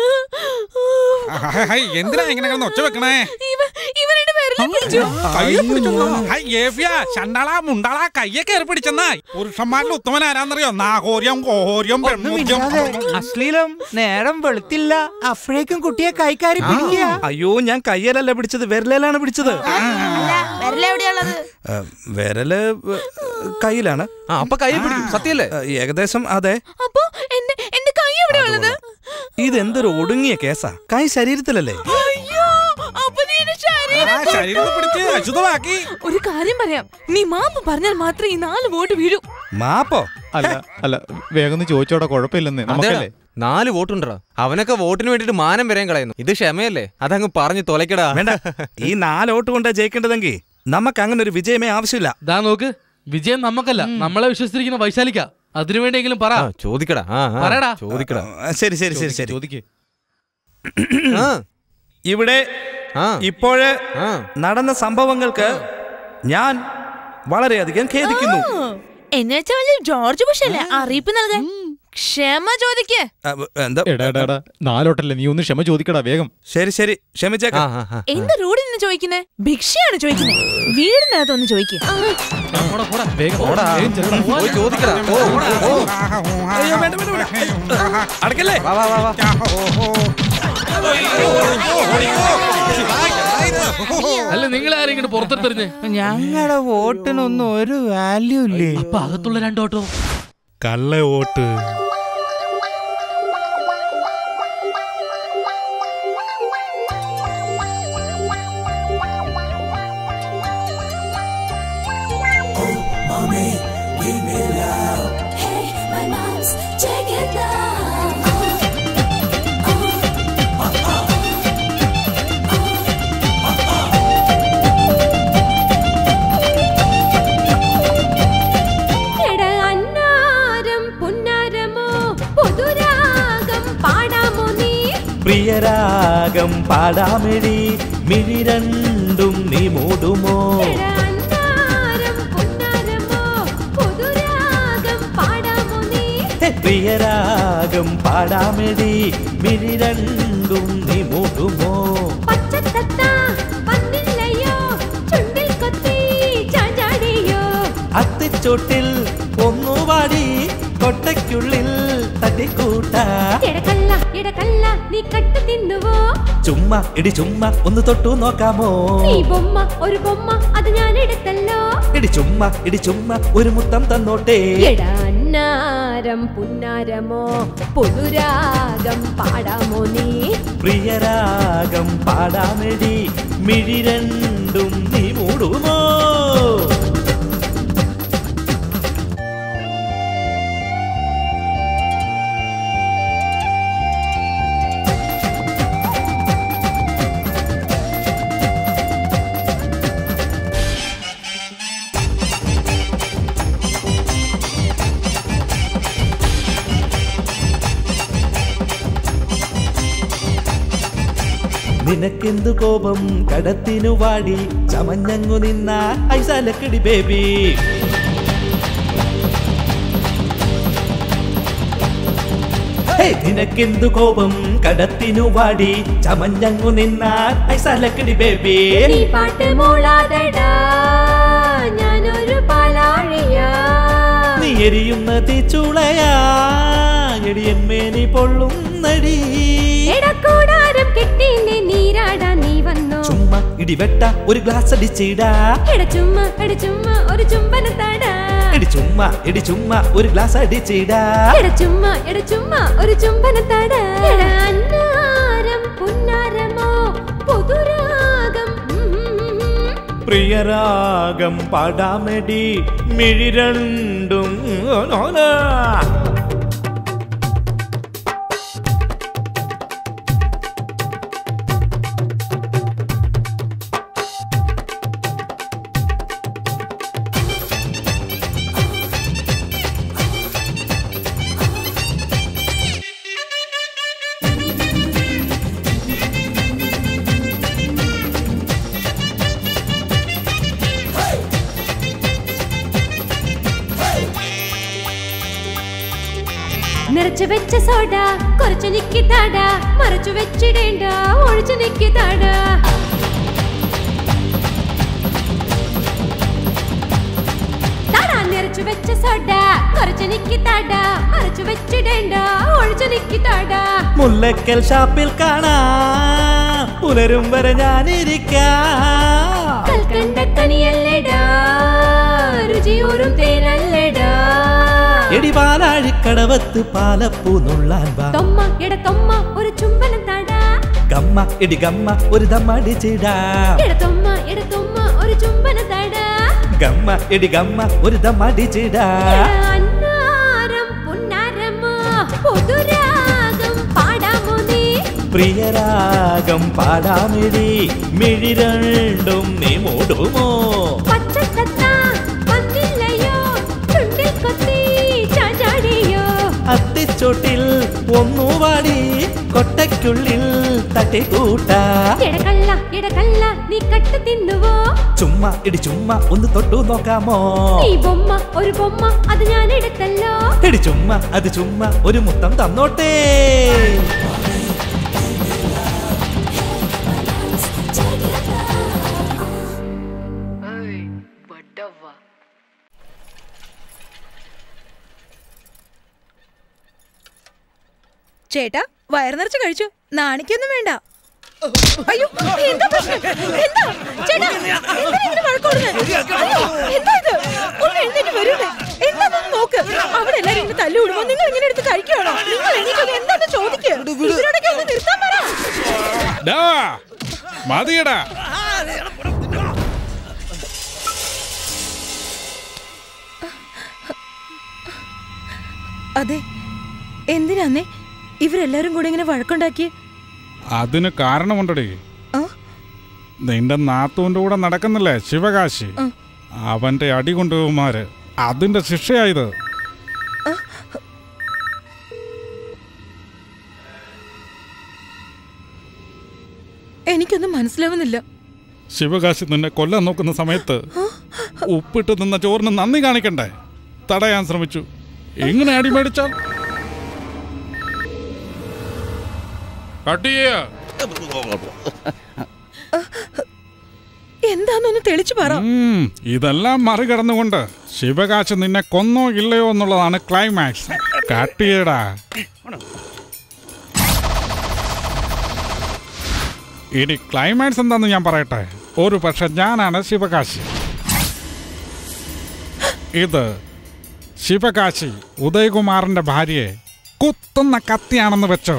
Speaker 4: എന്തിനാ ഇങ്ങനെ കിടന്ന് ഒച്ച വെക്കണേ
Speaker 10: ഇവരുടെ വിരല് പിടിച്ചു
Speaker 4: കയ്യിൽ പിടിച്ചെന്നോ? ഹൈ, ഏഫ്യ, ചണ്ടാള, മുണ്ടാള, കയ്യൊക്കെ ഏറി പിടിച്ചെന്നാ പുരുഷന്മാരിൽ ഉത്തമൻ ആരാന്നറിയോ നാഗോര്യം കോഹോര്യം പെൺമൂര്യം
Speaker 18: അശ്ലീലം നേരം വെളുത്തില്ല അപ്പോഴേക്കും കുട്ടിയെ കൈക്കാരി പിടിക്കുക
Speaker 5: അയ്യോ ഞാൻ കയ്യലല്ല പിടിച്ചത് വിരലിലാണ് പിടിച്ചത്
Speaker 15: വിരലെവിടെയുള്ളത്
Speaker 5: ആ, വിരല് ഏ, കയ്യിലാണ്
Speaker 7: അപ്പൊ കൈ പിടിക്കും സത്യല്ലേ
Speaker 5: ഏകദേശം അതെ
Speaker 10: അപ്പൊ എന്റെ എന്റെ കൈ എവിടെ ഉള്ളത്
Speaker 5: ഇതെന്തൊരു ഒടുങ്ങിയ കേസാ കൈ ശരീരത്തിലല്ലേ
Speaker 10: അയ്യോ അപ്പൊ നീ എന്റെ ശരീരം
Speaker 4: ശരീരത്തിൽ പിടിച്ച് അശുദ്ധമാക്കി
Speaker 10: ഒരു കാര്യം പറയാം നീ മാപ്പ് പറഞ്ഞാൽ മാത്രമേ ഈ നാല് വോട്ട് വീഴൂ
Speaker 5: മാപ്പോ
Speaker 18: അല്ല അല്ല വേഗം ഒന്ന് ചോദിച്ചോടാ കുഴപ്പമില്ലെന്ന് നമുക്കല്ലേ
Speaker 7: നാല് വോട്ടുണ്ടോ അവനൊക്കെ വോട്ടിന് വേണ്ടിട്ട് മാനം വരെയും കളയുന്നു ഇത് ക്ഷമയല്ലേ അതങ്ങ് പറഞ്ഞു തൊലക്കടാ
Speaker 5: വേണ്ട ഈ നാലോട്ട് കൊണ്ടാ ജയിക്കേണ്ടതെങ്കിൽ നമുക്ക് അങ്ങനെ ഒരു വിജയമേ ആവശ്യമില്ല
Speaker 16: ദാ നോക്ക് വിജയം നമുക്കല്ല നമ്മളെ വിശ്വസിച്ചിരിക്കുന്ന വൈശാലിക്ക അതിനുവേണ്ടിയെങ്കിലും പറ
Speaker 7: ചോദിക്കടാ ആ, ആ,
Speaker 16: പറയടാ
Speaker 7: ചോദിക്കടാ
Speaker 5: ആ, ശരി ശരി ശരി ശരി
Speaker 18: ചോദിക്ക്
Speaker 5: ഇവിടെ ഇപ്പോഴ് നടന്ന സംഭവങ്ങൾക്ക് ഞാൻ വളരെയധികം ഖേദിക്കുന്നു
Speaker 10: എന്ന് വെച്ചാൽ വലിയ ജോർജ് ബുഷ് അല്ലേ അറിയിപ്പ് നൽകാൻ ക്ഷമ ചോദിക്കേ
Speaker 5: ആ, എന്താ
Speaker 18: എടാ എടാ എടാ നാലോട്ടല്ലേ നീ ഒന്ന് ക്ഷമ ചോദിക്കടാ വേഗം
Speaker 5: ശരി ശരി ക്ഷമിച്ചേക്കാം
Speaker 10: എന്ത് റോഡിൽ നിന്ന് ചോദിക്കുന്നേ ഭിക്ഷയാണ് ചോദിക്കുന്നത് വീടിനകത്ത് ഒന്ന് ചോദിക്കുക
Speaker 18: വേഗം
Speaker 5: ഓടാ.
Speaker 18: വേഗം ചെല്ലണം.
Speaker 5: പോയി ചോദിക്കടാ. ഓ, ഓ. അയ്യോ, വേണ്ട, വേണ്ട, വേണ്ട. അടക്കല്ലേ
Speaker 7: വാ വാ വാ വാ
Speaker 16: അല്ല നിങ്ങൾ ആരെങ്കിലും പുറത്തെടുത്തെറിഞ്ഞ്
Speaker 18: ഞങ്ങളുടെ വോട്ടിനൊന്നും ഒരു വാല്യൂ ഇല്ലേ
Speaker 16: അപ്പൊ അകത്തുള്ള രണ്ടോട്ടോ
Speaker 4: കള്ള vote
Speaker 9: Mommy, give me love. Hey, my mom's check it out.
Speaker 12: എട അന്നാരം പുന്നാരമോ പുതുരാഗം പാടാമോ നീ
Speaker 5: പ്രിയരാഗം പാടാമെടി മിഴി രണ്ടും നീ മൂടുമോ
Speaker 12: എട അന്നാരം പുന്നാരമോ പുതുരാഗം പാടാമോ നീ
Speaker 5: പ്രിയരാഗം പാടാമെടി മിഴി രണ്ടും നീ മൂടുമോ
Speaker 12: പച്ചത്തത്ത വന്നില്ലയോ ചുണ്ടിൽ കൊത്തി ചാചാടിയോ
Speaker 5: അത്തി അത്തിച്ചോട്ടിൽ ഒന്നുപാടി കൊട്ടയ്ക്കുള്ളിൽ തട്ടിക്കൂട്ട
Speaker 8: എടക്കല്ല എടക്കല്ല നീ കട്ട് തിന്നുവോ
Speaker 5: ചുമ്മാ ഇടി ചുമ്മാ ഒന്ന് തൊട്ടു നോക്കാമോ
Speaker 8: നീ ബൊമ്മ ഒരു ബൊമ്മ അത് ഞാൻ എടുത്തല്ലോ
Speaker 5: ഇടി ചുമ്മാ ഇടി ചുമ്മാ ഒരു മുത്തം തന്നോട്ടെ
Speaker 8: എടാ അന്നാരം പുന്നാരമോ പുതുരാഗം പാടാമോ നീ
Speaker 5: പ്രിയരാഗം പാടാമെടി മിഴി രണ്ടും നീ മൂടുമോ നിനക്കെന്തു കോപം കടത്തിനു വാടി ചമഞ്ഞങ്ങു നിന്ന ഐസാലക്കടി ബേബി ഹേയ്, നിനക്കെന്തു കോപം കടത്തിനു വാടി ചമഞ്ഞങ്ങു നിന്ന ഐസാലക്കടി ബേബി
Speaker 8: നീ പാട്ട് മൂളാതടാ ഞാനൊരു പാലാഴിയാ
Speaker 5: നീ എരിയുന്ന തീച്ചുളയാ എടിയമ്മേനി പൊള്ളുന്നടി
Speaker 8: എടക്കൂടാരം കെട്ടിന്റെ നീരാടാ നീ വന്നോ
Speaker 5: ചുമ്മാ ഇടിവെട്ട ഒരു ഗ്ലാസ് അടിച്ചിടാ
Speaker 8: എട ചുമ്മ എട ചുമ്മ ഒരു ചുംബന താടാ
Speaker 5: ഇടി ചുമ്മാ ഇടി ചുമ്മാ ഒരു ഗ്ലാസ് അടിച്ചിടാ
Speaker 8: എട ചുമ്മ എട ചുമ്മ ഒരു ചുംബന താടാ എട അന്നാരം പുന്നാരമോ പുതുരാഗം ഉം, ഉം, ഉം.
Speaker 5: പ്രിയരാഗം പാടാമെടി മിഴി രണ്ടും ഓന.
Speaker 8: നിറച്ചു വെച്ച സോഡ കുറച്ചു നിക്കി താടാ മറച്ചു വെച്ചിടേണ്ട ഒഴിച്ചു നിക്കി താടാ താടാ നിറച്ചു വെച്ച സോഡ കുറച്ചു നിക്കി താടാ മറച്ചു വെച്ചിടേണ്ട ഒഴിച്ചു നിക്കി താടാ
Speaker 5: മുല്ലക്കൽ ഷാപ്പിൽ കാണാം പുലരും വരെ ഞാനിരിക്കാം
Speaker 8: കൽക്കണ്ട കനിയല്ലടാ രുചിയൂറും തേനല്ലടാ
Speaker 5: എടി പാലാഴിക്കടവത്ത് പാലപ്പൂ നുള്ളാൻ വാ
Speaker 8: തൊമ്മ എട തൊമ്മ ഒരു ചുംബനം താടാ
Speaker 5: ഗമ്മ എടി ഗമ്മ ഒരു ദമ്മടിച്ചിടാം
Speaker 8: എട തൊമ്മ എട തൊമ്മ ഒരു ചുംബനം താടാ
Speaker 5: ഗമ്മ എടി ഗമ്മ ഒരു ദമ്മടിച്ചിടാം
Speaker 8: അന്നാരം പുന്നാരമോ പുതുരാഗം പാടാമോ നീ
Speaker 5: പ്രിയരാഗം പാടാമിടി മിഴി രണ്ടും നീ മൂടുമോ
Speaker 8: പച്ചത്തത്ത വന്നില്ലയോ ചുണ്ടിൽ കൊത്തി ചാചാടിയോ
Speaker 5: അത്തിച്ചോട്ടിൽ ഒന്നുപാടി കൊട്ടയ്ക്കുള്ളിൽ തട്ടിക്കൂട്ട
Speaker 8: എടകല്ല എടകല്ല നീ കട്ട് തിന്നുവോ
Speaker 5: ചുമ്മാ ഇടി ചുമ്മാ ഒന്ന് തൊട്ടു നോക്കാമോ
Speaker 8: നീ ബൊമ്മ ഒരു ബൊമ്മ അത് ഞാൻ എടുത്തല്ലോ
Speaker 5: ഇടി ചുമ്മാ അത് ചുമ്മാ ഒരു മുത്തം തന്നോട്ടേ
Speaker 15: ചേട്ടാ വയറ് നിറച്ച് കഴിച്ചു നാണിക്കൊന്നും വേണ്ട അയ്യോ എന്താ പ്രശ്നം എന്താ ചേട്ടാ എന്തിനാ ഇങ്ങനെ വഴക്കോടുന്നെ? അയ്യോ, എന്താ ഇത് ഒന്ന് എഴുന്നേറ്റ് വരൂലേ എന്താണെന്ന് നോക്ക് അവിടെ എല്ലാരും ഇങ്ങനെ തല്ലുവിടുമ്പോ നിങ്ങൾ ഇങ്ങനെ എടുത്ത് കഴിക്കുകയാണോ നിങ്ങൾ എണീറ്റൊക്കെ എന്താന്ന് ചോദിക്കുക ഇതിനോടൊക്കെ ഒന്ന് നിർത്താൻ പറ
Speaker 4: ഡാ മതിയടാ
Speaker 15: അതെ എന്തിനാന്നേ ഇവരെല്ലാരും കൂടെ ഇങ്ങനെ വഴക്കുണ്ടാക്കി
Speaker 4: അതിന് കാരണമുണ്ടടി
Speaker 15: ആ?
Speaker 4: നിന്റെ നാത്തൂന്റെ കൂടെ നടക്കുന്നില്ലേ ശിവകാശി
Speaker 15: ആ.
Speaker 4: അവന്റെ അടി കൊണ്ടുപോകുമാര് അതിന്റെ ശിക്ഷയായത്
Speaker 15: എനിക്കൊന്നും മനസ്സിലാവുന്നില്ല
Speaker 4: ശിവകാശി നിന്നെ കൊല്ലാൻ നോക്കുന്ന സമയത്ത് ഉപ്പിട്ട് നിന്ന ചോറിന് നന്ദി കാണിക്കണ്ടേ തടയാൻ ശ്രമിച്ചു എങ്ങനെ അടി മേടിച്ചാൽ കട്ടിയ
Speaker 15: എന്താന്നൊന്ന് തെളിച്ചു പറ
Speaker 4: ഉം, ഇതെല്ലാം മറികടന്നുകൊണ്ട് ശിവകാശ് നിന്നെ കൊന്നോ ഇല്ലയോ എന്നുള്ളതാണ് ക്ലൈമാക്സ് കട്ടിയടാ ഇനി ക്ലൈമാക്സ് എന്താന്ന് ഞാൻ പറയട്ടെ ഒരു പക്ഷെ ഞാനാണ് ശിവകാശി ഇത് ശിവകാശി ഉദയകുമാറിന്റെ ഭാര്യയെ കുത്തുന്ന കത്തിയാണെന്ന് വെച്ചോ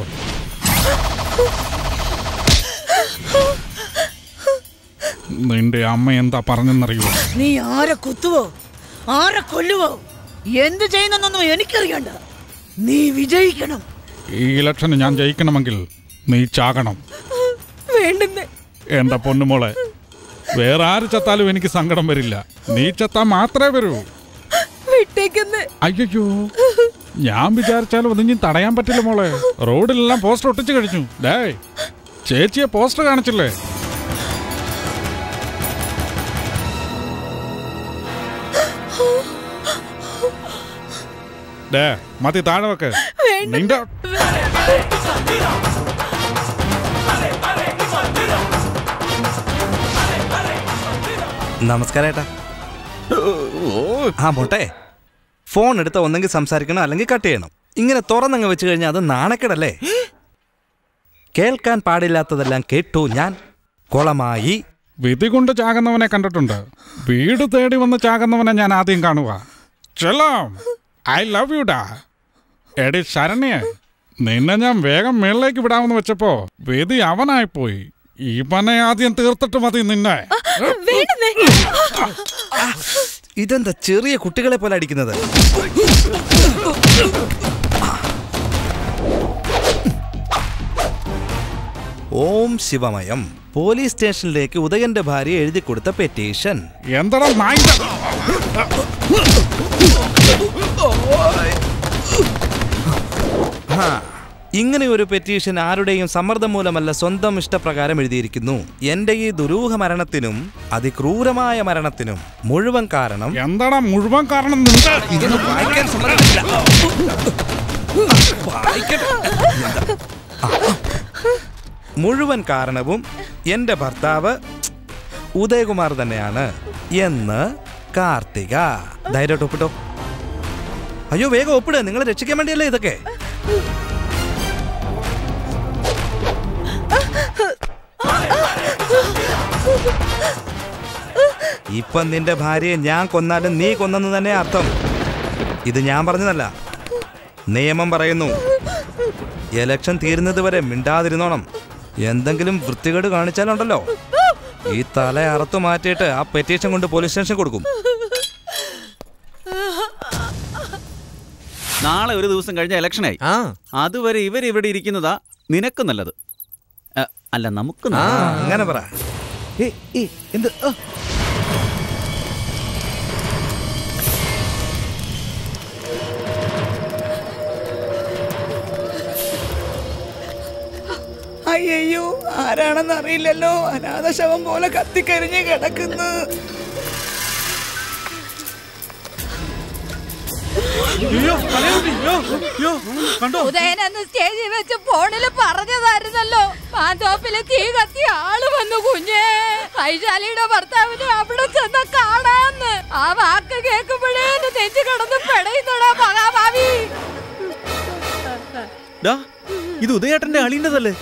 Speaker 4: നിന്റെ അമ്മ എന്താ പറഞ്ഞെന്നറിയോ
Speaker 15: നീ ആരെ കുത്തുവോ ആരെ കൊല്ലുവോ എന്ത് ചെയ്യുന്നൊന്നും എനിക്കറിയണ്ട നീ വിജയിക്കണം
Speaker 4: ഈ ഇലക്ഷന് ഞാൻ ജയിക്കണമെങ്കിൽ നീ ചാകണം
Speaker 15: വേണ്ടെന്ന്
Speaker 4: എന്റെ പൊന്നുമോളെ വേറെ ആര് ചത്താലും എനിക്ക് സങ്കടം വരില്ല നീ ചത്താ മാത്രമേ വരൂ
Speaker 15: വിട്ടേക്കെന്ന്
Speaker 4: അയ്യോ ഞാൻ വിചാരിച്ചാലും ഒന്നും തടയാൻ പറ്റില്ല മോളെ റോഡിലെല്ലാം പോസ്റ്റർ ഒട്ടിച്ചു കഴിഞ്ഞു ഡേ ചേച്ചിയെ പോസ്റ്റർ കാണിച്ചില്ലേ ഡേ മതി താഴെ വെക്ക് നിന്റെ
Speaker 5: നമസ്കാരം ഏട്ടാ ആ പോട്ടെ ഫോൺ എടുത്ത ഒന്നെങ്കിൽ സംസാരിക്കണം അല്ലെങ്കിൽ കട്ട് ചെയ്യണം ഇങ്ങനെ തുറന്നങ്ങ് വെച്ച് കഴിഞ്ഞാൽ അത് നാണക്കേടല്ലേ കേൾക്കാൻ പാടില്ലാത്തതെല്ലാം കേട്ടു ഞാൻ കൊളമായി
Speaker 4: വിധി കൊണ്ട് ചാകുന്നവനെ കണ്ടിട്ടുണ്ട് വീട് തേടി വന്ന് ചാകുന്നവനെ ഞാൻ ആദ്യം കാണുക ചെല്ലാം ഐ ലവ് യു ഡാ എടി ശരണ്യ നിന്നെ ഞാൻ വേഗം മേളിലേക്ക് വിടാമെന്ന് വെച്ചപ്പോ വിധി അവനായിപ്പോയി ഇവനെ ആദ്യം തീർത്തിട്ട് മതി നിന്നെ
Speaker 5: ഇതെന്താ ചെറിയ കുട്ടികളെ പോലെ അടിക്കുന്നത് ഓം ശിവമയം പോലീസ് സ്റ്റേഷനിലേക്ക് ഉദയന്റെ ഭാര്യ എഴുതി കൊടുത്ത പെറ്റീഷൻ
Speaker 4: എന്താ
Speaker 5: ഹാ, ഇങ്ങനെ ഒരു പെറ്റീഷൻ ആരുടെയും സമ്മർദ്ദം മൂലമല്ല സ്വന്തം ഇഷ്ടപ്രകാരം എഴുതിയിരിക്കുന്നു എന്റെ ഈ ദുരൂഹ മരണത്തിനും അതിക്രൂരമായ മരണത്തിനും മുഴുവൻ കാരണം
Speaker 4: എന്താടാ മുഴുവൻ കാരണം
Speaker 5: ഇതൊന്നും വായിക്കാൻ സമ്മതമില്ല. വായിക്കട്ടെ. എന്താ? ആ. മുഴുവൻ കാരണവും എന്റെ ഭർത്താവ് ഉദയകുമാർ തന്നെയാണ് എന്ന് കാർത്തിക ധൈര്യമായിട്ട് ഒപ്പിട്ടോ അയ്യോ വേഗം ഒപ്പിട് നിങ്ങളെ രക്ഷിക്കാൻ വേണ്ടിയല്ലേ ഇതൊക്കെ ഇപ്പം നിന്റെ ഭാര്യയെ ഞാൻ കൊന്നാലും നീ കൊന്നെന്ന് തന്നെ അർത്ഥം ഇത് ഞാൻ പറഞ്ഞതല്ല നിയമം പറയുന്നു എലക്ഷൻ തീരുന്നത് വരെ മിണ്ടാതിരുന്നോണം എന്തെങ്കിലും വൃത്തികേട് കാണിച്ചാലുണ്ടല്ലോ ഈ തല അറുത്തു മാറ്റിയിട്ട് ആ പെറ്റീഷൻ കൊണ്ട് പോലീസ് സ്റ്റേഷൻ കൊടുക്കും
Speaker 21: നാളെ ഒരു ദിവസം കഴിഞ്ഞ ഇലക്ഷനായി അതുവരെ ഇവർ ഇവിടെ ഇരിക്കുന്നതാ നിനക്ക് നല്ലത് അ, അല്ല നമുക്ക്
Speaker 5: ആ,
Speaker 21: നല്ലത്.
Speaker 5: അങ്ങനെ പറ
Speaker 18: എന്ത്
Speaker 15: അയ്യോ ആരാണെന്ന് അറിയില്ലല്ലോ അനാഥ ശവം പോലെ കത്തിക്കരിഞ്ഞ് കിടക്കുന്നു
Speaker 13: ഉദയനെന്ന് സ്റ്റേജിൽ വെച്ച് ഫോണിൽ പറഞ്ഞതായിരുന്നല്ലോ മാന്തോപ്പില് തീ കത്തിയ ആള് വന്നു കുഞ്ഞേ വൈശാലിയുടെ ഭർത്താവിനെ അവിടെ ചെന്ന് കാണാന്ന് ആ വാക്ക് കേൾക്കുമ്പോഴേ എന്റെ നെഞ്ചു കിടന്ന് പെടയുന്നടാ മഹാഭാവി
Speaker 21: ഡാ, ഇത് ഉദയേട്ടന്റെ അളിയൻ്റെതല്ലേ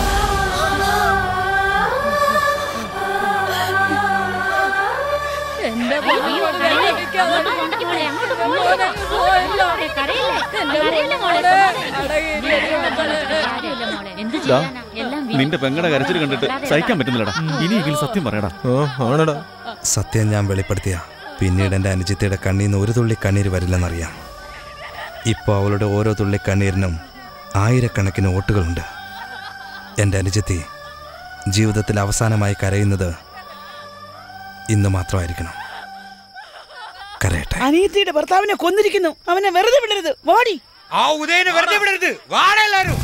Speaker 13: എന്റെ
Speaker 11: അയ്യോ, കരയില്ലേ? അങ്ങോട്ട് കൊണ്ടു മോളെ, അങ്ങോട്ട് കൊണ്ടു. മോളെ, കരയില്ലേ? കരയില്ലേ മോളെ? കാര്യമില്ല മോളെ. എന്ത്
Speaker 21: ഡാ,
Speaker 11: ചെയ്യാനാ? എല്ലാം
Speaker 21: നിന്റെ പെങ്ങടെ കരച്ചിൽ കണ്ടിട്ട് സഹിക്കാൻ പറ്റുന്നില്ലടാ ഇനിയെങ്കിലും സത്യം പറയടാ
Speaker 5: ആണടാ സത്യം ഞാൻ വെളിപ്പെടുത്തിയ പിന്നീട് എൻ്റെ അനുജിത്തയുടെ കണ്ണീന്ന് ഒരു തുള്ളി കണ്ണീര് വരില്ലെന്നറിയാം ഇപ്പോൾ അവളുടെ ഓരോ തുള്ളി കണ്ണീരിനും ആയിരക്കണക്കിന് വോട്ടുകളുണ്ട് എൻ്റെ അനുജത്തി ജീവിതത്തിൽ അവസാനമായി കരയുന്നത് ഇന്ന് മാത്രമായിരിക്കണം കരയട്ടെ
Speaker 15: അനിയത്തിയുടെ ഭർത്താവിനെ കൊന്നിരിക്കുന്നു അവനെ വെറുതെ വിടരുത് വാടി
Speaker 14: ആ ഉദയനെ വെറുതെ വിടരുത് വാടെല്ലാരും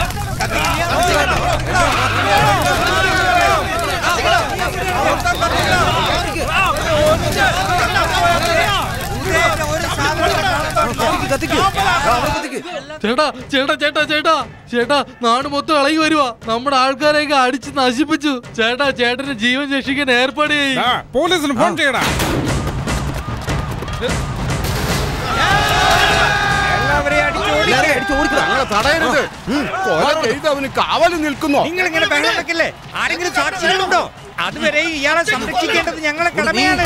Speaker 16: ചേട്ടാ ചേട്ടാ ചേട്ടാ ചേട്ടാ ചേട്ടാ നാട് മൊത്തം ഇളകി വരുവാ നമ്മുടെ ആൾക്കാരെയൊക്കെ അടിച്ച് നശിപ്പിച്ചു ചേട്ടാ ചേട്ടന് ജീവൻ രക്ഷിക്കാൻ ഏർപ്പാട് ചെയ്യ്.
Speaker 4: പോലീസിന് ഫോൺ ചെയ്യടാ
Speaker 22: ഞങ്ങളെ തടയരുത് കൊല ചെയ്ത് അവന് കാവല് നിൽക്കുന്നോ
Speaker 14: നിങ്ങൾ ഇങ്ങനെ ബഹളം വെക്കില്ലേ ആരെങ്കിലും സാക്ഷികളുണ്ടോ അതുവരെ ഇയാളെ സംരക്ഷിക്കേണ്ടത് ഞങ്ങളെ കടമയാണ്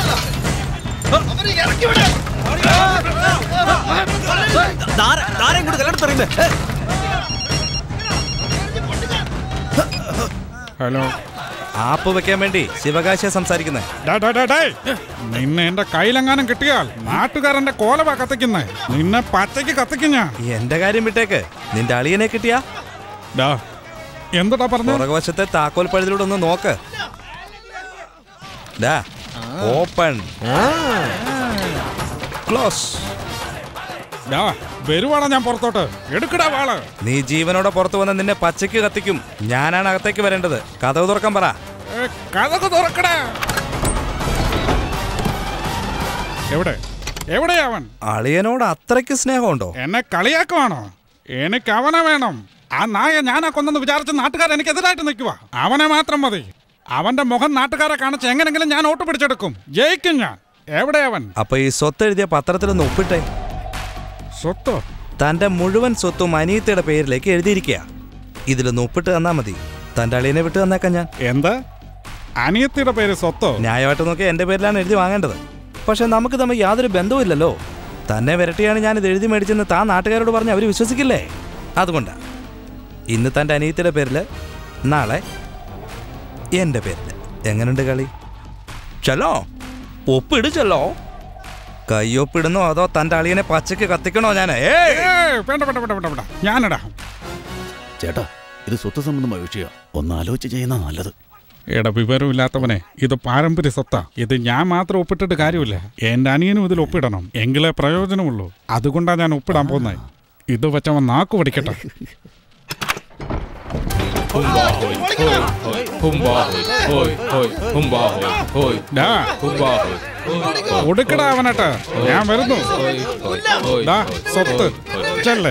Speaker 3: ഹലോ
Speaker 5: ആപ്പ് വെക്കാൻ വേണ്ടി ശിവകാശിയ സംസാരിക്കുന്നത്
Speaker 3: ഡാ, ഡാ, ഡാ, ഡേയ്. നിന്നെ എന്റെ കയ്യിലെങ്ങാനും കിട്ടിയാൽ നാട്ടുകാരന്റെ കോലവാ കത്തിക്കുന്നേ നിന്നെ പച്ചയ്ക്ക് കത്തിക്കും ഞാൻ
Speaker 5: എന്റെ കാര്യം വിട്ടേക്ക് നിന്റെ അളിയനെ കിട്ടിയാ
Speaker 3: ഡാ എന്താ പറഞ്ഞു
Speaker 5: പുറകുവശത്തെ താക്കോൽ പഴുതിലൂടെ ഒന്ന് നോക്ക് ഡാ ഓപ്പൺ ക്ലോസ്
Speaker 3: ഡാ വരുവാണോ ഞാൻ പുറത്തോട്ട് എടുക്കടാ വാള്
Speaker 5: നീ ജീവനോടെ പുറത്തു വന്ന് നിന്നെ പച്ചയ്ക്ക് കത്തിക്കും ഞാനാണ് അകത്തേക്ക് വരേണ്ടത് കഥവ് തുറക്കാൻ പറ
Speaker 3: ഏ, കഥക് തുറക്കടാ എവിടെ എവിടെയാ അവൻ
Speaker 5: അളിയനോട് അത്രയ്ക്ക് സ്നേഹമുണ്ടോ
Speaker 3: എന്നെ കളിയാക്കുവാണോ എനിക്ക് അവനെ വേണം ആ നായ ഞാനാ കൊന്നെന്ന് വിചാരിച്ച നാട്ടുകാർ എനിക്ക് എതിരായിട്ട് നിൽക്കുക അവനെ മാത്രം മതി അവന്റെ മുഖം നാട്ടുകാരെ കാണിച്ച് എങ്ങനെങ്കിലും ഞാൻ ഓട്ട് പിടിച്ചെടുക്കും ജയിക്കും ഞാൻ എവിടെ അവൻ
Speaker 5: അപ്പൊ ഈ സ്വത്ത് എഴുതിയ പത്രത്തിലൊന്ന് ഒപ്പിട്ടെ
Speaker 3: സ്വത്തോ
Speaker 5: തന്റെ മുഴുവൻ സ്വത്തും അനിയത്തിയുടെ പേരിലേക്ക് എഴുതിയിരിക്കുക ഇതിലൊന്ന് ഒപ്പിട്ട് തന്നാ മതി തന്റെ അളിയനെ വിട്ട് തന്നേക്കാം ഞാൻ
Speaker 3: എന്താ അനിയത്തിയുടെ പേര് സ്വത്തോ
Speaker 5: ന്യായമായിട്ട് നോക്കി എന്റെ പേരിലാണ് എഴുതി വാങ്ങേണ്ടത് പക്ഷെ നമുക്ക് തമ്മിൽ യാതൊരു ബന്ധവുമില്ലല്ലോ തന്നെ വിരട്ടിയാണ് ഞാൻ ഇത് എഴുതി മേടിച്ചെന്ന് താൻ നാട്ടുകാരോട് പറഞ്ഞ് അവർ വിശ്വസിക്കില്ലേ അതുകൊണ്ടാ ഇന്ന് തന്റെ അനിയത്തിയുടെ പേരിൽ നാളെ എന്റെ പേരിൽ എങ്ങനെയുണ്ട് കളി ചലോ ഒപ്പിട് ചലോ കയ്യൊപ്പിടുന്നോ അതോ തന്റെ അളിയനെ പച്ചയ്ക്ക് കത്തിക്കണോ ഞാൻ
Speaker 3: ഏയ്, വേണ്ട വേണ്ട വേണ്ട വേണ്ട വേണ്ട ഞാനിടാ
Speaker 21: ചേട്ടാ ഇത് സ്വത്ത് സംബന്ധമായ വിഷയം ഒന്ന് ആലോചിച്ച് ചെയ്യുന്ന നല്ലത്
Speaker 3: എടാ വിവരമില്ലാത്തവനെ ഇത് പാരമ്പര്യ സ്വത്താ ഇത് ഞാൻ മാത്രം ഒപ്പിട്ടിട്ട് കാര്യമില്ല എന്റെ അനിയനും ഇതിൽ ഒപ്പിടണം എങ്കിലേ പ്രയോജനമുള്ളൂ അതുകൊണ്ടാ ഞാൻ ഒപ്പിടാൻ പോകുന്നത് ഇത് വെച്ചവൻ നാക്ക് പഠിക്കട്ടെ ഡാ, കൊടുക്കടാ അവനട്ടെ ഞാൻ വരുന്നു ഡാ, സ്വത്ത് ചെല്ലേ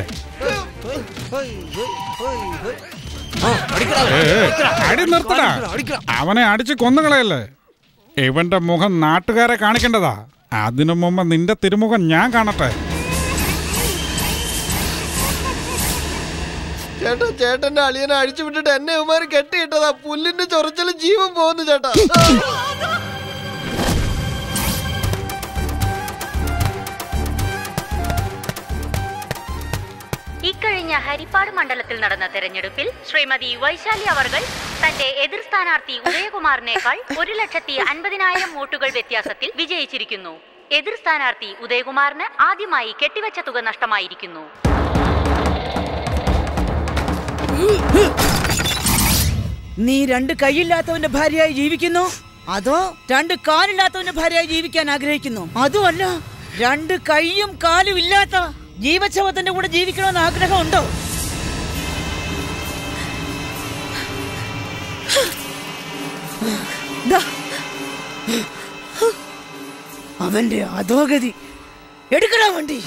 Speaker 3: ഏ, ഏ, അടി നിർത്തടാ അവനെ അടിച്ച് കൊന്നുകളയല്ലേ ഇവന്റെ മുഖം നാട്ടുകാരെ കാണിക്കേണ്ടതാ അതിനു മുമ്പ് നിന്റെ തിരുമുഖം ഞാൻ കാണട്ടെ
Speaker 1: ചേട്ടാ ചേട്ടന്റെ അളിയനെ അഴിച്ചു വിട്ടിട്ട് എന്നെ ഉമാര് കെട്ടിയിട്ടതാ പുല്ലിന്റെ ചൊറിച്ചല് ജീവൻ പോകുന്നു ചേട്ടാ
Speaker 11: ഇക്കഴിഞ്ഞ ഹരിപ്പാട് മണ്ഡലത്തിൽ നടന്ന തെരഞ്ഞെടുപ്പിൽ ശ്രീമതി വൈശാലി അവർകൾ തന്റെ എതിർ സ്ഥാനാർത്ഥി ഉദയകുമാറിനേക്കാൾ ഒരു ലക്ഷത്തി അൻപതിനായിരം വോട്ടുകൾ വ്യത്യാസത്തിൽ വിജയിച്ചിരിക്കുന്നു എതിർ സ്ഥാനാർത്ഥി ഉദയകുമാറിന് ആദ്യമായി കെട്ടിവച്ച തുക നഷ്ടമായിരിക്കുന്നു
Speaker 15: നീ രണ്ട് കൈയില്ലാത്തവന്റെ ഭാര്യയായി ജീവിക്കുന്നു അതോ രണ്ട് കാലില്ലാത്തവന്റെ ഭാര്യയായി ജീവിക്കാൻ ആഗ്രഹിക്കുന്നു അതുമല്ല രണ്ട് കൈയും കാലും ഇല്ലാത്ത ജീവച്ഛവത്തിന്റെ കൂടെ ജീവിക്കണമെന്ന് ആഗ്രഹമുണ്ടോ ദാ. അവന്റെ അധോഗതി എടുക്കണ വണ്ടി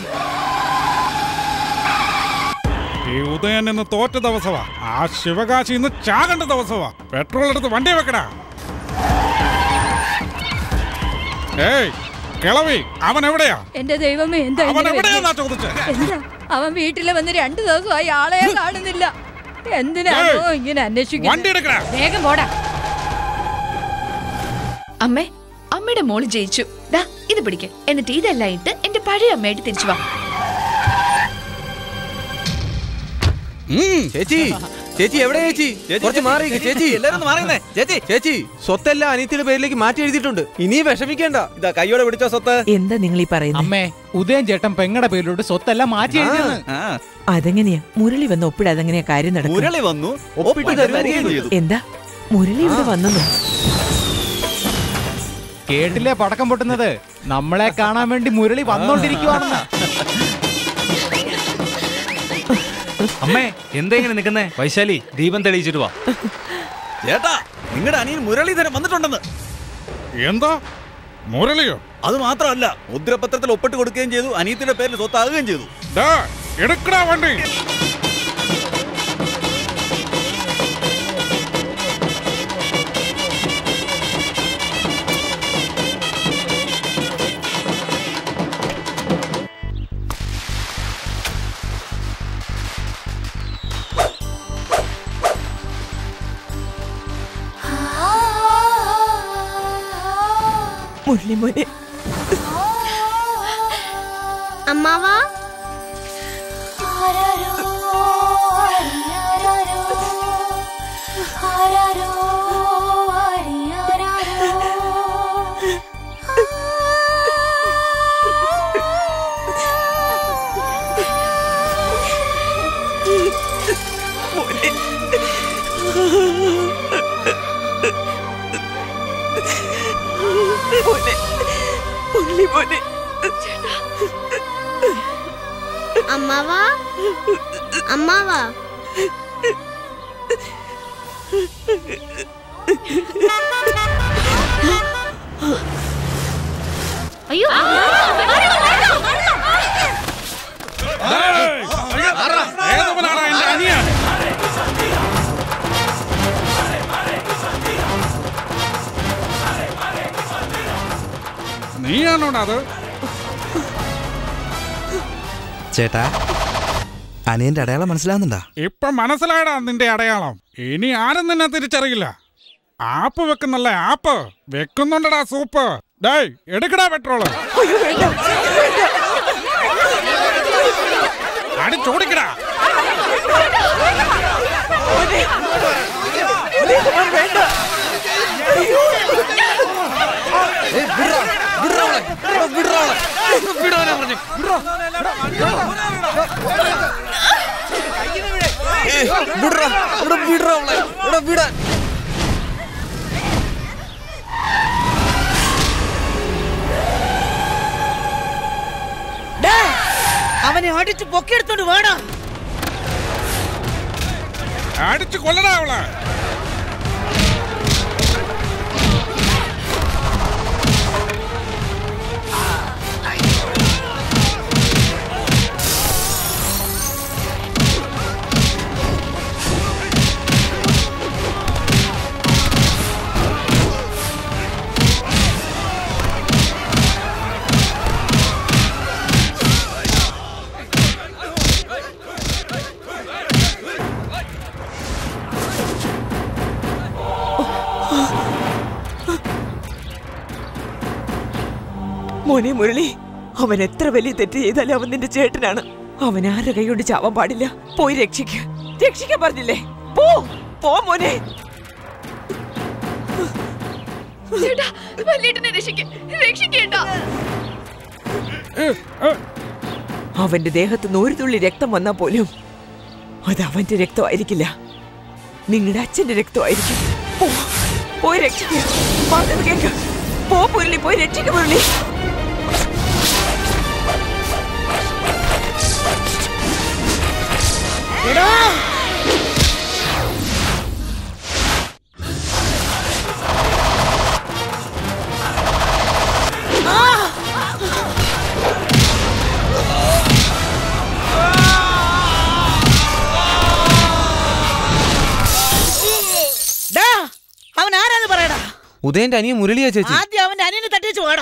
Speaker 3: ഈ ഉദയൻ ഇന്ന് തോറ്റ ദിവസമാ ആ ശിവകാശി ഇന്ന് ചാകേണ്ട ദിവസമാ പെട്രോൾ എടുത്ത് വണ്ടി വെക്കടാ ഏയ് കിളവി അവൻ എവിടെയാ
Speaker 13: എന്റെ ദൈവമേ എന്താ
Speaker 3: അവൻ
Speaker 13: ഇങ്ങനെ
Speaker 3: എവിടെയാന്നാ
Speaker 13: വരുന്നത്?
Speaker 3: ചോദിച്ചേ
Speaker 13: എന്താ അവൻ വീട്ടിൽ വന്ന് രണ്ടു ദിവസമായി ആളെ കാണുന്നില്ല എന്തിനാണോ
Speaker 3: ഏയ്,
Speaker 13: ഇങ്ങനെ
Speaker 3: വണ്ടി
Speaker 13: അന്വേഷിക്കുന്നത്
Speaker 3: എടുക്കടാ
Speaker 13: വേഗം പോടാ
Speaker 12: അമ്മേ അമ്മയുടെ മോള് ജയിച്ചു ദാ ഇത് പിടിക്ക് എന്നിട്ട് ഇതെല്ലാം ഇട്ട് എന്റെ പഴയ അമ്മയായിട്ട് തിരിച്ചു വാ
Speaker 7: ചേച്ചി ചേച്ചി എവിടെ ചേച്ചി കുറച്ച് മാറി ചേച്ചി എല്ലാരും മാറിയുന്നേ ചേച്ചി ചേച്ചി സ്വത്തെല്ലാം അനിയത്തിയുടെ പേരിലേക്ക് മാറ്റി എഴുതിയിട്ടുണ്ട് ഇനി വിഷമിക്കേണ്ട ഇതാ കൈയോടെ പിടിച്ച സ്വത്ത്
Speaker 17: എന്താ നിങ്ങൾ ഈ പറയുന്നത്
Speaker 18: അമ്മേ ഉദയൻ ചേട്ടൻ പെങ്ങടെ പേരിലോട്ട് സ്വത്തെല്ലാം മാറ്റി എഴുതിയെന്ന്
Speaker 17: അതെങ്ങനെയാ മുരളി വന്ന് ഒപ്പിടാതെ എങ്ങനെയാ കാര്യം നടക്കും
Speaker 21: മുരളി വന്നു ഒപ്പിട്ട് തരുകയും ചെയ്തു
Speaker 17: എന്താ മുരളി ഇവിടെ വന്നു
Speaker 18: കേട്ടില്ലേ പടക്കം പൊട്ടുന്നത് നമ്മളെ കാണാൻ വേണ്ടി മുരളി വന്നോണ്ടിരിക്കുവാണെന്ന്
Speaker 20: അമ്മേ എന്താ ഇങ്ങനെ നിൽക്കുന്നേ വൈശാലി ദീപം തെളിയിച്ചിട്ട് വാ
Speaker 21: ചേട്ടാ നിങ്ങളുടെ അനിയൻ മുരളീധരൻ വന്നിട്ടുണ്ടെന്ന്
Speaker 3: എന്താ മുരളിയോ
Speaker 21: അത് മാത്രമല്ല മുദ്രപത്രത്തിൽ ഒപ്പിട്ട് കൊടുക്കുകയും ചെയ്തു അനിയത്തിന്റെ പേരിൽ സ്വത്താകുകയും ചെയ്തു
Speaker 3: ഡാ, എടുക്കടാ വണ്ടി
Speaker 17: മുരളി മോനെ
Speaker 6: അമ്മാവാ
Speaker 17: മോനെ മുരളി മോനെ
Speaker 6: അമ്മാവാ അമ്മാവാ
Speaker 11: അയ്യോ
Speaker 3: നീയാണോടാ അത്
Speaker 5: ചേട്ടാ അനിയന്റെ അടയാളം മനസ്സിലാവുന്നുണ്ടാ
Speaker 3: ഇപ്പൊ മനസ്സിലായടാ നിന്റെ അടയാളം ഇനി ആരും നിന്നെ തിരിച്ചറിയില്ല ആപ്പ് വെക്കുന്നല്ലേ ആപ്പ് വെക്കുന്നുണ്ടടാ സൂപ്പ് ഡേയ് എടുക്കടാ പെട്രോള് അടിച്ചോടിക്കടാ
Speaker 15: ഡാ, അവനെ അടിച്ച് പൊക്കിയെടുത്തോണ്ട് വേണോ
Speaker 3: അടിച്ചു കൊല്ലടാ അവളെ
Speaker 17: മോനെ മുരളി അവൻ എത്ര വലിയ തെറ്റ് ചെയ്താലും അവൻ നിന്റെ ചേട്ടനാണ് അവൻ ആരുടെ കൈ കൊണ്ട് ചാവാൻ പാടില്ല പോയി രക്ഷിക്ക രക്ഷിക്കാൻ പറഞ്ഞില്ലേ പോ പോ മോനെ
Speaker 12: ചേട്ടാ വല്യേട്ടനെ രക്ഷിക്ക രക്ഷിക്കേട്ടാ
Speaker 17: അവന്റെ ദേഹത്ത് നിന്ന് ഒരു തുള്ളി രക്തം വന്നാൽ പോലും അത് അവന്റെ രക്തമായിരിക്കില്ല നിങ്ങളുടെ അച്ഛന്റെ രക്തമായിരിക്കും പോ, പോയി രക്ഷിക്കുക പറഞ്ഞത് കേക്ക് പോ മുരളി പോയി രക്ഷിക്ക മുരളി
Speaker 15: എടാ ഡാ, അവൻ ആരാന്ന് പറയടാ
Speaker 7: ഉദയന്റെ അനിയൻ മുരളിയാ ചേച്ചി
Speaker 15: ആദ്യം അവന്റെ അനിയനെ തട്ടിച്ച് വേണം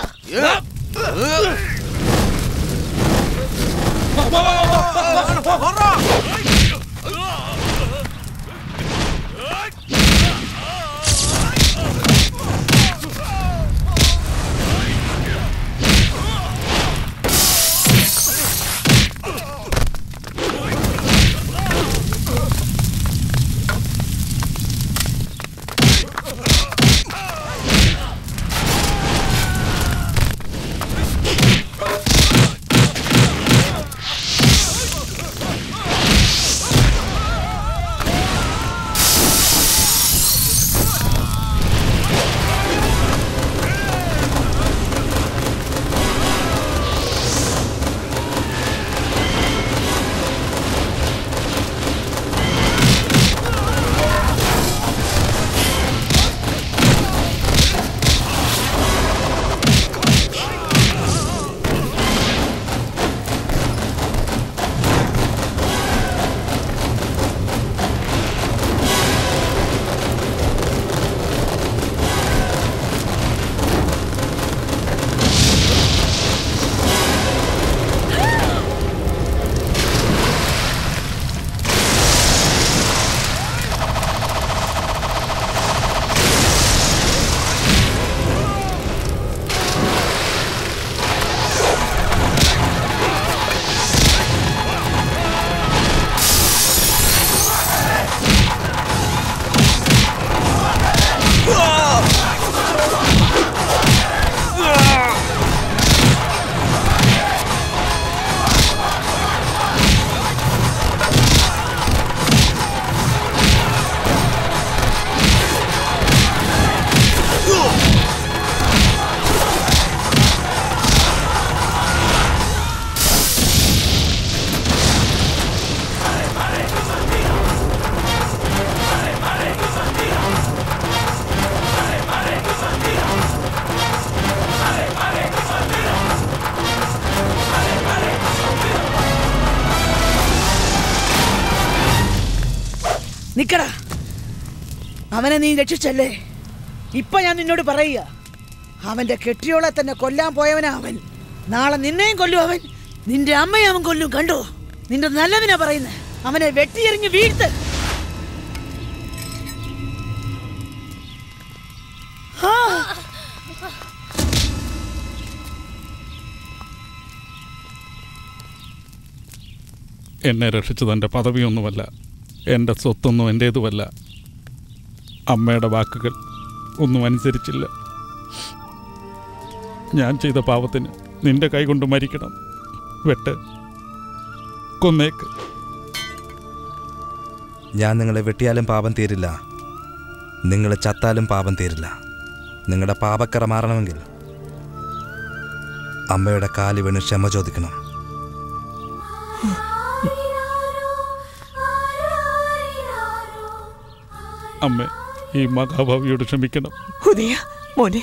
Speaker 15: നിക്കടാ അവനെ നീ രക്ഷിച്ചല്ലേ ഇപ്പൊ ഞാൻ നിന്നോട് പറയുക അവന്റെ കെട്ടിയോളെ തന്നെ കൊല്ലാൻ പോയവനാ അവൻ നാളെ നിന്നെയും കൊല്ലും അവൻ നിന്റെ അമ്മയെ അവൻ കൊല്ലും കണ്ടോ നിന്റെ നല്ലതിനാ പറയുന്നത് അവനെ വെട്ടിയെറിഞ്ഞ് വീഴ്ത്ത് ആ
Speaker 4: എന്നെ രക്ഷിച്ചത് എൻ്റെ പദവിയൊന്നുമല്ല എൻ്റെ സ്വത്തൊന്നും എൻ്റേതുമല്ല അമ്മയുടെ വാക്കുകൾ ഒന്നും അനുസരിച്ചില്ല ഞാൻ ചെയ്ത പാവത്തിന് നിന്റെ കൈകൊണ്ട് മരിക്കണം വെട്ട് കൊന്നേക്ക്
Speaker 5: ഞാൻ നിങ്ങളെ വെട്ടിയാലും പാപം തീരില്ല നിങ്ങൾ ചത്താലും പാപം തീരില്ല നിങ്ങളുടെ പാപക്കറ മാറണമെങ്കിൽ അമ്മയുടെ കാല് വീണ് ക്ഷമ ചോദിക്കണം
Speaker 4: അമ്മ ഈ മഹാഭാവിയോട് ക്ഷമിക്കണം
Speaker 17: ഉദയ മോനെ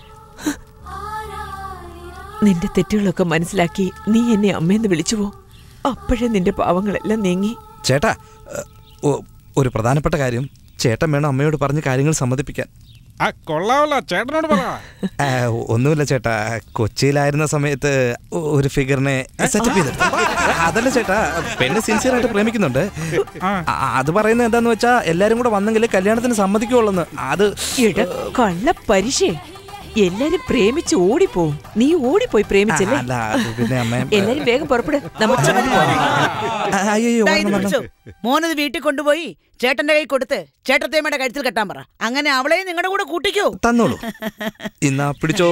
Speaker 17: നിന്റെ തെറ്റുകളൊക്കെ മനസ്സിലാക്കി നീ എന്നെ അമ്മയെന്ന് വിളിച്ചു പോ അപ്പോഴേ നിന്റെ പാവങ്ങളെല്ലാം നീങ്ങി
Speaker 5: ചേട്ടാ ഏഹ്, ഒ- ഒരു പ്രധാനപ്പെട്ട കാര്യം ചേട്ടൻ വേണം അമ്മയോട് പറഞ്ഞ് കാര്യങ്ങൾ സമ്മതിപ്പിക്കാൻ
Speaker 4: ആ കൊള്ളാവല്ല ചേട്ടനോട് പറ
Speaker 5: ആ, ഒന്നുമില്ല ചേട്ടാ കൊച്ചിയിലായിരുന്ന സമയത്ത് ഒ- ഒരു ഫിഗറിനെ സെറ്റപ്പ് ചെയ്തെടുത്തു അതല്ല ചേട്ടാ പെണ്ണ് സിൻസിയർ ആയിട്ട് പ്രേമിക്കുന്നുണ്ട് ആ, അത് പറയുന്നത് എന്താന്ന് വെച്ചാ എല്ലാരും കൂടെ വന്നെങ്കിൽ കല്യാണത്തിന് സമ്മതിക്കുള്ളൂ അത്
Speaker 17: എട കള്ള പരിശേ എല്ലാരും പ്രേമിച്ച് ഓടിപ്പോവും നീ ഓടിപ്പോയി പ്രേമിച്ചല്ലേ
Speaker 5: അല്ല, അത് പിന്നെ അമ്മ
Speaker 17: എല്ലാരും വേഗം പുറപ്പെട് നമുക്ക്
Speaker 5: അയ്യോ
Speaker 15: ദാ ഇത് പിടിച്ചോ. മോനത് വീട്ടിൽ കൊണ്ടുപോയി ചേട്ടന്റെ കൈ കൊടുത്ത് ചേട്ടത്തേമ്മയുടെ കഴുത്തിൽ കെട്ടാൻ പറ അങ്ങനെ അവളെയും നിങ്ങളുടെ കൂടെ കൂട്ടിക്കോ
Speaker 5: തന്നോളൂ ഇന്നാ പിടിച്ചോ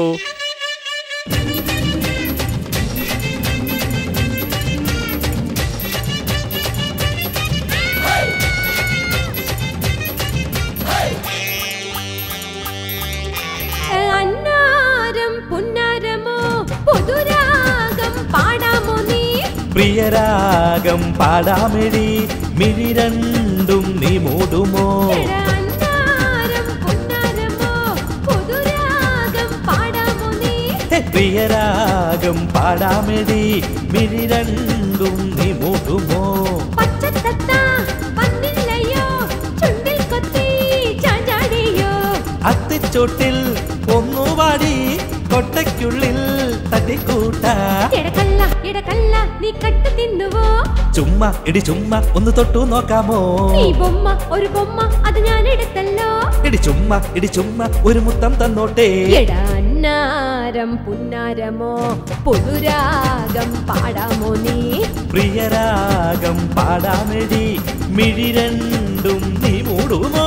Speaker 8: അന്നാരം പുന്നാരമോ പുതുരാഗം പാടാമോ നീ
Speaker 2: പ്രിയരാഗം പാടാമെടി മിഴി രണ്ടും നീ മൂടുമോ
Speaker 8: അന്നാരം പുന്നാരമോ പുതുരാഗം പാടാമോ നീ
Speaker 2: പ്രിയരാഗം പാടാമെടി മിഴി രണ്ടും നീ മൂടുമോ
Speaker 8: പച്ചത്തത്ത വന്നില്ലയോ ചുണ്ടിൽ കൊത്തി ചാഞ്ചാടിയോ
Speaker 2: അത്തിച്ചോട്ടിൽ ഒന്നുപാടി കൊട്ടയ്ക്കുള്ളിൽ തട്ടിക്കൂട്ട
Speaker 8: ഇടക്കല്ല ഇടക്കല്ല നീ കട്ടു തിന്നുവോ
Speaker 2: ചുമ്മാ ഇടി ചുമ്മാ ഒന്ന് തൊട്ടു നോക്കാമോ
Speaker 8: ഈ ബൊമ്മ ഒരു ബൊമ്മ അത് ഞാൻ എടുത്തല്ലോ
Speaker 2: ഇടി ചുമ്മാ ഇടി ചുമ്മാ ഒരു മുത്തം തന്നോട്ടെ
Speaker 8: എടാ അന്നാരം പുന്നാരമോ പുതുരാഗം പാടാമോ നീ
Speaker 2: പ്രിയരാഗം പാടാമെടി മിഴി രണ്ടും നീ മൂടുമോ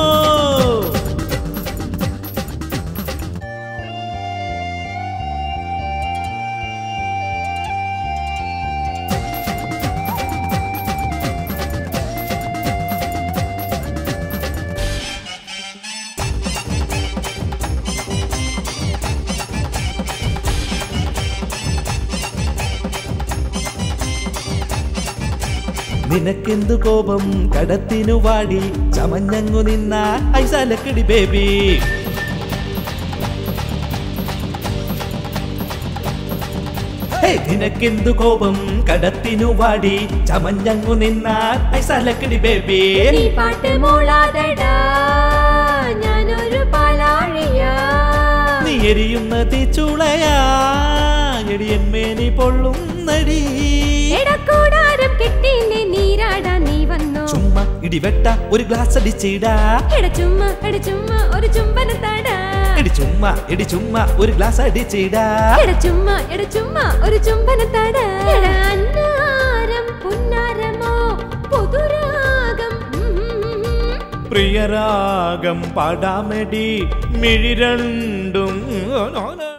Speaker 2: നിനക്കെന്തു കോപം കടത്തിനു വാടി ചമഞ്ഞങ്ങു നിന്ന ഐസാലക്കടി ബേബി ഹേ, നിനക്കെന്തു കോപം കടത്തിനു വാടി ചമഞ്ഞങ്ങു നിന്ന ഐസാലക്കടി ബേബി
Speaker 8: നീ പാട്ട് മോളാതടാ ഞാനൊരു പാലാഴിയാ
Speaker 2: നീ എരിയുന്ന തീച്ചുളയാ എടിയന്മേനി പൊള്ളുന്നടി
Speaker 8: എടക്കൂടാരം കെട്ടിന്റെ നീരാടാ നീ വന്നോ
Speaker 2: ചുമ്മാ ഇടിവെട്ട ഒരു ഗ്ലാസ് അടിച്ചിടാ
Speaker 8: എട ചുമ്മ എട ചുമ്മ ഒരു ചുംബനത്താടാ
Speaker 2: ഇടി ചുമ്മാ ഇടി ചുമ്മാ ഒരു ഗ്ലാസ് അടിച്ചിടാ
Speaker 8: എട ചുമ്മ എട ചുമ്മ ഒരു ചുംബനത്താടാ എട അന്നാരം പുന്നാരമോ പുതുരാഗം
Speaker 2: പ്രിയരാഗം പാടാമെടി മിഴി രണ്ടും